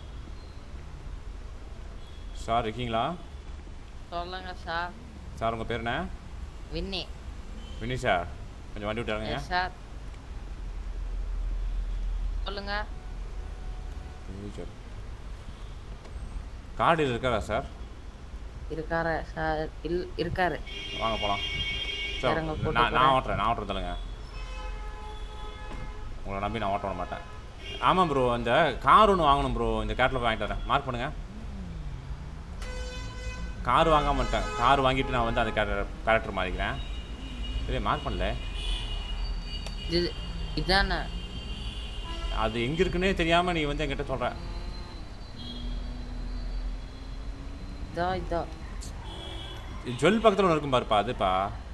சார் இருக்கீங்களா சொல்லுங்க சார் சார் உங்கள் பேர் என்ன வின்னி வினி சார் கொஞ்சம் வண்டி விட்டாருங்க எஸ் சார் சொல்லுங்க சார் கார்டு இருக்காரா சார் இருக்காரு சார் இல் இருக்காரு வாங்க போகலாம் சார் சரிங்க, போட்டு நான் நான் போறேன். ஓட்டுறேன் நான் ஓட்டுறேன் தருங்க உங்களை நம்பி நான் ஓட்ட விட மாட்டேன் ஆமாம் ப்ரோ இந்த கார் ஒன்று வாங்கணும் ப்ரோ இந்த கேட்டில் போய் வாங்கிட்டு வரேன் மார்க் பண்ணுங்க கார் வாங்காம மாட்டேன் கார் வாங்கிட்டு நான் வந்து அந்த கேரக்டர் கேரக்டர் மாறிக்கிறேன் சரி மார்க் பண்ணல இது இதானே அது எங்கே இருக்குன்னே தெரியாமல் நீ வந்து என்கிட்ட சொல்கிற இதோ இதோ ஜுவல் பக்கத்தில் ஒன்று இருக்கும் பாருப்பா அதுப்பா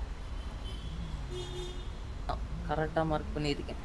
கரெக்டாக மார்க் பண்ணியிருக்கேன்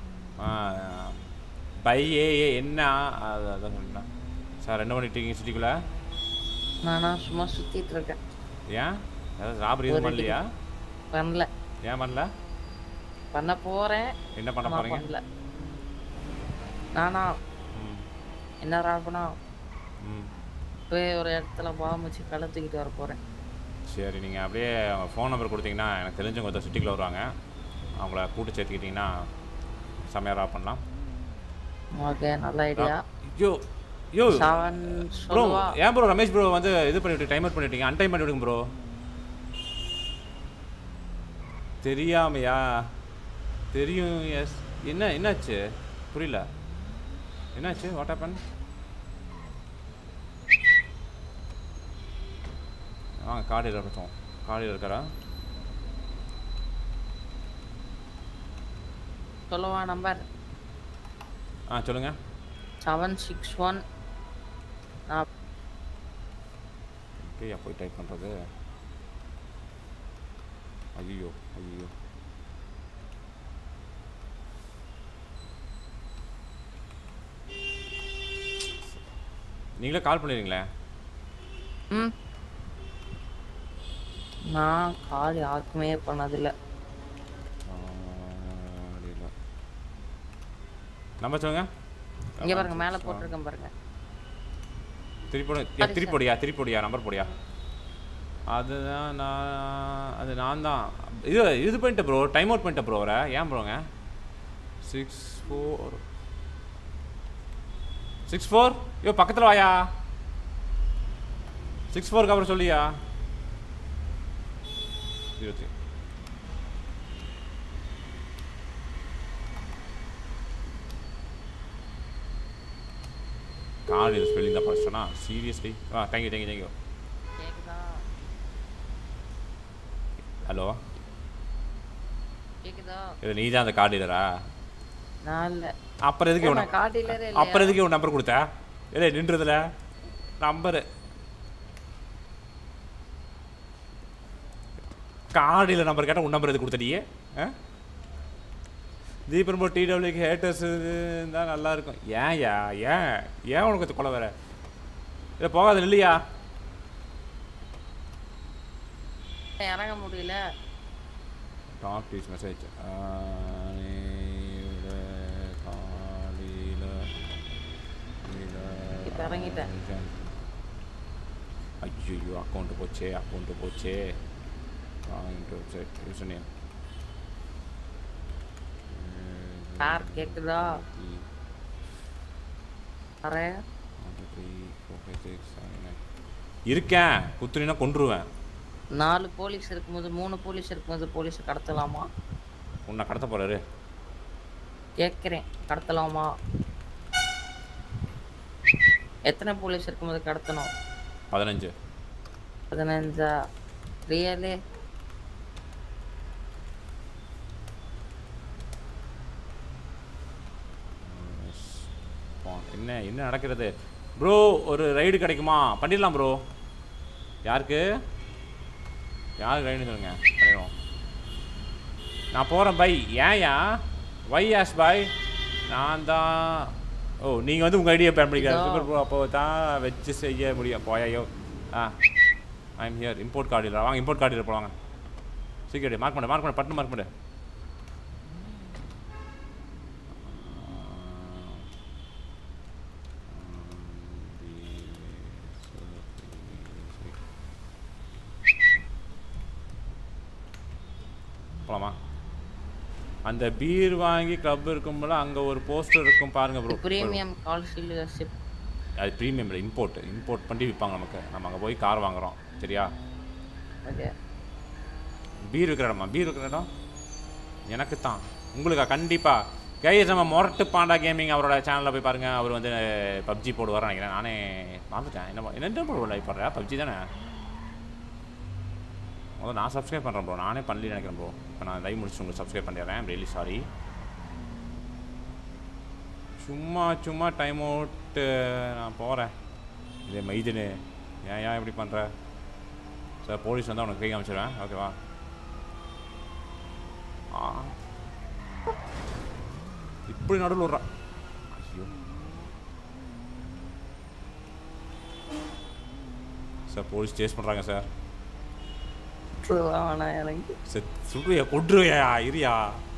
பை ஏ ஏ என்ன அது அதான் சொன்னேன் சார் என்ன பண்ணிட்டு இருக்கீங்க சிட்டிக்குள்ளே நானா சும்மா சுத்திட்டு இருக்கேன் ஏன் ஏதாவது ராபரி எதுவும் ஒரு பண்ணலையா பண்ணல ஏன் பண்ணல பண்ண போறேன் என்ன பண்ண ஆனா போறீங்க? பண்ணல நானா என்ன ராபனா ம் போய் ஒரு இடத்துல பாம்பு வச்சு களை தூக்கிட்டு வர போறேன் சரி நீங்கள் அப்படியே அவங்க ஃபோன் நம்பர் கொடுத்தீங்கன்னா எனக்கு தெரிஞ்சவங்க ஒருத்தர் சிட்டிக்குள்ளே வருவாங்க அவங்கள கூட்டு சேர்த்துக்கிட்டிங்கன்னா செம்மையாக ராப் பண்ணலாம் ஓகே நல்ல idea yo yo seven bro சொல்லுவா ஏன் ப்ரோ ரமேஷ் ப்ரோ வந்து இது பண்ணிவிட்டு டைம் அவுட் பண்ணிட்டீங்க அன்டைம் பண்ணி விடுங்க ப்ரோ தெரியாமையா தெரியும் எஸ் என்ன என்னாச்சு புரியல என்னாச்சு வாட் ஹேப்பன் வாங்க காடியில் இருக்கட்டும் காடியில் இருக்காரா சொல்லுவா நம்பர் ஆ சொல்லுங்கள் செவன் சிக்ஸ் ஒன் நான் எப்படியா போய் டைப் பண்ணுறது ஐயோ ஐயோ நீங்களே கால் பண்ணிடுங்களே ம் நான் கால் யாருக்குமே பண்ணதில்ல நம்பர் சொல்லுங்க இங்க பாருங்க மேல போட்டிருக்கேன் பாருங்க திருப்பி போடு ஏ, திருப்பி போடியா திருப்பி போடியா நம்பர் போடியா அதுதான் நான் அது நான் தான் இது இது பண்ணிட்டேன் ப்ரோ டைம் அவுட் பண்ணிட்டேன் ப்ரோ அவரை ஏன் ப்ரோங்க சிக்ஸ் ஃபோர் சிக்ஸ் ஃபோர் ஐயோ பக்கத்தில் வாயா சிக்ஸ் ஃபோருக்கு அப்புறம் சொல்லியா இருபத்தி கார்டு ஸ்பெல்லிங் தான் படிச்சோன்னா சீரியஸ்லி ஆ தேங்க்யூ தேங்க்யூ தேங்க்யூ கேக்குதா ஹலோ கேக்குதா இது நீ தான் அந்த கார்டு டீலரா நான் இல்ல அப்புறம் எதுக்கு நான் உன car dealer ஏ இல்லையா? அப்புறம் எதுக்கு உன் நம்பர் கொடுத்த இல்லை நின்றதுல நம்பரு கார்டில் நம்பர் கேட்டால் உன் நம்பர் எதுக்கு கொடுத்த நீ ஆ தீபன் ப்ரோ டிடபிள்யூக்கு ஹேட்டர்ஸ் இருந்தால் நல்லா இருக்கும் ஏன் யா ஏன் ஏன் உனக்கு இது கொலை வேற இல்லை போகாது இல்லையா இறங்க முடியல டாப் டீச் மெசேஜ் இப்ப இறங்கிட்டேன். ஐயோ அக்கௌண்ட் போச்சே அக்கௌண்ட் போச்சே வெப்சைட் யூசர் நேம் சார் கேக்குதா வரேன் இருக்கேன் குத்துனா கொன்றுவேன் நாலு போலீஸ் இருக்கும்போது மூணு போலீஸ் இருக்கும்போது போலீஸ் கடத்தலாமா உன்னை கடத்த போறாரு கேட்குறேன் கடத்தலாமா எத்தனை போலீஸ் இருக்கும்போது கடத்தணும் பதினஞ்சு பதினஞ்சா ரியலு என்ன என்ன நடக்கிறது ப்ரோ ஒரு ரைடு கிடைக்குமா பண்ணிடலாம் ப்ரோ யாருக்கு யாருக்கு ரைடு சொல்லுங்க பண்ணிடுவோம் நான் போகிறேன் பை ஏன்யா வை ஆஸ் பாய் நான் தான் ஓ நீங்கள் வந்து உங்கள் ஐடியா பிளான் பண்ணிக்கிறாரு ப்ரோ அப்போ தான் வச்சு செய்ய முடியும் போயோ ஆ I am here import card இல்லை வாங்க இம்போர்ட் கார்டு இல்லை போவாங்க சீக்கிரம் மார்க் பண்ணு மார்க் பண்ணு பட்டு மார்க் பண்ணு போலாமா அந்த பீர் வாங்கி கிளப் இருக்கும்போது அங்கே ஒரு போஸ்டர் இருக்கும் பாருங்க ப்ரோ பிரீமியம் கால் ஷிப் அது ப்ரீமியம் இல்லை இம்போர்ட் இம்போர்ட் பண்ணி விற்பாங்க நமக்கு நம்ம அங்கே போய் கார் வாங்குறோம் சரியா ஓகே பீர் விற்கிற இடமா பீர் விற்கிற இடம் எனக்கு தான் உங்களுக்கா கண்டிப்பாக கைஸ் நம்ம மொரட்டு பாண்டா கேமிங் அவரோட சேனலில் போய் பாருங்கள் அவர் வந்து பப்ஜி போடுவார் நினைக்கிறேன் நானே மறந்துட்டேன் என்ன என்ன ப்ரோ லைக் பண்ணுறேன் பப்ஜி தானே முதல்ல நான் சப்ஸ்கிரைப் பண்ணுறேன் ப்ரோ நானே பண்ணலி நினைக்கிறேன் ப்ரோ இப்போ நான் லைவ் முடிச்சு உங்களுக்கு சப்ஸ்கிரைப் பண்ணிடுறேன் ரியலி சாரி சும்மா சும்மா டைம் அவுட்டு நான் போகிறேன் இதே மைதுனு ஏன் ஏன் இப்படி பண்ணுற சார் போலீஸ் வந்தால் உனக்கு கை காமிச்சிடுவேன் ஓகேவா ஆ இப்படி நடுவில் விட்றான் ஐயோ சார் போலீஸ் சேஸ் பண்ணுறாங்க சார் வேணாம் எனக்கு சார் சுடுறியா கொட்டுருவியா இரியா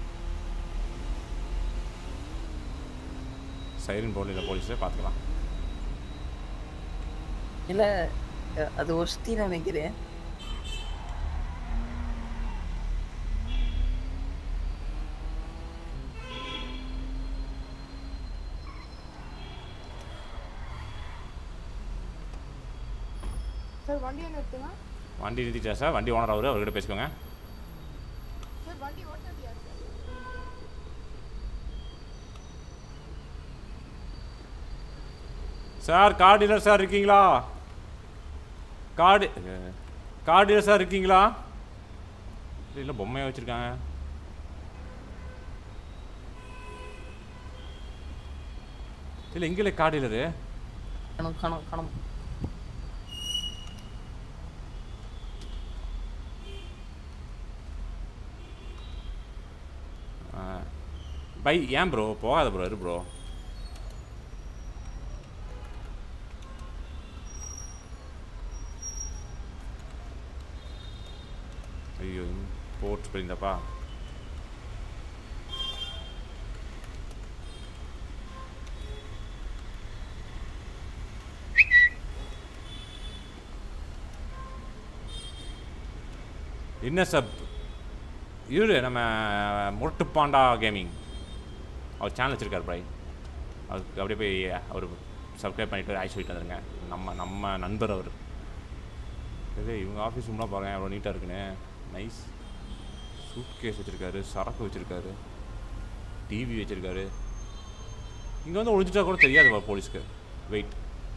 சைரன் போடல போலீஸே பார்த்துக்கலாம் இல்ல அஹ், அது ஒஸ்தி நினைக்கிறேன் சார் வண்டியை நிறுத்துங்க வண்டி நிறுத்திட்டா சார் வண்டி ஓனர் அவரு அவர்கிட்ட பேசிக்கோங்க சார் வண்டி ஓட்டுறது யார் sir sir car dealer sir இருக்கீங்களா கார்டு கார் டீலர் சார் இருக்கீங்களா இல்லை பொம்மையை வச்சுருக்காங்க இல்லை எங்கே கார் டீலரு கணம் கணம் கணம் பை ஏன் ப்ரோ போகாத ப்ரோ இரு ப்ரோ ஸ்பெல்லிங் தப்பா என்ன சப் இவரு நம்ம முரட்டு பாண்டா கேமிங் அவர் சேனல் வச்சிருக்காரு பிராய் அதுக்கு அப்படியே போய் அவர் சப்ஸ்கிரைப் பண்ணிட்டு ஆய் சொல்லிட்டு வந்துருங்க நம்ம நம்ம நண்பர் அவர் இது இவங்க ஆஃபீஸ் ரூம்லாம் பாருங்க எவ்வளோ நீட்டாக இருக்குன்னு நைஸ் சூட் கேஸ் வச்சுருக்காரு சரக்கு வச்சுருக்காரு டிவி வச்சுருக்காரு இங்கே வந்து ஒழிஞ்சிட்டா கூட தெரியாது போலீஸ்க்கு வெயிட்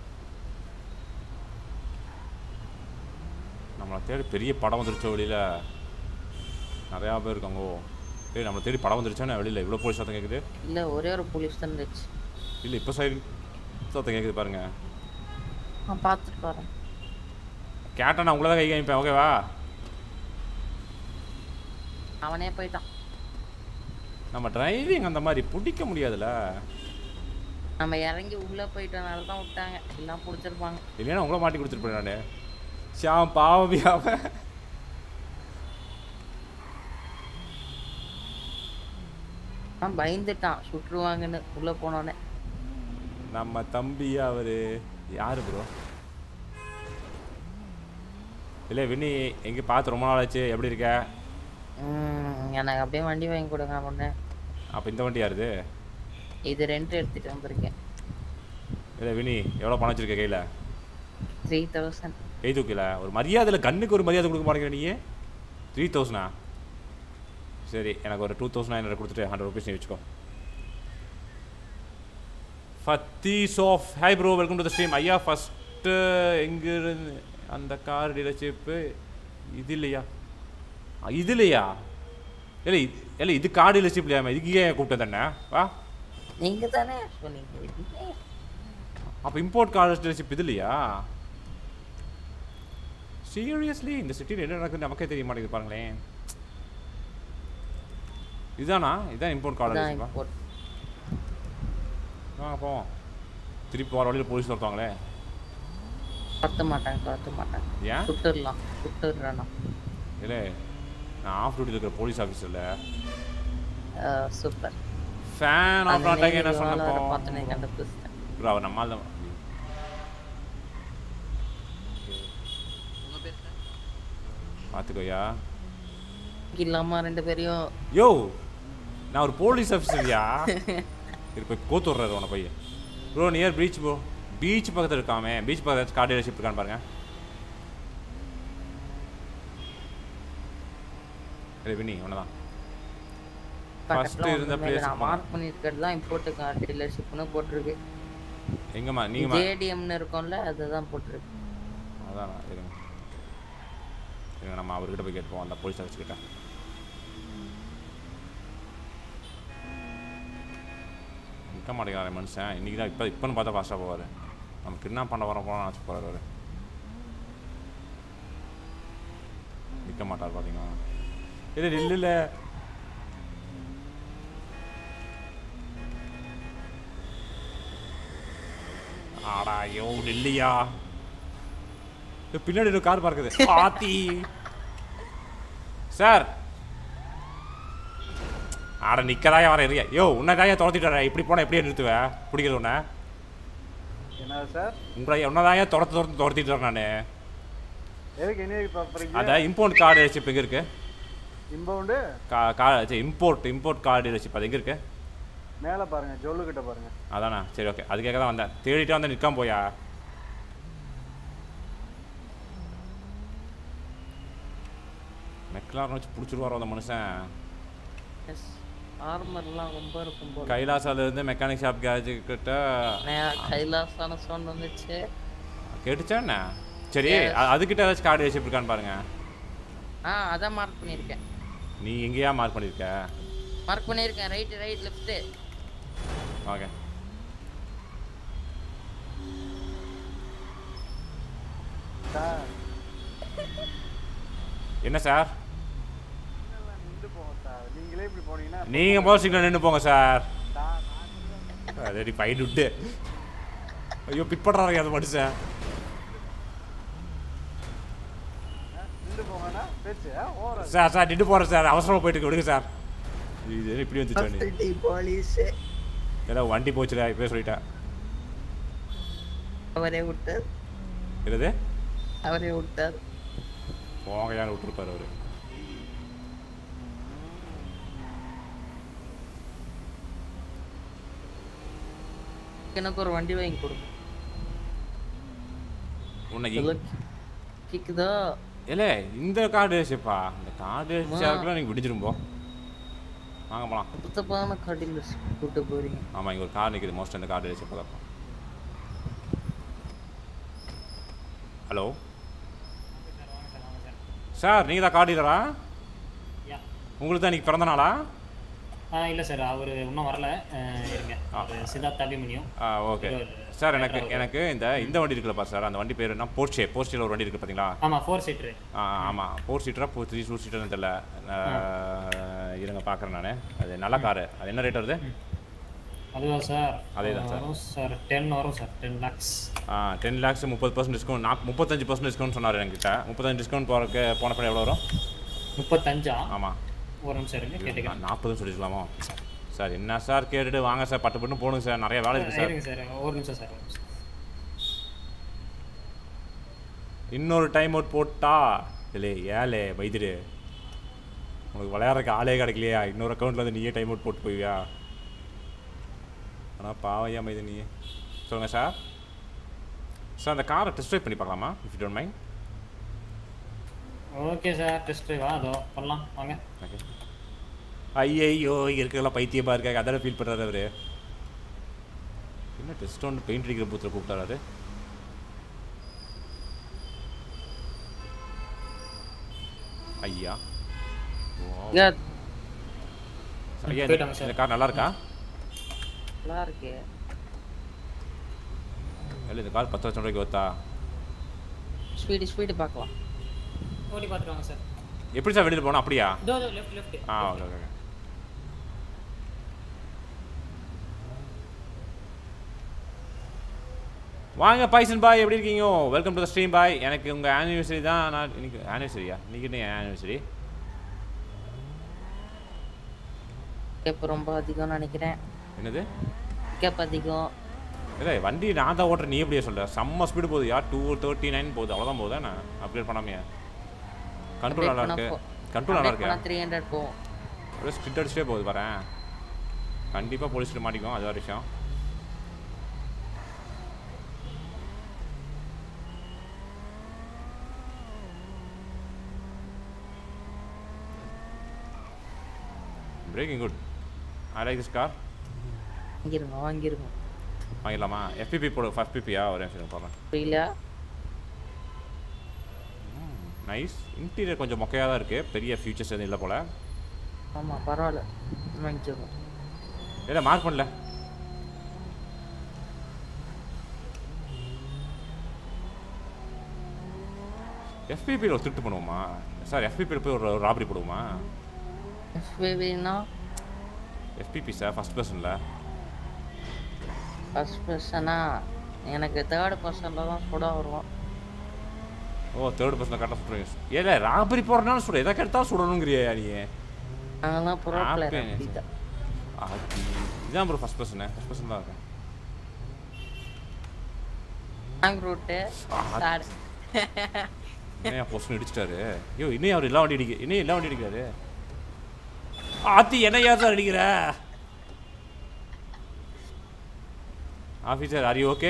நம்மளை தேடி பெரிய படம் வந்துருச்சோ வெளியில் நிறையா பேர் இருக்காங்கோ ஏய் நம்மளை தேடி படம் வந்துருச்சோன்னு வெளியில் இவ்வளோ போலீஸ் சத்தம் கேட்குது இல்ல ஒரே ஒரு போலீஸ் தான் இருந்துச்சு இல்லை இப்போ சைடு சத்தம் கேட்குது பாருங்க நான் பார்த்துட்டு வரேன் கேட்டா நான் உங்களை தான் கை காமிப்பேன் ஓகேவா அவனே போயிட்டான் நம்ம டிரைவிங் அந்த மாதிரி பிடிக்க முடியாதுல்ல நம்ம இறங்கி உள்ள போயிட்டனால தான் விட்டாங்க எல்லாம் பிடிச்சிருப்பாங்க இல்லைன்னா உங்களை மாட்டி கொடுத்துருப்பேன் நான் ஷாம் பாவமியாவ அவன் பயந்துட்டான் சுட்டுருவாங்கன்னு உள்ள போனோடனே நம்ம தம்பி அவரு யாரு ப்ரோ இல்லை வினி எங்கே பார்த்து ரொம்ப நாள் ஆச்சு எப்படி இருக்க ம், எனக்கு அப்படியே வண்டி வாங்கி கொடுங்க பொண்ணு அப்போ இந்த வண்டி யாருது இது ரெண்ட் எடுத்துட்டு வந்திருக்கேன் இல்லை வினி எவ்வளோ பணம் வச்சிருக்க கையில் த்ரீ தௌசண்ட் எய் தூக்கில ஒரு மரியாதையில் கண்ணுக்கு ஒரு மரியாதை கொடுக்க மாட்டேங்கிற நீ த்ரீ தௌசண்டா சரி எனக்கு ஒரு டூ தௌசண்ட் நைன் கொடுத்துட்டு ஹண்ட்ரட் ருபீஸ் நீ வச்சுக்கோ ஃபத்தீஸ் ஆஃப் hi bro welcome to the stream ஐயா ஃபஸ்ட்டு எங்கிருந்து அந்த கார் டீலர்ஷிப்பு இது இல்லையா அ, இது இல்லையா இல்லை இது இல்லை இது கார் டீலர்ஷிப் இல்லையா இதுக்கு ஏன் கூப்பிட்டேன் தானே வா நீங்க தானே சொன்னீங்க இது அப்போ இம்போர்ட் கார் டீலர்ஷிப் இது இல்லையா சீரியஸ்லி இந்த சிட்டியில் என்ன நடக்குது நமக்கே தெரிய மாட்டேங்குது பாருங்களேன் இதானா இதான் இம்போர்ட் கார் இதான் டீலர்ஷிப்பா import. வாங்க போவோம் திருப்பி போகிற வழியில் போலீஸ் வருவாங்களே கத்த மாட்டாங்க கத்த மாட்டாங்க ஏன்? சுட்டுடலாம் சுட்டுடுறேண்ணா இல்லை நான் ஆஃப் டியூட்டியில் இருக்கிற போலீஸ் ஆஃபீஸரில் சூப்பர் ஃபேன் ஆஃப் ஆட்டாங்க என்ன சொன்னப்போ பார்த்தனே கண்டுபிடிச்சிட்டேன் ப்ரோ அவர் நம்மால் தான் பார்த்துக்கோயா இல்லாம ரெண்டு பேரையும் யோ நான் ஒரு போலீஸ் ஆஃபீஸர்யா இது போய் கோத்து விட்றாரு உன பையன் bro near beach bro beach பக்கத்தில் இருக்காமே பீச் பக்கத்தில் கார் டீலர்ஷிப் இருக்கான்னு பாருங்க இல்லை வினி ஒன்று ஃபர்ஸ்ட் பக்கத்துல இருந்த ஒண்ணுமே இல்ல. பிளேஸ் நான் மார்க் பண்ணிருக்கிறது தான் இம்போர்ட் கார் டீலர்ஷிப்னு போட்டிருக்கு எங்கம்மா நீங்கம்மா ஜேடிஎம்னு இருக்கும்ல அதுதான் போட்டிருக்கு அதான் இருங்க இருங்க நம்ம அவர்கிட்ட போய் கேட்போம் அந்த போலீஸ் ஆஃபீஸ் கிட்ட நிற்க மாட்டேங்கிறாரு மனுஷன் இன்னைக்கு தான் இப்போ இப்போன்னு பார்த்தா ஃபாஸ்ட்டாக போவார் நம்ம கிட்னாப் பண்ண வர போனால் நினச்சி போகிறார் அவர் நிற்க மாட்டார் பார்த்தீங்களா இல்லை இல்லை இல்லை ஆடா ஐயோ இல்லையா பின்னாடி ஒரு கார் பார்க்குது ஆத்தி சார் ஆட நிக்கதாயா வர எரியா யோ உன்னை தாயா துரத்திட்டு இப்படி போனா எப்படியே நிறுத்துவ பிடிக்கிறது உன்னை என்ன சார் உங்களை உன்னதாயா துரத்து துரத்து துரத்திட்டு வரேன் நான் எதுக்கு என்ன பார்க்குறீங்க அதான் இம்போர்ட் கார்டு டீலர்ஷிப் எங்கே இருக்கு இம்பவுண்டு கா கா இம்போர்ட் இம்போர்ட் கார்டு டீலர்ஷிப் அது எங்கே இருக்கு மேலே பாருங்க ஜொல்லு கிட்ட பாருங்க அதானா சரி ஓகே அதுக்காக தான் வந்தேன் தேடிட்டு வந்து நிற்காம போயா மெக்லாரம் வச்சு பிடிச்சிருவாரோ அந்த மனுஷன் எஸ் ஆர்மர்லாம் ரொம்ப இருக்கும் போல கைலாசால இருந்து மெக்கானிக் ஷாப் கேரேஜ் கிட்ட நான் கைலாசான சவுண்ட் வந்துச்சு கேட்டுச்சா என்ன சரி Yes. அ- அதுக்கிட்ட ஏதாச்சும் கார்டு வச்சு இருக்கான்னு பாருங்க ஆ அதான் மார்க் பண்ணியிருக்கேன் நீ எங்கேயா மார்க் பண்ணியிருக்க மார்க் பண்ணியிருக்கேன் right right left okay sir என்ன சார் நின்று போங்க சார் நீங்களே இப்படி போனீங்கன்னா நீங்க போக சிக்னல் நின்று போங்க சார் அதடி ஃபைன் விட்டு ஐயோ பிட் பண்ணுறாங்க அந்த மனுஷன் நின்று போங்கன்னா பேச்சு ஓர சார் சார் நின்று போகிறேன் சார் அவசரமாக போயிட்டு இருக்கு, விடுங்க சார் இது என்ன இப்படி வந்துச்சு போலீஸ் ஏதாவது வண்டி போச்சுடா இப்போயே சொல்லிட்டேன் அவரே விட்டார் என்னது அவரே விட்டார் போங்க யாரும் விட்டுருப்பாரு அவரு எனக்கு ஒரு வண்டி வாங்கி கொடுங்க உன்னைக்கு கேக்குதா இல்ல இந்த கார்டு ரேஷப்பா இந்த கார்டு ரேஷாக்கெல்லாம் நீங்கள் விடிஞ்சிரும் போ வாங்க போகலாம் தப்பான கடையில் கூட்டு போறீங்க ஆமாம் இங்கே ஒரு கார் நிற்குது மோஸ்ட் இந்த கார்டு ரேஷ் பார்க்கலாம் ஹலோ சார் நீங்கள் தான் கார்டு டீலரா உங்களுக்கு தான் இன்னைக்கு பிறந்த நாளா ஆ இல்லை சார் அவர் இன்னும் வரல அஹ், இருங்க அவரு சித்தார்த் அபிமன்யும் ஆ ஓகே சார் எனக்கு எனக்கு இந்த இந்த வண்டி இருக்குல்லப்பா சார் அந்த வண்டி பேர் என்ன போர்ச்சே போர்ச்சியில் ஒரு வண்டி இருக்குது பார்த்தீங்களா ஆமா ஃபோர் சீட்ரு ஆ ஆமாம் ஃபோர் சீட்டரா ஃபோர் த்ரீ டூ சீட்டர்னு தெரில இருங்க பார்க்குறேன் நான் அது நல்ல காரு அது என்ன ரேட் வருது அதுவா சார் அதே தான் சார் வரும் சார் டென் வரும் சார் டென் லேக்ஸ் ஆ டென் லேக்ஸ் முப்பது பர்சன்ட் டிஸ்கவுண்ட் நான் முப்பத்தஞ்சு பர்சன்ட் டிஸ்கவுண்ட் சொன்னார் என்கிட்ட முப்பத்தஞ்சு டிஸ்கவுண்ட் போகிறக்கு போன படம் எவ்வளோ வரும் முப்பத்தஞ்சா ஆமாம் ஒரு நிமிஷம் இருங்க கேட்டுக்கிறேன் நாற்பதுன்னு சொல்லிருக்கலாமோ சார் என்ன சார் கேட்டுட்டு வாங்க சார் பட்டு பட்டு போடுங்க சார் நிறைய வேலை இருக்குது சார் இருங்க சார் ஒரு நிமிஷம் சார் ஒரு நிமிஷம் இன்னொரு டைம் அவுட் போட்டா இல்லை ஏலே வைத்திரு உனக்கு விளையாடுறதுக்கு ஆளே கிடைக்கலையா இன்னொரு அக்கௌண்ட்டில் வந்து நீயே டைம் அவுட் போட்டு போய்வியா ஆனால் பாவையா மைது நீ சொல்லுங்கள் சார் சார் அந்த காரை டெஸ்ட் ட்ரைவ் பண்ணி பார்க்கலாமா if you don't mind okay sir test ட்ரைவா அதோ பண்ணலாம் வாங்க ஓகே ஐயையோ இருக்கிறதெல்லாம் பைத்தியமாக இருக்காங்க அதான ஃபீல் பண்ணுறாரு அவரு என்ன டெஸ்ட் ஒன்று பெயிண்ட் அடிக்கிற பூத்தில் கூப்பிட்டாரு ஐயா Wow. Yeah. ஐயா போயிட்டாங்க இந்த- சார். இந்த கார் நல்லா இருக்கா நல்லா இருக்கு இல்லை இந்த கார் பத்து லட்சம் ரூபாய்க்கு ஒத்தா ஸ்பீடு ஸ்பீடு பார்க்கலாம் ஓடி பார்த்துட்டு வாங்க சார் எப்படி சார் வெளியில் போனோம் அப்படியா இதோ இதோ லெஃப்ட் லெஃப்ட் ஆ ஓகே ஓகே வாங்க பைசன் பாய் எப்படி இருக்கீங்க welcome to the stream bhai எனக்கு உங்கள் ஆனிவர்சரி தான் நான் இன்னைக்கு ஆனிவர்சரியா இன்னைக்கு என்ன ஆனிவர்சரி கேப் ரொம்ப அதிகம்னு நினைக்கிறேன் என்னது கேப் அதிகம் இல்லை வண்டி நான் தான் ஓட்டுறேன் நீ எப்படியே சொல்ற செம்ம ஸ்பீடு போகுது யார் டூ தேர்ட்டி நைன் போகுது அவ்வளோதான் போகுதா நான் அப்கிரேட் பண்ணாமையா கண்ட்ரோல் நல்லா இருக்கு கண்ட்ரோல் நல்லா இருக்கு த்ரீ ஹண்ட்ரட் போகும் அப்படியே ஸ்பிட் அடிச்சுட்டே போகுது பாரேன் கண்டிப்பாக போலீஸ்கிட்ட மாட்டிக்கும் அது ஒரு விஷயம் breaking good I like this car வாங்கிருங்க வாங்கிருங்க வாங்கிடலாமா எஃபிபி போடு ஃபஸ்ட் பிபியா ஒரு நிமிஷம் போடுறேன் புரியல நைஸ் இன்டீரியர் கொஞ்சம் மொக்கையாக தான் இருக்குது பெரிய ஃபியூச்சர்ஸ் எதுவும் இல்லை போல் ஆமா பரவாயில்ல வாங்கிக்கோங்க இல்லை மார்க் பண்ணல எஃபிபியில் ஒரு திருட்டு பண்ணுவோமா சார் எஃபிபியில் போய் ஒரு ராபரி போடுவோமா எஃபிபினா எஃபிபி சார் ஃபஸ்ட் பர்சனில் ஃபர்ஸ்ட் பர்சனா எனக்கு தேர்ட் பர்சனில் தான் கூட வரும் ஓ தேர்ட் பர்சனில் கரெக்டாக சுட்டுருவீங்க ஏல ராபரி போடுறனால சுட எதை கெடுத்தாலும் சுடணுங்கிறியா நீ நாங்களாம் ப்ரோ பிளேயர் ஆப்பே. அப்படிதான் ஆத்தி. இதான் ப்ரோ ஃபஸ்ட் பர்சனு ஃபஸ்ட் பர்சன் தான் இருக்கேன் லாங் ரூட்டு ஸ்டார்ட் என்ன பொஸ்ட் இடிச்சிட்டாரு ஐயோ இன்னும் அவர் எல்லா வண்டி அடிக்க இன்னும் எல்லா வண்டி அடிக்கிறாரு ஆத்தி என்ன யார் சார் அடிக்கிற officer are you okay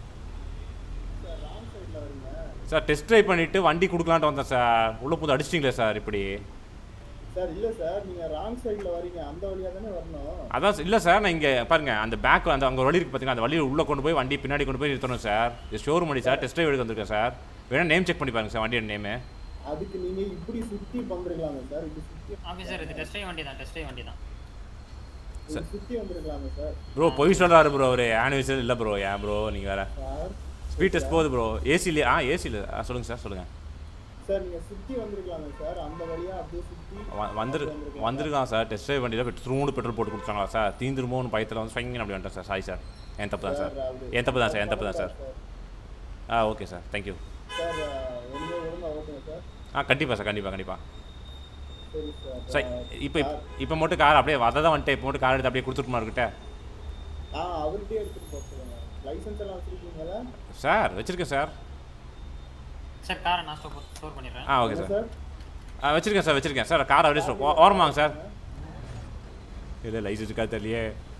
sir test drive பண்ணிட்டு வண்டி கொடுக்கலான்ட்டு வந்தேன் சார் உள்ள புது அடிச்சிட்டிங்களே சார் இப்படி சார் இல்ல சார் நீங்க ராங் சைடுல வரீங்க அந்த வழியா தானே வரணும் அதான் இல்லை சார் நான் இங்கே பாருங்க அந்த பேக் அந்த அங்கே ஒரு வழி இருக்கு பார்த்தீங்கன்னா அந்த வழியில் உள்ளே கொண்டு போய் வண்டி பின்னாடி கொண்டு போய் நிறுத்தணும் சார் இது ஷோரூம் வண்டி சார் டெஸ்ட் ட்ரைவ் எடுக்க வந்திருக்கேன் சார் வேணா நேம் செக் பண்ணி பாருங்க சார் வண்டியோட நேமு அதுக்கு நீங்க இப்படி சுத்தி பண்றீங்களாங்க சார் இப்படி சுத்தி ஆஃபீஸர் இது டெஸ்ட் வண்டி தான் டெஸ்ட் வண்டி தான் இப்படி சுத்தி வந்திருக்கலாங்க சார் ப்ரோ பொய் சொல்கிறாரு ப்ரோ அவர் ஆனிவர்சரி இல்லை ப்ரோ ஏன் ப்ரோ நீங்கள் வேற சார் ஸ்பீட் டெஸ்ட் போகுது ப்ரோ ஏசிலே ஆ ஏசியில் சொல்லுங்கள் சார் சொல்லுங்கள் சார் நீங்க சுத்தி வந்திருக்கலாங்க சார் அந்த வழியா அப்படியே சுத்தி வந்துரு வந்திருக்கான் சார் டெஸ்ட் ட்ரைவ் வண்டியில் த்ரூண்டு பெட்ரோல் போட்டு கொடுத்தாங்களா சார் தீந்துருமோன்னு பயத்தில் வந்து ஸ்வங்கிங் அப்படி வந்துட்டேன் சார் சாரி சார் என் தப்பு தான் சார் என் தப்பு தான் சார் என் தப்பு தான் சார் ஆ ஓகே சார் தேங்க்யூ சார் ஒழுங்கா ஒழுங்கா ஓட்டுங்க சார் ஆ கண்டிப்பாக சார் கண்டிப்பாக கண்டிப்பாக சரி சார் சார் இப்போ இப்போ மட்டும் கார் அப்படியே அதை தான் வந்துட்டு இப்போ மட்டும் கார் எடுத்து அப்படியே கொடுத்துட்டுமா இருக்கிட்ட ஆ அவர்கிட்டயே எடுத்துட்டு போக சொல்லுங்க லைசன்ஸ் எல்லாம் வச்சிருக்கீங்களா சார் வச்சுருக்கேன் சார் சார் காரை நான் ஸ்டோர் ஸ்டோர் பண்ணிடுறேன் ஆ ஓகே சார் ஆ வச்சுருக்கேன் சார் வச்சுருக்கேன் சார் கார் அப்படியே ஸ்டோ- ஓ- ஓரமாங்க சார் இல்லை லைசன்ஸ் இருக்கா தெரியலையே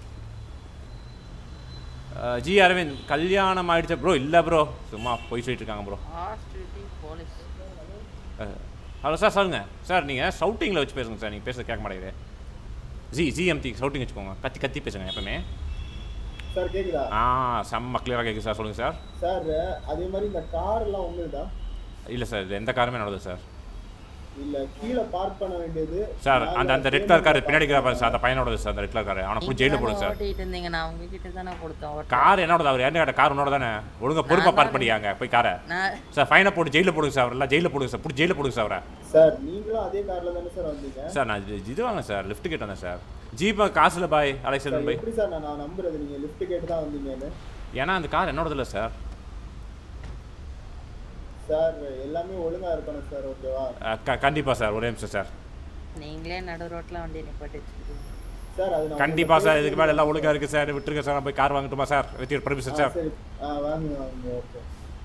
ஜி அரவிந்த் கல்யாணம் ஆயிடுச்சா ப்ரோ இல்லை ப்ரோ சும்மா போய் சொல்லிட்டு இருக்காங்க ப்ரோ ஆஸ்ட்ரிட்டி போலீஸ் ஹலோ சார் சொல்லுங்க சார் நீங்கள் ஷவுட்டிங்கில் வச்சு பேசுங்க சார் நீங்கள் பேசுறது கேட்க மாட்டேங்குது ஜி ஜிஎம்டி ஷவுட்டிங் வச்சுக்கோங்க கத்தி கத்தி பேசுங்க எப்பவுமே சார் கேக்குதா ஆ செம்ம கிளியராக கேட்குது சார் சொல்லுங்கள் சார் சார் அதே மாதிரி இந்த கார் எல்லாம் உங்களுதா இல்லை சார் இது எந்த காருமே நடந்தது சார் இல்ல கீழே பார்க் பண்ண வேண்டியது சார் அந்த அந்த ரெட் கலர் கார் பின்னாடி இருக்கிற பாரு சார் அந்த பையனோடது சார் அந்த ரெட் கலர் கார் அவனை பிடிச்சி ஜெயிலில் போடுங்க சார் ஓட்டிட்டு இருந்தீங்க நான் உங்ககிட்ட தானே கொடுத்தேன் ஓட்ட. கார் என்னோட அவர் என்ன கேட்ட கார் உன்னோட தானே ஒழுங்கா பொறுப்பா பார்க் பண்ணியாங்க போய் காரை நான் சார் ஃபைனை போட்டு ஜெயிலில் போடுங்க சார் எல்லாம் ஜெயிலில் போடுங்க சார் பிடிச்சி ஜெயிலில் போடுங்க சார் அவரை சார் நீங்களும் அதே கார்ல தானே சார் வந்தீங்க சார் நான் இது- இது வாங்க சார் லிஃப்ட் கேட்டு வந்தேன் சார் ஜீப்பா காசுல பாய் அலெக்ஸ் சார், பாய் எப்படி சார் நான் நான் நம்புறது நீங்க லிஃப்ட் கேட்டு தான் வந்தீங்கன்னு ஏன்னா அந்த கார் என்னோடது இல்லை சார் சார் எல்லாமே ஒழுங்கா இருக்கணும் சார் ஓகேவா அஹ் க கண்டிப்பாக சார் ஒரே நிமிஷம் சார் நீங்களே நடு ரோட்ல வண்டி நிப்பாட்டி வச்சிருக்கீங்க சார் அது நான் கண்டிப்பாக சார் இதுக்கு மேலே எல்லாம் ஒழுங்கா இருக்குது சார் விட்டுருங்க சார் நான் போய் கார் வாங்கட்டுமா சார் வித் யூர் பர்மிஷன் ஆ, சார் சரி ஆ வாங்க வாங்க ஓகே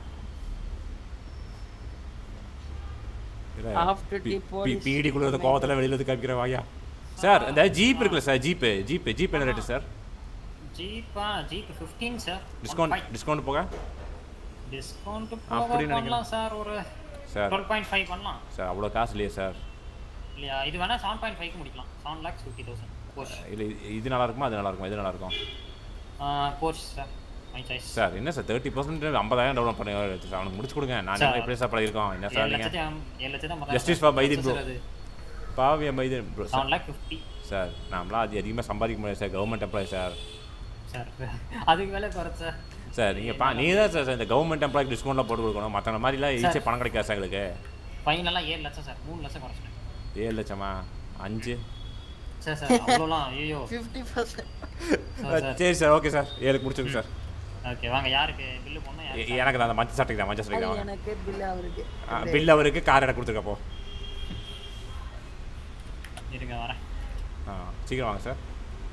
After tea police. பீடி குளிர்ந்த கோவத்தில் வெளியில் வந்து காமிக்கிறேன் வாயா சார் அந்த ஜீப் இருக்குல்ல சார் ஜீப்பு ஜீப்பு ஜீப் என்ன ரேட்டு சார் ஜீப்பா jeep fifteen sir discount discount போக டிஸ்கவுண்ட் அப்படி பண்ணலாம் நினைக்கிறேன். சார் ஒரு சார் டுவெல் பாயிண்ட் ஃபைவ் பண்ணலாம் சார் அவ்வளோ காசு இல்லையே சார் இல்லையா இது வேணா செவன் பாயிண்ட் ஃபைவ்க்கு முடிக்கலாம் seven lakhs fifty thousand course இல்லை இது நல்லா இருக்குமா அது நல்லா இருக்குமா இது நல்லா இருக்கும் course sir my choice sir என்ன சார் தேர்ட்டி பர்சன்ட் ஐம்பதாயிரம் டவுன் பண்ணி சார் அவனுக்கு முடிச்சு கொடுங்க நான் சார், எப்படி சார் பழகிருக்கோம் என்ன சார் ஏழு நீங்கள் லட்சத்தி ஐம்- ஏழு லட்சத்தி ஐம்பதாயிரம் justice for Maideen bro sir அது. பாவிய Maideen bro seven lakh fifty sir நாமளாம் அது அதிகமாக சம்பாதிக்க முடியாது sir government employee sir sir அதுக்கு மேலே குறைச்சு சார் சார் நீங்கள் பா நீ தான் சார் இந்த கவர்மெண்ட் எம்ப்ளாய்க்கு டிஸ்கவுண்ட்லாம் போட்டு கொடுக்கணும் மற்ற மாதிரிலாம் ஈஸியாக பணம் கிடைக்காது சார் எங்களுக்கு ஃபைனலாக ஏழு லட்சம் சார் மூணு லட்சம் குறைச்சிட்டேன் ஏழு லட்சமா அஞ்சு சார் சார் அவ்வளோலாம் ஐயோ ஃபிஃப்டி பர்சன்ட் சரி சார் ஓகே சார் ஏழுக்கு முடிச்சுங்க சார் ஓகே வாங்க யாருக்கு பில்லு போடணும் எ- யாருக்கு எனக்கு தான் அந்த மஞ்சள் சட்டைக்கு தான் மஞ்சள் சட்டைக்கு தான் வாங்க எனக்கு பில் அவருக்கு பில் அவருக்கு கார் எனக்கு கொடுத்துருக்கப்போ இருங்க வரேன் ஆ சீக்கிரம் வாங்க சார்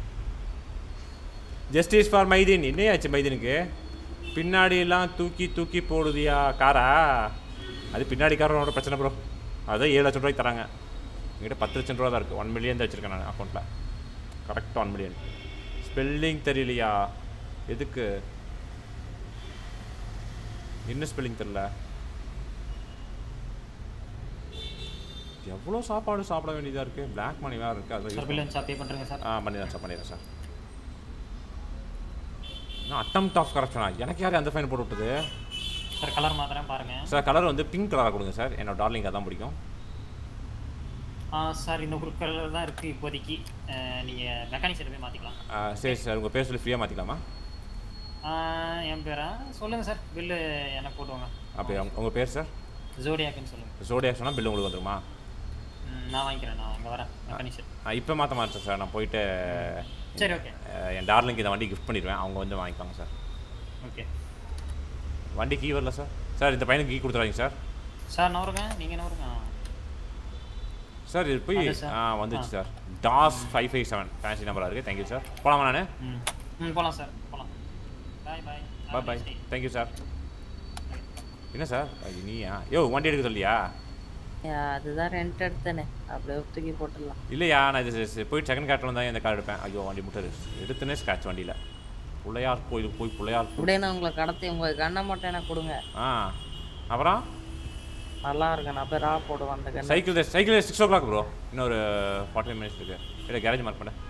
ஜஸ்டிஸ் ஃபார் மைதீன் என்னையாச்சு மைதீனுக்கு பின்னாடிலாம் தூக்கி தூக்கி போடுதியா காரா அது பின்னாடி காரோட பிரச்சனை ப்ரோ அதான் ஏழு லட்சம் ரூபாய்க்கு தராங்க என்கிட்ட பத்து லட்சம் ரூபா தான் இருக்குது ஒன் மில்லியன் தான் வச்சுருக்கேன் நான் அக்கௌண்ட்டில் கரெக்டாக ஒன் மில்லியன் ஸ்பெல்லிங் தெரியலையா எதுக்கு என்ன ஸ்பெல்லிங் தெரில எவ்வளோ சாப்பாடு சாப்பிட வேண்டியதாக இருக்குது பிளாக் மணி வேறு இருக்குது சார் பில் சார் பே பண்ணுறேங்க சார் ஆ பண்ணிடுறேன் சார் பண்ணிடுறேன் சார் நான் அட்டம் ஆஃப் கரப்ஷனா எனக்கு யார் அந்த ஃபைன் போட்டு விட்டது சார் கலர் மாத்திரம் பாருங்க சார் கலர் வந்து பிங்க் கலராக கொடுங்க சார் என்னோட டார்லிங் அதான் பிடிக்கும் ஆ சார் இந்த ஒரு கலர் தான் இருக்குது இப்போதைக்கு அஹ், நீங்க மெக்கானிக் சைடு போய் மாற்றிக்கலாம் ஆ, சரி சார் உங்கள் பேர் சொல்லி ஃப்ரீயாக மாற்றிக்கலாமா என் பேரா சொல்லுங்க சார் பில்லு எனக்கு போட்டுவாங்க அப்படி உங்கள் பேர் சார் ஜோடியாக்குன்னு சொல்லுங்க ஜோடியாக சொன்னால் பில் உங்களுக்கு வந்துருமா ம், நான் வாங்கிக்கிறேன் நான் அங்கே வரேன் மெக்கானிக் சைடு இப்போ மாற்ற மாட்டேன் சார் நான் போயிட்டு சரி, okay. அஹ், என் டார்லிங்க்கு இந்த வண்டி கிஃப்ட் பண்ணிடுவேன் அவங்க வந்து வாங்கிப்பாங்க சார் ஓகே வண்டி கீ வரல சார் சார் இந்த பையனுக்கு கீ கொடுத்துறாங்க சார் சார் நவருங்க நீங்கள் நவருங்க சார் இது போய் அது சார். ஆ வந்துச்சு ஆ. சார் டாஸ் ஃபைவ் ஃபைவ் செவன் ஃபேன்சி நம்பராக இருக்குது தேங்க்யூ சார் போகலாமா நான் ம் ம் போகலாம் சார் போகலாம் bye bye bye bye thank you sir என்ன சார் அது நீயா யோ வண்டி எடுக்க சொல்லியா அதுதான் ரெண்ட் எடுத்தேனே அப்படியே தூக்கி போட்டுடலாம் இல்லையா நான் இது சி- போயிட்டு செகண்ட் கார்ட்டில் தான் இந்த கார் எடுப்பேன் ஐயோ வண்டி முட்டை எடுத்துனே ஸ்க்ராட்ச் வண்டியில் பிள்ளையார் கோயிலுக்கு போய் பிள்ளையார் அப்படியே நான் உங்களை கடத்தி உங்க கண்ணை மட்டும் எனக்கு கொடுங்க ஆ அப்புறம் நல்லா இருக்கு நான் போய் ரா போடுவேன் அந்த கண்ணை cycle cycle six o'clock bro இன்னொரு ஃபார்ட்டி ஃபைவ் மினிட்ஸ் இருக்கு இல்லை கேரேஜ் மார்க் பண்ண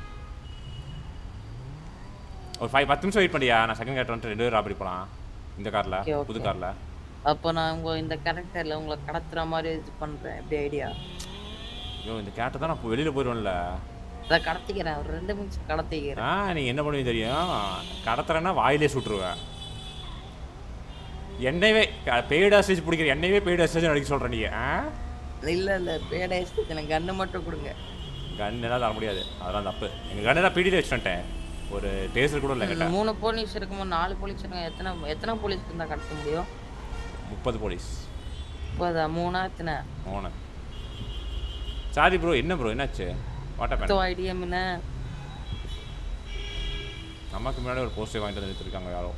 ஒரு ஃபைவ் பத்து நிமிஷம் வெயிட் பண்ணியா நான் செகண்ட் கார்ட் வந்துட்டு ரெண்டு பேரும் ராபரி போகலாம் இந்த காரில் Okay, okay. புது காரில் அப்போ நான் உங்க இந்த கேரக்டர்ல உங்களை கடத்துற மாதிரி இது பண்றேன் எப்படி ஐடியா ஐயோ இந்த கேட்டை தான் நான் வெளியில் போயிடுவேன்ல அதை கடத்திக்கிறேன் ஒரு ரெண்டு நிமிஷம் கடத்திக்கிறேன் ஆ நீங்கள் என்ன பண்ணுவீங்க தெரியும் கடத்துறேன்னா வாயிலே சுட்டுருவேன் என்னையவே பெய்டு ஸ்டேஜ் பிடிக்கிற என்னையவே பெய்டு ஸ்டேஜ் நடிக்க சொல்கிறேன் நீங்கள் ஆ இல்ல இல்ல பேடை எனக்கு கண்ணு மட்டும் கொடுங்க கன் எல்லாம் தர முடியாது அதெல்லாம் தப்பு எங்கள் கன் எல்லாம் பிடியில் வச்சுட்டேன் ஒரு டேசர் கூட இல்லை என்கிட்ட மூணு போலீஸ் இருக்கும்போது நாலு போலீஸ் இருக்காங்க எத்தனை எத்தனை போலீஸ் இருந்தா கடத்த முடியும் முப்பது போலீஸ் முப்பதா மூணா எத்தனை மூணு சாரி ப்ரோ என்ன ப்ரோ என்னாச்சு வாட்டர் பத்து பேன் ஐடியா என்ன நமக்கு முன்னாடி ஒரு போஸ்டர் வாங்கிட்டு வந்து வச்சிருக்காங்க யாரோ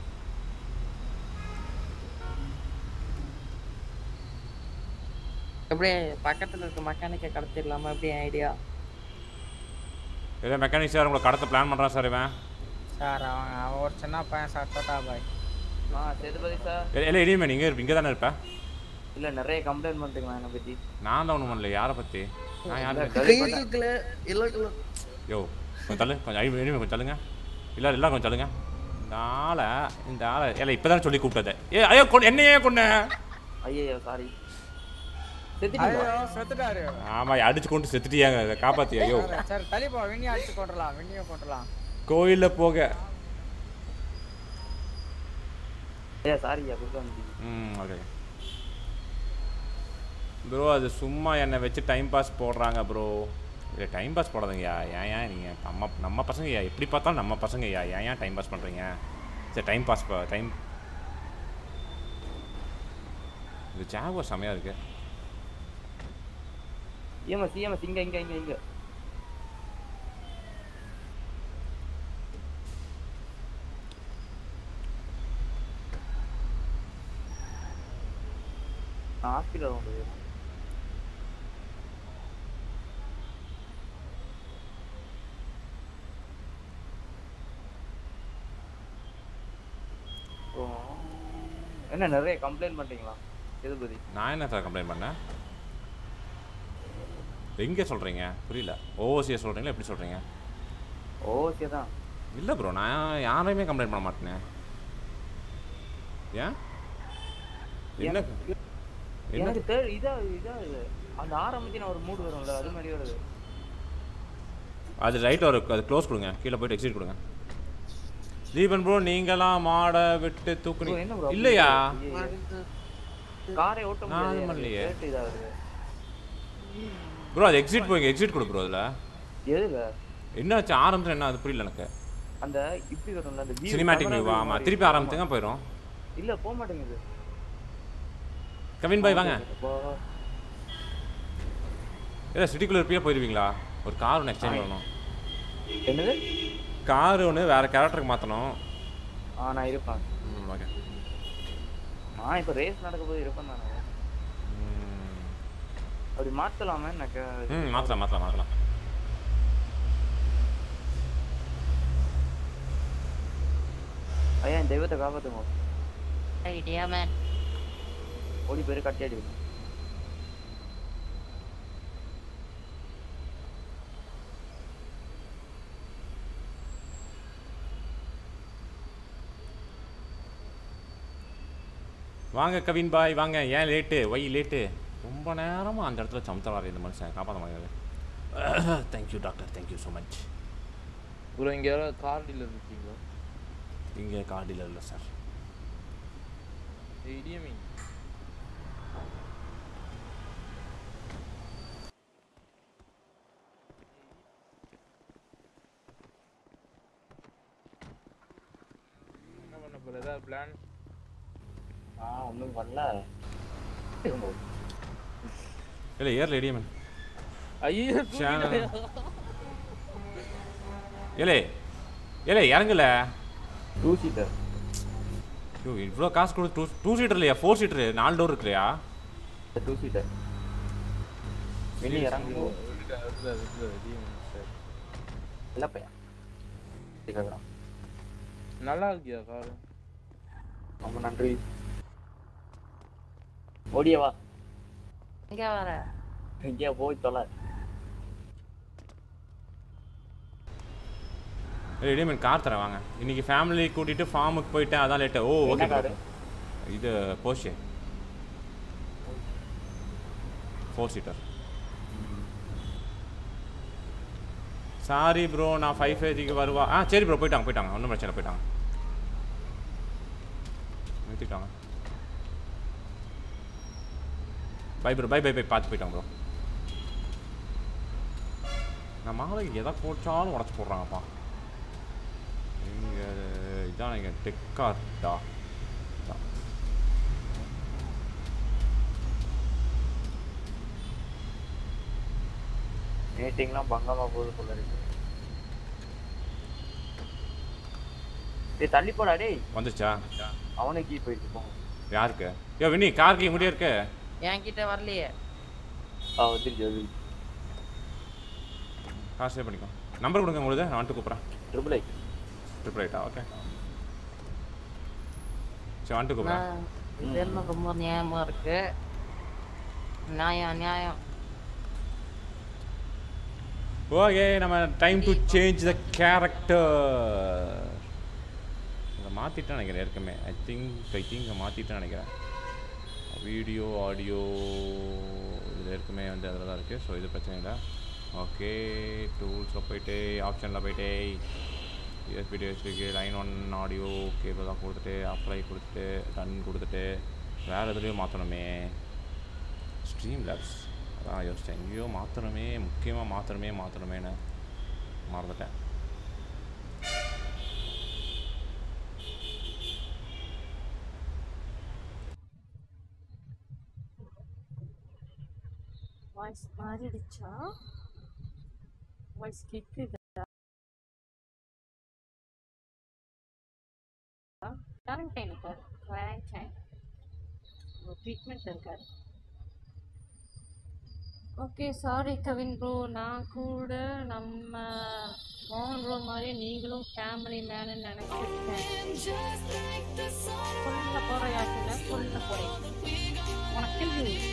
அப்படியே பக்கத்துல இருக்க மெக்கானிக்கை கடத்திடலாமா எப்படி ஐடியா ஏதோ மெக்கானிக் சார் உங்களை கடத்த பிளான் பண்ணுறான் சார் இவன் சார் அவன் அவன் ஒரு சின்ன பையன் சார் டோட்டா பாய் ஆ சேதுபதி சார் இல்ல- இல்ல இனிமே நீங்க இருப்ப இங்கே தானே இருப்ப இல்ல நிறைய கம்ப்ளைண்ட் பண்றீங்களா என்னை பத்தி நான் தான் ஒன்றும் பண்ணல யாரை பற்றி நான் யார் கைகளுக்குள்ள இல்ல யோ கொஞ்சம் தள்ளு கொஞ்சம் ஐ இனிமே கொஞ்சம் தள்ளுங்க இல்லை எல்லாம் கொஞ்சம் தள்ளுங்க இந்த ஆளை இந்த ஆளை இல்லை இப்போ தானே சொல்லி கூப்பிட்டது ஏ ஐயோ கொ என்னையே கொன்ன ஐயோ சாரி ஐயோ செத்துட்டாரு ஆமாம் அடிச்சு கொண்டு செத்துட்டியாங்க இதை காப்பாத்தியா ஐயோ சார், சார் தள்ளி போ விண்ணியை அடிச்சு கொண்டுலாம் விண்ணியை கொண்டுலாம் கோயிலில் போக ஐயா சாரி ஐயா குறுக்க வந்துட்டீங்க ம் ஓகே ப்ரோ அது சும்மா என்னை வச்சு டைம் பாஸ் போடுறாங்க ப்ரோ இல்லை டைம் பாஸ் போடாதீங்கய்யா ஏன் ஏன் நீங்கள் நம்ம நம்ம பசங்கய்யா எப்படி பார்த்தாலும் நம்ம பசங்கய்யா ஏன் ஏன் டைம் பாஸ் பண்ணுறீங்க சரி டைம் பாஸ் டைம் இது ஜாகுவா செமையாக இருக்கு இஎம்எஸ் இஎம்எஸ் இங்க இங்க இங்க இங்க ஹாஸ்பிட்டல் வந்து ஓ. என்ன நிறைய கம்ப்ளைண்ட் பண்றீங்களா எதுபதி நான் என்ன சார் கம்ப்ளைண்ட் பண்ணேன் எங்கே சொல்கிறீங்க புரியல ஓஓசியை சொல்கிறீங்களா எப்படி சொல்கிறீங்க ஓகே தான் இல்லை ப்ரோ நான் யாரையுமே கம்ப்ளைண்ட் பண்ண மாட்டேனே ஏன் என்ன என்ன எனக்கு தேர்ட் இதா இதா இது அந்த ஆரம்பிச்சு நான் ஒரு மூடு வரும்ல அது மாதிரி வருது அது ரைட் ஒரு அது க்ளோஸ் கொடுங்க கீழே போயிட்டு எக்ஸிட் கொடுங்க தீபன் ப்ரோ நீங்களாம் மாடை விட்டு தூக்குனி bro, என்ன bro அப்படி இல்லையா இருக்கு? காரை ஓட்ட நான் முடியாது பண்ணலையே. எனக்கு தேர்ட் இதா வருது ப்ரோ அது எக்ஸிட் போய் எக்ஸிட் கொடு ப்ரோ அதில் எதுல என்னாச்சு ஆரம்பிச்சு என்ன அது புரியல எனக்கு அந்த இப்படி வரும்ல அந்த view, cinematic camera view view ஆமாம் மாதிரி. திருப்பி ஆமா. ஆரம்பித்துங்க போயிடும் இல்ல போக மாட்டேங்குது கவின் பாய் வாங்க அப்பா. இல்லை சிட்டிக்குள்ளே இருப்பியா போயிடுவீங்களா ஒரு கார் ஒன்று எக்ஸ்சேஞ்ச் பண்ணணும் என்னது கார் ஒன்று வேறு கேரக்டருக்கு மாற்றணும் ஆ நான் இருப்பேன் ம் ஓகே நான் இப்ப ரேஸ் நடக்க போது இருப்பேன் தானே அப்படி மாத்தலாமே எனக்கு ம் மாற்றலாம் மாற்றலாம் மாற்றலாம் ஐயா என் தெய்வத்தை காப்பாத்துங்க ஐடியா மேன் ஓடி பேரு கட்டி அடி வாங்க கவின் பாய் வாங்க ஏன் லேட்டு ஒய் லேட்டு ரொம்ப நேரமாக அந்த இடத்துல சமத்தவார் இந்த மனுஷன் காப்பாற்ற மாதிரி thank you doctor thank you so much bro இங்க யாரோ கார் டீலர் இருக்கீங்களா இங்கே கார் டீலர் இல்லை சார் இடியமி என்ன பண்ண போற ஏதாவது பிளான் ஆ ஒன்றும் பண்ணல இல்லை ஏர்ல இடியமன் ஐயோ சேனல் ஏலே ஏலே இறங்கல டூ சீட்டர் ஐயோ இவ்வளோ காசு கொடு டூ டூ சீட்டர் இல்லையா ஃபோர் சீட்டரு நாலு டோர் இருக்குல்லையா டூ சீட்டர் வெளியே இறங்கி இல்ல பையன் கேட்கறான் நல்லா இருக்கியா கார் ரொம்ப நன்றி ஓடிய வா எங்க வர எங்கேயா போய் தொலை இடியமன் கார் தரேன் வாங்க இன்னைக்கு ஃபேமிலி கூட்டிட்டு ஃபார்முக்கு போயிட்டேன் அதான் லேட்டு ஓ என்ன ஓகே காரு? இது Porsche four seater sorry bro நான் ஃபைவ் ஃபைவ்க்கு வருவா ஆ சரி ப்ரோ போயிட்டாங்க போயிட்டாங்க ஒன்றும் பிரச்சனை இல்லை, போயிட்டாங்க நிறுத்திட்டாங்க bye bro bye bye bye பார்த்து போயிட்டாங்க ப்ரோ நான் மாலைக்கு எதை போச்சாலும் உடச்சி போடுறாங்கப்பா இங்கே இதான் நீங்கள் டெக்கார்டா மீட்டிங்லாம் பங்கமா போகுது போல இருக்கு டேய் தள்ளி போடா டேய் வந்துச்சா அவனே கீ போயிட்டு போங்க யாருக்கு ஏ வினி கார் கீ முடிய இருக்கு என்கிட்ட வரலையே ஆ வந்துருச்சு வந்துருச்சு கார் சேவ் பண்ணிக்கோ நம்பர் கொடுங்க உங்களுக்கு நான் வந்துட்டு கூப்பிட்றேன் ட்ரிபிள் எயிட் ட்ரிபிள் எயிட்டா ஓகே சரி வந்துட்டு கூப்பிட்றேன் நான் இது என்ன ரொம்ப நியாயமா இருக்கு நியாயம் நியாயம் ஓகே நம்ம time to change the character இதை மாற்றிட்டேன் நினைக்கிறேன் ஏற்கனவே ஐ திங்க் ஐ திங்க் மாற்றிட்டேன் நினைக்கிறேன் வீடியோ ஆடியோ இதில் ஏற்கனவே வந்து அதில் தான் இருக்குது ஸோ இது பிரச்சனை இல்லை ஓகே டூல்ஸில் போயிட்டு ஆப்ஷனில் போயிட்டு யூஎஸ்பி டிஎஸ்பிக்கு லைன் ஒன் ஆடியோ கேபிள் தான் கொடுத்துட்டு அப்ளை கொடுத்துட்டு டன் கொடுத்துட்டு வேறு எதுலேயும் மாற்றணுமே ஸ்ட்ரீம் லேப்ஸ் அதான் யோசித்தேன் எங்கேயோ மாற்றணுமே முக்கியமாக மாற்றணுமே மாற்றணுமேன்னு மறந்துட்டேன் வாய்ஸ் மாறிடுச்சா வாய்ஸ் கேக்குதா குவாரண்டைன் இருக்காரு குவாரண்டைன் ட்ரீட்மெண்ட் இருக்காரு ஓகே சாரி கவின் ப்ரோ நான் கூட நம்ம மோகன் ப்ரோ மாதிரி நீங்களும் ஃபேமிலி மேனு நினைச்சிருக்கேன் சொல்ல போற யாருக்குங்க சொல்ல போறேன் உனக்கு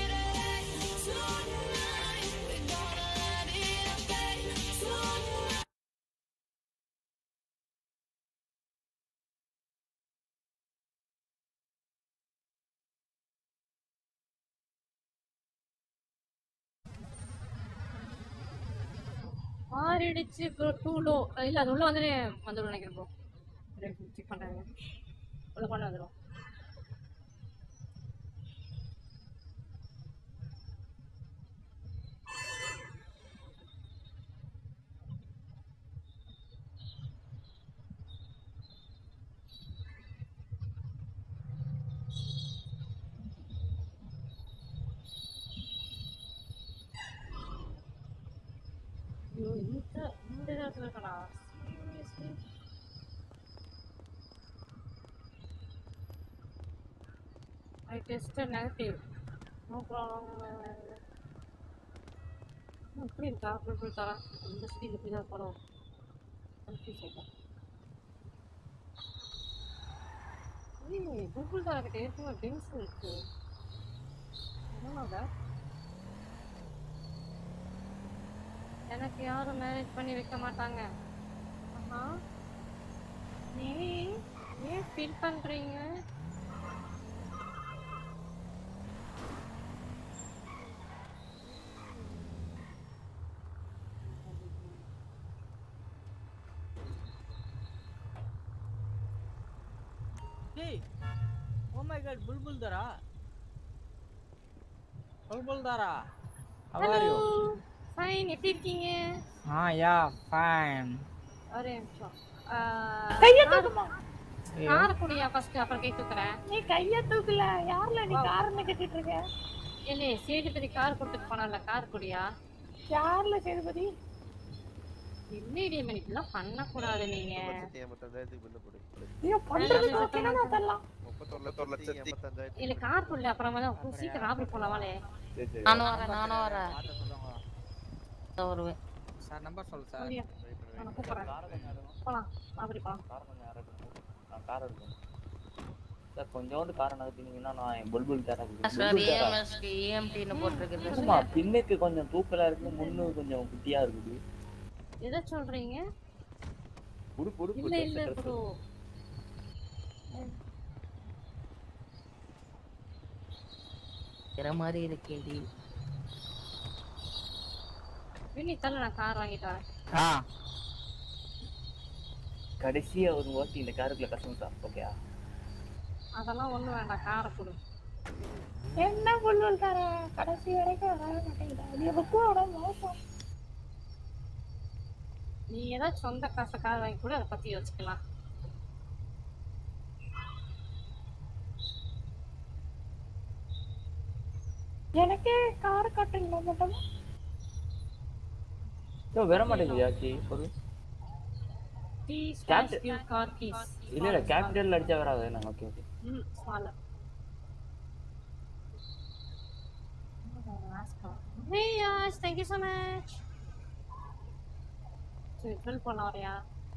மாறிடுச்சு ப்ரோ டூ லோ இல்லை அது உள்ள வந்து வந்துடும் நினைக்கிறேன் ப்ரோ செக் பண்ணுறாங்க உள்ள கொண்டு வந்துடும் ஐயோ, இந்த இந்த இடத்துல இருக்கடா Seriously? I tested negative. No problem. இப்படி இருக்கா இப்படி தரா இந்த ஸ்பீட் இப்படி தான் படம் கன்ஃபியூஸ் ஆகிட்டேன் ஏய் கூகுள் தான் கிட்ட ஏற்கனவே ட்ரிங்க்ஸ் இருக்கு என்னடா எனக்கு யாரும் மேரேஜ் பண்ணி வைக்க மாட்டாங்க ஆஹா ஏன் ஏன் ஃபீல் பண்றீங்க டேய் oh my God Bulbul Tara Bulbul Tara how are you fine எப்படி இருக்கீங்க ஆ யா ஃபைன் ஒரே நிமிஷம் கையை தூக்குமா கார குடியா ஃபர்ஸ்ட் அப்புறம் கை தூக்குறேன் நீ கைய தூக்கல யார்ல நீ காரணம் கட்டிட்டு இருக்க இல்லை சேதுபதி கார் கொடுத்துட்டு போனால கார் குடியா யார்ல சேதுபதி இல்லைடி மணி இப்படிலாம் பண்ணக்கூடாது நீங்க எண்பத்தஞ்சாயிரத்துக்கு பில்லு போடு ஐயோ பண்றது ஓகேனா நான் தரலாம் முப்பத்தொரு லட்சத்தி எண்பத்தஞ்சாயிரத்தி இல்ல கார் குள்ள அப்புறமா தான் சீக்கிரம் ராபரி போலாமாலே நானும் வரேன் நானும் வரேன் இதோ வருவேன் சார் நம்பர் சொல்லு சார் அப்படியா? நான் கூப்பிடுறேன் போலாம் ராபரி போலாம் நான் கார் எடுக்கணும் சார் கொஞ்சோண்டு காரை நகர்த்தினீங்கன்னா நான் புல்புல் சார் கேரக்டர் ஏஎம்எஸ்க்கு ஏஎம்டின்னு போட்டிருக்குது ஆமா பின்னுக்கு கொஞ்சம் தூக்கலா இருக்கு முன்னு கொஞ்சம் குட்டியா இருக்குது எதை சொல்றீங்க உடுப்பு உடுப்பு இல்ல இல்ல dress, dress. ப்ரோ வேற மாதிரி இருக்கேடி வினி தள்ள நான் கார் வாங்கிட்டு வரேன் ஆ கடைசியா ஒரு வாட்டி இந்த காருக்குள்ள கசம் சார் ஓகே அதெல்லாம் ஒண்ணு வேண்டாம் காரை கொடு என்ன புல்லுல் தர கடைசி வரைக்கும் வர மாட்டேங்குது அது எதுக்கும் மோசம் நீ ஏதாவது சொந்த காசை கார் வாங்கி கூட அதை பத்தி யோசிக்கலாம் எனக்கே கார் கட்டுங்க மட்டும் யோ வர மாட்டேங்குது கீ ஒரு T Capt- slash Q car keys. இல்ல இல்ல கேபிட்டல் அடிச்சா வராது நாங்க okay okay hmm smaller. Hey guys, thank you so much. சரி ஃபில் பண்ண வரையா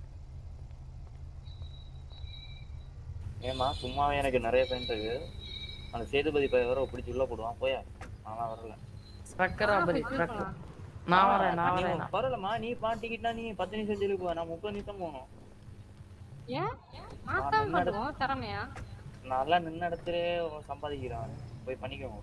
ஏமா சும்மாவே எனக்கு நிறைய ஃப்ரெண்ட் இருக்கு அந்த சேதுபதி பைய வர பிடிச்சி உள்ள போடுவான் போயா நான் வரல ட்ரக்கர் ராபரி ட்ரக்கர் நான் வரேன் நான் வரேன் நான். பரவாயில்லம்மா நீ பாட்டிக்கிட்டா நீ பத்து நிமிஷம் ஜெயிலுக்கு போ நான் முப்பது நிமிஷம் போகணும் ஏன் மாத்தாம பண்ணுவோம் திறமையா நல்லா நின்ன இடத்துலயே சம்பாதிக்கிறான் போய் பண்ணிக்கோங்க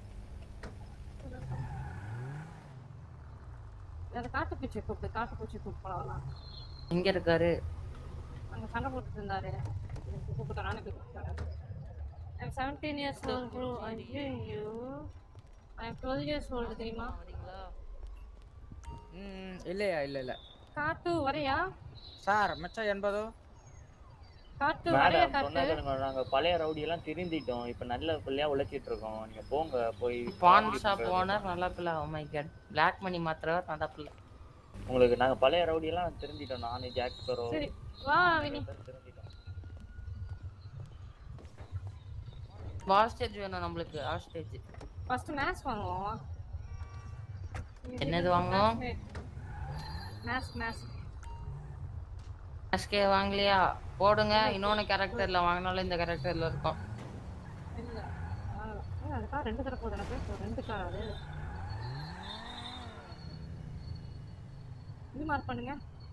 அந்த காட்டுப்பூச்சி கூப்பிட்டு காட்டுப்பூச்சி கூப்பிட்டு போலாம் இங்க இருக்காரு அங்க சண்டை போட்டுட்டு இருந்தாரு கூப்பிட்டு நானே போய் கூப்பிட்டேன் I'm 17 years old bro. ஐயோ I'm 12 years old தெரியுமா ம் இல்லையா இல்லை இல்லை காட்டு வரையா சார் மிச்சம் எண்பதோ காட்டு வரையா மேடம் சொன்னா காட்டு கேளுங்க நாங்க பழைய ரவுடி எல்லாம் திருந்திட்டோம் இப்ப நல்ல பிள்ளையா உழைச்சிட்டு இருக்கோம் நீங்க போங்க போய் பான் வாங்கி ஷாப் கொடுங்க. ஓனர் நல்ல பிள்ளை oh my God black money மாத்திரவர் நல்ல பிள்ளை உங்களுக்கு நாங்க பழைய ரவுடி எல்லாம் திருந்திட்டோம் நானு ஜாக் ஸ்பரோ சரி வா வினி ஹாஸ்டேஜ் வேணும் நம்மளுக்கு ஹாஸ்டேஜ் ஃபர்ஸ்ட் மேட்ச் வாங்குவோம் என்னது வாங்குவோம் மேட்ச் மேட்ச் எஸ்கே வாங்கலையா போடுங்க இன்னொன்னு கேரக்டர்ல வாங்கினாலும் இந்த கேரக்டர்ல இருக்கும் இல்ல வாங்கலாம். ஏய், அந்த கார் ரெண்டு தடவை போகுது எனக்கு ஒரு ரெண்டு கார் அது இது மார்க் பண்ணுங்க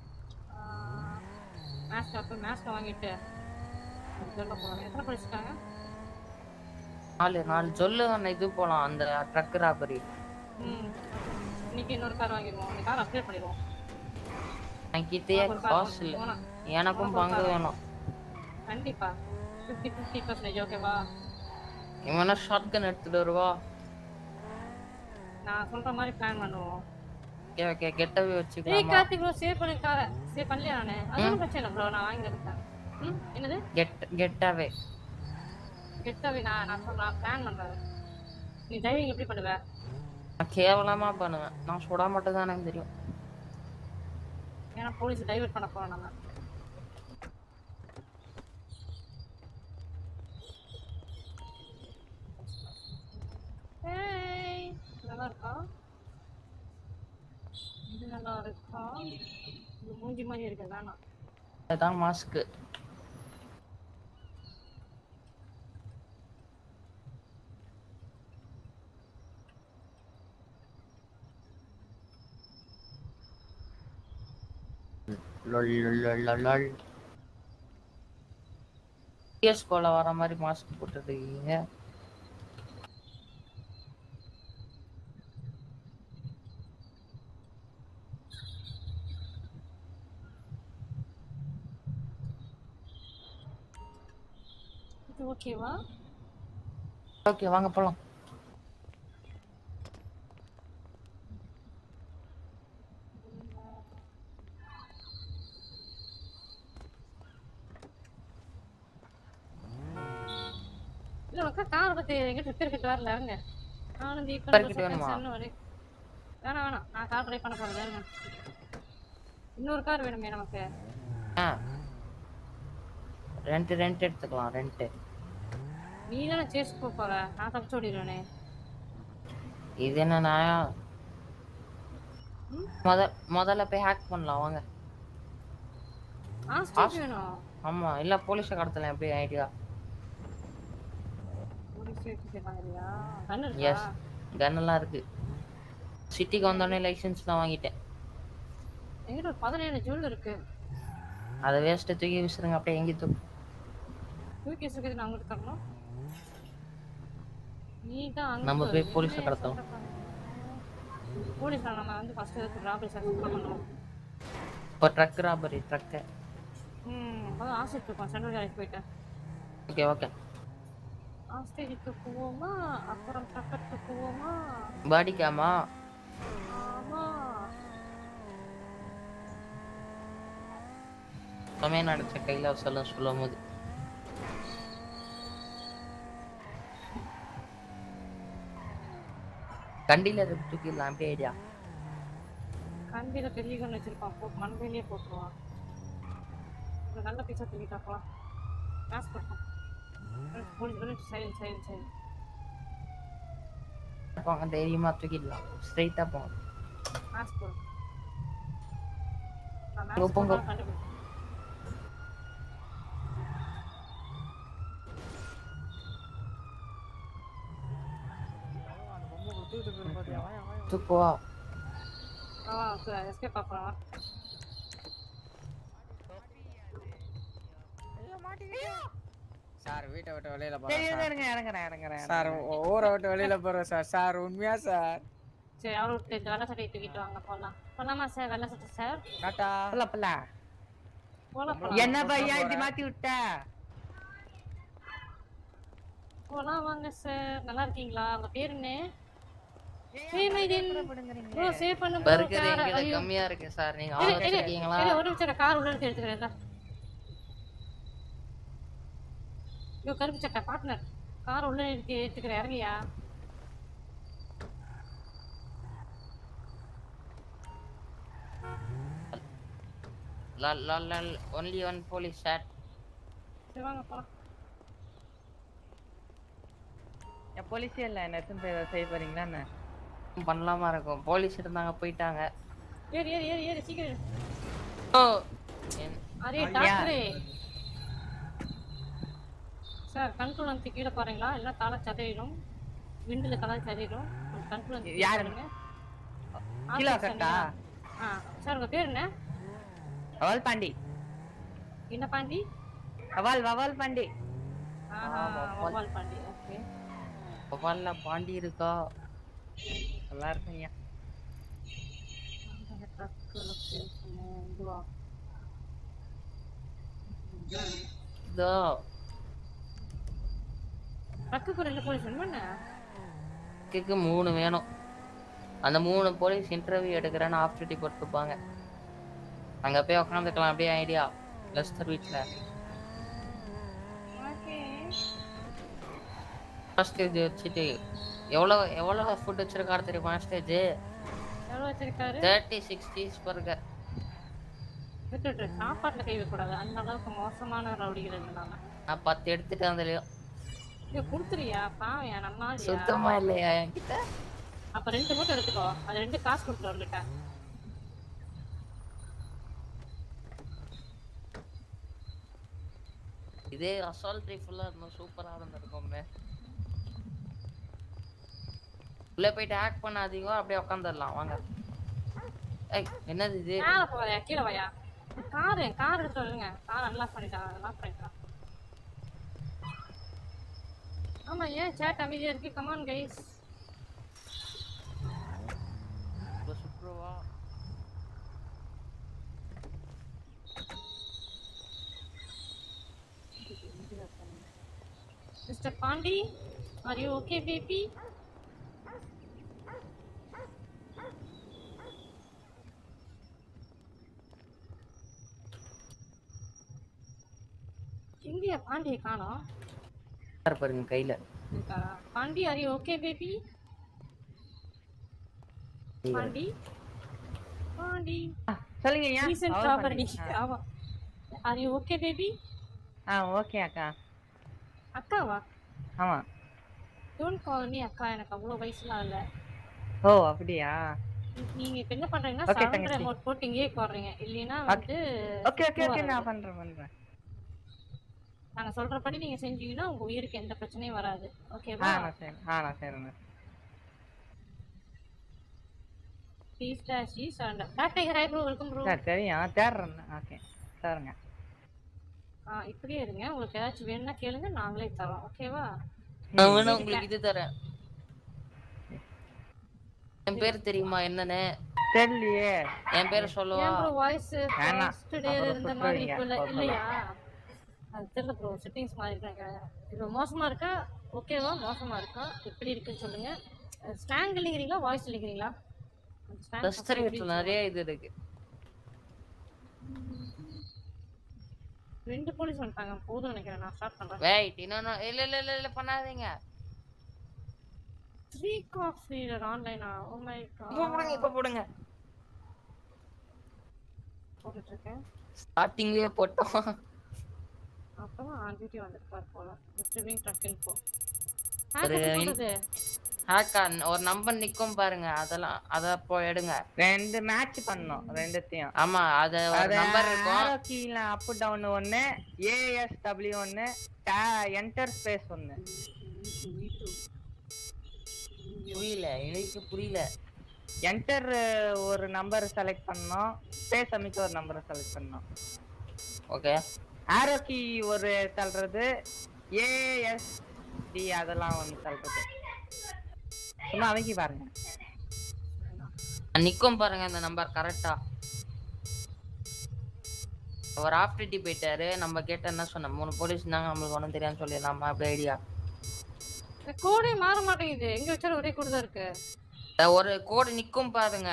மேட்ச் அப்போ மேட்ச்ல வாங்கிட்டு சொல்ல போறாங்க எத்தனை படிச்சிட்டாங்க நாலு நாலு சொல்லு அந்த இது போலாம் அந்த ட்ரக் ராபரி ம் இன்னைக்கு இன்னொரு கார் வாங்கிடுவோம் அந்த கார் அப்டேட் பண்ணிடுவோம் என்கிட்டயே உனக்கு ஒரு car காசு இல்லை வேணும். எனக்கும் உனக்கு ஒரு பங்கு car வேணும் கண்டிப்பா ஃபிஃப்டி ஃபிஃப்டி பர்சன்டேஜ் ஓகேவா இவனா ஷார்ட் கன் எடுத்துட்டு வருவா நான் சொல்ற மாதிரி பிளான் பண்ணுவோம் ஓகே ஓகே கெட்டவே ஏய் வச்சுக்கலாமா கார்த்திக் ப்ரோ சேவ் பண்ணி கார சேவ் பண்ணலையா நானு அது ஒன்றும் பிரச்சனை இல்லை ப்ரோ நான் வாங்கி இருக்கேன் ம் என்னது கெட் கெட்டாவே கெட்டவே நான் நான் சொல்றேன் பிளான் பண்றேன் நீ டிரைவிங் எப்படி பண்ணுவ நான் கேவலமா பண்ணுவேன் நான் சுட மட்டும் தான் எனக்கு தெரியும் ஏன்னா போலீஸ் டைவர்ட் பண்ண போறோம் நம்ம ஏய் நல்லா இருக்கா இது நல்லா இருக்கா இது மூஞ்சி மாதிரி இருக்கு வேணாம் அதுதான் மாஸ்க்கு பிஎஸ் கோல வர மாதிரி மாஸ்க் போட்டுருக்கீங்க இது ஓகேவா ஓகே வாங்க போலாம் இல்ல உனக்கு கார் பத்தி எங்கிட்ட ரிப்பேர் கிட்ட வரல இருங்க நானும் Repair kit வேணுமா? தீபம் வரை வேணாம் வேணாம் நான் கார் ட்ரை பண்ண போறேன் இருங்க இன்னொரு கார் வேணுமே நமக்கு ஆ ரெண்ட் ரெண்ட் எடுத்துக்கலாம் ரெண்ட் நீ தானே சேஸ் போக போற நான் தப்பிச்சு ஓடிடுவேனே இது என்னன்னா முத முதல்ல போய் ஹேக் பண்ணலாம் வாங்க ஆஸ்ட்ரேட் ஆஸ்- வேணும் ஆமா இல்ல போலீஸை கடத்தலாம் எப்படி ஐடியா போலீஸ் சேஃப்டி செய்வாங்க இல்லையா கண்ணு இருக்கா எஸ் கன் எல்லாம் இருக்கு சிட்டிக்கு வந்தோடனே லைசென்ஸ்லாம் வாங்கிட்டேன் எங்கிட்ட ஒரு பதினேழு ஜூல் இருக்கு அதை வேஸ்ட்டை தூக்கி விசிறுங்க அப்படியே எங்கேயும் தூக்கு தூக்கி இருக்குது நான் உங்களுக்கு தரணும் நீ தான் அங்க நம்ம போய் என்ன போலீஸை என் கடத்தலாம். சொல்ற பாரு. போலீஸ்ல நம்ம வந்து ஃபர்ஸ்ட் ராபரி சக்சஸ் பண்ணணும் இப்போ ட்ரக் ராபரி ட்ரக்கு ம் அதான் ஆஸ்ட்ரேட் இருக்கோம் சென்ட்ரல் வேலைக்கு போயிட்டேன் ஓகே ஓகே ஆஸ்ட்ரேலியாக்கு போவோமா அப்புறம் ட்ரக்கருக்கு போவோமா பாடிக்காமா ஆமா செமையா நடிச்ச கையில சொல்ல சொல்லும் போது கண்டியில இருக்கு தூக்கிடலாம் எப்படி ஐடியா கம்பியில பெரிய கண்ணு வச்சிருப்பான் போ மண்டையிலேயே போட்டுருவான் ஒரு நல்ல பீஸா தூக்கிட்டாப்பலாம் காசு கொடுப்பான் போலீஸ் சைலண்ட் சைலண்ட் சைலண்ட் போங்க தைரியமா தூக்கிடலாம் ஸ்ட்ரைட்டா போங்க காசு போடு நான் இங்க mask போங்க. போட்டா கண்டுபிடி தூக்குவா ஆ எஸ்கேப் ஆகலாம் சார் வீட்டை விட்டு வெளியில சரி போறோம் இருங்க இறங்குறேன் இறங்குறேன் சார் ஊரை விட்டு வெளியில போறோம் சார் சார் உண்மையா சார் சரி அவரு விட்டு இந்த வெள்ளை சட்டையை தூக்கிட்டு வாங்க போலாம் போலாமா சார் வெள்ளை சட்டை சார் டாட்டா போல போல போலாம் என்ன பையா இப்படி மாத்தி விட்ட போலாம் வாங்க சார் நல்லா இருக்கீங்களா உங்க பேர் என்ன ஏய் மைதீன் ப்ரோ சேவ் பண்ணு bro, பர்கர் car. எங்கல ஐயோ. கம்மியா இருக்கு சார் நீங்க இரு, ஆர்டர் இரு, இருக்கீங்களா இரு, ஒரு நிமிஷம் கார் உள்ள இருந்து எடுத்துக்கிறேன் இந்தா. ஐயோ கருப்பு சட்டை பார்ட்னர் கார் உள்ள இருக்கு எடுத்துக்கிறேன் இறங்கியா லல் லல் லல் ஒன்லி ஒன் போலீஸ் ஷாட் சரி வாங்க போலாம் என் போலீஸே இல்ல என்ன எத்தனை பேர் செய்ய போறீங்களா என்ன பண்ணலாமா இருக்கும் போலீஸ் இருந்தாங்க போயிட்டாங்க ஏறி ஏறி ஏறி ஏறி சீக்கிரம் ஓ அரே ஐயா. டாக்டரே சார் கண்ட்ரோல் வந்து கீழே பாருங்களா இல்லை தலை சதையிடும் விண்டில் தலை சதையிடும் கண்ட்ரோல் வந்து யாரு? பாருங்க கீழே ஆஃபீஸ் கட்டா? ஆ சார் உங்க பேர் என்ன அவல் பாண்டி என்ன பாண்டி அவல் வவால் பாண்டி ஆஹா வவ்வால். வவ்வால் பாண்டி ஓகே வவால்ல பாண்டி இருக்கா நல்லா இருக்குங்க இதுவா இதோ ட்ரக்குக்கு ரெண்டு போலீஸ் வேணுமா என்ன இதுக்கு மூணு வேணும் அந்த மூணு போலீஸ் இன்டர்வியூ எடுக்கிறேன்னு ஆஃப் டியூட்டி போட்டுருப்பாங்க அங்க போய் உட்காந்துக்கலாம் அப்படியே ஐடியா லெஸ்டர் வீட்ல ஓகே ஸ்டேஜ் வச்சுட்டு எவ்வளோ எவ்வளோ ஃபுட் வச்சிருக்காரு தெரியுமா ஸ்டேஜ் எவ்வளோ வச்சிருக்காரு தேர்ட்டி சிக்ஸ் சீஸ் பர்கர் விட்டு விட்டு சாப்பாட்டில் கை வைக்கக்கூடாது அந்த அளவுக்கு மோசமான ரவுடிகள் இருந்தாங்க நான் பத்து எடுத்துட்டு வந்தலையும் இதை கொடுத்துறியா பாவையா நம்ம ஆளியா? சுத்தமா இல்லையா என்கிட்ட அப்ப ரெண்டு மட்டும் எடுத்துக்கோ அது ரெண்டு காசு கொடுத்து வரலிட்ட இதே அசால்ட் ரைஃபிளாக இருந்தோம் சூப்பராக இருந்திருக்குமே உள்ளே போயிட்டு ஹேக் பண்ணாதீங்க அப்படியே உட்காந்துடலாம் வாங்க ஏய் என்னது இது மேல போவாயா கீழே வாயா காரு கார் எடுத்து வருங்க கார் அன்லாக் பண்ணிட்டான் அன்லாக் பண்ணிட்டான் ஆமா ஏன் சேட் அமைதியா இருக்கு கமான் கைஸ் இப்போ சுற்றுவா mister Pandi are you okay baby எங்கேயா பாண்டியை காணோம் யார் பாருங்க கையில இருக்காரா Pandi are you okay baby Pandi Pandi சொல்லுங்க ஐயா. ரீசன்ட் அவர் ப்ராப்பர்ட்டி பாண்டி. ஆ. ஆமா ஆர் யூ ஓகே பேபி ஆ ஓகே அக்கா அக்காவா ஆமா டோன்ட் கால் மீ அக்கா எனக்கு அவ்வளோ வயசுலாம் இல்லை ஓ அப்படியா நீங்க இப்ப என்ன பண்றீங்கன்னா Okay, சரண்டர் தங்கச்சி. அமௌண்ட் போட்டு இங்கேயே போடுறீங்க இல்லைன்னா Okay. வந்து ஓகே ஓகே ஓகே வராது. நான் பண்றேன் பண்றேன் நாங்க சொல்றபடி நீங்க செஞ்சீங்கன்னா உங்க உயிருக்கு எந்த பிரச்சனையும் வராது ஆ ஓகேவா நான் செய்றேன் ஆ நான் செய்றேன் ப்ளீஸ் டாஷி சரண்டர் பேக் டைகர் ஐ ப்ரோ வெல்கம் ப்ரோ சார் தெரியும் தேடுறேன் ஓகே சாருங்க ஆ இப்படியே இருங்க உங்களுக்கு ஏதாச்சும் வேணும்னா கேளுங்க நாங்களே தரோம் ஓகேவா நான் வேணா உங்களுக்கு இது தரேன் என் பேர் தெரியுமா என்னன்னு தெரியலையே என் பேர் சொல்லவா ஏன் ப்ரோ வாய்ஸ் வேணாம். ஃபர்ஸ்ட் டே அப்புறம் இருந்த மாதிரி சுட்டுருவீங்க. இப்போ இல்ல போதும். இல்லையா அது தெரியல ப்ரோ செட்டிங்ஸ் மாதிரி இருக்காங்க இப்போ மோசமா இருக்கா ஓகேவா மோசமா இருக்கா எப்படி இருக்குன்னு சொல்லுங்க ஸ்டாங் இல்லைங்கிறீங்களா வாய்ஸ் இல்லைங்கிறீங்களா லெஸ்டர் வீட்டில் நிறைய இது இருக்கு ரெண்டு போலீஸ் வந்துட்டாங்க போதும் நினைக்கிறேன் நான் ஸ்டார்ட் பண்றேன் வெயிட் இன்னொன்னு இல்ல இல்ல இல்ல இல்ல பண்ணாதீங்க த்ரீ காஃப் ரீடர் ஆன்லைனா ஓ மை இப்ப போடுங்க இப்ப போடுங்க போட்டுட்டு இருக்கேன் ஸ்டார்டிங்லயே போட்டோம் அப்பதான் ஆன் டியூட்டி வந்திருப்பார் போல ரிட்ரீவிங் ட்ரக் இன்ஃபோ ஒரு போடுறது ஹேக்கா ஒரு நம்பர் நிக்கும் பாருங்க அதெல்லாம் அத போ எடுங்க ரெண்டு மேட்ச் பண்ணோம் ரெண்டுத்தையும் ஆமா அத ஒரு நம்பர் இருக்கும் கீழ அப் டவுன் ஒன்னு ஏஎஸ்டபிள்யூ ஒன்னு என்டர் ஸ்பேஸ் ஒன்னு புரியல எனக்கு புரியல என்டர் ஒரு நம்பர் செலக்ட் பண்ணோம் ஸ்பேஸ் அமைக்க ஒரு நம்பரை செலக்ட் பண்ணோம் ஓகே ஆரோ கீ ஒரு தள்ளுறது ஏஎஸ் டி அதெல்லாம் ஒன்று தள்ளுறது சும்மா அமைக்கி பாருங்க நிக்கும் பாருங்க இந்த நம்பர் கரெக்டா அவர் ஆஃப் டியூட்டி போயிட்டாரு நம்ம கேட்ட என்ன சொன்ன மூணு போலீஸ் இருந்தாங்க நம்மளுக்கு ஒன்றும் தெரியாதுன்னு சொல்லிடலாமா அப்படி ஐடியா இந்த கோடே மாற மாட்டேங்குது எங்க வச்சாலும் ஒரே கோடு தான் இருக்கு ஒரு கோடு நிக்கும் பாருங்க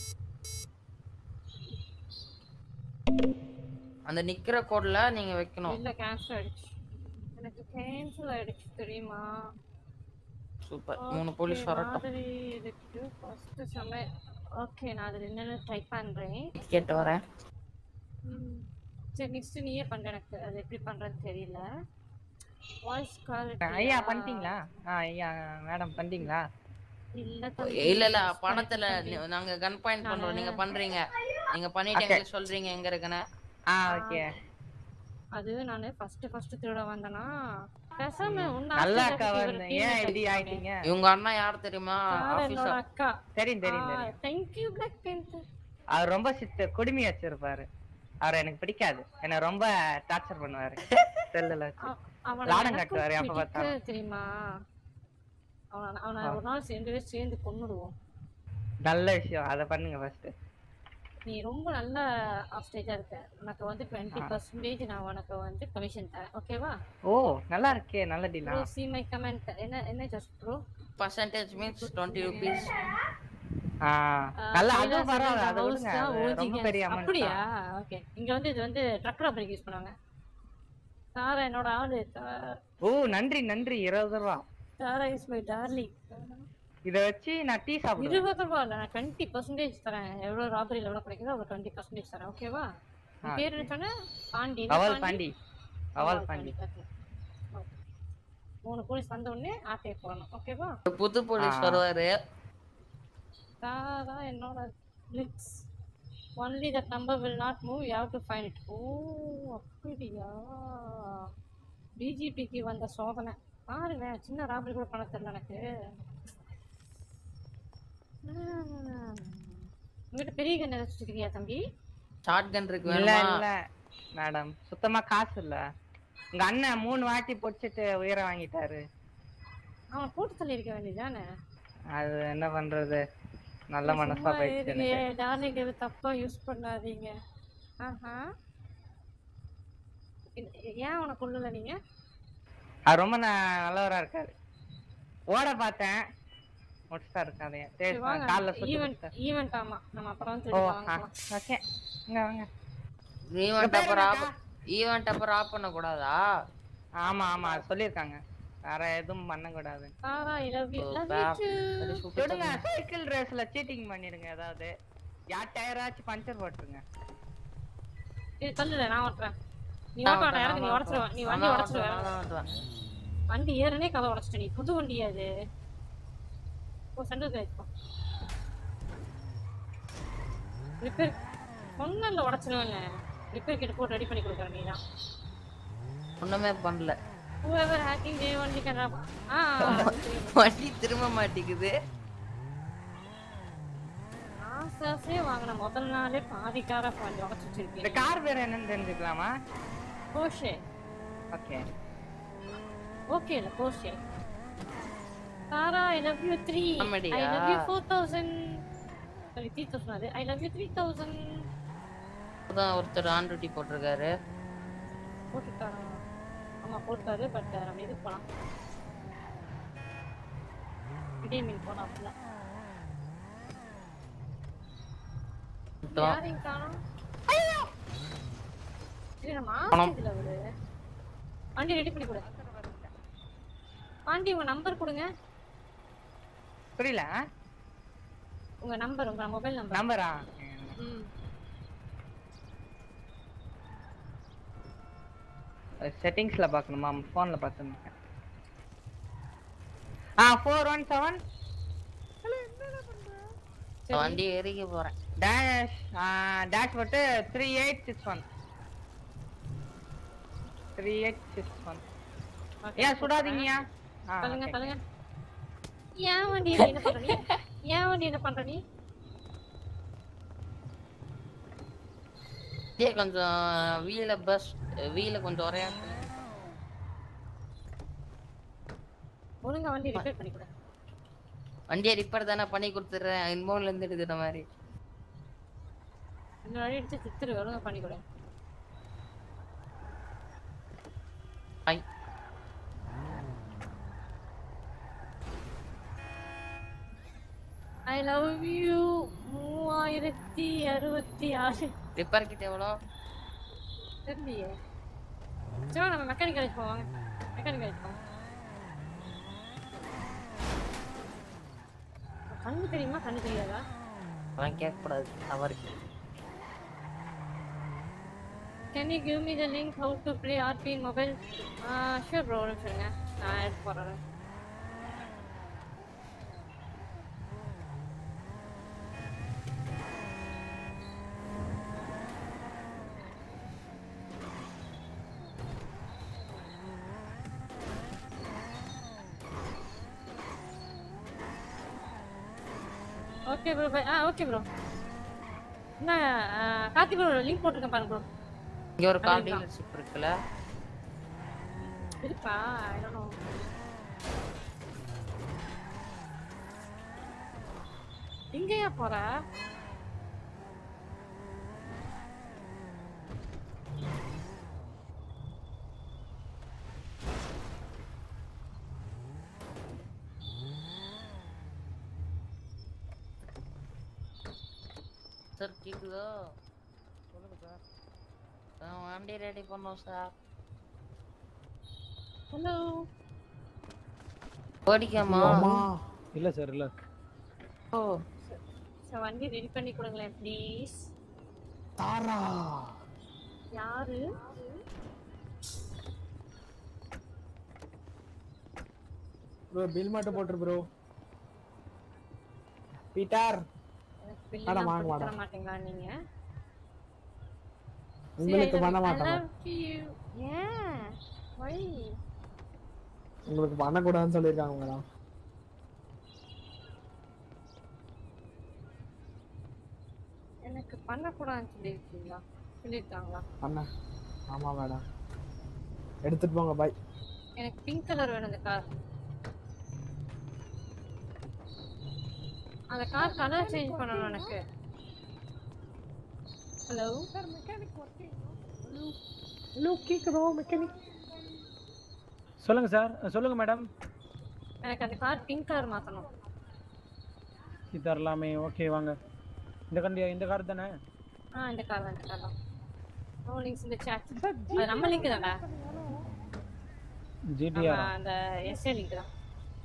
அந்த நிக்கிற கோட்ல நீங்க வைக்கணும் இல்ல கேன்சல் ஆயிடுச்சு எனக்கு கேன்சல் ஆயிடுச்சு தெரியுமா சூப்பர் மூணு போலீஸ் வரட்டும் மாதிரி இருக்கு ஃபர்ஸ்ட் சமய ஓகே நான் அதுல என்னன்னு ட்ரை பண்றேன் கேட்டு வரேன் ம். சரி நெக்ஸ்ட் நீயே பண்ற எனக்கு அது எப்படி பண்றதுன்னு தெரியல வாய்ஸ் கால் ஐயா பண்ணிட்டீங்களா ஆ ஐயா மேடம் பண்ணிட்டீங்களா இல்ல இல்ல இல்ல பணத்துல நீ- நாங்க கன் பாயிண்ட் பண்றோம் நீங்க பண்றீங்க நீங்க பண்ணிட்டு Okay. எங்களுக்கு சொல்றீங்க எங்க இருக்குன்னு ஆ ஓகே அது நானு ஃபர்ஸ்ட் ஃபர்ஸ்ட் திருட வந்தனா பேசாம உன்ன நல்லா அக்கா வந்தேன் ஏன் இப்படி ஆயிட்டீங்க இவங்க அண்ணா யார் தெரியுமா என்னோட ஆபீஸர் அக்கா தெரியும் தெரியும் தெரியும் தேங்க் யூ பிளாக் பேந்தர் அவர் ரொம்ப சித்து குடுமி வச்சிருப்பாரு அவரை எனக்கு பிடிக்காது என்ன ரொம்ப டார்ச்சர் பண்ணுவாரு செல்லுல வச்சு அவன லாடம் கட்டுவாரு அப்ப பிடிக்க பார்த்தாலும் தெரியுமா அவன அவன ஒரு நாள் சேர்ந்து பேர் சேர்ந்து கொன்னுடுவோம் நல்ல விஷயம் அதை பண்ணுங்க ஃபர்ஸ்ட் நீ ரொம்ப நல்ல ஆஃப் ஸ்டேஜா இருக்க உனக்கு வந்து டுவெண்ட்டி பர்சன்டேஜ் நான் உனக்கு வந்து கமிஷன் தரேன் ஓகேவா ஓ நல்லா இருக்கே நல்ல டீலா ப்ரோ சி மை கமெண்ட் என்ன என்ன just bro percentage means twenty rupees ஆ நல்ல அதுவும் பரவாயில்ல அதை விடுங்க அது ரொம்ப பெரிய அமௌண்ட் அப்படியா ஓகே இங்க வந்து இது வந்து ட்ரக் ராபரிக்கு யூஸ் பண்ணுவாங்க தாரா என்னோட ஆளு தா- ஓ நன்றி நன்றி இருபது ரூபா தாரா இஸ் மை டார்லிங் இத வச்சு நான் டீ சாப்பிடுவேன் இருபது ரூபா இல்ல நான் டுவெண்ட்டி பர்சன்டேஜ் தரேன் எவ்வளவு ராபரியில் எவ்வளவு கிடைக்குதோ அவ்வளவு டுவெண்ட்டி பர்சன்டேஜ் தரேன் ஓகேவா ஆ. உன் பேர் என்ன சொன்ன பாண்டி என்ன அவல் பாண்டி அவல் பாண்டி okay. Okay. மூணு போலீஸ் வந்த உடனே ஆட்டையை போடணும் ஓகேவா புது போலீஸ் ஆ. வருவாரு தாரா என்னோட லிக்ஸ் only that number will not move you have to find it oh அப்படியா பிஜிபிக்கு வந்த சோதனை பாருங்களேன் சின்ன ராபரி கூட பண்ண தெரியல எனக்கு உங்ககிட்ட பெரிய கண்ணு ஏதாச்சும் வச்சுக்கிறியா தம்பி ஷார்ட் கன் இருக்கு இல்ல வேணுமா இல்ல மேடம் சுத்தமா காசு இல்ல உங்க அண்ணன் மூணு வாட்டி பொடிச்சிட்டு உயிரை வாங்கிட்டாரு அவன் போட்டு தள்ளி இருக்க வேண்டியதானே அது என்ன பண்றது நல்ல மனசா போயிடுச்சு எனக்கு டார்லிங் இது தப்பா யூஸ் பண்ணாதீங்க ஆஹா இது- ஏன் உனக்கு கொள்ளல நீங்க அவர் ரொம்ப ந- நல்லவரா இருக்காரு ஓட பார்த்தேன் முடிச்சுட்டா இருக்காதே சரி, சரி வாங்க கால்ல சுத்தி ஈவென்ட் முடிச்சிட்டாரு. ஈவென்ட் ஆமா நம்ம அப்புறம் வந்து ஓ திரும்பி வாங்கலாம். ஓகே இங்க வாங்க ஈவெண்ட் அப்புறம் ஆப் ஈவெண்ட் அப்புறம் ஆஃப் பண்ண கூடாதா ஆமா ஆமா அது சொல்லிருக்காங்க வேற எதுவும் பண்ண கூடாது Tara I love you Oh, love bap. You சரி, super விடுங்க தம்பி. சைக்கிள் ரேஸ்ல சீட்டிங் பண்ணிடுங்க ஏதாவது யார் டயராச்சும் பஞ்சர் போட்டுருங்க இது தள்ளுல நான் ஓட்டுறேன் நீ நான் ஓட்ட ஓட்டுறேன், இறங்கு நீ நான் உடச்சிருவ நீ வண்டி நான் உடச்சிருவ ஓட்டுறேன், நான் ஓட்டுறேன். வண்டி ஏறனே கதை உடச்சிட்ட நீ புது வண்டியா அது ஓ சென்டர் ஆயிடுச்சு ரிப்பேர் சொன்னல உடச்சிருவேன்னு ரிப்பேர் கிட்ட போட்டு ரெடி பண்ணி கொடுக்குறேன் நீ தான் ஒண்ணுமே பண்ணல whoever hacking they only can rub- ஆ வண்டி திரும்ப மாட்டேங்குது ஆசாசே வாங்கின முதல் நாளே பாதி காரை பாதி உடச்சு இந்த வச்சிருக்கேன் கார் பேர் என்னன்னு தெரிஞ்சுக்கலாமா போஷே ஓகே ஓகே இல்ல Porsche Tara I love you three I ஆமாடியா? Love you four thousand sorry three thousand அது I love you three thousand இப்பதான் ஒருத்தர் ஆன் டியூட்டி போட்டிருக்காரு போட்டுட்டாரா ஆமா போட்டாரு பட் நம்ம இதுக்கு போலாம் விடிய மீன் போலாம் அப்படில யாரையும் காணோம் ஐயோ இது நம்ம பணம். ஆஸ்பத்திரியில அவரு வண்டி ரெடி பண்ணி கொடு பாண்டி உங்க நம்பர் கொடுங்க புரியல உங்க நம்பர் உங்க மொபைல் நம்பர் நம்பரா ம் செட்டிங்ஸ்ல பார்க்கணுமா ஃபோன்ல பார்த்துருக்கேன் ஆ ஃபோர் ஒன் செவன் வண்டி எரிக்க போறேன் டேஷ் டேஷ் போட்டு three eight six one three eight six one ஏன் சுடாதீங்கயா ஆ, சொல்லுங்க okay. சொல்லுங்க ஏன் வண்டி என்ன பண்ற நீ ஏன் வண்டி என்ன பண்ற நீ இதே கொஞ்சம் வீல பஸ் வீல கொஞ்சம் ஒரே ஒழுங்கா வண்டி ரிப்பேர் பண்ணி கொடு வண்டியை ரிப்பேர் தானே பண்ணி கொடுத்துட்றேன் இன்மோன்ல இருந்து எடுத்துட்ட மாதிரி இந்த வழி அடிச்சு சித்துரு ஒழுங்கா பண்ணி கொடு ஐ ஐ லவ் யூ மூவாயிரத்தி அறுபத்தி ஆறு ரிப்பேர் கிட்ட எவ்வளோ தெரியலையே சரி நம்ம மெக்கானிக் காலேஜ் போவாங்க மெக்கானிக் காலேஜ் போவோம் கண்ணு தெரியுமா கண்ணு தெரியாதா அவன் கேட்கக்கூடாது அவருக்கு Can you give me the link how to play RP in mobile? Uh, sure bro, ஒரு நிமிஷம் இருங்க. நான் எடுத்து போடுறேன். ஓகே ப்ரோ பை ஆ ஓகே ப்ரோ என்ன கார்த்திக் ப்ரோ லிங்க் போட்டிருக்கேன் பாருங்க ப்ரோ இங்க ஒரு கார் அது இருக்கா? டீலர்ஷிப் இருக்குல்ல இருக்கா ஐ டோன்ட் நோ இங்கேயா போற சார் கேக்குதோ சொல்லுங்க சார் வண்டி ரெடி பண்ணோம் சார் ஹலோ ஓடிக்காமா இல்ல சார் இல்ல ஓ சார் வண்டி ரெடி பண்ணி கொடுங்களேன் ப்ளீஸ் தாரா யாரு ப்ரோ பில் மட்டும் போட்டுரு ப்ரோ பீட்டர் எனக்கு bill வாடா, எல்லாம் வாங்க, போட்டு வாடா. தர மாட்டீங்களா நீங்க உங்களுக்கு See, I பண்ண love- I மாட்டாங்க love you. Yeah. Why? உங்களுக்கு பண்ணக்கூடாதுன்னு சொல்லியிருக்காங்க மேடம் எனக்கு பண்ணக்கூடாதுன்னு சொல்லியிருக்கீங்களா சொல்லியிருக்காங்களா பண்ண ஆமா மேடம் எடுத்துட்டு போங்க பாய் எனக்கு பிங்க் கலர் வேணும் இந்த கார் அந்த கார் கலர் சேஞ்ச் பண்ணணும் எனக்கு hello sir mechanic working hello கேக்குதோ மெக்கானிக் சொல்லுங்க சார் சொல்லுங்க மேடம் எனக்கு அந்த கார் பிங்க் கலர் மாத்தணும் இது தரலாமே ஓகே வாங்க இந்த கண்டி இந்த கார் தானே ஆ இந்த கார் தான் இந்த கார் தான் நோ லிங்க்ஸ் இந்த chat அது நம்ம லிங்க் தானே ஜிடிஆர் நம்ம அந்த எஸ்ஏ லிங்க் தான்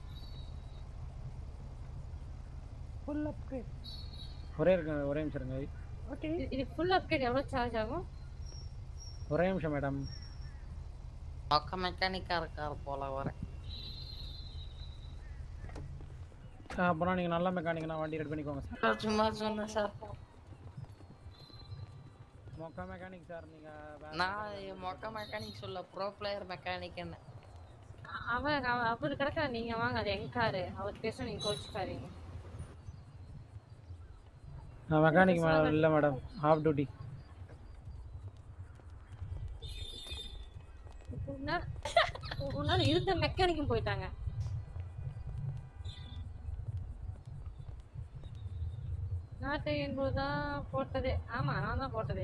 ஃபுல் அப்கிரேட் ஒரே இருங்க ஒரே நிமிஷம் இருங்க ஓகே இது ஃபுல் அப்கிரேட் எவ்வளவு சார்ஜ் ஆகும் ஒரே நிமிஷம் மேடம் மொக்க மெக்கானிக்கா இருக்காரு போல வர அப்புறம் நீங்க நல்ல மெக்கானிக்னா வண்டி ரெடி பண்ணிக்கோங்க சார் சும்மா சொன்னேன் சார் மொக்க மெக்கானிக் சார் நீங்க வேற- நான் மொக்க மெக்கானிக் சொல்ல ப்ரோ பிளேயர் மெக்கானிக்னு அவன் அவ- அவரு கிடக்குற நீங்க வாங்க அது எங்க காரு அவர் பேச நீங்க கோச்சுக்காரீங்க நான் மெக்கானிக் மேடம் இல்ல மேடம் ஆஃப் டியூட்டி ஒரு நேரம் ஒரு நாள் இருந்த மெக்கானிக்கும் போயிட்டாங்க நாட்டை என்பதுதான் போட்டதே ஆமா நான் தான் போட்டதே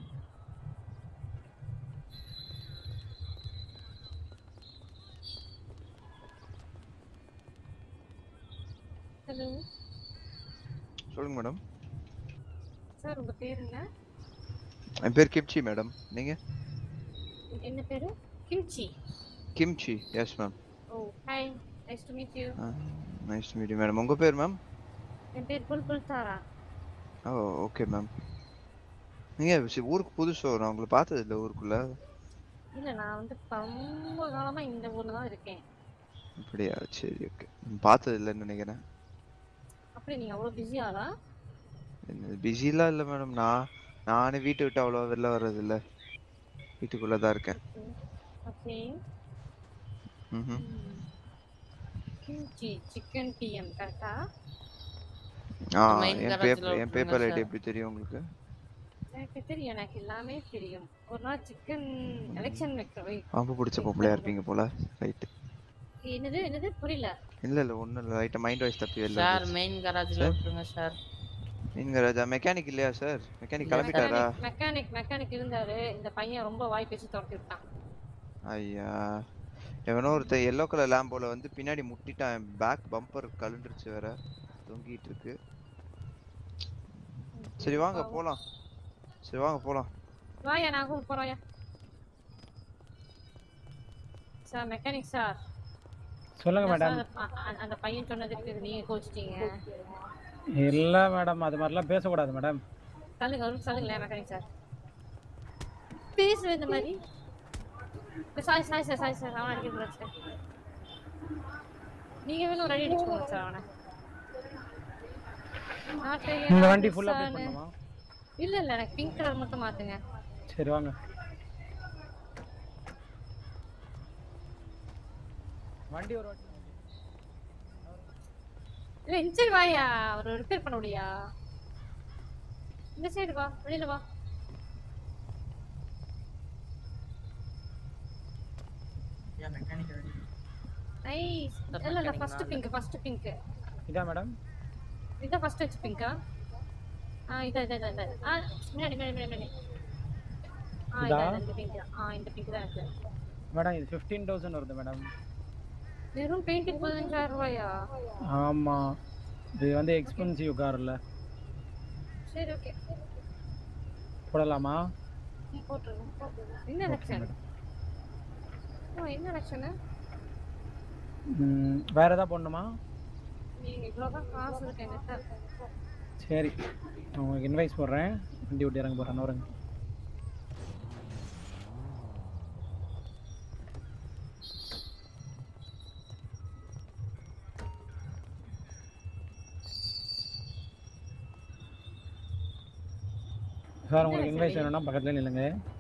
ஹலோ சொல்லுங்க மேடம் சார் உங்க பேர் என்ன என் பேர் கிம்ச்சி மேடம் நீங்க என்ன பேரு kimchi kimchi yes ma'am oh hi nice to meet you nice to meet you madam உங்க பேர் மேம் என் பேர் Bulbul Tara oh okay ma'am நீங்க சி- ஊருக்கு புதுசோ நான் உங்களை பார்த்தது இல்லை ஊருக்குள்ள இல்ல நான் வந்து ரொம்ப காலமா இந்த ஊர்ல தான் இருக்கேன் அப்படியா சரி ஓகே பார்த்தது இல்லைன்னு நினைக்கிறேன் அப்படி நீங்க அவ்வளவு பிஸி ஆளா பிஸிலாம் இல்லை மேடம் நான் நானே வீட்டை விட்டு அவ்வளோ வெளில வர்றது இல்லை வீட்டுக்குள்ளே தான் இருக்கேன் ஓகே ம் கிம்ச்சி சிக்கன் டிஎம் கரெக்டா ஆ Main என் garage ல பேப்பர் என் விட்டுருங்க பேப்பர் ஐடி sir. எப்படி தெரியும் உங்களுக்கு எனக்கு தெரியும் எனக்கு எல்லாமே தெரியும் ஒரு நாள் சிக்கன் எலெக்ஷன் வைக்கிறோம் பாம்பு பிடிச்ச பொம்பளையா இருப்பீங்க போல ரைட்டு என்னது என்னது புரியல இல்லை இல்லை ஒன்றும் இல்லை லைட்டாக மைண்ட் வாய்ஸ் தப்பி வெளில சார் மெயின் கராஜ்ல விட்டுருங்க சார் நீங்க ராஜா மெக்கானிக் இல்லையா சார் மெக்கானிக் கிளம்பிட்டாரா மெக்கானிக் மெக்கானிக் இருந்தாரு இந்த பையன் ரொம்ப வாய் பேசி துரத்தி விட்டான் ஐயா எவனோ ஒருத்தன் எல்லோ கலர் லேம்போல வந்து பின்னாடி முட்டிட்டான் பேக் பம்பர் கழுண்டுருச்சு வேற தொங்கிட்டு இருக்கு சரி வாங்க போலாம் சரி வாங்க போலாம் வாயா நான் கூப்பிட்டு போறோம்யா சார் மெக்கானிக் சார் சொல்லுங்க நான் மேடம் சார், அ- அ- அந்த பையன் சொன்னதுக்கு நீங்க கோச்சிட்டீங்க இல்ல மேடம் அது மாதிரிலாம் பேசக்கூடாது மேடம் சொல்லுங்க ஒரு சொல்லுங்களேன் மெக்கானிக் சார் பேசுவேன் இந்த மாதிரி sorry sorry sir sorry sir அவன் அடிக்கிறது சார் நீங்க வேணும் ரெடி அடிச்சுக்கோங்க சார் அவனை நாட்டு இந்த ஏன் வண்டி full ஆ சார் update பண்ணுமா? இல்ல இல்ல எனக்கு பிங்க் கலர் மட்டும் மாத்துங்க சரி வாங்க வண்டி ஒரு வாட்டி இல்ல இந்த சைடு வாயா அவர் ரிப்பேர் பண்ண முடியா இந்த சைடு வா வெளியில வா நைஸ் இல்ல இல்ல ஃபர்ஸ்ட் பிங்க் ஃபர்ஸ்ட் பிங்க் இதா மேடம் இதான் ஃபர்ஸ்ட் வச்சு பிங்கா ஆ இதா இதா இதா இதா ஆ முன்னாடி முன்னாடி முன்னாடி முன்னாடி ஆ இதா இதா? இதா, இந்த பிங்க் ஆ இந்த பிங்க் தான் இருக்கு மேடம் இது ஃபிஃப்டீன் தௌசண்ட் வருது மேடம் வெறும் பெயிண்டிங் பதினஞ்சாயிரம் ரூபாயா ஆமா இது வந்து எக்ஸ்பென்சிவ் கார் இல்ல சரி ஓகே போடலாமா போட்டுருங்க என்ன எலெக்ஷன் ஓ என்ன எலெக்ஷனு ம், வேற ஏதாவது போடணுமா நீங்க இவ்வளோதான் காசு இருக்கு என்கிட்ட சரி நான் உங்களுக்கு இன்வைஸ் போடுறேன் வண்டி விட்டு இறங்க போகிறேன் வருங்க சார் உங்களுக்கு இன்வைஸ் வேணும்னா பக்கத்துல நில்லுங்க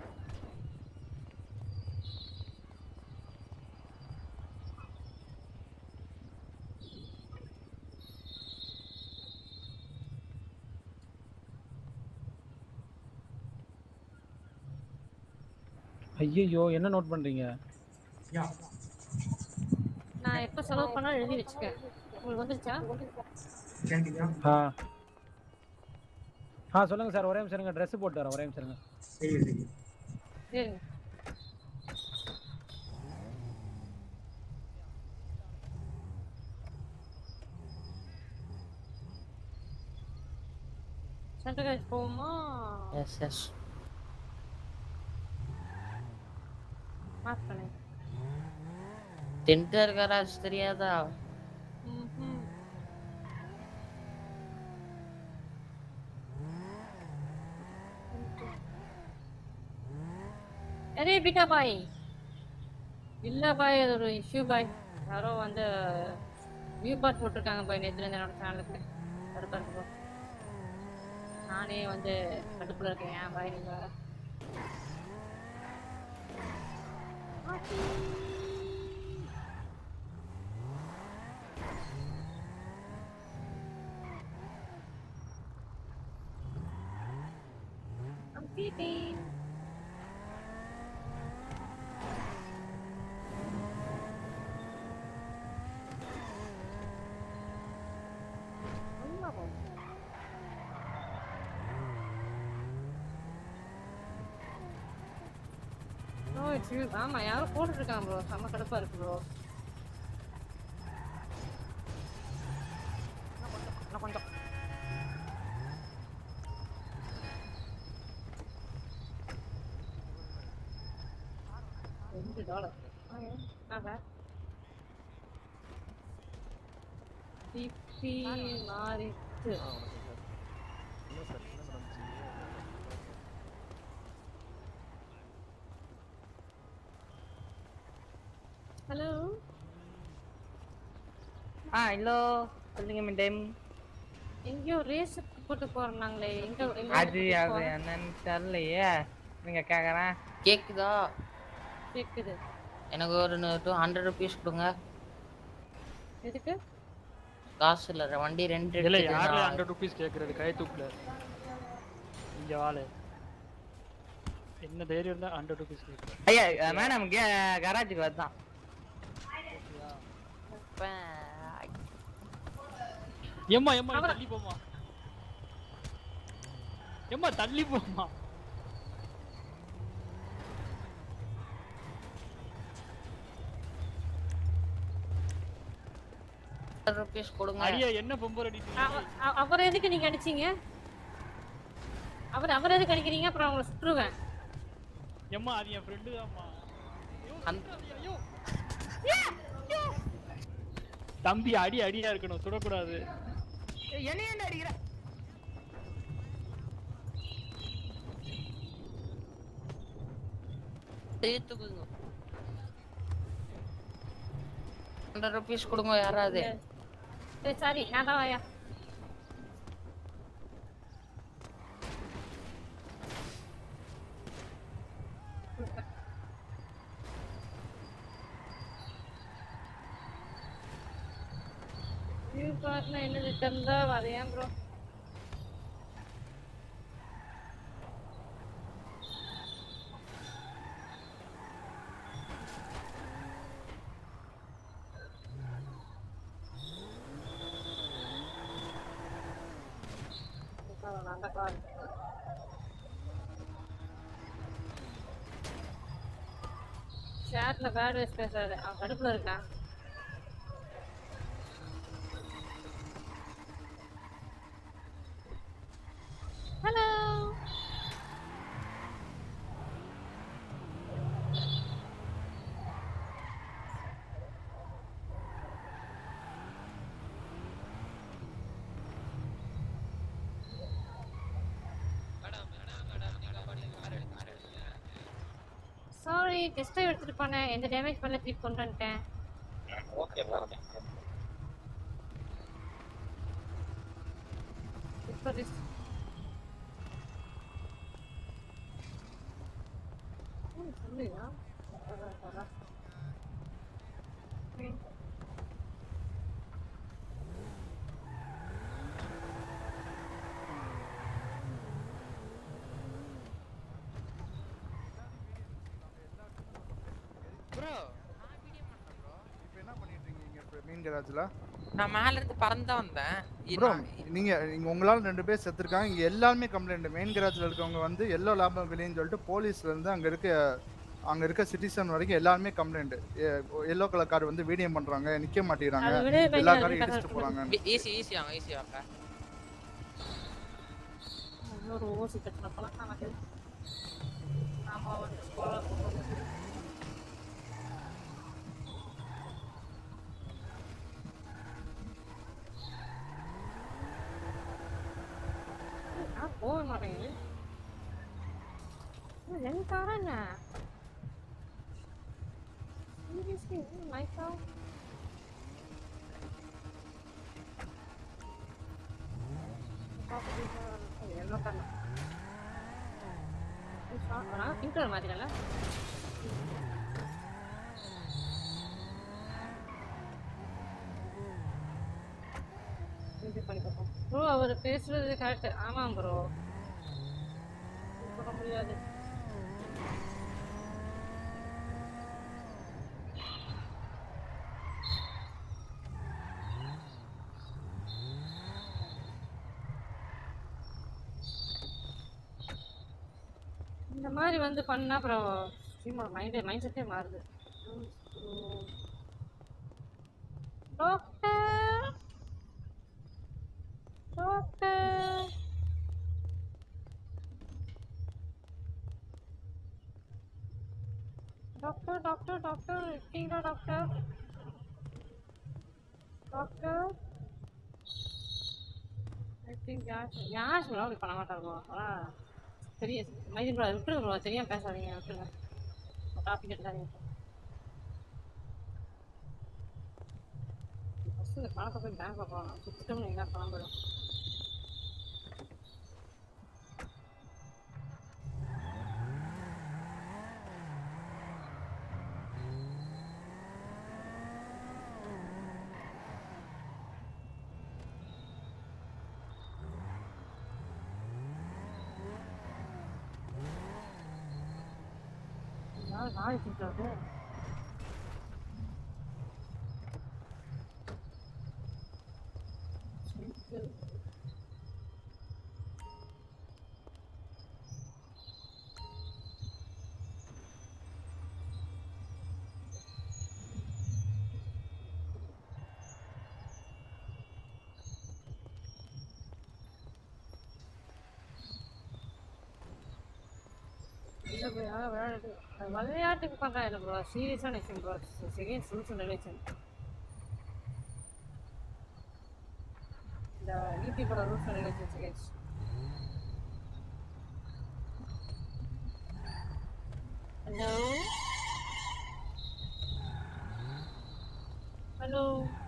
ஐயோ என்ன நோட் பண்றீங்க நான் எப்போ செலவு பண்ணாலும் எழுதி வச்சுக்கேன் உங்களுக்கு வந்துருச்சா ஆ ஆ சொல்லுங்க சார் ஒரே நிமிஷம் இருங்க ட்ரெஸ் போட்டு வரேன் ஒரே நிமிஷம் இருங்க சரிங்க சென்ட்ரல் காலேஜ் போவோமா எஸ் எஸ் மார்க் பண்ணு டென்டர் கராஜ் தெரியாதா ம்ஹும். அரே பிட்டா பாய் இல்ல பாய் அது ஒரு இஷ்யூ பாய் யாரோ வந்து வியூ பார்ட் போட்டிருக்காங்க பாய் நேத்துல இருந்து என்னோட சேனலுக்கு கடுப்பா இருக்கு bro. நானே வந்து கடுப்புல இருக்கேன் ஏன் பாய் நீங்க வேற. I'm beeping. No, it's you. ஆமா யாரோ போட்டுருக்காங்க ப்ரோ செம்ம கடுப்பா இருக்கு ப்ரோ கொஞ்சம் ரெண்டு டாலர் டிபி மாறிட்டு ஹலோ ஆ ஹலோ சொல்லுங்க மேடம் எங்கேயோ ரேஸ் போட்டு போறாங்களே எங்க எங்க அது கூட்டிட்டு அது போறேன்? என்னன்னு தெரியலையே நீங்க கேக்குறேன் கேக்குதா கேக்குது எனக்கு ஒரு டூ ஹண்ட்ரட் ருபீஸ் கொடுங்க எதுக்கு காசு இல்ல வண்டி ரெண்ட் இல்ல யாருல ஹண்ட்ரட் ருபீஸ் கேக்குறது கை தூக்கல இங்க வாழ என்ன தைரியம் இருந்தா ஹண்ட்ரட் ருபீஸ் கேக்குறேன் ஐயா மேடம் கராஜுக்கு வரதான் எம்மா எம்மா நீ தள்ளி போமா எம்மா தள்ளி போமா ருபீஸ் கொடுங்க அடியா என்ன பொம்பர் அடி அவ- அவ- அவரை எதுக்கு நீங்க அடிச்சீங்க அவர் அவர் எதுக்கு அடிக்கிறீங்க அப்புறம் அவங்கள சுற்றுவேன் எம்மா அது என் ஃப்ரெண்டு தான்மா தம்பி அடி அடியா இருக்கணும் சுடக்கூடாது என்ன என்ன அடிக்கிற சேர்த்துக்குங்க ஹண்ட்ரட் ருபீஸ் கொடுங்க யாராவது சரி சாரி நான் தான் வாயா வியூ பார்ட்னா என்னது தெரிந்தா வரையான் ப்ரோ அந்த கார் சேட்ல பேட் வேஸ்ட் பேசுறாரு அவன் கடுப்புல இருக்கான் ஹலோ சாரி டெஸ்ட் எடுத்துட்டு போனேன் எந்த டேமேஜ் பண்ணல க்ளிக் கொண்டு வந்துட்டேன் ஓகே ஓகே இப்போ ரிஸ் சொல்லுயா ப்ரோ இப்போ என்ன பண்ணிட்டு இருக்கீங்க இப்போ மீன் கராஜ்ல நான் மேல இருந்து பறந்து தான் வந்தேன் ப்ரோ நீங்க இங்க உங்களால ரெண்டு பேர் செத்துருக்காங்க இங்க எல்லாருமே கம்ப்ளைண்ட் மெயின் கராஜ்ல இருக்கவங்க வந்து எல்லோ லாபம் விலைன்னு சொல்லிட்டு போலீஸ்ல இருந்து அங்க இருக்க அங்க இருக்க சிட்டிசன் வரைக்கும் எல்லாருமே கம்ப்ளைண்ட் எல்லோ கலர் கார் வந்து வீடியம் பண்றாங்க நிக்க மாட்டேங்கிறாங்க அதை விட எல்லா பயங்கர காரையும் கதை இடிச்சிட்டு போறாங்க ஈஸி ஈஸி வாங்க ஈஸி வாங்க இன்னொரு ஓசி கட்டின பழக்கம் எனக்கு ஆமா வந்து நான் போக மாட்டேங்குது ரெண்டு காரா என்ன சீரியஸ்லி மைக்கா என்ன பண்ண பிங்க் கலர் மாத்திரல ப்ரோ அவர் பேசுறது கரெக்ட் ஆமாம் ப்ரோ சொல்ல முடியாது இந்த மாதிரி வந்து பண்ணா அப்புறம் ஸ்ட்ரீமோட மைண்ட் மைண்ட் செட்டே மாறுது doctor doctor doctor doctor doctor இருக்கீங்களா டாக்டர் டாக்டர் ஐ திங்க் யார் யார் சொல்லுவா அப்படி பண்ண மாட்டாங்க ஆனால் பெரிய மைதின் ப்ரோ விட்டுருங்க ப்ரோ தெரியாம பேசாதீங்க விட்டுருங்க டாபிக் எடுத்தாதீங்க ஃபர்ஸ்ட் இந்த பணத்தை போய் பேங்க்ல போகணும் சுத்தம் எல்லாம் பணம் போயிடும் நாளை நாளைக்கு இருக்காது இல்ல bro, அதான் விளையாட்டு அது விளையாட்டுக்கு பண்றேன் இல்லை ப்ரோ சீரியஸான விஷயம் ப்ரோ செகண்ட் சொல்யூஷன் ரிலேஷன் இந்த யூடியூபோட rules and relation seconds hello hello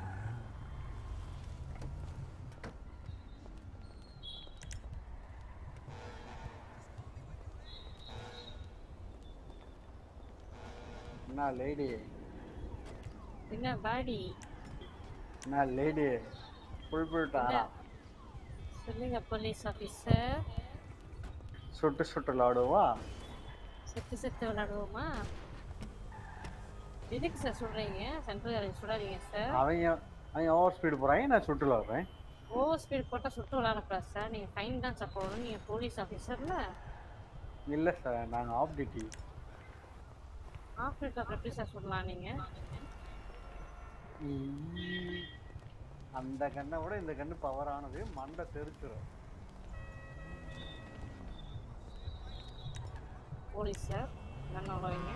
என்ன லேடி என்ன பாடி என்ன லேடி புல் புல்ட்டாரா சொல்லுங்க போலீஸ் ஆஃபீஸர் சுட்டு சுட்டு விளாடுவா செத்து செத்து விளையாடுவோமா எதுக்கு சார் சொல்றீங்க சென்ட்ரல் காலேஜ் சுடாதீங்க சார் அவங்க அவங்க ஓவர் ஸ்பீடு போறாங்க நான் சுட்டு விளாடுறேன் ஓவர் ஸ்பீட் போட்டால் சுட்டு விளையாடக்கூடாது சார் நீங்கள் ஃபைன் தான் சார் போடணும் நீங்கள் போலீஸ் ஆஃபீஸர்ல இல்ல சார் நாங்க ஆஃப் டியூட்டி ஆஃப்ரிக்கா எப்படி சார் சொல்லலாம் நீங்கள் அந்த கண்ணை விட இந்த கண்ணு பவர் ஆனது மண்டை தெரிச்சிடும் போலீஸ் சார் என்ன வைங்க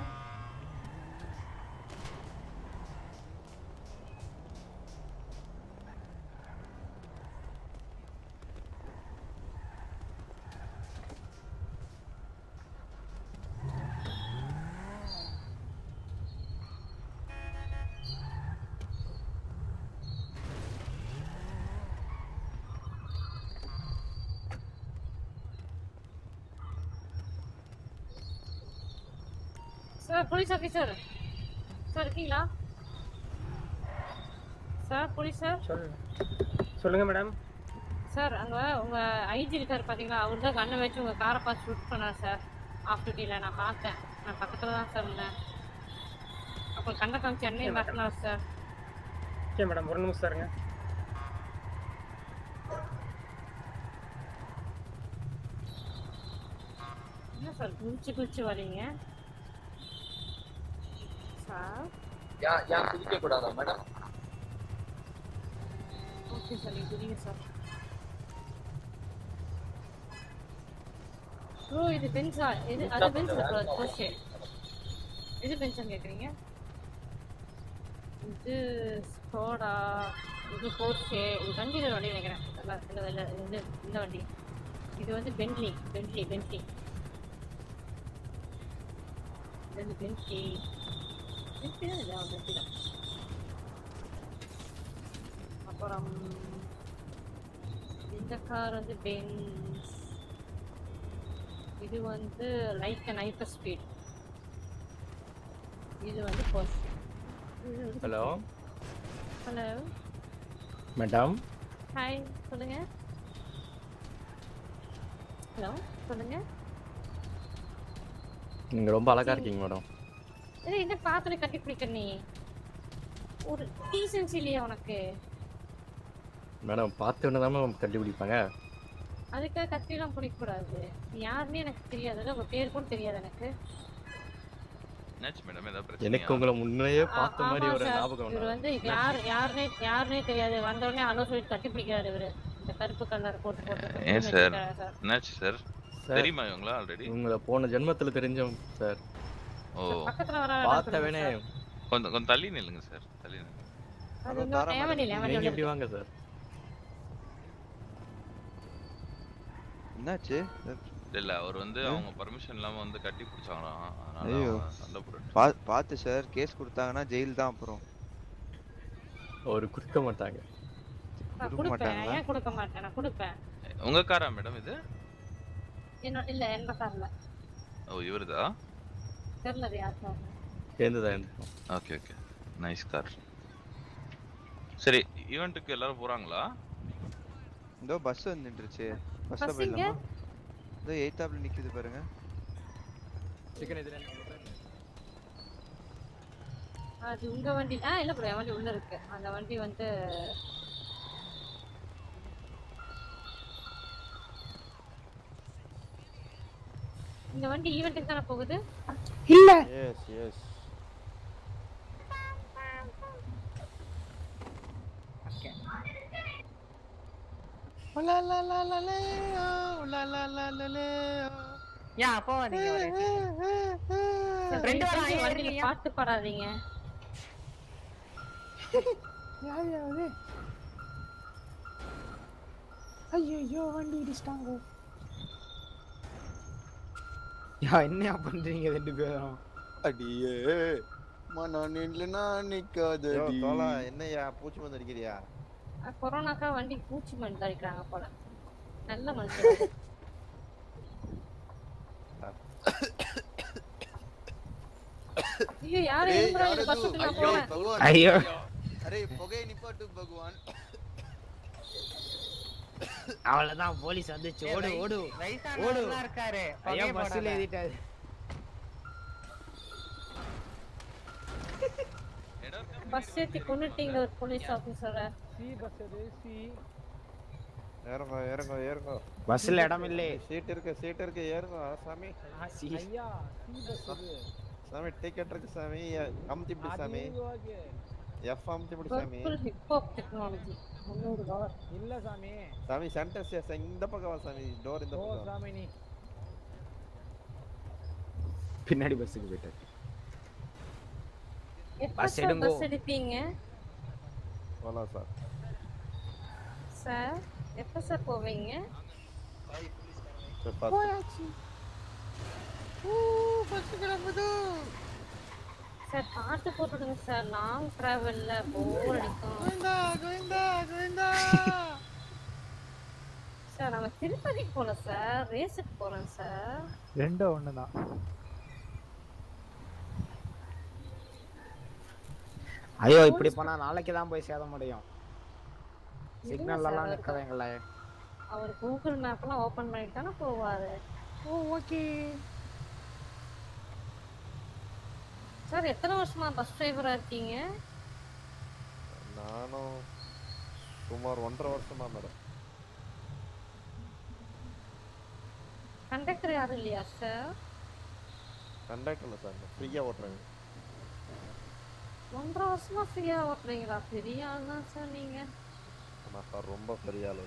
சார் போலீஸ் ஆஃபீஸர் சார் இருக்கீங்களா சார் போலீஸ் சார் சொல்லுங்க மேடம் சார் அங்கே உங்கள் ஐஜி இருக்கார் பார்த்தீங்களா அவர் தான் கண்ணை வச்சு உங்கள் காரை பார்த்து ஷூட் பண்ணார் சார் ஆஃப் டியூட்டியில் நான் பார்த்தேன் நான் பக்கத்தில் தான் சார் இருந்தேன் அப்போ கண்ணை காமிச்சு என்னையும் மிரட்டினார் சார் ஓகே மேடம் ஒரு நிமிஷம் இருங்க என்ன சார் குளிச்சு குளிச்சு வரீங்க சார் யா- யார் குதிக்க கூடாதா மேடம் ஓகே சார் நீங்கள் குதிங்க சார் ப்ரோ இது பென்ஸா இது அது பென்ஸ் ப்ரோ அது போர்ஷே இது பென்ஸான்னு கேட்குறீங்க இது ஸ்கோடா இது போர்ஷே இது கண்டிலர் வண்டி நினைக்கிறேன் இல்ல, இல்ல, இல்ல, இது இந்த வண்டி இது வந்து பென்ட்லி பென்ட்லி பென்ட்லி இது வந்து பென்ட்லி பென்ட்லி தான் இது பென்ட்லி தான் அப்புறம் இந்த கார் வந்து பென்ஸ் இது வந்து லைக் அண்ட் ஹைப்பர் ஸ்பீட் இது வந்து Porsche hello hello madam hi சொல்லுங்க ஹலோ சொல்லுங்க நீங்க ரொம்ப அழகா இருக்கீங்க மேடம் ஏய் என்ன பாத்துல கட்டி பிடிக்க நீ ஒரு டீசன்சி இல்லையா உனக்கு மேடம் பார்த்து தான் மேம் கண்டுபிடிப்பாங்க அதுக்காக கத்திலாம் பிடிக்கக்கூடாது நீ யாருன்னே எனக்கு தெரியாதுல்ல உங்க பேர் கூட தெரியாது எனக்கு என்னாச்சு மேடம் ஏதாவது பிரச்சனை எனக்கு உங்களை முன்னையே ஆ- பார்த்த மாதிரி ஆமா ஒரு சார். ஞாபகம் இவர் மேடம். வந்து யார் யாருனே யாருனே தெரியாது வந்த உடனே அலோ சொல்லி கட்டி பிடிக்கிறாரு இவரு இந்த கருப்பு கலர் போட்டு போட்டு ஏன் சார் வச்சிருக்காரு சார் என்னாச்சு சார் சார், தெரியுமா இவங்களா ஆல்ரெடி உங்களை போன ஜென்மத்துல தெரிஞ்சோம் சார் ஓ பக்கத்துல வர பார்த்த வேணே கொஞ்சம் கொஞ்சம் தள்ளி நில்லுங்க சார் தள்ளி நில்லுங்க அது இன்னும் ஏவனி ஏவனி நீங்க இப்படி வாங்க சார் என்னாச்சு இல்ல இல்ல அவர் வந்து அவங்க பர்மிஷன் இல்லாம வந்து கட்டி பிடிச்சாங்களாம் அதனால ஐயோ அவங்க சண்டை போட்டு பா பார்த்து சார் கேஸ் கொடுத்தாங்கன்னா ஜெயில் தான் அப்புறம் ஒரு கொடுக்க மாட்டாங்க நான் கொடுப்பேன் ஏன் கொடுக்க மாட்டேன் நான் கொடுப்பேன் உங்க காரா மேடம் இது என்னோட இல்ல என்ன கார்ல ஓ இவருதா தெரியல அது யார் கார் சேர்ந்துதான் ஓகே ஓகே நைஸ் கார் சரி ஈவெண்ட்டுக்கு எல்லாரும் போறாங்களா இதோ பஸ் வந்து நின்றுச்சு பஸ்ல Bus போயிடலாமா எங்க? இதோ எயித்தாப்ல நிக்குது பாருங்க சிக்கன் இதுல அது உங்க வண்டி ஆ இல்ல ப்ரோ என் வண்டி உள்ள இருக்கு அந்த வண்டி வந்து இந்த வண்டி ஈவெண்ட்டுக்கு தானே போகுது இல்ல எஸ் எஸ் ஏன் அப்போ நீங்க ஒரு ரெண்டு வாரம் ஆகி வண்டியில வரீங்க. பாட்டு பாடாதீங்க யாரு ஐயோ வண்டி இடிச்சிட்டாங்க யா என்னையா பண்றீங்க ரெண்டு பேரும் அடியே மனம் நில்லுனா நிக்காதடி தோலா என்னய்யா பூச்சி மருந்து அடிக்கிறியா அஹ் கொரோனாக்கா வண்டி பூச்சி மருந்து அடிக்கிறாங்க போல நல்ல மனுஷன் ஐயோ யாரு ஏய், எழுப்புறாங்க யாரது? பஸ் விட்டு நான் ஐயோ, போறேன் பகவான். ஐயோ. அரே புகையை நிப்பாட்டு பகவான் அவ்வளவுதான் போலீஸ் வந்துச்சு ஓடு ஓடு ஓடு வயசானவர்லாம் இருக்காரு ஐயா புகையை பஸ்ல போடாத. ஏறிட்டாரு பஸ் ஏத்தி கொன்னுட்டீங்க ஒரு போலீஸ் ஆபீசரை சி பஸ் அது சி ஏறுங்க ஏறுங்க ஏறுங்க பஸ்ல இடம் இல்லை சீட் இருக்கு சீட் இருக்கு ஏறுங்க சாமி ஐயா சி பஸ் அது சாமி டிக்கெட் இருக்கு சாமி அமுத்தி பிடி அது சாமி இருபது ரூபாய்க்கு. எஃப் அமுத்தி பிடி சாமி பர்பிள் ஹிப்ஹாப் டெக்னாலஜி முந்நூறு டாலர் இல்ல சாமி சாமி சென்டர் இந்த பக்கம் வா சாமி டோர் இந்த ஓ பக்கம் சாமி நீ பின்னாடி பஸ்ஸுக்கு போயிட்டாரு எப்ப பஸ் சார் எடுங்கோ. பஸ் எடுப்பீங்க போலாம் சார் சார் எப்ப சார் போவீங்க சரி, பார்த்து. போயாச்சு ஊ பஸ் கிளம்புது சார் பாட்டு போட்டுடுங்க சார் லாங் டிராவல்ல போர் அடிக்கும் கோவிந்தா கோவிந்தா கோவிந்தா சார் நம்ம திருப்பதிக்கு போல சார் ரேஸுக்கு போறோம் சார் ரெண்டும் ஒண்ணுதான் ஐயோ இப்படி போனா நாளைக்கு தான் போய் சேத முடியும் இல்ல சிக்னல் sir, எல்லாம் அவருக்கு- நிக்கவங்களே அவர் கூகுள் மேப்லாம் ஓபன் பண்ணிட்டு தானே போவாரு ஓ ஓகே சார் எத்தனை வருஷமா பஸ் டிரைவரா இருக்கீங்க நானும் சுமார் ஒன்றரை வருஷமா மேடம் கண்டக்டர் யாரும் இல்லையா சார் கண்டக்டர்ல சார் ஃப்ரீயா ஓட்டுறேன் ஒன்றரை வருஷமா ஃப்ரீயா ஓட்டுறீங்களா பெரிய ஆள் தான் சார் நீங்க ஆமா சார் ரொம்ப பெரிய ஆளு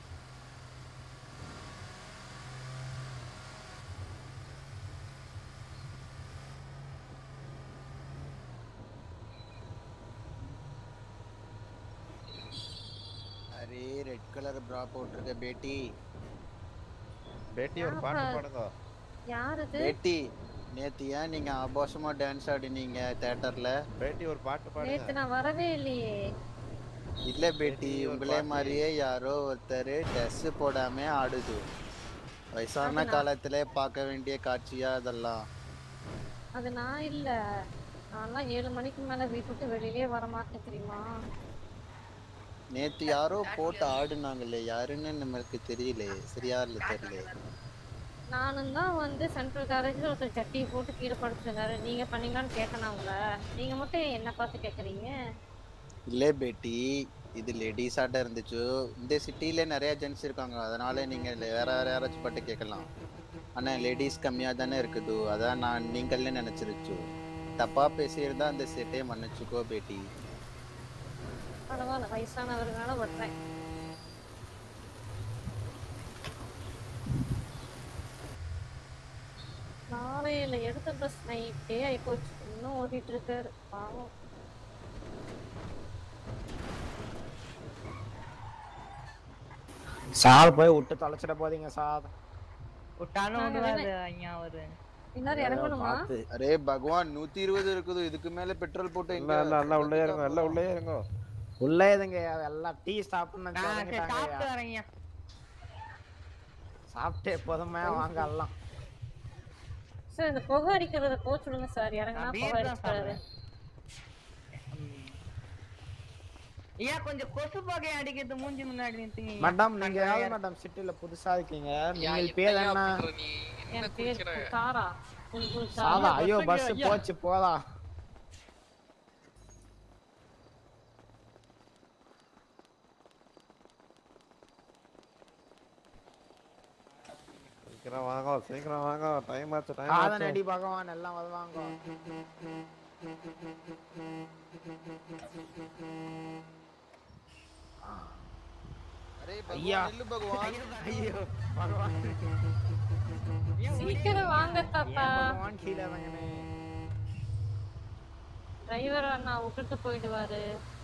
அரே ரெட் கலர் பிரா போட்டிருக்க பேட்டி பேட்டி ஒரு பாட்டு பாடுங்க யார் இது பேட்டி நேத்து ஏன் நீங்க ஆபாசமா டான்ஸ் ஆடினீங்க தியேட்டர்ல பேட்டி ஒரு பாட்டு நேத்து நான் வரவே இல்லையே இல்ல பேட்டி உங்களே மாதிரியே யாரோ ஒருத்தர் ட்ரெஸ் போடாம ஆடுது வயசான அது நான்- காலத்துல பார்க்க வேண்டிய காட்சியா அதெல்லாம் அது நான் இல்ல நான்லாம் ஏழு மணிக்கு மேல வீட்டு விட்டு வெளியிலே வர மாட்டேன் தெரியுமா நேத்து யாரோ போட்டு ஆடுனாங்களே யாருன்னு நம்மளுக்கு தெரியல சரியா இல்ல தெரியல நானும் தான் வந்து சென்ட்ரல் காலேஜ்ல ஒருத்தர் சட்டியை போட்டு கீழே படுத்துருந்தாரு நீங்க பண்ணீங்களான்னு கேட்டேன் உங்களை நீங்க மட்டும் என்ன பார்த்து கேக்குறீங்க இல்ல பேட்டி இது லேடிஸ் ஆட்டம் இருந்துச்சு இந்த சிட்டில நிறைய ஜென்ஸ் இருக்காங்க அதனால நீங்க வேற வேற யாராச்சும் பட்டு கேட்கலாம் ஆனா லேடிஸ் கம்மியா தானே இருக்குது அதான் நான் நீங்களே நினைச்சிருச்சு தப்பா பேசியிருந்தா அந்த செட்டே மன்னிச்சுக்கோ பேட்டி பரவாயில்ல வயசானவர்களால வர்றேன் காலையில எடுத்த பஸ் நைட்டே ஆயிப்போச்சு இன்னும் ஓட்டிட்டு இருக்காரு பாவம் சார் போய் விட்டு தொலைச்சிட போதீங்க சார் விட்டாலும் நாங்க விடுவாரு வேணா- ஐயா அவரு எல்லாரும் இறங்கணுமா அரே பகவான் நூத்தி இருபது இருக்குது இதுக்கு மேல பெட்ரோல் போட்டு இல்ல இல்ல எல்லாம் உள்ளே இருங்க எல்லாம் உள்ளே இருங்க உள்ள எதுங்க எல்லாம் டீ சாப்பிடணும் நான் சரி சாப்பிட்டு வரேங்க சாப்பிட்டு எப்போதுமே வாங்க எல்லாம் சார் இந்த புகை அடிக்கிறத போக சொல்லுங்க சார் இறங்கினா நான் புகை beer தான் அடிக்கிறாரு ஐயா கொஞ்சம் கொசு புகை அடிக்கிறது மூஞ்சி முன்னாடி நிறுத்துங்க ஐயா. மேடம் நீங்க நான் யாரு யார்- மேடம் சிட்டில புதுசா இருக்கீங்க நீங்க பேர் என்ன என் பேர் தாரா புல்புல் சாதா தாரா ஐயோ பஸ் போச்சு போதா சீக்கிரம் வாங்க சீக்கிரம் வாங்க டைம் ஆச்சு டைம் சாதனை ஆச்சு அடி பகவான் எல்லாம் வருவாங்க ஐயா ஐயோ பகவான் சீக்கிரம் வாங்க தாத்தா ஏன் பகவான் கீழே இறங்குனே டிரைவர் அண்ணா விட்டுட்டு போயிடுவாரு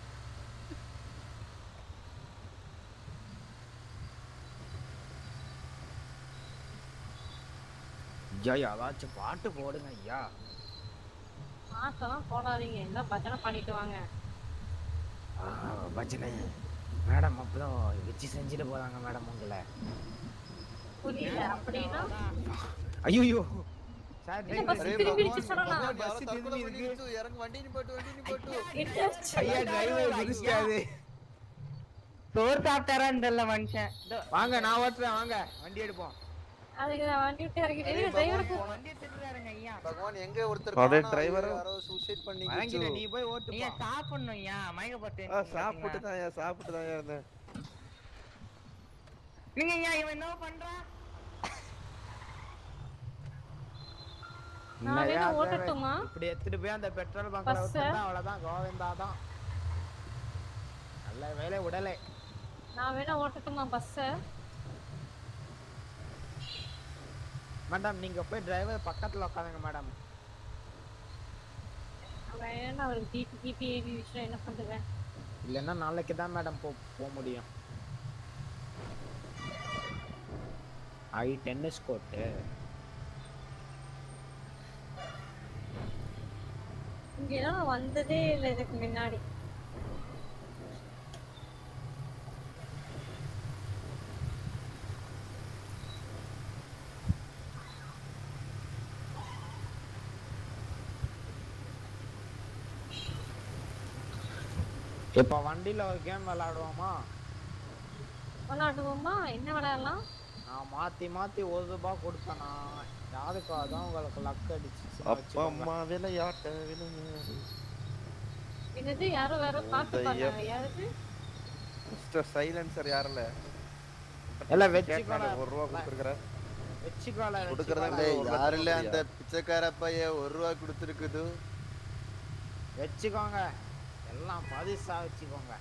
ஐயா ஏதாச்சும் பாட்டு போடுங்க ஐயா மாசம்லாம் போடாதீங்க எல்லாம் பஜனை பண்ணிட்டு வாங்க ஆ, பஜனை மேடம் அப்பதான் வச்சு செஞ்சுட்டு போறாங்க மேடம் உங்களை புரியல அப்படின்னா ஐயோ சார் என்ன பஸ் திரும்பிடுச்சு சொல்லலாம் பஸ் திரும்பி இருக்கு இறங்க வண்டி நிப்பாட்டு வண்டி நிப்பாட்டு ஐயா டிரைவர் குதிச்சிட்டாரு சோறு சாப்பிட்டாரான்னு தெரியல மனுஷன் இதோ, வாங்க நான் ஓட்டுறேன் வாங்க வண்டி எடுப்போம் அதுக்கு நான் வண்டி விட்டு இறக்கிட்டேன் டிரைவருக்கு வண்டியை திட்டுறாருங்க ஐயா பகவான் எங்க ஒருத்தர் அப்படியே காணோம், driver- ஐயோ, யாரோ சூசைட் பண்ணி வாங்கிட்ட நீ போய் ஓட்டு ஐயா சாப்பிடணும் ஐயா மயக்கப்பட்டு ஆ சாப்பிட்டு தான் ஐயா சாப்பிட்டு தான் ஐயா இருந்தேன் நீங்க ஐயா இவன் என்ன பண்றான் நான் வேணா என்னய்யா ஓட்டட்டுமா? driver? இப்படி எடுத்துட்டு போய் அந்த பெட்ரோல் பங்க்ல பஸ்ஸ? விட்டுருந்தா அவ்வளவுதான் கோவிந்தா தான் நல்ல வேலை விடலை நான் வேணா ஓட்டட்டுமா பஸ்ஸை மேடம் நீங்க போய் டிரைவர் பக்கத்துல உட்காந்துங்க மேடம் வேணா ஒரு ஜிபி ஜிபி ஏவி விஷயம் என்ன பண்ணுவேன் இல்லைன்னா நாளைக்கு தான் மேடம் போ போக முடியும் ஐ டென்னிஸ் கோர்ட்டு இங்கெல்லாம் நான் வந்ததே இல்லை இதுக்கு முன்னாடி இப்போ வண்டியில ஒரு கேம் விளையாடுவோமா விளாடுவோமா என்ன விளையாடலாம் நான் மாத்தி மாத்தி ஒரு ரூபாய் கொடுத்தேனா யாருக்கோ அதான் உங்களுக்கு லக் அடிச்சு அப்பா அம்மா விளையாட்ட விளையாடு என்னது யாரோ வேற பாட்டு உதயம். பாடுறாங்க யாருக்கு மிஸ்டர் சைலன்சர் யாருல எல்லாம் வெச்சு கேட்டானே, கொலை. ஒரு ரூபா கொடுத்துருக்குற வச்சுக்கோல கொடுக்கறதா டேய், ஒரு லட்சம் யாருல அந்த கொடுக்குறியா? பிச்சைக்கார பையன் ஒரு ரூபா கொடுத்துருக்குது வச்சுக்கோங்க எல்லாம் பரிசா வச்சுக்கோங்க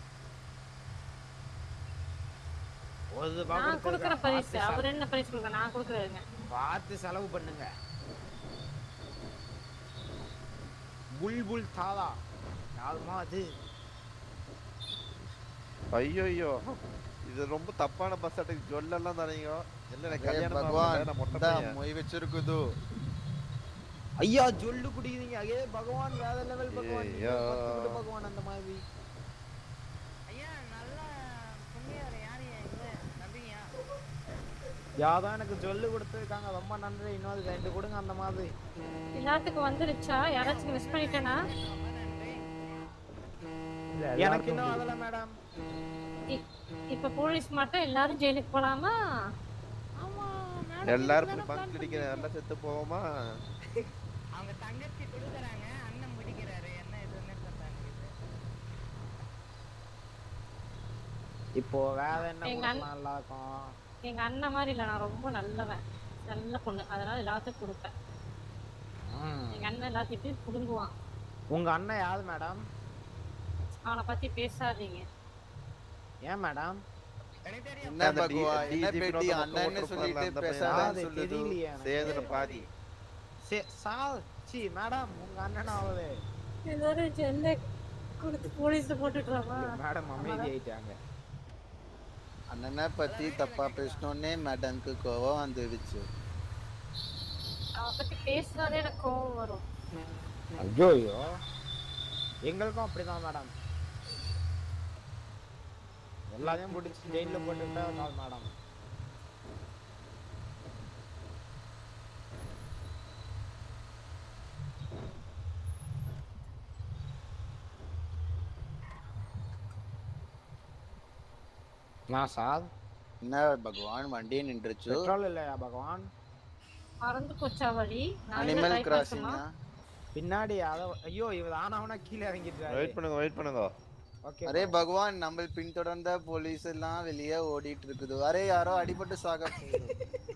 ஒரு ரூபாய் நான் கொடுக்குற கொடுத்துருக்கேன். பரிசு பார்த்து அவர் செல- என்ன பரிசு கொடுக்க நான் கொடுக்குறேங்க பார்த்து செலவு பண்ணுங்க புல்புல் தாதா யாருமா அது ஐயோ இது ரொம்ப தப்பான பஸ் அட்டைக்கு ஜொல்லெல்லாம் தரீங்க என்ன எனக்கு ஏய், கல்யாணம் பகவான் ஆகல, நான் மொட்டை இந்தா, பையன். மொய் வச்சிருக்குது ஐயா ஜொல்லு குடிக்கிறீங்க ஐயே பகவான் வேற லெவல் பகவான் நீங்க ஐயா. கத்துக்கிட்டு பகவான் அந்த மாதிரி ஐயா நல்லா புண்ணியவர் யாரு இது நம்பியா யாதான் எனக்கு ஜொல்லு கொடுத்துருக்காங்க ரொம்ப நன்றி இன்னொரு ரெண்டு கொடுங்க அந்த மாதிரி எல்லாத்துக்கும் வந்துருச்சா யாராச்சும் மிஸ் பண்ணிட்டேனா எனக்கு இன்னும் வரல மேடம் இ- இப்ப போலீஸ் மட்டும் எல்லாரும் ஜெயிலுக்கு போலாமா எல்லாரும் பங்க் அடிக்கிற எல்லாம் செத்து போவோமா அவங்க தங்கச்சி கொடுக்குறாங்க அண்ணன் முடிக்கிறாரு என்ன இதுன்னு சொல்றாங்க இது இப்போ வேற என்ன எங்க அண்ணன்- கொடுக்கலாம் நல்லா இருக்கும் எங்க அண்ணன் மாதிரி இல்ல நான் ரொம்ப நல்லவன் நல்ல பொண்ணு அதனால எல்லாத்துக்கும் கொடுப்பேன் ம். எங்க அண்ணன் எல்லாத்தையும் புடுங்குவான் உங்க அண்ணன் யாரு மேடம் அவனை பத்தி பேசாதீங்க ஏன் மேடம் என்ன பகவா என்ன பேட்டி அண்ணன்னு சொல்லிட்டு பேசாதன்னு சொல்லுது தெரியலையே எனக்கு. சேதுல பாதி சே- சார் சி மேடம் உங்க அண்ணன் ஆகுது எல்லாரும் ஜெல்ல கொடுத்து போலீஸ்ல போட்டுக்கலாமா மேடம் அமைதி ஆயிட்டாங்க அண்ணனை பத்தி தப்பா பேசினோன்னே மேடம்க்கு கோவம் வந்துடுச்சு அவனை பத்தி பேசினாலே எனக்கு கோவம் வரும் ஐயோ ஐயோ எங்களுக்கும் அப்படிதான் மேடம் எல்லாத்தையும் பிடிச்சி ஜெயிலில் போட்டுக்கிட்டா கால் மேடம் நான் சார் என்ன பகவான் வண்டியே நின்றுச்சு பெட்ரோல் இல்லையா பகவான் மறந்து போச்சா வழி அனிமல் கிராசிங்கா பின்னாடி அத ஐயோ இவர் ஆனவனா கீழே இறங்கிட்டாரு வெயிட் பண்ணுங்க வெயிட் பண்ணுங்க ஓகே அரே பகவான் நம்ம பின்தொடர்ந்த போலீஸ் எல்லாம் வெளியே ஓடிட்டு இருக்குது அரே யாரோ அடிபட்டு சாக போகுது.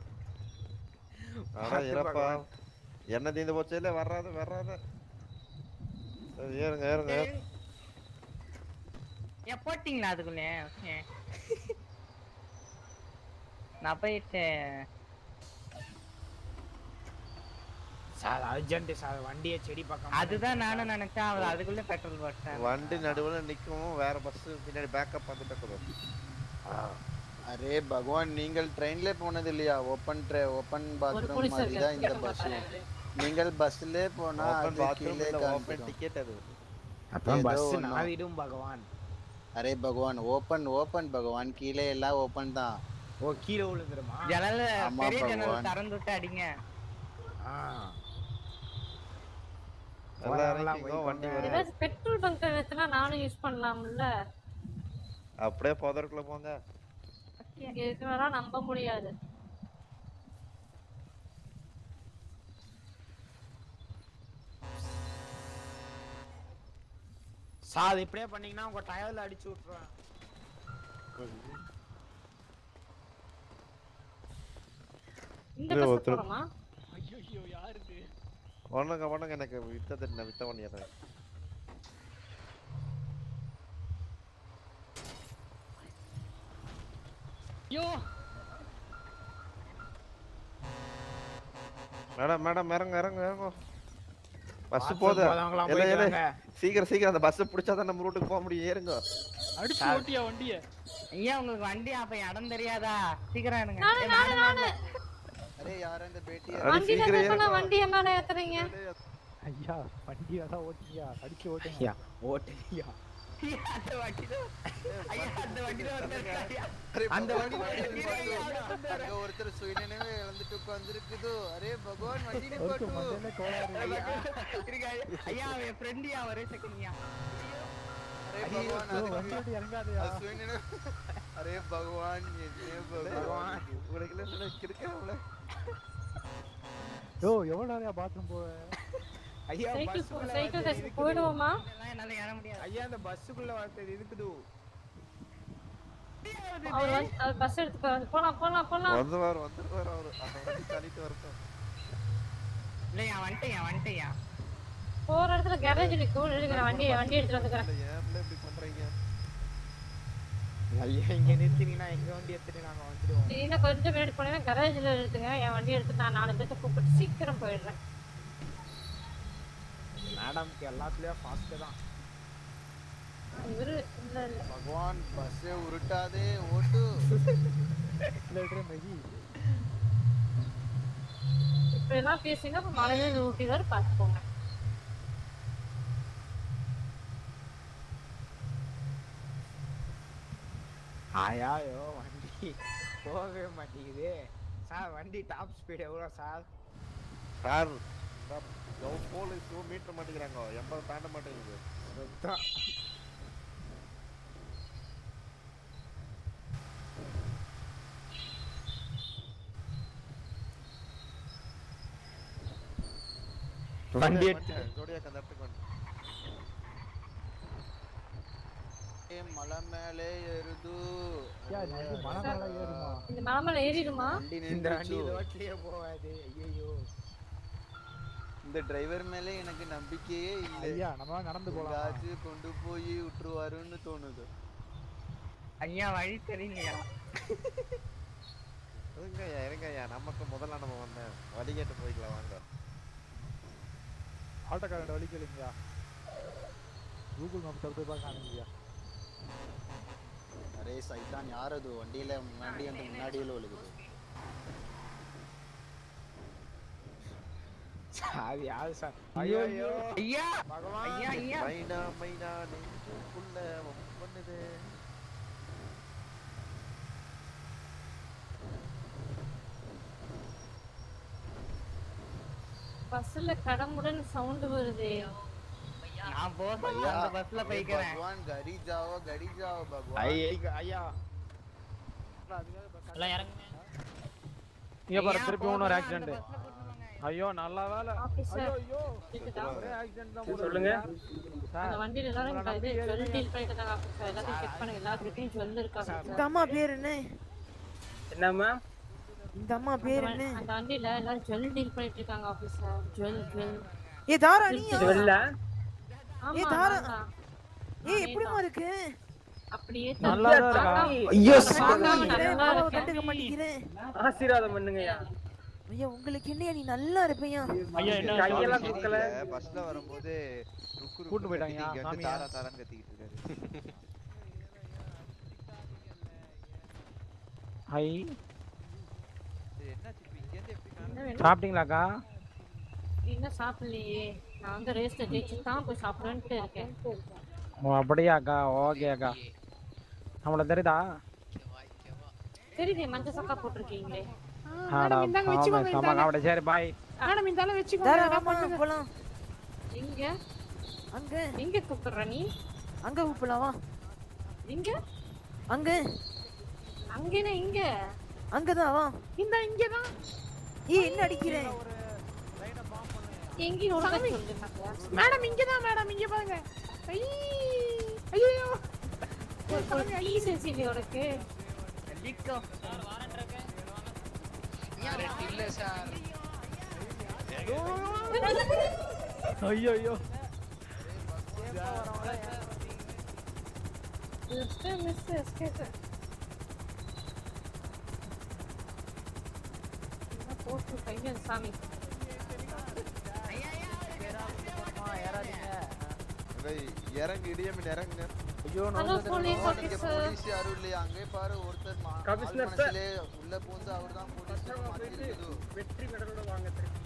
ஆனா இறப்பா என்ன தீந்து போச்சு இல்ல வராது வராது சரி, ஏறுங்க ஏறுங்க ஏறுங்க. ஏன் போட்டீங்களா அதுக்குள்ளே ஓகே நான் போயிட்டேன் சார் அர்ஜென்ட் சார் வண்டியை செடி பக்கம் அதுதான் நானும் நினைச்சேன் அவர் அதுக்குள்ள பெட்ரோல் போட்டேன் வண்டி நடுவுல நிக்கவும் வேற பஸ் பின்னாடி பேக்கப் வந்துட்டு இருக்குது அரே பகவான் நீங்கள் ட்ரெயின்ல போனது இல்லையா open tray open bathroom police மாதிரி தான் இந்த இருக்காரு. பஸ் நீங்கள் பஸ்ல போனா ஓப்பன் அது பாத்ரூம் கீழே இல்ல ஓப்பன் காமிக்கும். டிக்கெட் அது அப்ப ஏதோ பஸ் ஒண்ணு. நாவிடும் பகவான் அரே பகவான் ஓப்பன் ஓப்பன் பகவான் கீழே எல்லாம் ஓப்பன் தான் ஓ கீழே விழுந்துருமா ஜன்னல் ஆமா, பெரிய ஜன்னல் பகவான். திறந்து விட்டு அடிங்க ஆ எல்லாம் இறங்கிக்கோ வண்டி வருது ஏதாச்சும் பெட்ரோல் பங்க் எடுத்துனா நானும் யூஸ் பண்ணலாம்ல அப்படியே புதருக்குள்ள போங்க இங்க இருக்கிறதா நம்ப முடியாது சார் இப்படியே பண்ணீங்கன்னா உங்க டயர்ல அடிச்சு விட்டுருவேன் இந்த இது பஸ் ஒருத்தர் போறோமா ஐயோ யாருக்கு பண்ணுங்க பண்ணுங்க எனக்கு வித்த தெரியும் வித்த பண்ணிடுறேன் ஐயோ மேடம் மேடம் இறங்க இறங்க இறங்க பஸ் Bathroom போகுது போறவங்கலாம் இல்ல இல்ல போயிட்டு சீக்கிரம் சீக்கிரம் அந்த பஸ் பிடிச்சா தான் நம்ம ரூட்டுக்கு போக முடியும் ஏறுங்க அடிச்சு ஓட்டியா வண்டிய ஐயா உங்களுக்கு வண்டி அப்ப இடம் தெரியாதா சீக்கிரம் எடுங்க நானு ஏய், நானு நானு அரே யாரும் இந்த பேட்டி அடி வண்டியில சீக்கிரம் இருந்து ஏறுங்க. வண்டிய மேல ஏத்துறீங்க ஐயா வண்டி அதான் ஓட்டியா அடிச்சு ஓட்டுங்க ஐயா ஓட்டுறியா ஐயா, அந்த வண்டியில ஐயா அந்த வண்டியில ஒருத்தர் ஐயா. அரே அந்த பகவான், வண்டி வண்டி நிப்பாட்டு. அங்க ஒருத்தர் சுயநினைவே இழந்துட்டு உட்கார்ந்துருக்குது அரே பகவான் வண்டி நிப்பாட்டு இருங்க, ஐயா அவன் ஃப்ரெண்டியா ஒரே செகண்ட்யா அரே பகவான் அது வண்டி விட்டு இறங்காதயா அது சுயநினைவு அரே பகவான் என்ன பகவான் உங்களுக்கு என்ன கிறுக்கல யோ எவ்வளவு நேரம் பாத்ரூம் போவ ஐயா சைக்கிள் பஸ்ஸுக்குள்ள சைக்கிள் வந்தது டெஸ்ட் இருக்குது. போயிடுவோமா இதெல்லாம் என்னால ஏற முடியாது ஐயா அந்த பஸ்ஸுக்குள்ள வந்தது இருக்குது அவர் வந்து அவர் பஸ் எடுத்து போறாரு. போலாம் போலாம் போலாம் வந்துருவாரு வந்துருவாரு அவரு அந்த வண்டி தள்ளிட்டு வரட்டும் இல்லையா வந்துட்டேயா வந்துட்டேயா போற இடத்துல கேரேஜ் நிக்கும் இருக்கிற வண்டி வண்டி எடுத்துட்டு வந்துக்கிறேன் இல்ல ஏன்ல இப்படி பண்றீங்க ஐயா இங்க நிறுத்தினீங்கன்னா எங்க வண்டி எடுத்துட்டு நாங்க வந்துடுவோம் இன்னும் கொஞ்சம் மினிட் போனீங்கன்னா கரேஜ்ல எடுத்துங்க என் வண்டி எடுத்து நான் நாலு பேர்த்த கூப்பிட்டு சீக்கிரம் போயிடுறேன் மேடம்க்கு எல்லாத்துலயும் ஃபாஸ்ட் தான் இவரு இல்ல இல்ல பகவான் பஸ்ஸே உருட்டாதே ஓட்டு இப்படி எல்லாம் பேசுங்க அப்ப மலையில ஊட்டிவாரு பாத்துக்கோங்க ஆயாயோ வண்டி போகவே மாட்டேங்குது சார் வண்டி டாப் ஸ்பீடு எவ்வளோ சார் சார் போலீஸ் மீட்ட மாட்டேங்கிறாங்க எண்பது தாண்ட மாட்டேங்குது சுத்தம் வண்டி எடுத்து ஜோடியாக்கு அந்த இடத்துக்கு வந்து ஏ மலை மேலே ஏறுது மலை மேல ஏறுமா இந்த மலை மேல ஏறிடுமா வண்டி இந்த வண்டி நின்றுச்சு ரோட்லயே போகாது ஐயோ இந்த டிரைவர் மேல எனக்கு நம்பிக்கையே இல்லை ஐயா நம்ம நடந்து போலாம் எங்காச்சும் கொண்டு போய் விட்டுருவாருன்னு தோணுது ஐயா வழி தெரியலையா இருங்கய்யா இருங்கய்யா நமக்கு முதல்ல நம்ம வந்தேன் வழிகேட்டு போய்க்கலாம் வாங்க ஆட்டோக்காரன் வழி கேளுங்கயா கூகுள் மேப் திறந்து பார்க்க காமிங்கயா அரே சைத்தான் யார் அது வண்டியில முன்னாடி வந்து முன்னாடியில விழுகுது சார் யாரு சார் ஐயோ ஐயோ ஐயா பகவான் ஐயா ஐயா மைனா மைனா நெஞ்சுக்குள்ள பண்ணுது பஸ்ல கடமுடன் சவுண்ட் வருது நான் போக भैया அந்த பஸ்ல अरे போய்க்கிறேன் भगवान गड़ी जाओ गड़ी जाओ भगवान ஐயா ஐயா எல்லாம் இறங்குங்க இங்க பாரு ஐயா, திருப்பி இன்னொரு போதும், ஆக்சிடென்ட் ஐயோ நல்ல வேலை Officer. ஐயோ ஐயோ கேக்குதா? ஒரே accident தான் சொல்லுங்க. சார் அந்த வண்டியில எல்லாரும் இந்த இது ஜுவல் டீல் பண்ணிட்டு இருந்தாங்க ஆஃபீஸர் எல்லாத்தையும் செக் பண்ணுங்க எல்லாத்துக்கிட்டையும் ஜுவல் இருக்கா இந்த அம்மா பேர் என்ன என்னம்மா இந்த அம்மா பேர் என்ன அந்த வண்டியில எல்லாரும் ஜுவல் டீல் பண்ணிட்டு இருக்காங்க ஆஃபீஸர் ஜுவல் ஜுவல் ஏ தாரா நீயா ஜுவல்லா? ஏ ஆமா தாரா நான் தான். ஏய் எப்படிமா இருக்கு அப்படியே நல்லா தான் இருக்கா ஐயோ, பார்க்காம நல்லா பாப்பாவை இருக்கேன். கண்டுக்க மாட்டேங்கிறேன் ஆசீர்வாதம் பண்ணுங்கய்யா ஐயா உங்களுக்கு என்னையா நீ நல்லா இருப்பையா ஐயா, என்ன கையெல்லாம் தூக்கல. பஸ்ல வரும்போது ருக்கு ருக்கு கூட்டு போயிட்டாங்க, கத்திட்டு இங்க வந்து சாமியா. தாரா தாரான்னு கத்திக்கிட்டு இருக்காரு ஹை என்னாச்சு இப்ப இங்க இருந்து எப்படி என்ன வேணும்? சாப்பிட்டீங்களாக்கா இன்னும் சாப்பிடலையே நான் வந்து ரேஸ்ல ஜெயிச்சு தான் போய் சாப்பிடுறேன்ட்டு இருக்கேன் ஓ அப்படியாக்கா ஓகேக்கா நம்மள தெரியுதா தெரியுது மஞ்சள் சக்கா போட்டிருக்கீங்களே ஆடா இந்தாங்க சாம வச்சுக்கோங்க, சாம இந்தாங்க. காவட சரி பாய் மேடம் இந்த ஆளை வச்சுக்கோங்க தாரா, நான் பண்ணுங்க போலாம். எங்க அங்க எங்க கூப்பிடுற நீ அங்க கூப்பிடலாம் வா எங்க அங்க அங்கேனா இங்க அங்கதான் வா இந்த இங்கதான் ஏய் என்ன அடிக்கிற எங்கேயும் ஒழுங்கா சாமி. சொல்லுங்க மேடம் இங்கதான் மேடம் இங்க பாருங்க ஐ ஐயோ டீசன்சி இல்லையா உனக்கு ஐயோ ஐயோ Just a miss, escape. என்ன போட்டு பையன் சாமி டேய், இறங்கு இடியமின் இறங்குங்க ஐயோ Hello, police ஓ, நீங்க officer. போலீஸ் யாரும் இல்லையா அங்கே பாரு ஒருத்தர் மா- ஆள் Commissioner sir. மனசுலே உள்ள பூந்து அவர்தான் போலீஸ் மாட்டிருக்குது வெற்றி மெடலோட வாங்க திருப்பி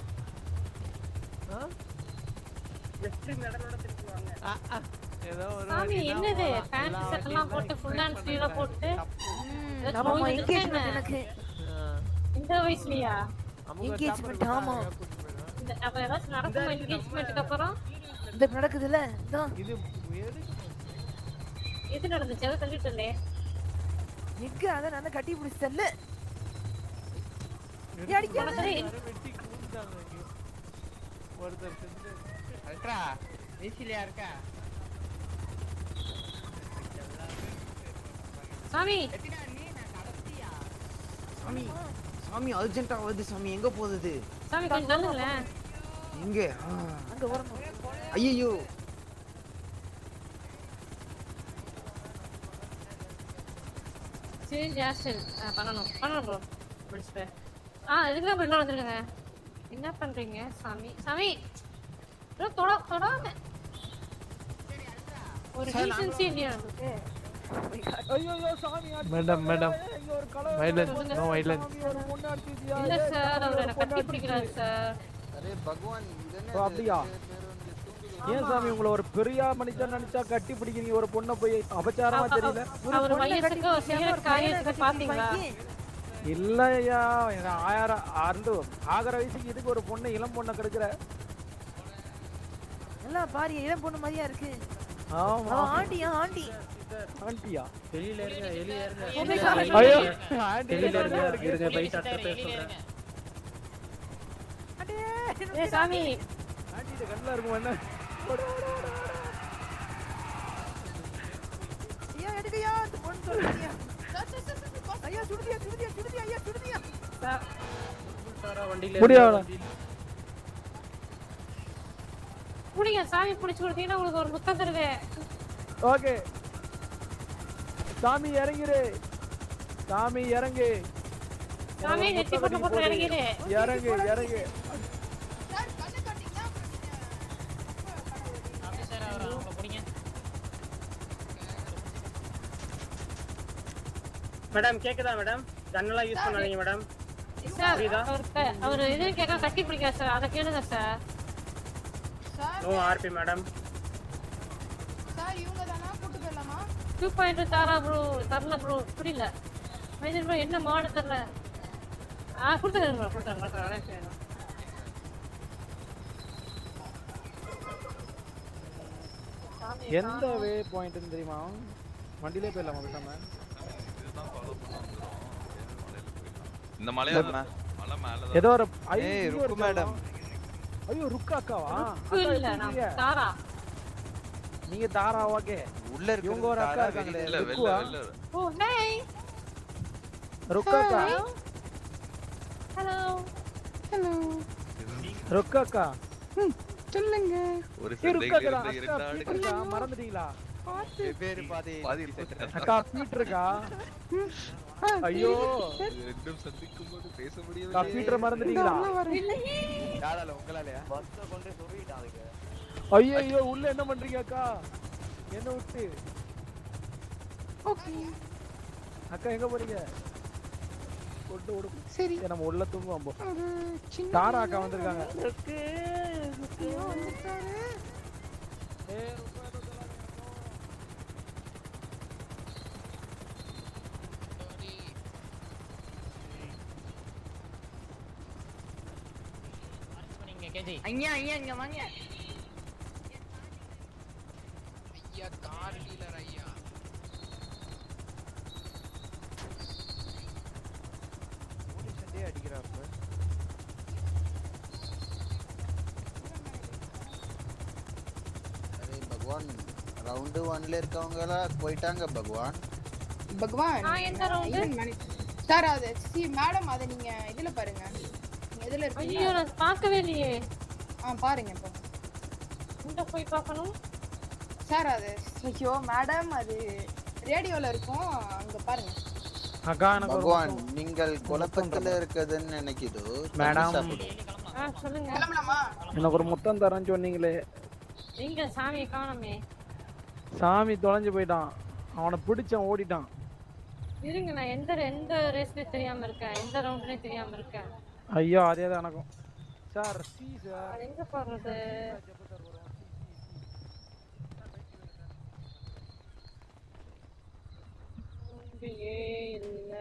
வெற்றி மெடலோட திருப்பி வாங்க ஏதோ சாமி என்னது பேண்ட் ஷர்ட் எல்லாம் போட்டு ஃபுல் அண்ட் ஸ்லீவ் போட்டு ஏதோ ஆமாமா நோய் வந்துருச்சா என்கேஜ்மெண்ட் என்ன? எனக்கு இந்த வயசுலயா என்கேஜ்மெண்ட் ஆமா இந்த அப்ப ஏதாச்சும் நடக்குமா என்கேஜ்மெண்ட்டுக்கு அப்புறம் இந்த நடக்குதுல இதான் இது எது நடந்துச்சு அதை சொல்லிட்டு எங்க அத நான் கட்டி பிடிச்சல அடிக்காத ஒருத்தர் செஞ்சு அல்ட்ரா வீசிலியா இருக்கா சாமி சாமி சாமி அர்ஜென்ட்டா வருது சாமி எங்க போகுது சாமி கொஞ்சம் நல்லுங்களேன் எங்க அங்க வரணும் ஐயோ சேஞ்ச் ஹேர் ஸ்டைல் பண்ணணும் பண்ணணும் ப்ரோ முடிச்சுட்டு ஆ இதுக்கு தான் இன்னும் வந்துருக்கங்க என்ன பண்றீங்க சாமி சாமி bro, தொட தொடாம ஒரு சார், டீசன்சி இல்லையா நமக்கு ஐயோ ஐயோ சாமி madam madam violence no violence இல்ல சார் அவர் என்ன கட்டி பிடிக்கிறாரு சார் அரே பகவான் இது என்ன ஓ அப்படியா ஏன் சாமி உங்களை ஒரு பெரிய மனுஷன் நினைச்சா கட்டி பிடிக்கிறீங்க ஒரு பொண்ணை போய் அபச்சாரமா தெரியல அவர் வயசுக்கு அவர் செய்யற காரியத்துக்கு பாத்தீங்களா இல்ல ஐயா எனக்கு ஆயிரம் ஆண்டு ஆகிற வயசுக்கு இதுக்கு ஒரு பொண்ணு இளம் பொண்ணை கிடைக்கிற நல்லா பாரு இளம் பொண்ணு மாதிரியா இருக்கு ஆமா அவன் ஆண்டியா ஆண்டி ஆண்டியா வெளியில இருங்க வெளியில இருங்க பொண்ணு வெளியில சாமி. இருங்க. ஐயோ, ஆண்டி வெளியில இருங்க இருக்கு. இருங்க போய் சத்தம் பேச சொல்றேன் ஏய் சாமி ஆண்டிட்ட கண்ணுல இருக்கும் என்ன ஓடு, ஓடு, ஓடு, ஓடு. ஐயா எடுக்கையா அந்த பொண்ணு சொல்லுறியா ஐயா சுடுதியா சுடுதியா சுடுதியா ஐயா சுடுதியா சாரா வண்டியில முடியாது. இருங்க, வண்டியில. புடிங்க சாமி புடிச்சு கொடுத்தீங்கன்னா உங்களுக்கு ஒரு முத்தம் தருவேன் ஓகே சாமி இறங்கிரு சாமி இறங்கு சாமி நெத்தி போட்டு போட்டு இறங்கிடு இறங்கு இறங்கு மேடம் கேக்குதா மேடம் கண்ணெல்லாம் யூஸ் பண்ணாதீங்க மேடம் சார் புரியுதா அவர் க- அவர் இது கேட்க கட்டி பிடிக்காது சார் அதை கேளுங்க sir no RP madam sir இவங்க தானா கூட்டு போயிடலாமா டூ பாயிண்ட் தாரா ப்ரோ தரல ப்ரோ புரியல மைதன் ப்ரோ என்ன மாடு தரல ஆ கொடுத்துருங்க ப்ரோ கொடுத்துருங்க கொடுத்துருங்க எந்த வே பாயிண்ட்னு தெரியுமா வண்டியிலே போயிடலாமா பேசாம இதுதான் ஃபாலோ பண்ண வந்துரும் இந்த மலையில இல்ல, மலை மேல ஏதோ ஒரு ஐயோ, ஏய், இங்க ருக்கு ஒரு மேடம். ஐயோ ருக்கா அக்காவா ருக்கு அக்கா இல்ல, எப்படி நான் இருக்கீங்க? தாரா. நீங்க தாரா ஓகே உள்ள இருக்கிறது இவங்க ஒரு அக்கா தாரா, இருக்காங்களே வெளியில வெளில ருக்குவா வெளில ஓ ஹேய் ருக்கா அக்கா ஹலோ ஹலோ ருக்கா அக்கா சொல்லுங்க ஒரு ஏய், ருக்கா சண்டையில் அக்கா இருந்த அக்கா இரண்டு பீட் இருக்கா மறந்துட்டீங்களா வெவ்வேறு பாதை பாதி அக்கா பீட் இருக்கா ஐயோ ரெண்டும் சந்திக்கும் போது பேச அக்கா முடியவில்லை பீட்டரை மறந்துட்டீங்களா யாரால உங்களாலயா பஸ்ஸை கொண்டு சொல்லிட்டான் அதுக்கு ஐயோ ஐயோ உள்ள என்ன பண்றீங்க அக்கா என்ன விட்டு ஓகே அக்கா எங்க போறீங்க கொண்டு விடு சரி நம்ம உள்ள தூங்குவோம் போ ஒரு சின்ன தாரா அக்கா வந்திருக்காங்க ருக்கு ருக்கு வந்துட்டாரு ஏய், ருக்கா, ருக்கா, ருக்கா. ஐயா ஐயா இங்க வாங்க ஐயா கார் டீலர் ஐயா போலீஸ் சண்டையே அடிக்கிறாப்ப அரே பகவான் ரவுண்டு ஒன்ல இருக்கவங்களா போயிட்டாங்க பகவான் பகவான் ஆ, எந்த round? சார் அது சி மேடம் அதை நீங்க இதுல பாருங்க நீங்க எதுல இருக்கீங்க ஐயோ நான் பார்க்கவே இல்லையே ஆ பாருங்க இப்போ எங்க போய் பார்க்கணும் சார் அது ஐயோ மேடம் அது ரேடியோல இருக்கும் அங்க பாருங்க அக்கா எனக்கு ஒரு பகவான் முத்தம். நீங்கள் குழப்பத்துல இருக்குதுன்னு நினைக்குது மேடம். சாப்பிடு ஆ சொல்லுங்க கிளம்பலாமா எனக்கு ஒரு முத்தம் தரேன்னு சொன்னீங்களே எங்க சாமியை காணோமே சாமி தொலைஞ்சு போயிட்டான் அவனை பிடிச்சான் ஓடிட்டான் இருங்க நான் எந்த எந்த ரேஸ்லயும் தெரியாம இருக்கேன் எந்த ரவுண்ட்லயும் தெரியாம இருக்கேன் ஐயோ அதே தான் எனக்கும் சார் சி சார் அது எங்க போடுறது இங்கேயே இல்ல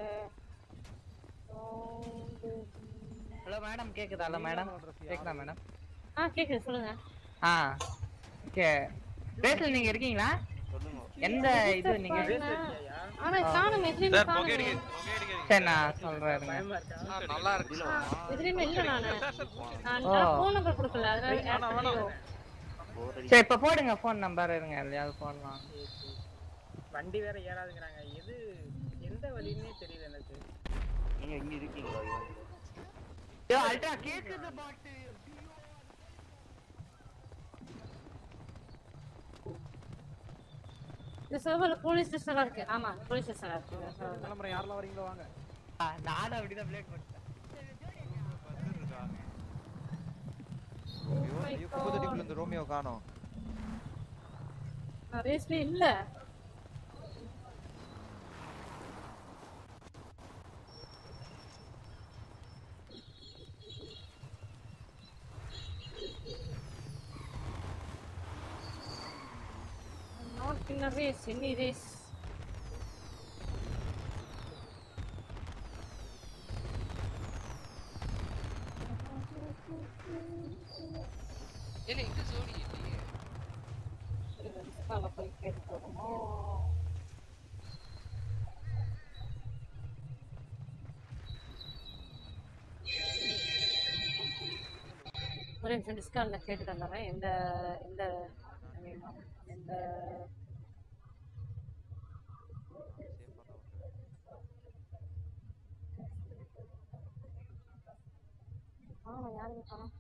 ஹலோ மேடம் கேக்குதா மேடம் கேக்குதா மேடம் ஆ கேக்குது சொல்லுங்க ஆ ஓகே ரேஸ்ல நீங்க இருக்கீங்களா எந்த இது நீங்க ஆனா காணுமே எதுலயுமே சார் புகை காணுமே அடிக்க சரி நான் சொல்றேன் இருங்க. நல்லா இருக்கு எதுலயுமே இல்ல நானு நான் ஓ. ஃபோன் நம்பர் கொடுக்கல அதனால வேணாம், வேணாம். சரி இப்ப போடுங்க ஃபோன் நம்பர் இருங்க எதையாவது போடலாம் வண்டி வேற ஏறாதுங்கிறாங்க எது எந்த வழின்னே தெரியல எனக்கு நீங்க இங்க இருக்கீங்களா யோ அல்ட்ரா கேக்குது பாட்டு இந்த சர்வர்ல போலீஸ் ஸ்டேஷன் இருக்கு ஆமா போலீஸ் ஸ்டேஷன் இருக்கு கிளம்புறேன் யாரெல்லாம் வரீங்களோ வாங்க நானும் அப்படிதான் பிளேட் பண்ணிட்டேன் ஐயோ ஐயோ குப்பத்தொட்டிக்குள்ள இந்த ரோமியோ காணோம் ரேஸ்ல இல்ல Not in a race, any race. இல்ல இந்த ஜோடி இல்லையே Fala போய் கேட்போம் ஒரு நிமிஷம் டிஸ்கவுண்ட்ல கேட்டு தந்துடுறேன் எந்த எந்த எந்த ஆமா யாருக்கு பணம்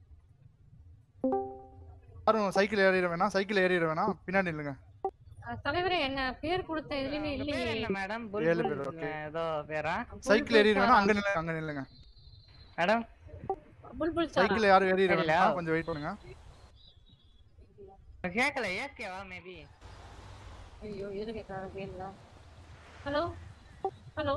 யாரும் சைக்கிள் ஏறிட வேணாம் சைக்கிள் ஏறிட வேணாம் பின்னாடி இல்லைங்க அஹ் தலைவரே என்ன பேர் கொடுத்த எதுலயுமே பேர் இல்லையே என்ன மேடம் ஏழு புல்புல் பேர், okay. ஏதோ பேரா சைக்கிள் ஏறிட வேணாம் அங்க நில்லுங்க அங்க நில்லுங்க மேடம் புல்புல் சைக்கிள் யாரும் ஏறிட இல்ல. வேணாம் கொஞ்சம் வெயிட் பண்ணுங்க கேட்கல ஏஸ்கேவா மேபி ஐயோ எது கேட்கறாங்க கேளுங்க hello hello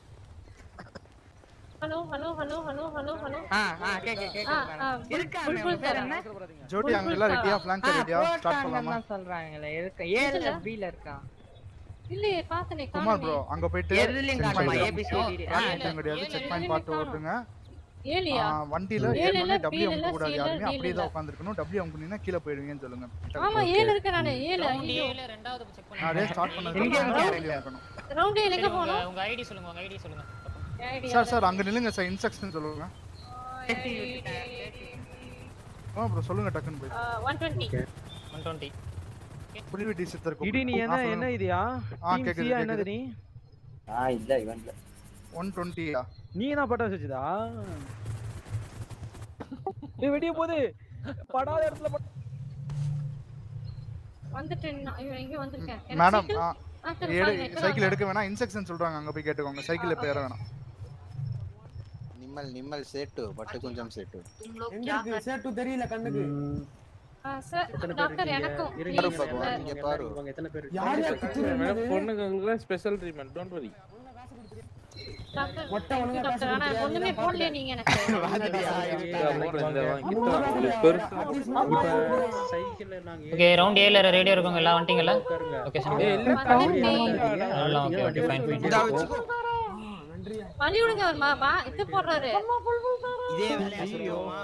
hello hello hello hello hello hello ஆ ஆ கேக்க கேக்க இருக்கா புல்புல் சார் என்ன ஜோடி அங்க எல்லாம் ரெடியா ஃபிளாங்க் ரெடியா ஸ்டார்ட் பண்ணலாமா தான் சொல்றாங்களே இருக்கு ஏல எதுல? பில இருக்கா இல்லையே பார்த்தனே குமார் ப்ரோ காணுமே அங்க போயிட்டு எதுலயும் check காட்டுமா? point ABCD. rock climbing கிடையாது செக் பாயிண்ட் பார்த்து ஓட்டுங்க ஏலியா ஆ, வண்டியில ஏழு இல்ல, ஏறணும்னே டபிள்யூ பீல் இல்ல, அமுக்க கூடாது சீல் இல்ல, யாருமே டீல் அப்படியே இல்ல. தான் உட்காந்துருக்கணும் டபிள்யூ அமுக்குனீங்கன்னா கீழே போயிடுவீங்கன்னு சொல்லுங்க ஆமா ஏழு இருக்கு நானு ஏழு ரவுண்ட் ஐயோ. ஏழு ரெண்டாவது செக் பண்ணுங்க நான் ரேஸ் ஸ்டார்ட் பண்ணதுக்கு எங்க அப்புறம் இருக்கு? டபிள்யூ அமுக்கணும் ரவுண்ட் ஏழு எங்க சரி, உங்க போகணும் உங்க ஐடி சொல்லுங்க உங்க ஐடி சொல்லுங்க சார் சார் அங்க நில்லுங்க சார் இன்ஸ்ட்ரக்ஷன் சொல்லுங்க ஆ ப்ரோ சொல்லுங்க டக்குன்னு போய் ஒன் டுவெண்ட்டி ஒன் டுவெண்ட்டி புலிவி டி சித்தர் இடி நீ என்ன என்ன இதுயா ஆ Team கேக்குது C யா என்னது கேக்குது நீ ஆ இல்ல இவன்ல ஒன் டுவெண்ட்டியா நீ என்ன பட்டாசு வச்சுதா ஏய் வெடிய போகுது படாத இடத்துல பட்ட வந்துட்டேன் நான். ஐயோ, எங்க வந்திருக்கேன் எனக்கு மேடம் சைக்கிள்? ஆ ஆ, சரி, எடு fine, எடுத்து சைக்கிள் வாங்க. எடுக்க வேணாம் இன்ஸ்ட்ரக்ஷன் சொல்றாங்க அங்க போய் கேட்டுக்கோங்க சைக்கிள் இப்ப ஏற வேணாம் நிம்மல் நிம்மல் சேட்டு பட்டு கொஞ்சம் சேட்டு எங்க இருக்கு சேட்டு தெரியல கண்ணுக்கு ஆ, சார், டாக்டர் எனக்கும் இருங்க, please, பாப்போம். இந்த- இங்க பாரு யார் யார் கிச்சடி மேடம் பொண்ணுங்களுக்கு special treatment don't worry doctor மொட்டை thank you, ஒழுங்கா டாக்டர் ஆனா காசு ஒண்ணுமே கொடுத்தியா? போடலையே நீங்க எனக்கு ஓகே ரவுண்ட் ஏழு ரேடியோ இருக்குங்க எல்லாம் வந்துட்டீங்களா ஓகே சார் எல்லாம் ஓகே ஓகே ஃபைன் வழி விடுங்க அவர் மா- வா இது போடுறாரு இதே வேலையா சொல்லுவோமா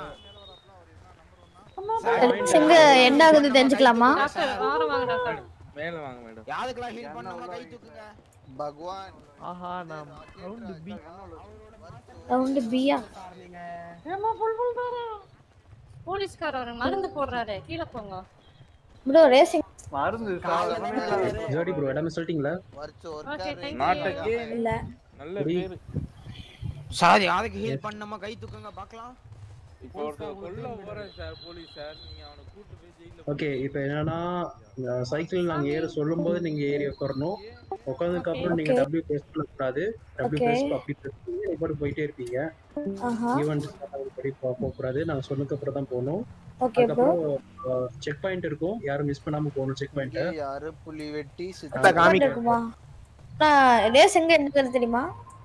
எங்க என்ன ஆகுது தெரிஞ்சுக்கலாமா டாக்டர் வாரம் வாங்க டாக்டர் மேல வாங்க மேடம் யாருக்கெல்லாம் ஹீல் பண்ணாம கை தூக்குங்க பகவான் ஆஹா நான் ரவுண்ட் பி ரவுண்டு பியா போலீஸ்காரர் அவர் மருந்து போடுறாரு கீழே போங்க ப்ரோ ரேசிங் மருந்து ஜோடி ப்ரோ எல்லாமே சொல்லிட்டீங்களா ஓகே தேங்க் நாட்டுக்கே இல்ல நல்ல பேரு சார் யாருக்கு ஹீல் பண்ணாம கை தூக்குங்க பார்க்கலாம் இப்போ ஒருத்தர் கொல்ல போறேன் சார் போலீஸ் சார் நீங்க அவனை கூட்டு போய் ஜெயில ஓகே இப்போ என்னன்னா சைக்கிள் நாங்க ஏற சொல்லும்போது நீங்க ஏறி உட்காரணும் உட்கார்ந்ததுக்கு அப்புறம் நீங்க Okay. டபிள்யூ பிரஸ் பண்ணக்கூடாது டபிள்யூ Okay. பிரஸ் அப்படி press பண்ணி நீங்க பாட்டு போயிட்டே இருப்பீங்க ஆஹா ஈவெண்ட் படி போக கூடாது நாங்க சொன்னதுக்கு அப்புறம் தான் போகணும் Okay, bro. அதுக்கப்புறம் செக் பாயிண்ட் இருக்கும் யாரும் மிஸ் பண்ணாம போகணும் செக் பாயிண்ட் இங்கே யாரு புலி வெட்டி Checkpoint இருக்குமா நான் ரேஸ் எங்க இருக்கிறது தெரியுமா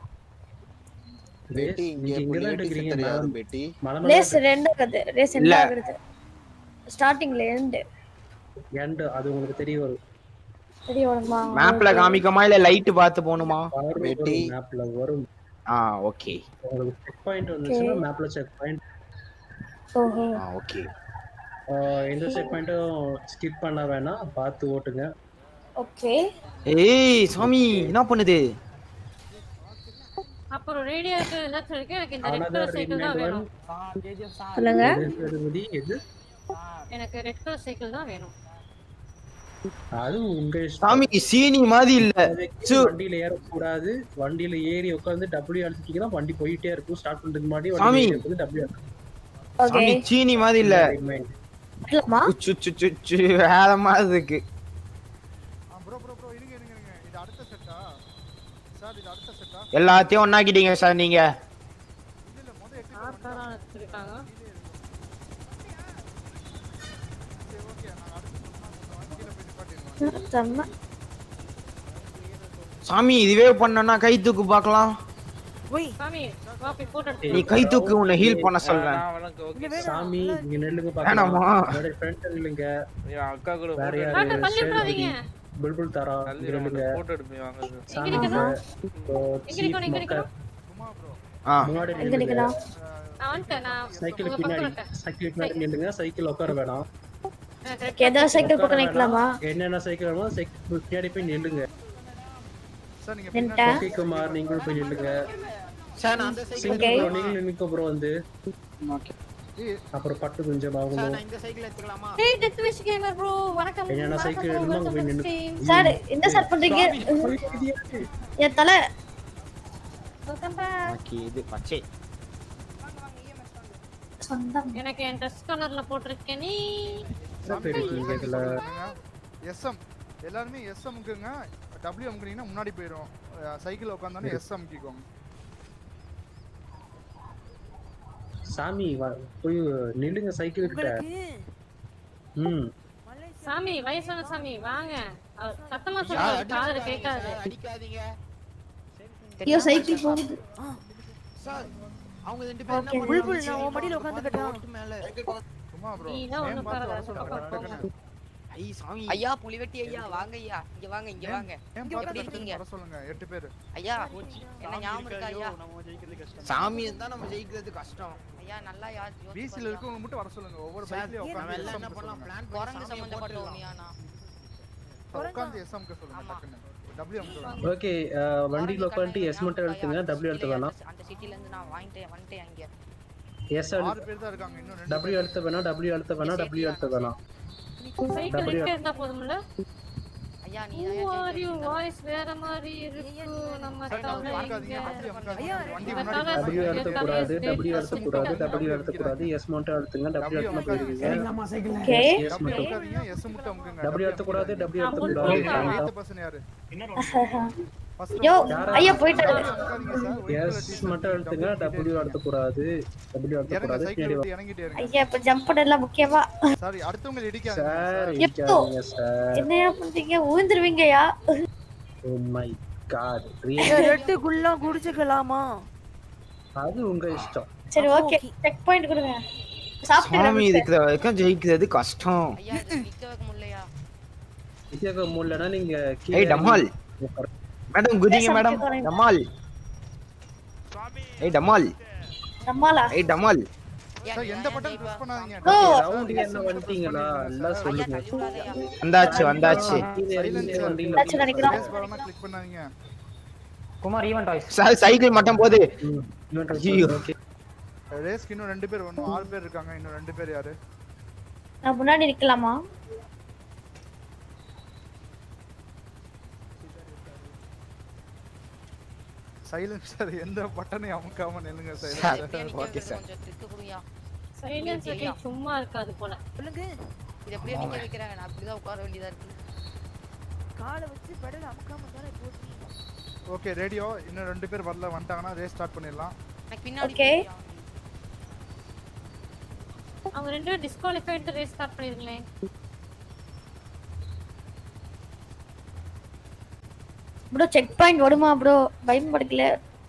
பேட்டி இங்கே நீங்க புலி இங்கதான் வெட்டி இருக்கிறீங்க சித்தர் யாரு மேடம் பேட்டி மலை ரேஸ் ரெண்டு இருக்குது ரேஸ் இல்ல. என்ன ஆகுது ஸ்டார்டிங்ல இருந்து எண்ட் அது உங்களுக்கு தெரிய வரும் தெரிய வருமா மேப்ல காமிக்குமா இல்ல லைட் பார்த்து போகணுமா வெட்டி மேப்ல வரும் ஆ ஓகே உங்களுக்கு செக் பாயிண்ட் வந்துச்சுன்னா மேப்ல செக் பாயிண்ட் ஓஹோ ஓகே எந்த செக் பாயிண்ட்டும் ஸ்கிப் பண்ண வேணாம் பார்த்து ஓட்டுங்க ஓகே ஏய் சாமி என்ன பண்ணுது அப்புறம் ரேடியோக்கு ஏதாச்சும் இருக்கு எனக்கு இந்த ரெட் Another கலர் சைக்கிள் தான் reminder வேணும் சொல்லுங்க எது எதுபதி எது எனக்கு ரெட் கலர் சைக்கிள் தான் வேணும் அது உங்க இஷ்டம். சாமி சீனி மாதிரி இல்ல இப்போதைக்கு வண்டியில ஏறக்கூடாது வண்டியில ஏறி உட்காந்து டபிள்யூ அடிச்சிட்டீங்கன்னா வண்டி போயிட்டே இருக்கும் ஸ்டார்ட் பண்றதுக்கு முன்னாடி சாமி. வண்டி வந்து டபிள்யூ சாமி சீனி மாதிரி இல்ல இல்லம்மா உச்சு, உச்சு, உச்சு, உச்சு, வேற மாதிரி இருக்கு ப்ரோ ப்ரோ ப்ரோ இருங்க இருங்க இருங்க இது அடுத்த செட்டா சார் இது அடுத்த செட்டா எல்லாத்தையும் ஒன்னாக்கிட்டீங்க சார் நீங்க ஆத்தாதான் வச்சிருக்காங்க செம்ம சாமி இதுவே பண்ணனா கை தூக்கு பார்க்கலாம் சாமி வா போய் போட்டோ எடுத்து நீ கை தூக்கு உன்னை ஹீல் பண்ண சொல்றேன் சாமி இங்க நெல்லுங்க வேணாமா? பாக்கலாம் ஃப்ரெண்ட் நில்லுங்க என் அக்கா கூட வேற photo யாரு டாக்டர் தள்ளி விடாதீங்க புல்புல் தாரா தள்ளி இங்க நில்லுங்க போட்டோ எடுப்பீங்க வாங்க எங்க நிக்கணும் எங்க சீஃப் நிக்கணும் எங்க மக்கள் நிக்கணும் ஆ முன்னாடி எங்க நில்லுங்க நிக்கலாம் நான் வந்துட்டேன் நான் சைக்கிள் உங்க பக்கம் பின்னாடி வந்துட்டேன் சைக்கிள் பின்னாடி நில்லுங்க சைக்கிள் உட்கார வேணாம் எனக்கு red ஏதோ சைக்கிள் உட்கார பக்கம் நிக்கலாமா வேணாம். என்னென்ன சைக்கிள் வேணுமோ சைக்கிள் பின்னாடி போய் நில்லுங்க சார் நீங்க நின்ட்டேன் கோபி குமார் நீங்களும் போய் நில்லுங்க சார் நான் அந்த சைக்கிள் சிங்கம் ப்ரோ நீங்களும் நிக்க ப்ரோ வந்து அப்புறம் பட்டு கொஞ்சம் சார் ஆகணும் நான் இந்த சைக்கிள் எடுத்துக்கலாமா டேய் டெத் விஷ் கேமர் ப்ரோ வணக்கம் என்னென்ன வணக்கம் சைக்கிள் bro, வேணுமோ அங்க welcome போய் to நின்னு stream. சார் என்ன சார் பண்றீங்க என் தலை Welcome back. ஓகே இது பச்சை சொந்தம் எனக்கு என் ட்ரெஸ் கலர்ல போட்டிருக்கேன் நீ இருக்கீங்க இதுல எஸ்எம் எல்லாருமே எஸ் அமுக்குங்க டபிள்யூ அமுக்குனீங்கன்னா முன்னாடி போயிடும் சைக்கிள் உட்காந்தானே எஸ் அமுக்கிக்கோங்க சாமி வா- போய் நில்லுங்க சைக்கிள் கிட்ட ம் சாமி வயசான சாமி வாங்க அவர் சத்தமா யார் சொல்லுங்க அடிக்க காதுல கூடாது கேட்காது சார், அடிக்காதீங்க ஐயோ சைக்கிள் போகுது சார் அவங்க ரெண்டு பேரும் என்ன Okay. பண்ணுவாங்க? புல்புல், நான் சரி, உன் மடியில அவங்க உட்காந்துக்கிட்டேன். ரோட்டு மேல சும்மா ப்ரோ நீ தான் ஒண்ணும் பரவாயில்ல, சும்மா போங்க. ஐ சாமி ஐயா புலிவெட்டி ஐயா வாங்க ஐயா இங்க வாங்க இங்க ஏன்? வாங்க ஏன் இங்க பார்த்து எப்படி கட்டு இருக்கீங்க வர சொல்லுங்க எட்டு பேர் ஐயா என்ன ஞாபகம் இருக்கா ஐயா சாமி இருந்தா நம்ம ஜெயிக்கிறது கஷ்டம் ஐயா நல்லா யார் யோசிச்சு பிசில பாருங்க. இருக்கவங்க மட்டும் வர சொல்லுங்க ஒவ்வொரு சார், பைக்லயும் நம்ம எல்லாம் என்ன உட்காந்து பண்ணலாம் பிளான் குரங்கு சம்பந்தப்பட்ட ஒண்ணியானா உட்காந்து எஸ்எம்க்கு சொல்லுங்க டக்குன்னு டபிள்யூ அமுக்கு ஓகே வண்டியில் உட்காந்துட்டு எஸ் மட்டும் எடுத்துங்க டபிள்யூ எடுத்து வேணாம் அந்த சிட்டில இருந்து நான் வாங்கிட்டேன் வந்துட்டேன் அங்க எஸ் ஆறு பேர் தான் இருக்காங்க இன்னும் ரெண்டு டபிள்யூ எடுத்து வேணாம் டபிள்யூ எடுத்து வேணாம் டபிள்யூ எடுத்து வேணாம் சைக்கிள் W. எங்க இருந்தா போதும்ல ஐயா நீ Who are you? voice வேற மாதிரி இருக்கு நம்ம தலை இங்க. வண்டி நம்ம முன்னாடி தலை டபிள்யூ இங்க எடுத்துக்கூடாது தலையை டபிள்யூ straight எடுத்துக்கூடாது வச்சுக்கிட்டு. டபிள்யூ எடுத்துக்கூடாது எஸ் மட்டும் எடுத்துங்க டபிள்யூ எடுத்து போயிருக்கீங்க சரிங்களாம்மா சைக்கிள் Okay. எஸ் மட்டும் உட்காதீங்க எஸ் மட்டும் அமுக்குங்க டபிள்யூ எடுத்துக்கூடாது டபிள்யூ நான் எடுத்துக்கூடாது எய்த் பர்சன் யாரு யோ ஐயா போயிட்டாரு எஸ் மட்டும் எடுத்துங்க டபிள்யூ எடுத்துக்கூடாது டபிள்யூ இறங்க எடுத்துக்கூடாது சைக்கிள் பின்னாடி விட்டு இறங்கிட்டே இருங்க ஐயா இப்ப ஜம்ப் பண்ணலாம் முக்கியமா சாரி அடுத்தவங்க சார் இடிக்காதீங்க எப்போ? இடிக்காதீங்க சார் என்னையா பண்றீங்க ஊந்துருவீங்கயா ஓ மை காட் ரெட்டுக்குள்ள குடிச்சுக்கலாமா அது உங்க இஷ்டம் சரி ஓகே செக் பாயிண்ட் கொடுங்க சாமி சாப்பிட்டு இருக்கிற வரைக்கும் ஜெயிக்கிறது கஷ்டம் ஐயா இது நிக்க வைக்க முடியலையா வித்யாக்க முடியலன்னா நீங்க ஏய் டமால் மேடம் குதிங்க பேசாம மேடம் போறேன். டமால் ஏய் டமால் நம்மாலா ஏய் டமால் சார் எந்த பட்டன் பிரஸ் பண்ணாதீங்க ஓ ரவுண்ட் என்ன வந்துட்டீங்களா எல்லாம் சொல்லுங்க வந்தாச்சு வந்தாச்சு ஏதாச்சும் நினைக்கிறோம் ஸ்பேஸ் பாரமா கிளிக் பண்ணாதீங்க Kumar event voice sir cycle மட்டும் போகுது ஐயோ. ரேஸ்க்கு இன்னும் ரெண்டு பேர் வரணும் ஆறு பேர் இருக்காங்க இன்னும் ரெண்டு பேர் யாரு நான் முன்னாடி நிக்கலாமா சைலன்ஸ் சார் எந்த பட்டனையும் அமுக்காம நில்லுங்க எப்படியா சைலன்ஸ் நிக்க ஓகே வைக்கிறது சார் கொஞ்சம் ட்ரிக் கொடுங்கயா சைலன்ஸ் ஐயா. சும்மா இருக்காது போல சொல்லுங்க இது எப்படியே நிக்க வைக்கிறாங்க நான் அப்படிதான் உட்கார வேண்டியதா இருக்கு காலை வச்சு பெடல் அமுக்காம தானே போட்டு ஓகே ரேடியோ இன்னும் ரெண்டு பேர் வரல வந்துட்டாங்கன்னா ரேஸ் ஸ்டார்ட் பண்ணிடலாம் எனக்கு பின்னாடி Okay. போறியா? அவங்க ரெண்டு பேரும் டிஸ்குவாலிஃபைட் ரேஸ் ஸ்டார்ட் பண்ணிருங்களேன் ப்ரோ செக் பாயிண்ட் வருமா ப்ரோ பயம் படுக்கல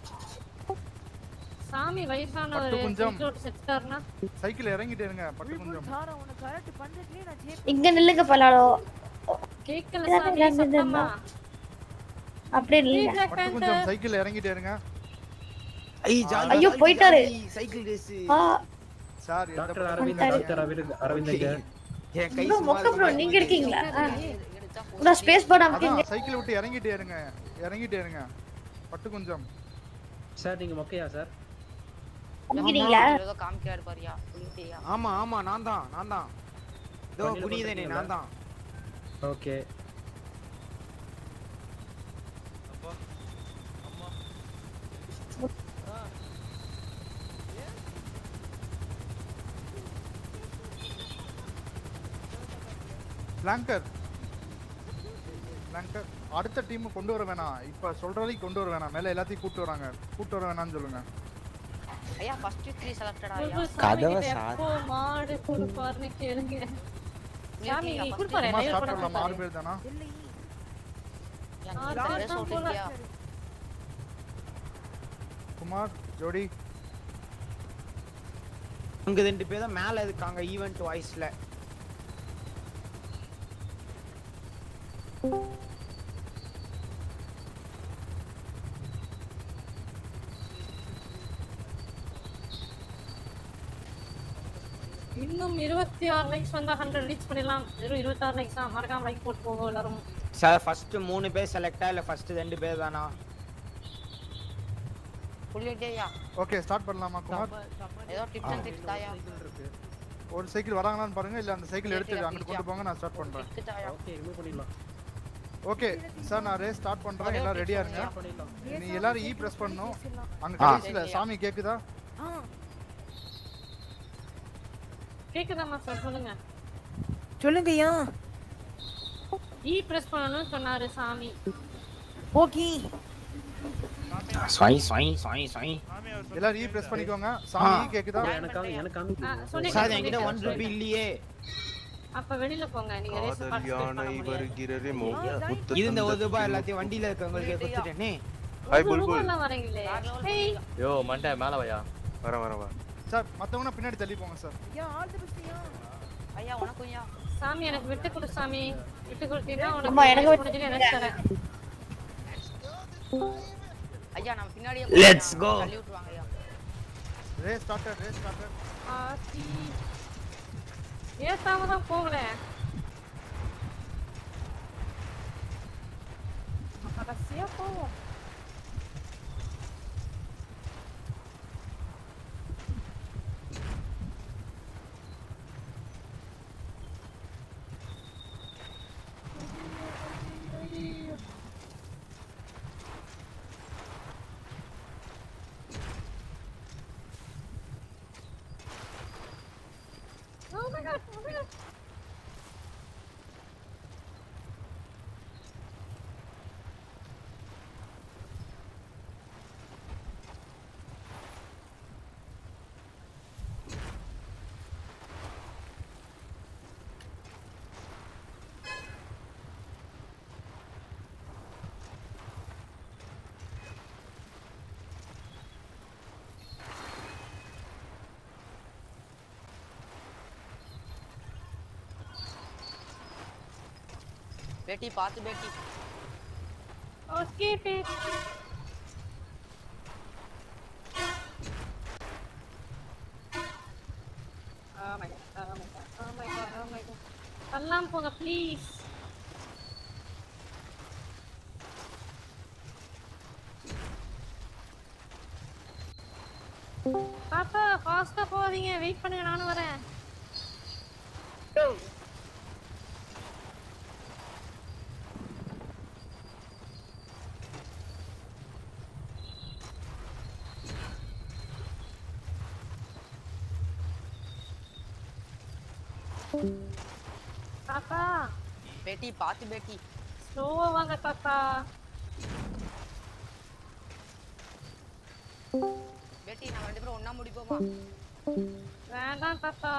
சாமி வயசானவர் பட்டு குஞ்சம். செத்தாருனா சைக்கிள் இறங்கிட்டே இருங்க பட்டு கொஞ்சம் தாரா உனக்கு கரெக்ட் பண்றதுலயே நான் ஜெயிப்பேன் இங்க நில்லுங்க பலாடோ கேக்கல இதான் சாமி இதான் சத்தமா அப்படியே இல்ல பட்டு கொஞ்சம் சைக்கிள் இறங்கிட்டே இருங்க ஐயோ போயிட்டாரு சைக்கிள் ரேஸ் ஆ சார் எந்த doctor button Arvind doctor Arvind Arvind என் கை ப்ரோ சும்மா மொக்க ப்ரோ இருக்க நீங்க இருக்கீங்களா எடுத்தா ப்ரோ ஸ்பேஸ் பார் அமுக்குங்க அதான் சைக்கிள் விட்டு இறங்கிட்டே இருங்க இறங்கிட்டே இருங்க பட்டு கொஞ்சம் சார் நீங்க மொக்கையா சார் அமுக்கிட்டீங்களா ஏதோ காமிக்கிறாரு பாரியா புலிவெட்டியா ஆமா ஆமா நான் தான் நான் தான் இதோ வண்டியில குனிதனே நான் தான் ஓகே பிளாங்கர் பிளாங்கர் அடுத்த டீம் கொண்டு வர வேணாம் இப்ப சொல்ற வரைக்கும் கொண்டு வர வேணாம் மேல எல்லாத்தையும் கூட்டு வராங்க கூட்டு வர வேணாம்னு சொல்லுங்க ஐயா ஃபர்ஸ்ட் த்ரீ செலக்டட் ஐயா புல்புல் சாமி கதவை கிட்ட சாத்து. எப்போ மாடு கொடுப்பாருன்னு கேளுங்க சாமி புலிவெட்டியா, first கொடுப்பாரு சும்மா லைவ் ஸ்டார்ட் பண்ண பண்ணலாம் ஆறு மாட்டாரு பேர் தானா யா, நீ ஆ, இந்த தான் race தான் ஓட்டிருக்கியா? குமார் ஜோடி அங்க ரெண்டு பேர் தான் மேல இருக்காங்க ஈவென்ட் வாய்ஸ்ல இன்னும் இருபத்தி ஆறு லைக்ஸ் வந்தா ஹண்ட்ரட் ரீச் பண்ணிடலாம் வெறும் இருபத்தாறு லைக்ஸ் தான் மறக்காம லைக் போட்டு போங்க எல்லாரும் சார் ஃபர்ஸ்ட் மூணு பேர் செலக்டா இல்ல ஃபர்ஸ்ட் ரெண்டு பேர் தானா புலிவெட்டியா ஓகே ஸ்டார்ட் பண்ணலாமா குமார் ஏதோ டிப்ஸ் அண்ட் ட்ரிக்ஸ் தாயா ஒரு சைக்கிள் வராங்களான்னு பாருங்க இல்ல அந்த சைக்கிள் எடுத்து அங்கிட்டு கொண்டு போங்க நான் ஸ்டார்ட் பண்றேன் ட்ரிக் தாயா ஓகே ரிமூவ் பண்ணிடலாம் ஓகே சார் நான் ரேஸ் ஸ்டார்ட் பண்றேன் எல்லாரும் ரெடியா இருங்க பண்ணிடலாம் நீ எல்லாரும் இ பிரஸ் பண்ணணும் அங்க ஆ. கடைசில சாமி கேக்குதா ஆ கேக்குதாமா சார் சொல்லுங்க சொல்லுங்கய்யா இ பிரஸ் பண்ணணும்னு சொன்னாரு சாமி ஓகே ஸ்வை ஸ்வை ஸ்வை ஸ்வை எல்லாரும் இ பிரஸ் பண்ணிக்கோங்க சாமி E கேக்குதா எனக்காக எனக்கு காமிக்கு ஆ, சொன்னீங்க, சார் சொன்னீங்க. என்கிட்ட ஒன் ருபி இல்லையே அப்ப வெளியில போங்க நீங்க ரேஸ் காதல் பார்ட்டிசிபேட் யானை பண்ண முடியாது வருகிறதே மோ முத்த இருந்த ஒரு தந்தத்தில் ரூபாய் எல்லாத்தையும் வண்டியில இருக்கவங்களுக்கு கொடுத்துட்டேனே ஹாய் ஒரு புல்புல் ரூபாய்லாம் வரீங்களே ஏய் யோ மண்டை மேல வையா வர வர வர சார் மத்தவங்க பின்னாடி தள்ளி போங்க சார் ஐயா ஆல் தி பெஸ்ட் ஐயா ஐயா உனக்கும் ஐயா சாமி எனக்கு விட்டு கொடு சாமி விட்டு கொடுத்தீங்கன்னா அம்மா, எனக்கு உனக்கு விட்டு முடிஞ்சு எனக்கு தரேன் ஐயா நம்ம பின்னாடியே Let's போறோம். go. தள்ளி விட்டுருவாங்க ஐயா ரேஸ் ஸ்டார்டட் ரேஸ் ஸ்டார்டட் ஆத்தி ஏத்தாம தான் போகல கடைசியா போவோம் Oh my god, oh my god. பேட்டி பார்த்து பேட்டி Okay, babe. Oh my god, oh my god, oh my god, oh my god. தள்ளாம போங்க ப்ளீஸ் பாப்பா ஃபாஸ்டா போகாதீங்க வெயிட் பண்ணுங்க நானும் வரேன் தாத்தா பேட்டி பார்த்து பேட்டி ஸ்லோவா வாங்க தாத்தா பேட்டி நம்ம ரெண்டு பேரும் ஒண்ணா முடிப்போமா வேண்டாம் தாத்தா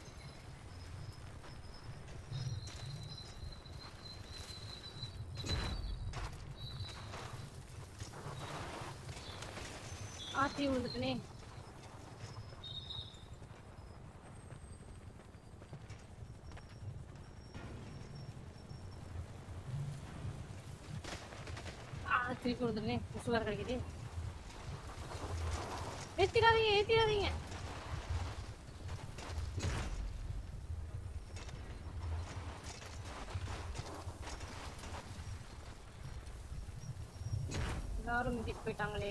ஆத்தி விழுந்துட்டனே ஆ திருப்பி விழுந்துட்டனே புசு வேற கிடைக்குது ஏத்திடாதீங்க ஏத்திடாதீங்க எல்லாரும் மிதிக்கு போயிட்டாங்களே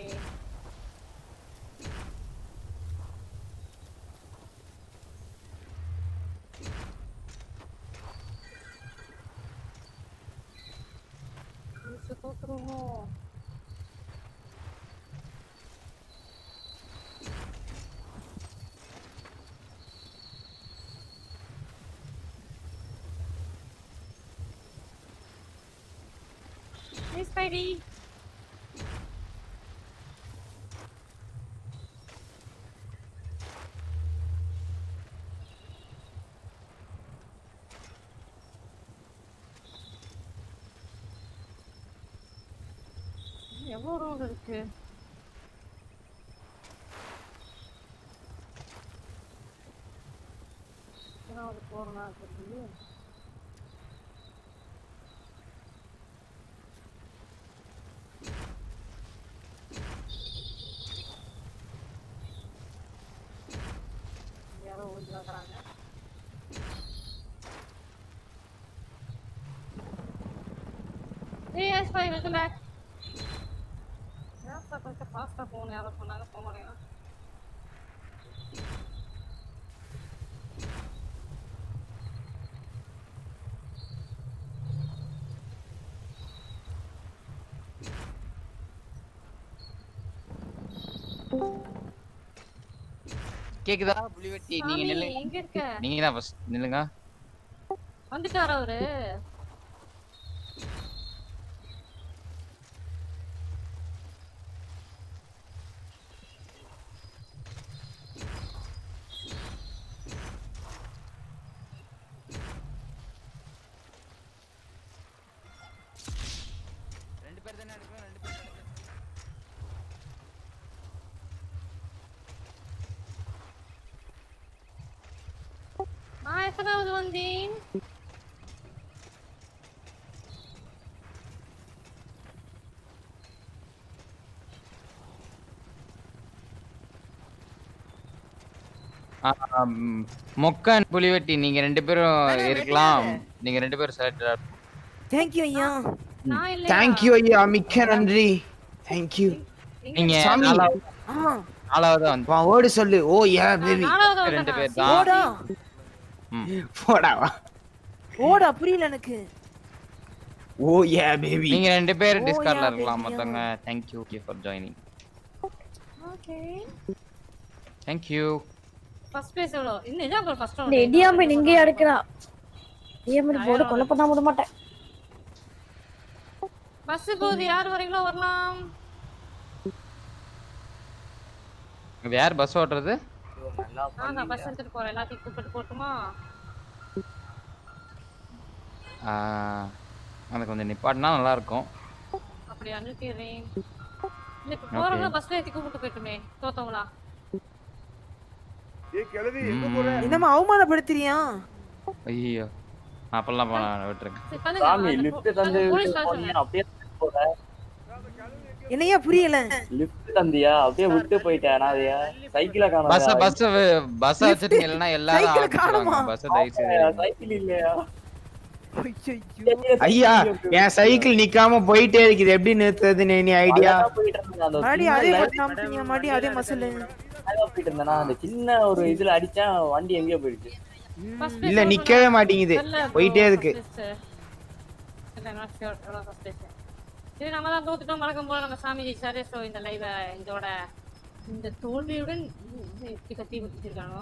மிஸ் தோத்துருவோம் Miss Spidey. எவ்வளோ ரோடு இருக்கு எத்தனாவது போறனா இருக்குது யாரோ ஓடிக்கிறாங்க ஏய் எஸ் பை வெல்கம் பேக் ஏன்ப்பா கொஞ்சம் ஃபாஸ்ட்டாக போகணும் யாரோ சொன்னாங்க போக மாட்டேங்க கேக்குதா புலிவெட்டி நீங்க சாமி, நில்லுங்க எங்க இருக்க? நீங்க தான் ஃபர்ஸ்ட் நில்லுங்க வந்துட்டாரா அவரு ரெண்டு பேர் தானே எடுக்கணும் ரெண்டு பேர் தானே எடுக்கணும். நான் எத்தனாவது வந்தேன் ஆம், மொக்கன் புலிவெட்டி நீங்க ரெண்டு பேரும் இருக்கலாம் நீங்க ரெண்டு பேரும் செலக்ட் தேங்க்யூ ஐயா நான் இல்லையா? தேங்க்யூ ஐயா மிக்க நன்றி தேங்க்யூ நீங்க சாமி நாலாவது ஆமா நாலாவது வந்து வா ஓடு சொல்லு ஓ யா பேபி நாலாவது ரெண்டு வந்தனா? பேர் தான் ஓடா போடா வா ஓடா புரியல எனக்கு ஓ யா பேபி நீங்க ரெண்டு பேர் Oh, டிஸ்கார்ட்ல yeah, இருக்கலாம் baby, மத்தவங்க thank you for joining okay thank you first place எவ்வளோ இன்னும் இதான் ஃபர்ஸ்ட் இந்த இடியாம்பை இங்கேயே அடுக்கிறா இடியாம்பை போட்டு கொலை பண்ணாம விட மாட்டேன் பஸ் போகுது யார் வரீங்களோ வரலாம் இது யார் பஸ் ஓட்டுறது நான் தான் பஸ் எடுத்துட்டு போறேன் எல்லாத்தையும் கூப்பிட்டு போட்டுமா ஆ, அதை கொஞ்சம் நிப்பாட்டினா நல்லா இருக்கும் அப்படி அனுப்பிடுறேன் இல்ல இப்ப போறவங்க பஸ்ல ஏத்தி கூப்பிட்டு போயிட்டுமே தோத்தவங்களா என்னம்மா அவமானப்படுத்துறியா ஐயோ அப்பெல்லாம் போன விட்டுருங்க சரி, பண்ணுங்க. சாமி அந்த லிஃப்ட் போ- தந்து அந்த போலீஸ் விட்டு வர போனீங்க சொல்லுங்க. அப்படியே போற என்னையா புரியல லிஃப்ட் தந்தியா அப்படியே விட்டு போயிட்டேன் நான் அதையா சைக்கிள காணோம் பஸ் பஸ் பஸ் வச்சிருக்கீங்க இல்லைன்னா எல்லாரும் சைக்கிளை ஆரம்பிச்சிடுவாங்க காணுமா? பஸ் தயவு செய்து சைக்கிள் இல்லையா ஐயா என் சைக்கிள் நிக்காம போயிட்டே இருக்குது எப்படி நிறுத்துறதுன்னு நீ ஐடியா மறுபடியும் அதே பட்டன் அமுத்துங்க மறுபடியும் அதே மசில் போயிட்டு இருந்தேனா அந்த சின்ன ஒரு இதுல அடிச்சேன் வண்டி எங்கேயோ போயிடுச்சு First இல்ல place நிக்கவே எவ்வளோ? மாட்டேங்குது தெரியல bro, போயிட்டே இருக்கு first place. இல்ல, not sure எவ்வளோ first place. சரி நம்ம தான் தோத்துட்டோம் வழக்கம் போல நம்ம சாமி ஜெயிச்சாரு ஸோ இந்த லைவை இதோட இந்த தோல்வியுடன் இது இப்படி கத்தி முடிச்சிருக்கானோ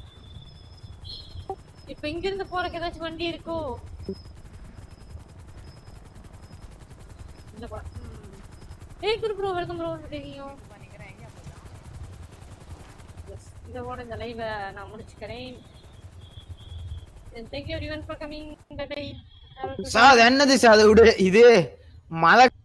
இப்ப இங்க இருந்து போறதுக்கு ஏதாச்சும் வண்டி இருக்கோ இல்ல போல. ம். ஏய் குரு ப்ரோ வெல்கம் ப்ரோ தெரியும் Yes, இதோட இந்த லைவை நான் முடிச்சுக்கிறேன் thank you everyone for coming bye bye sir அது என்னது சார் அதை விடு இது மழை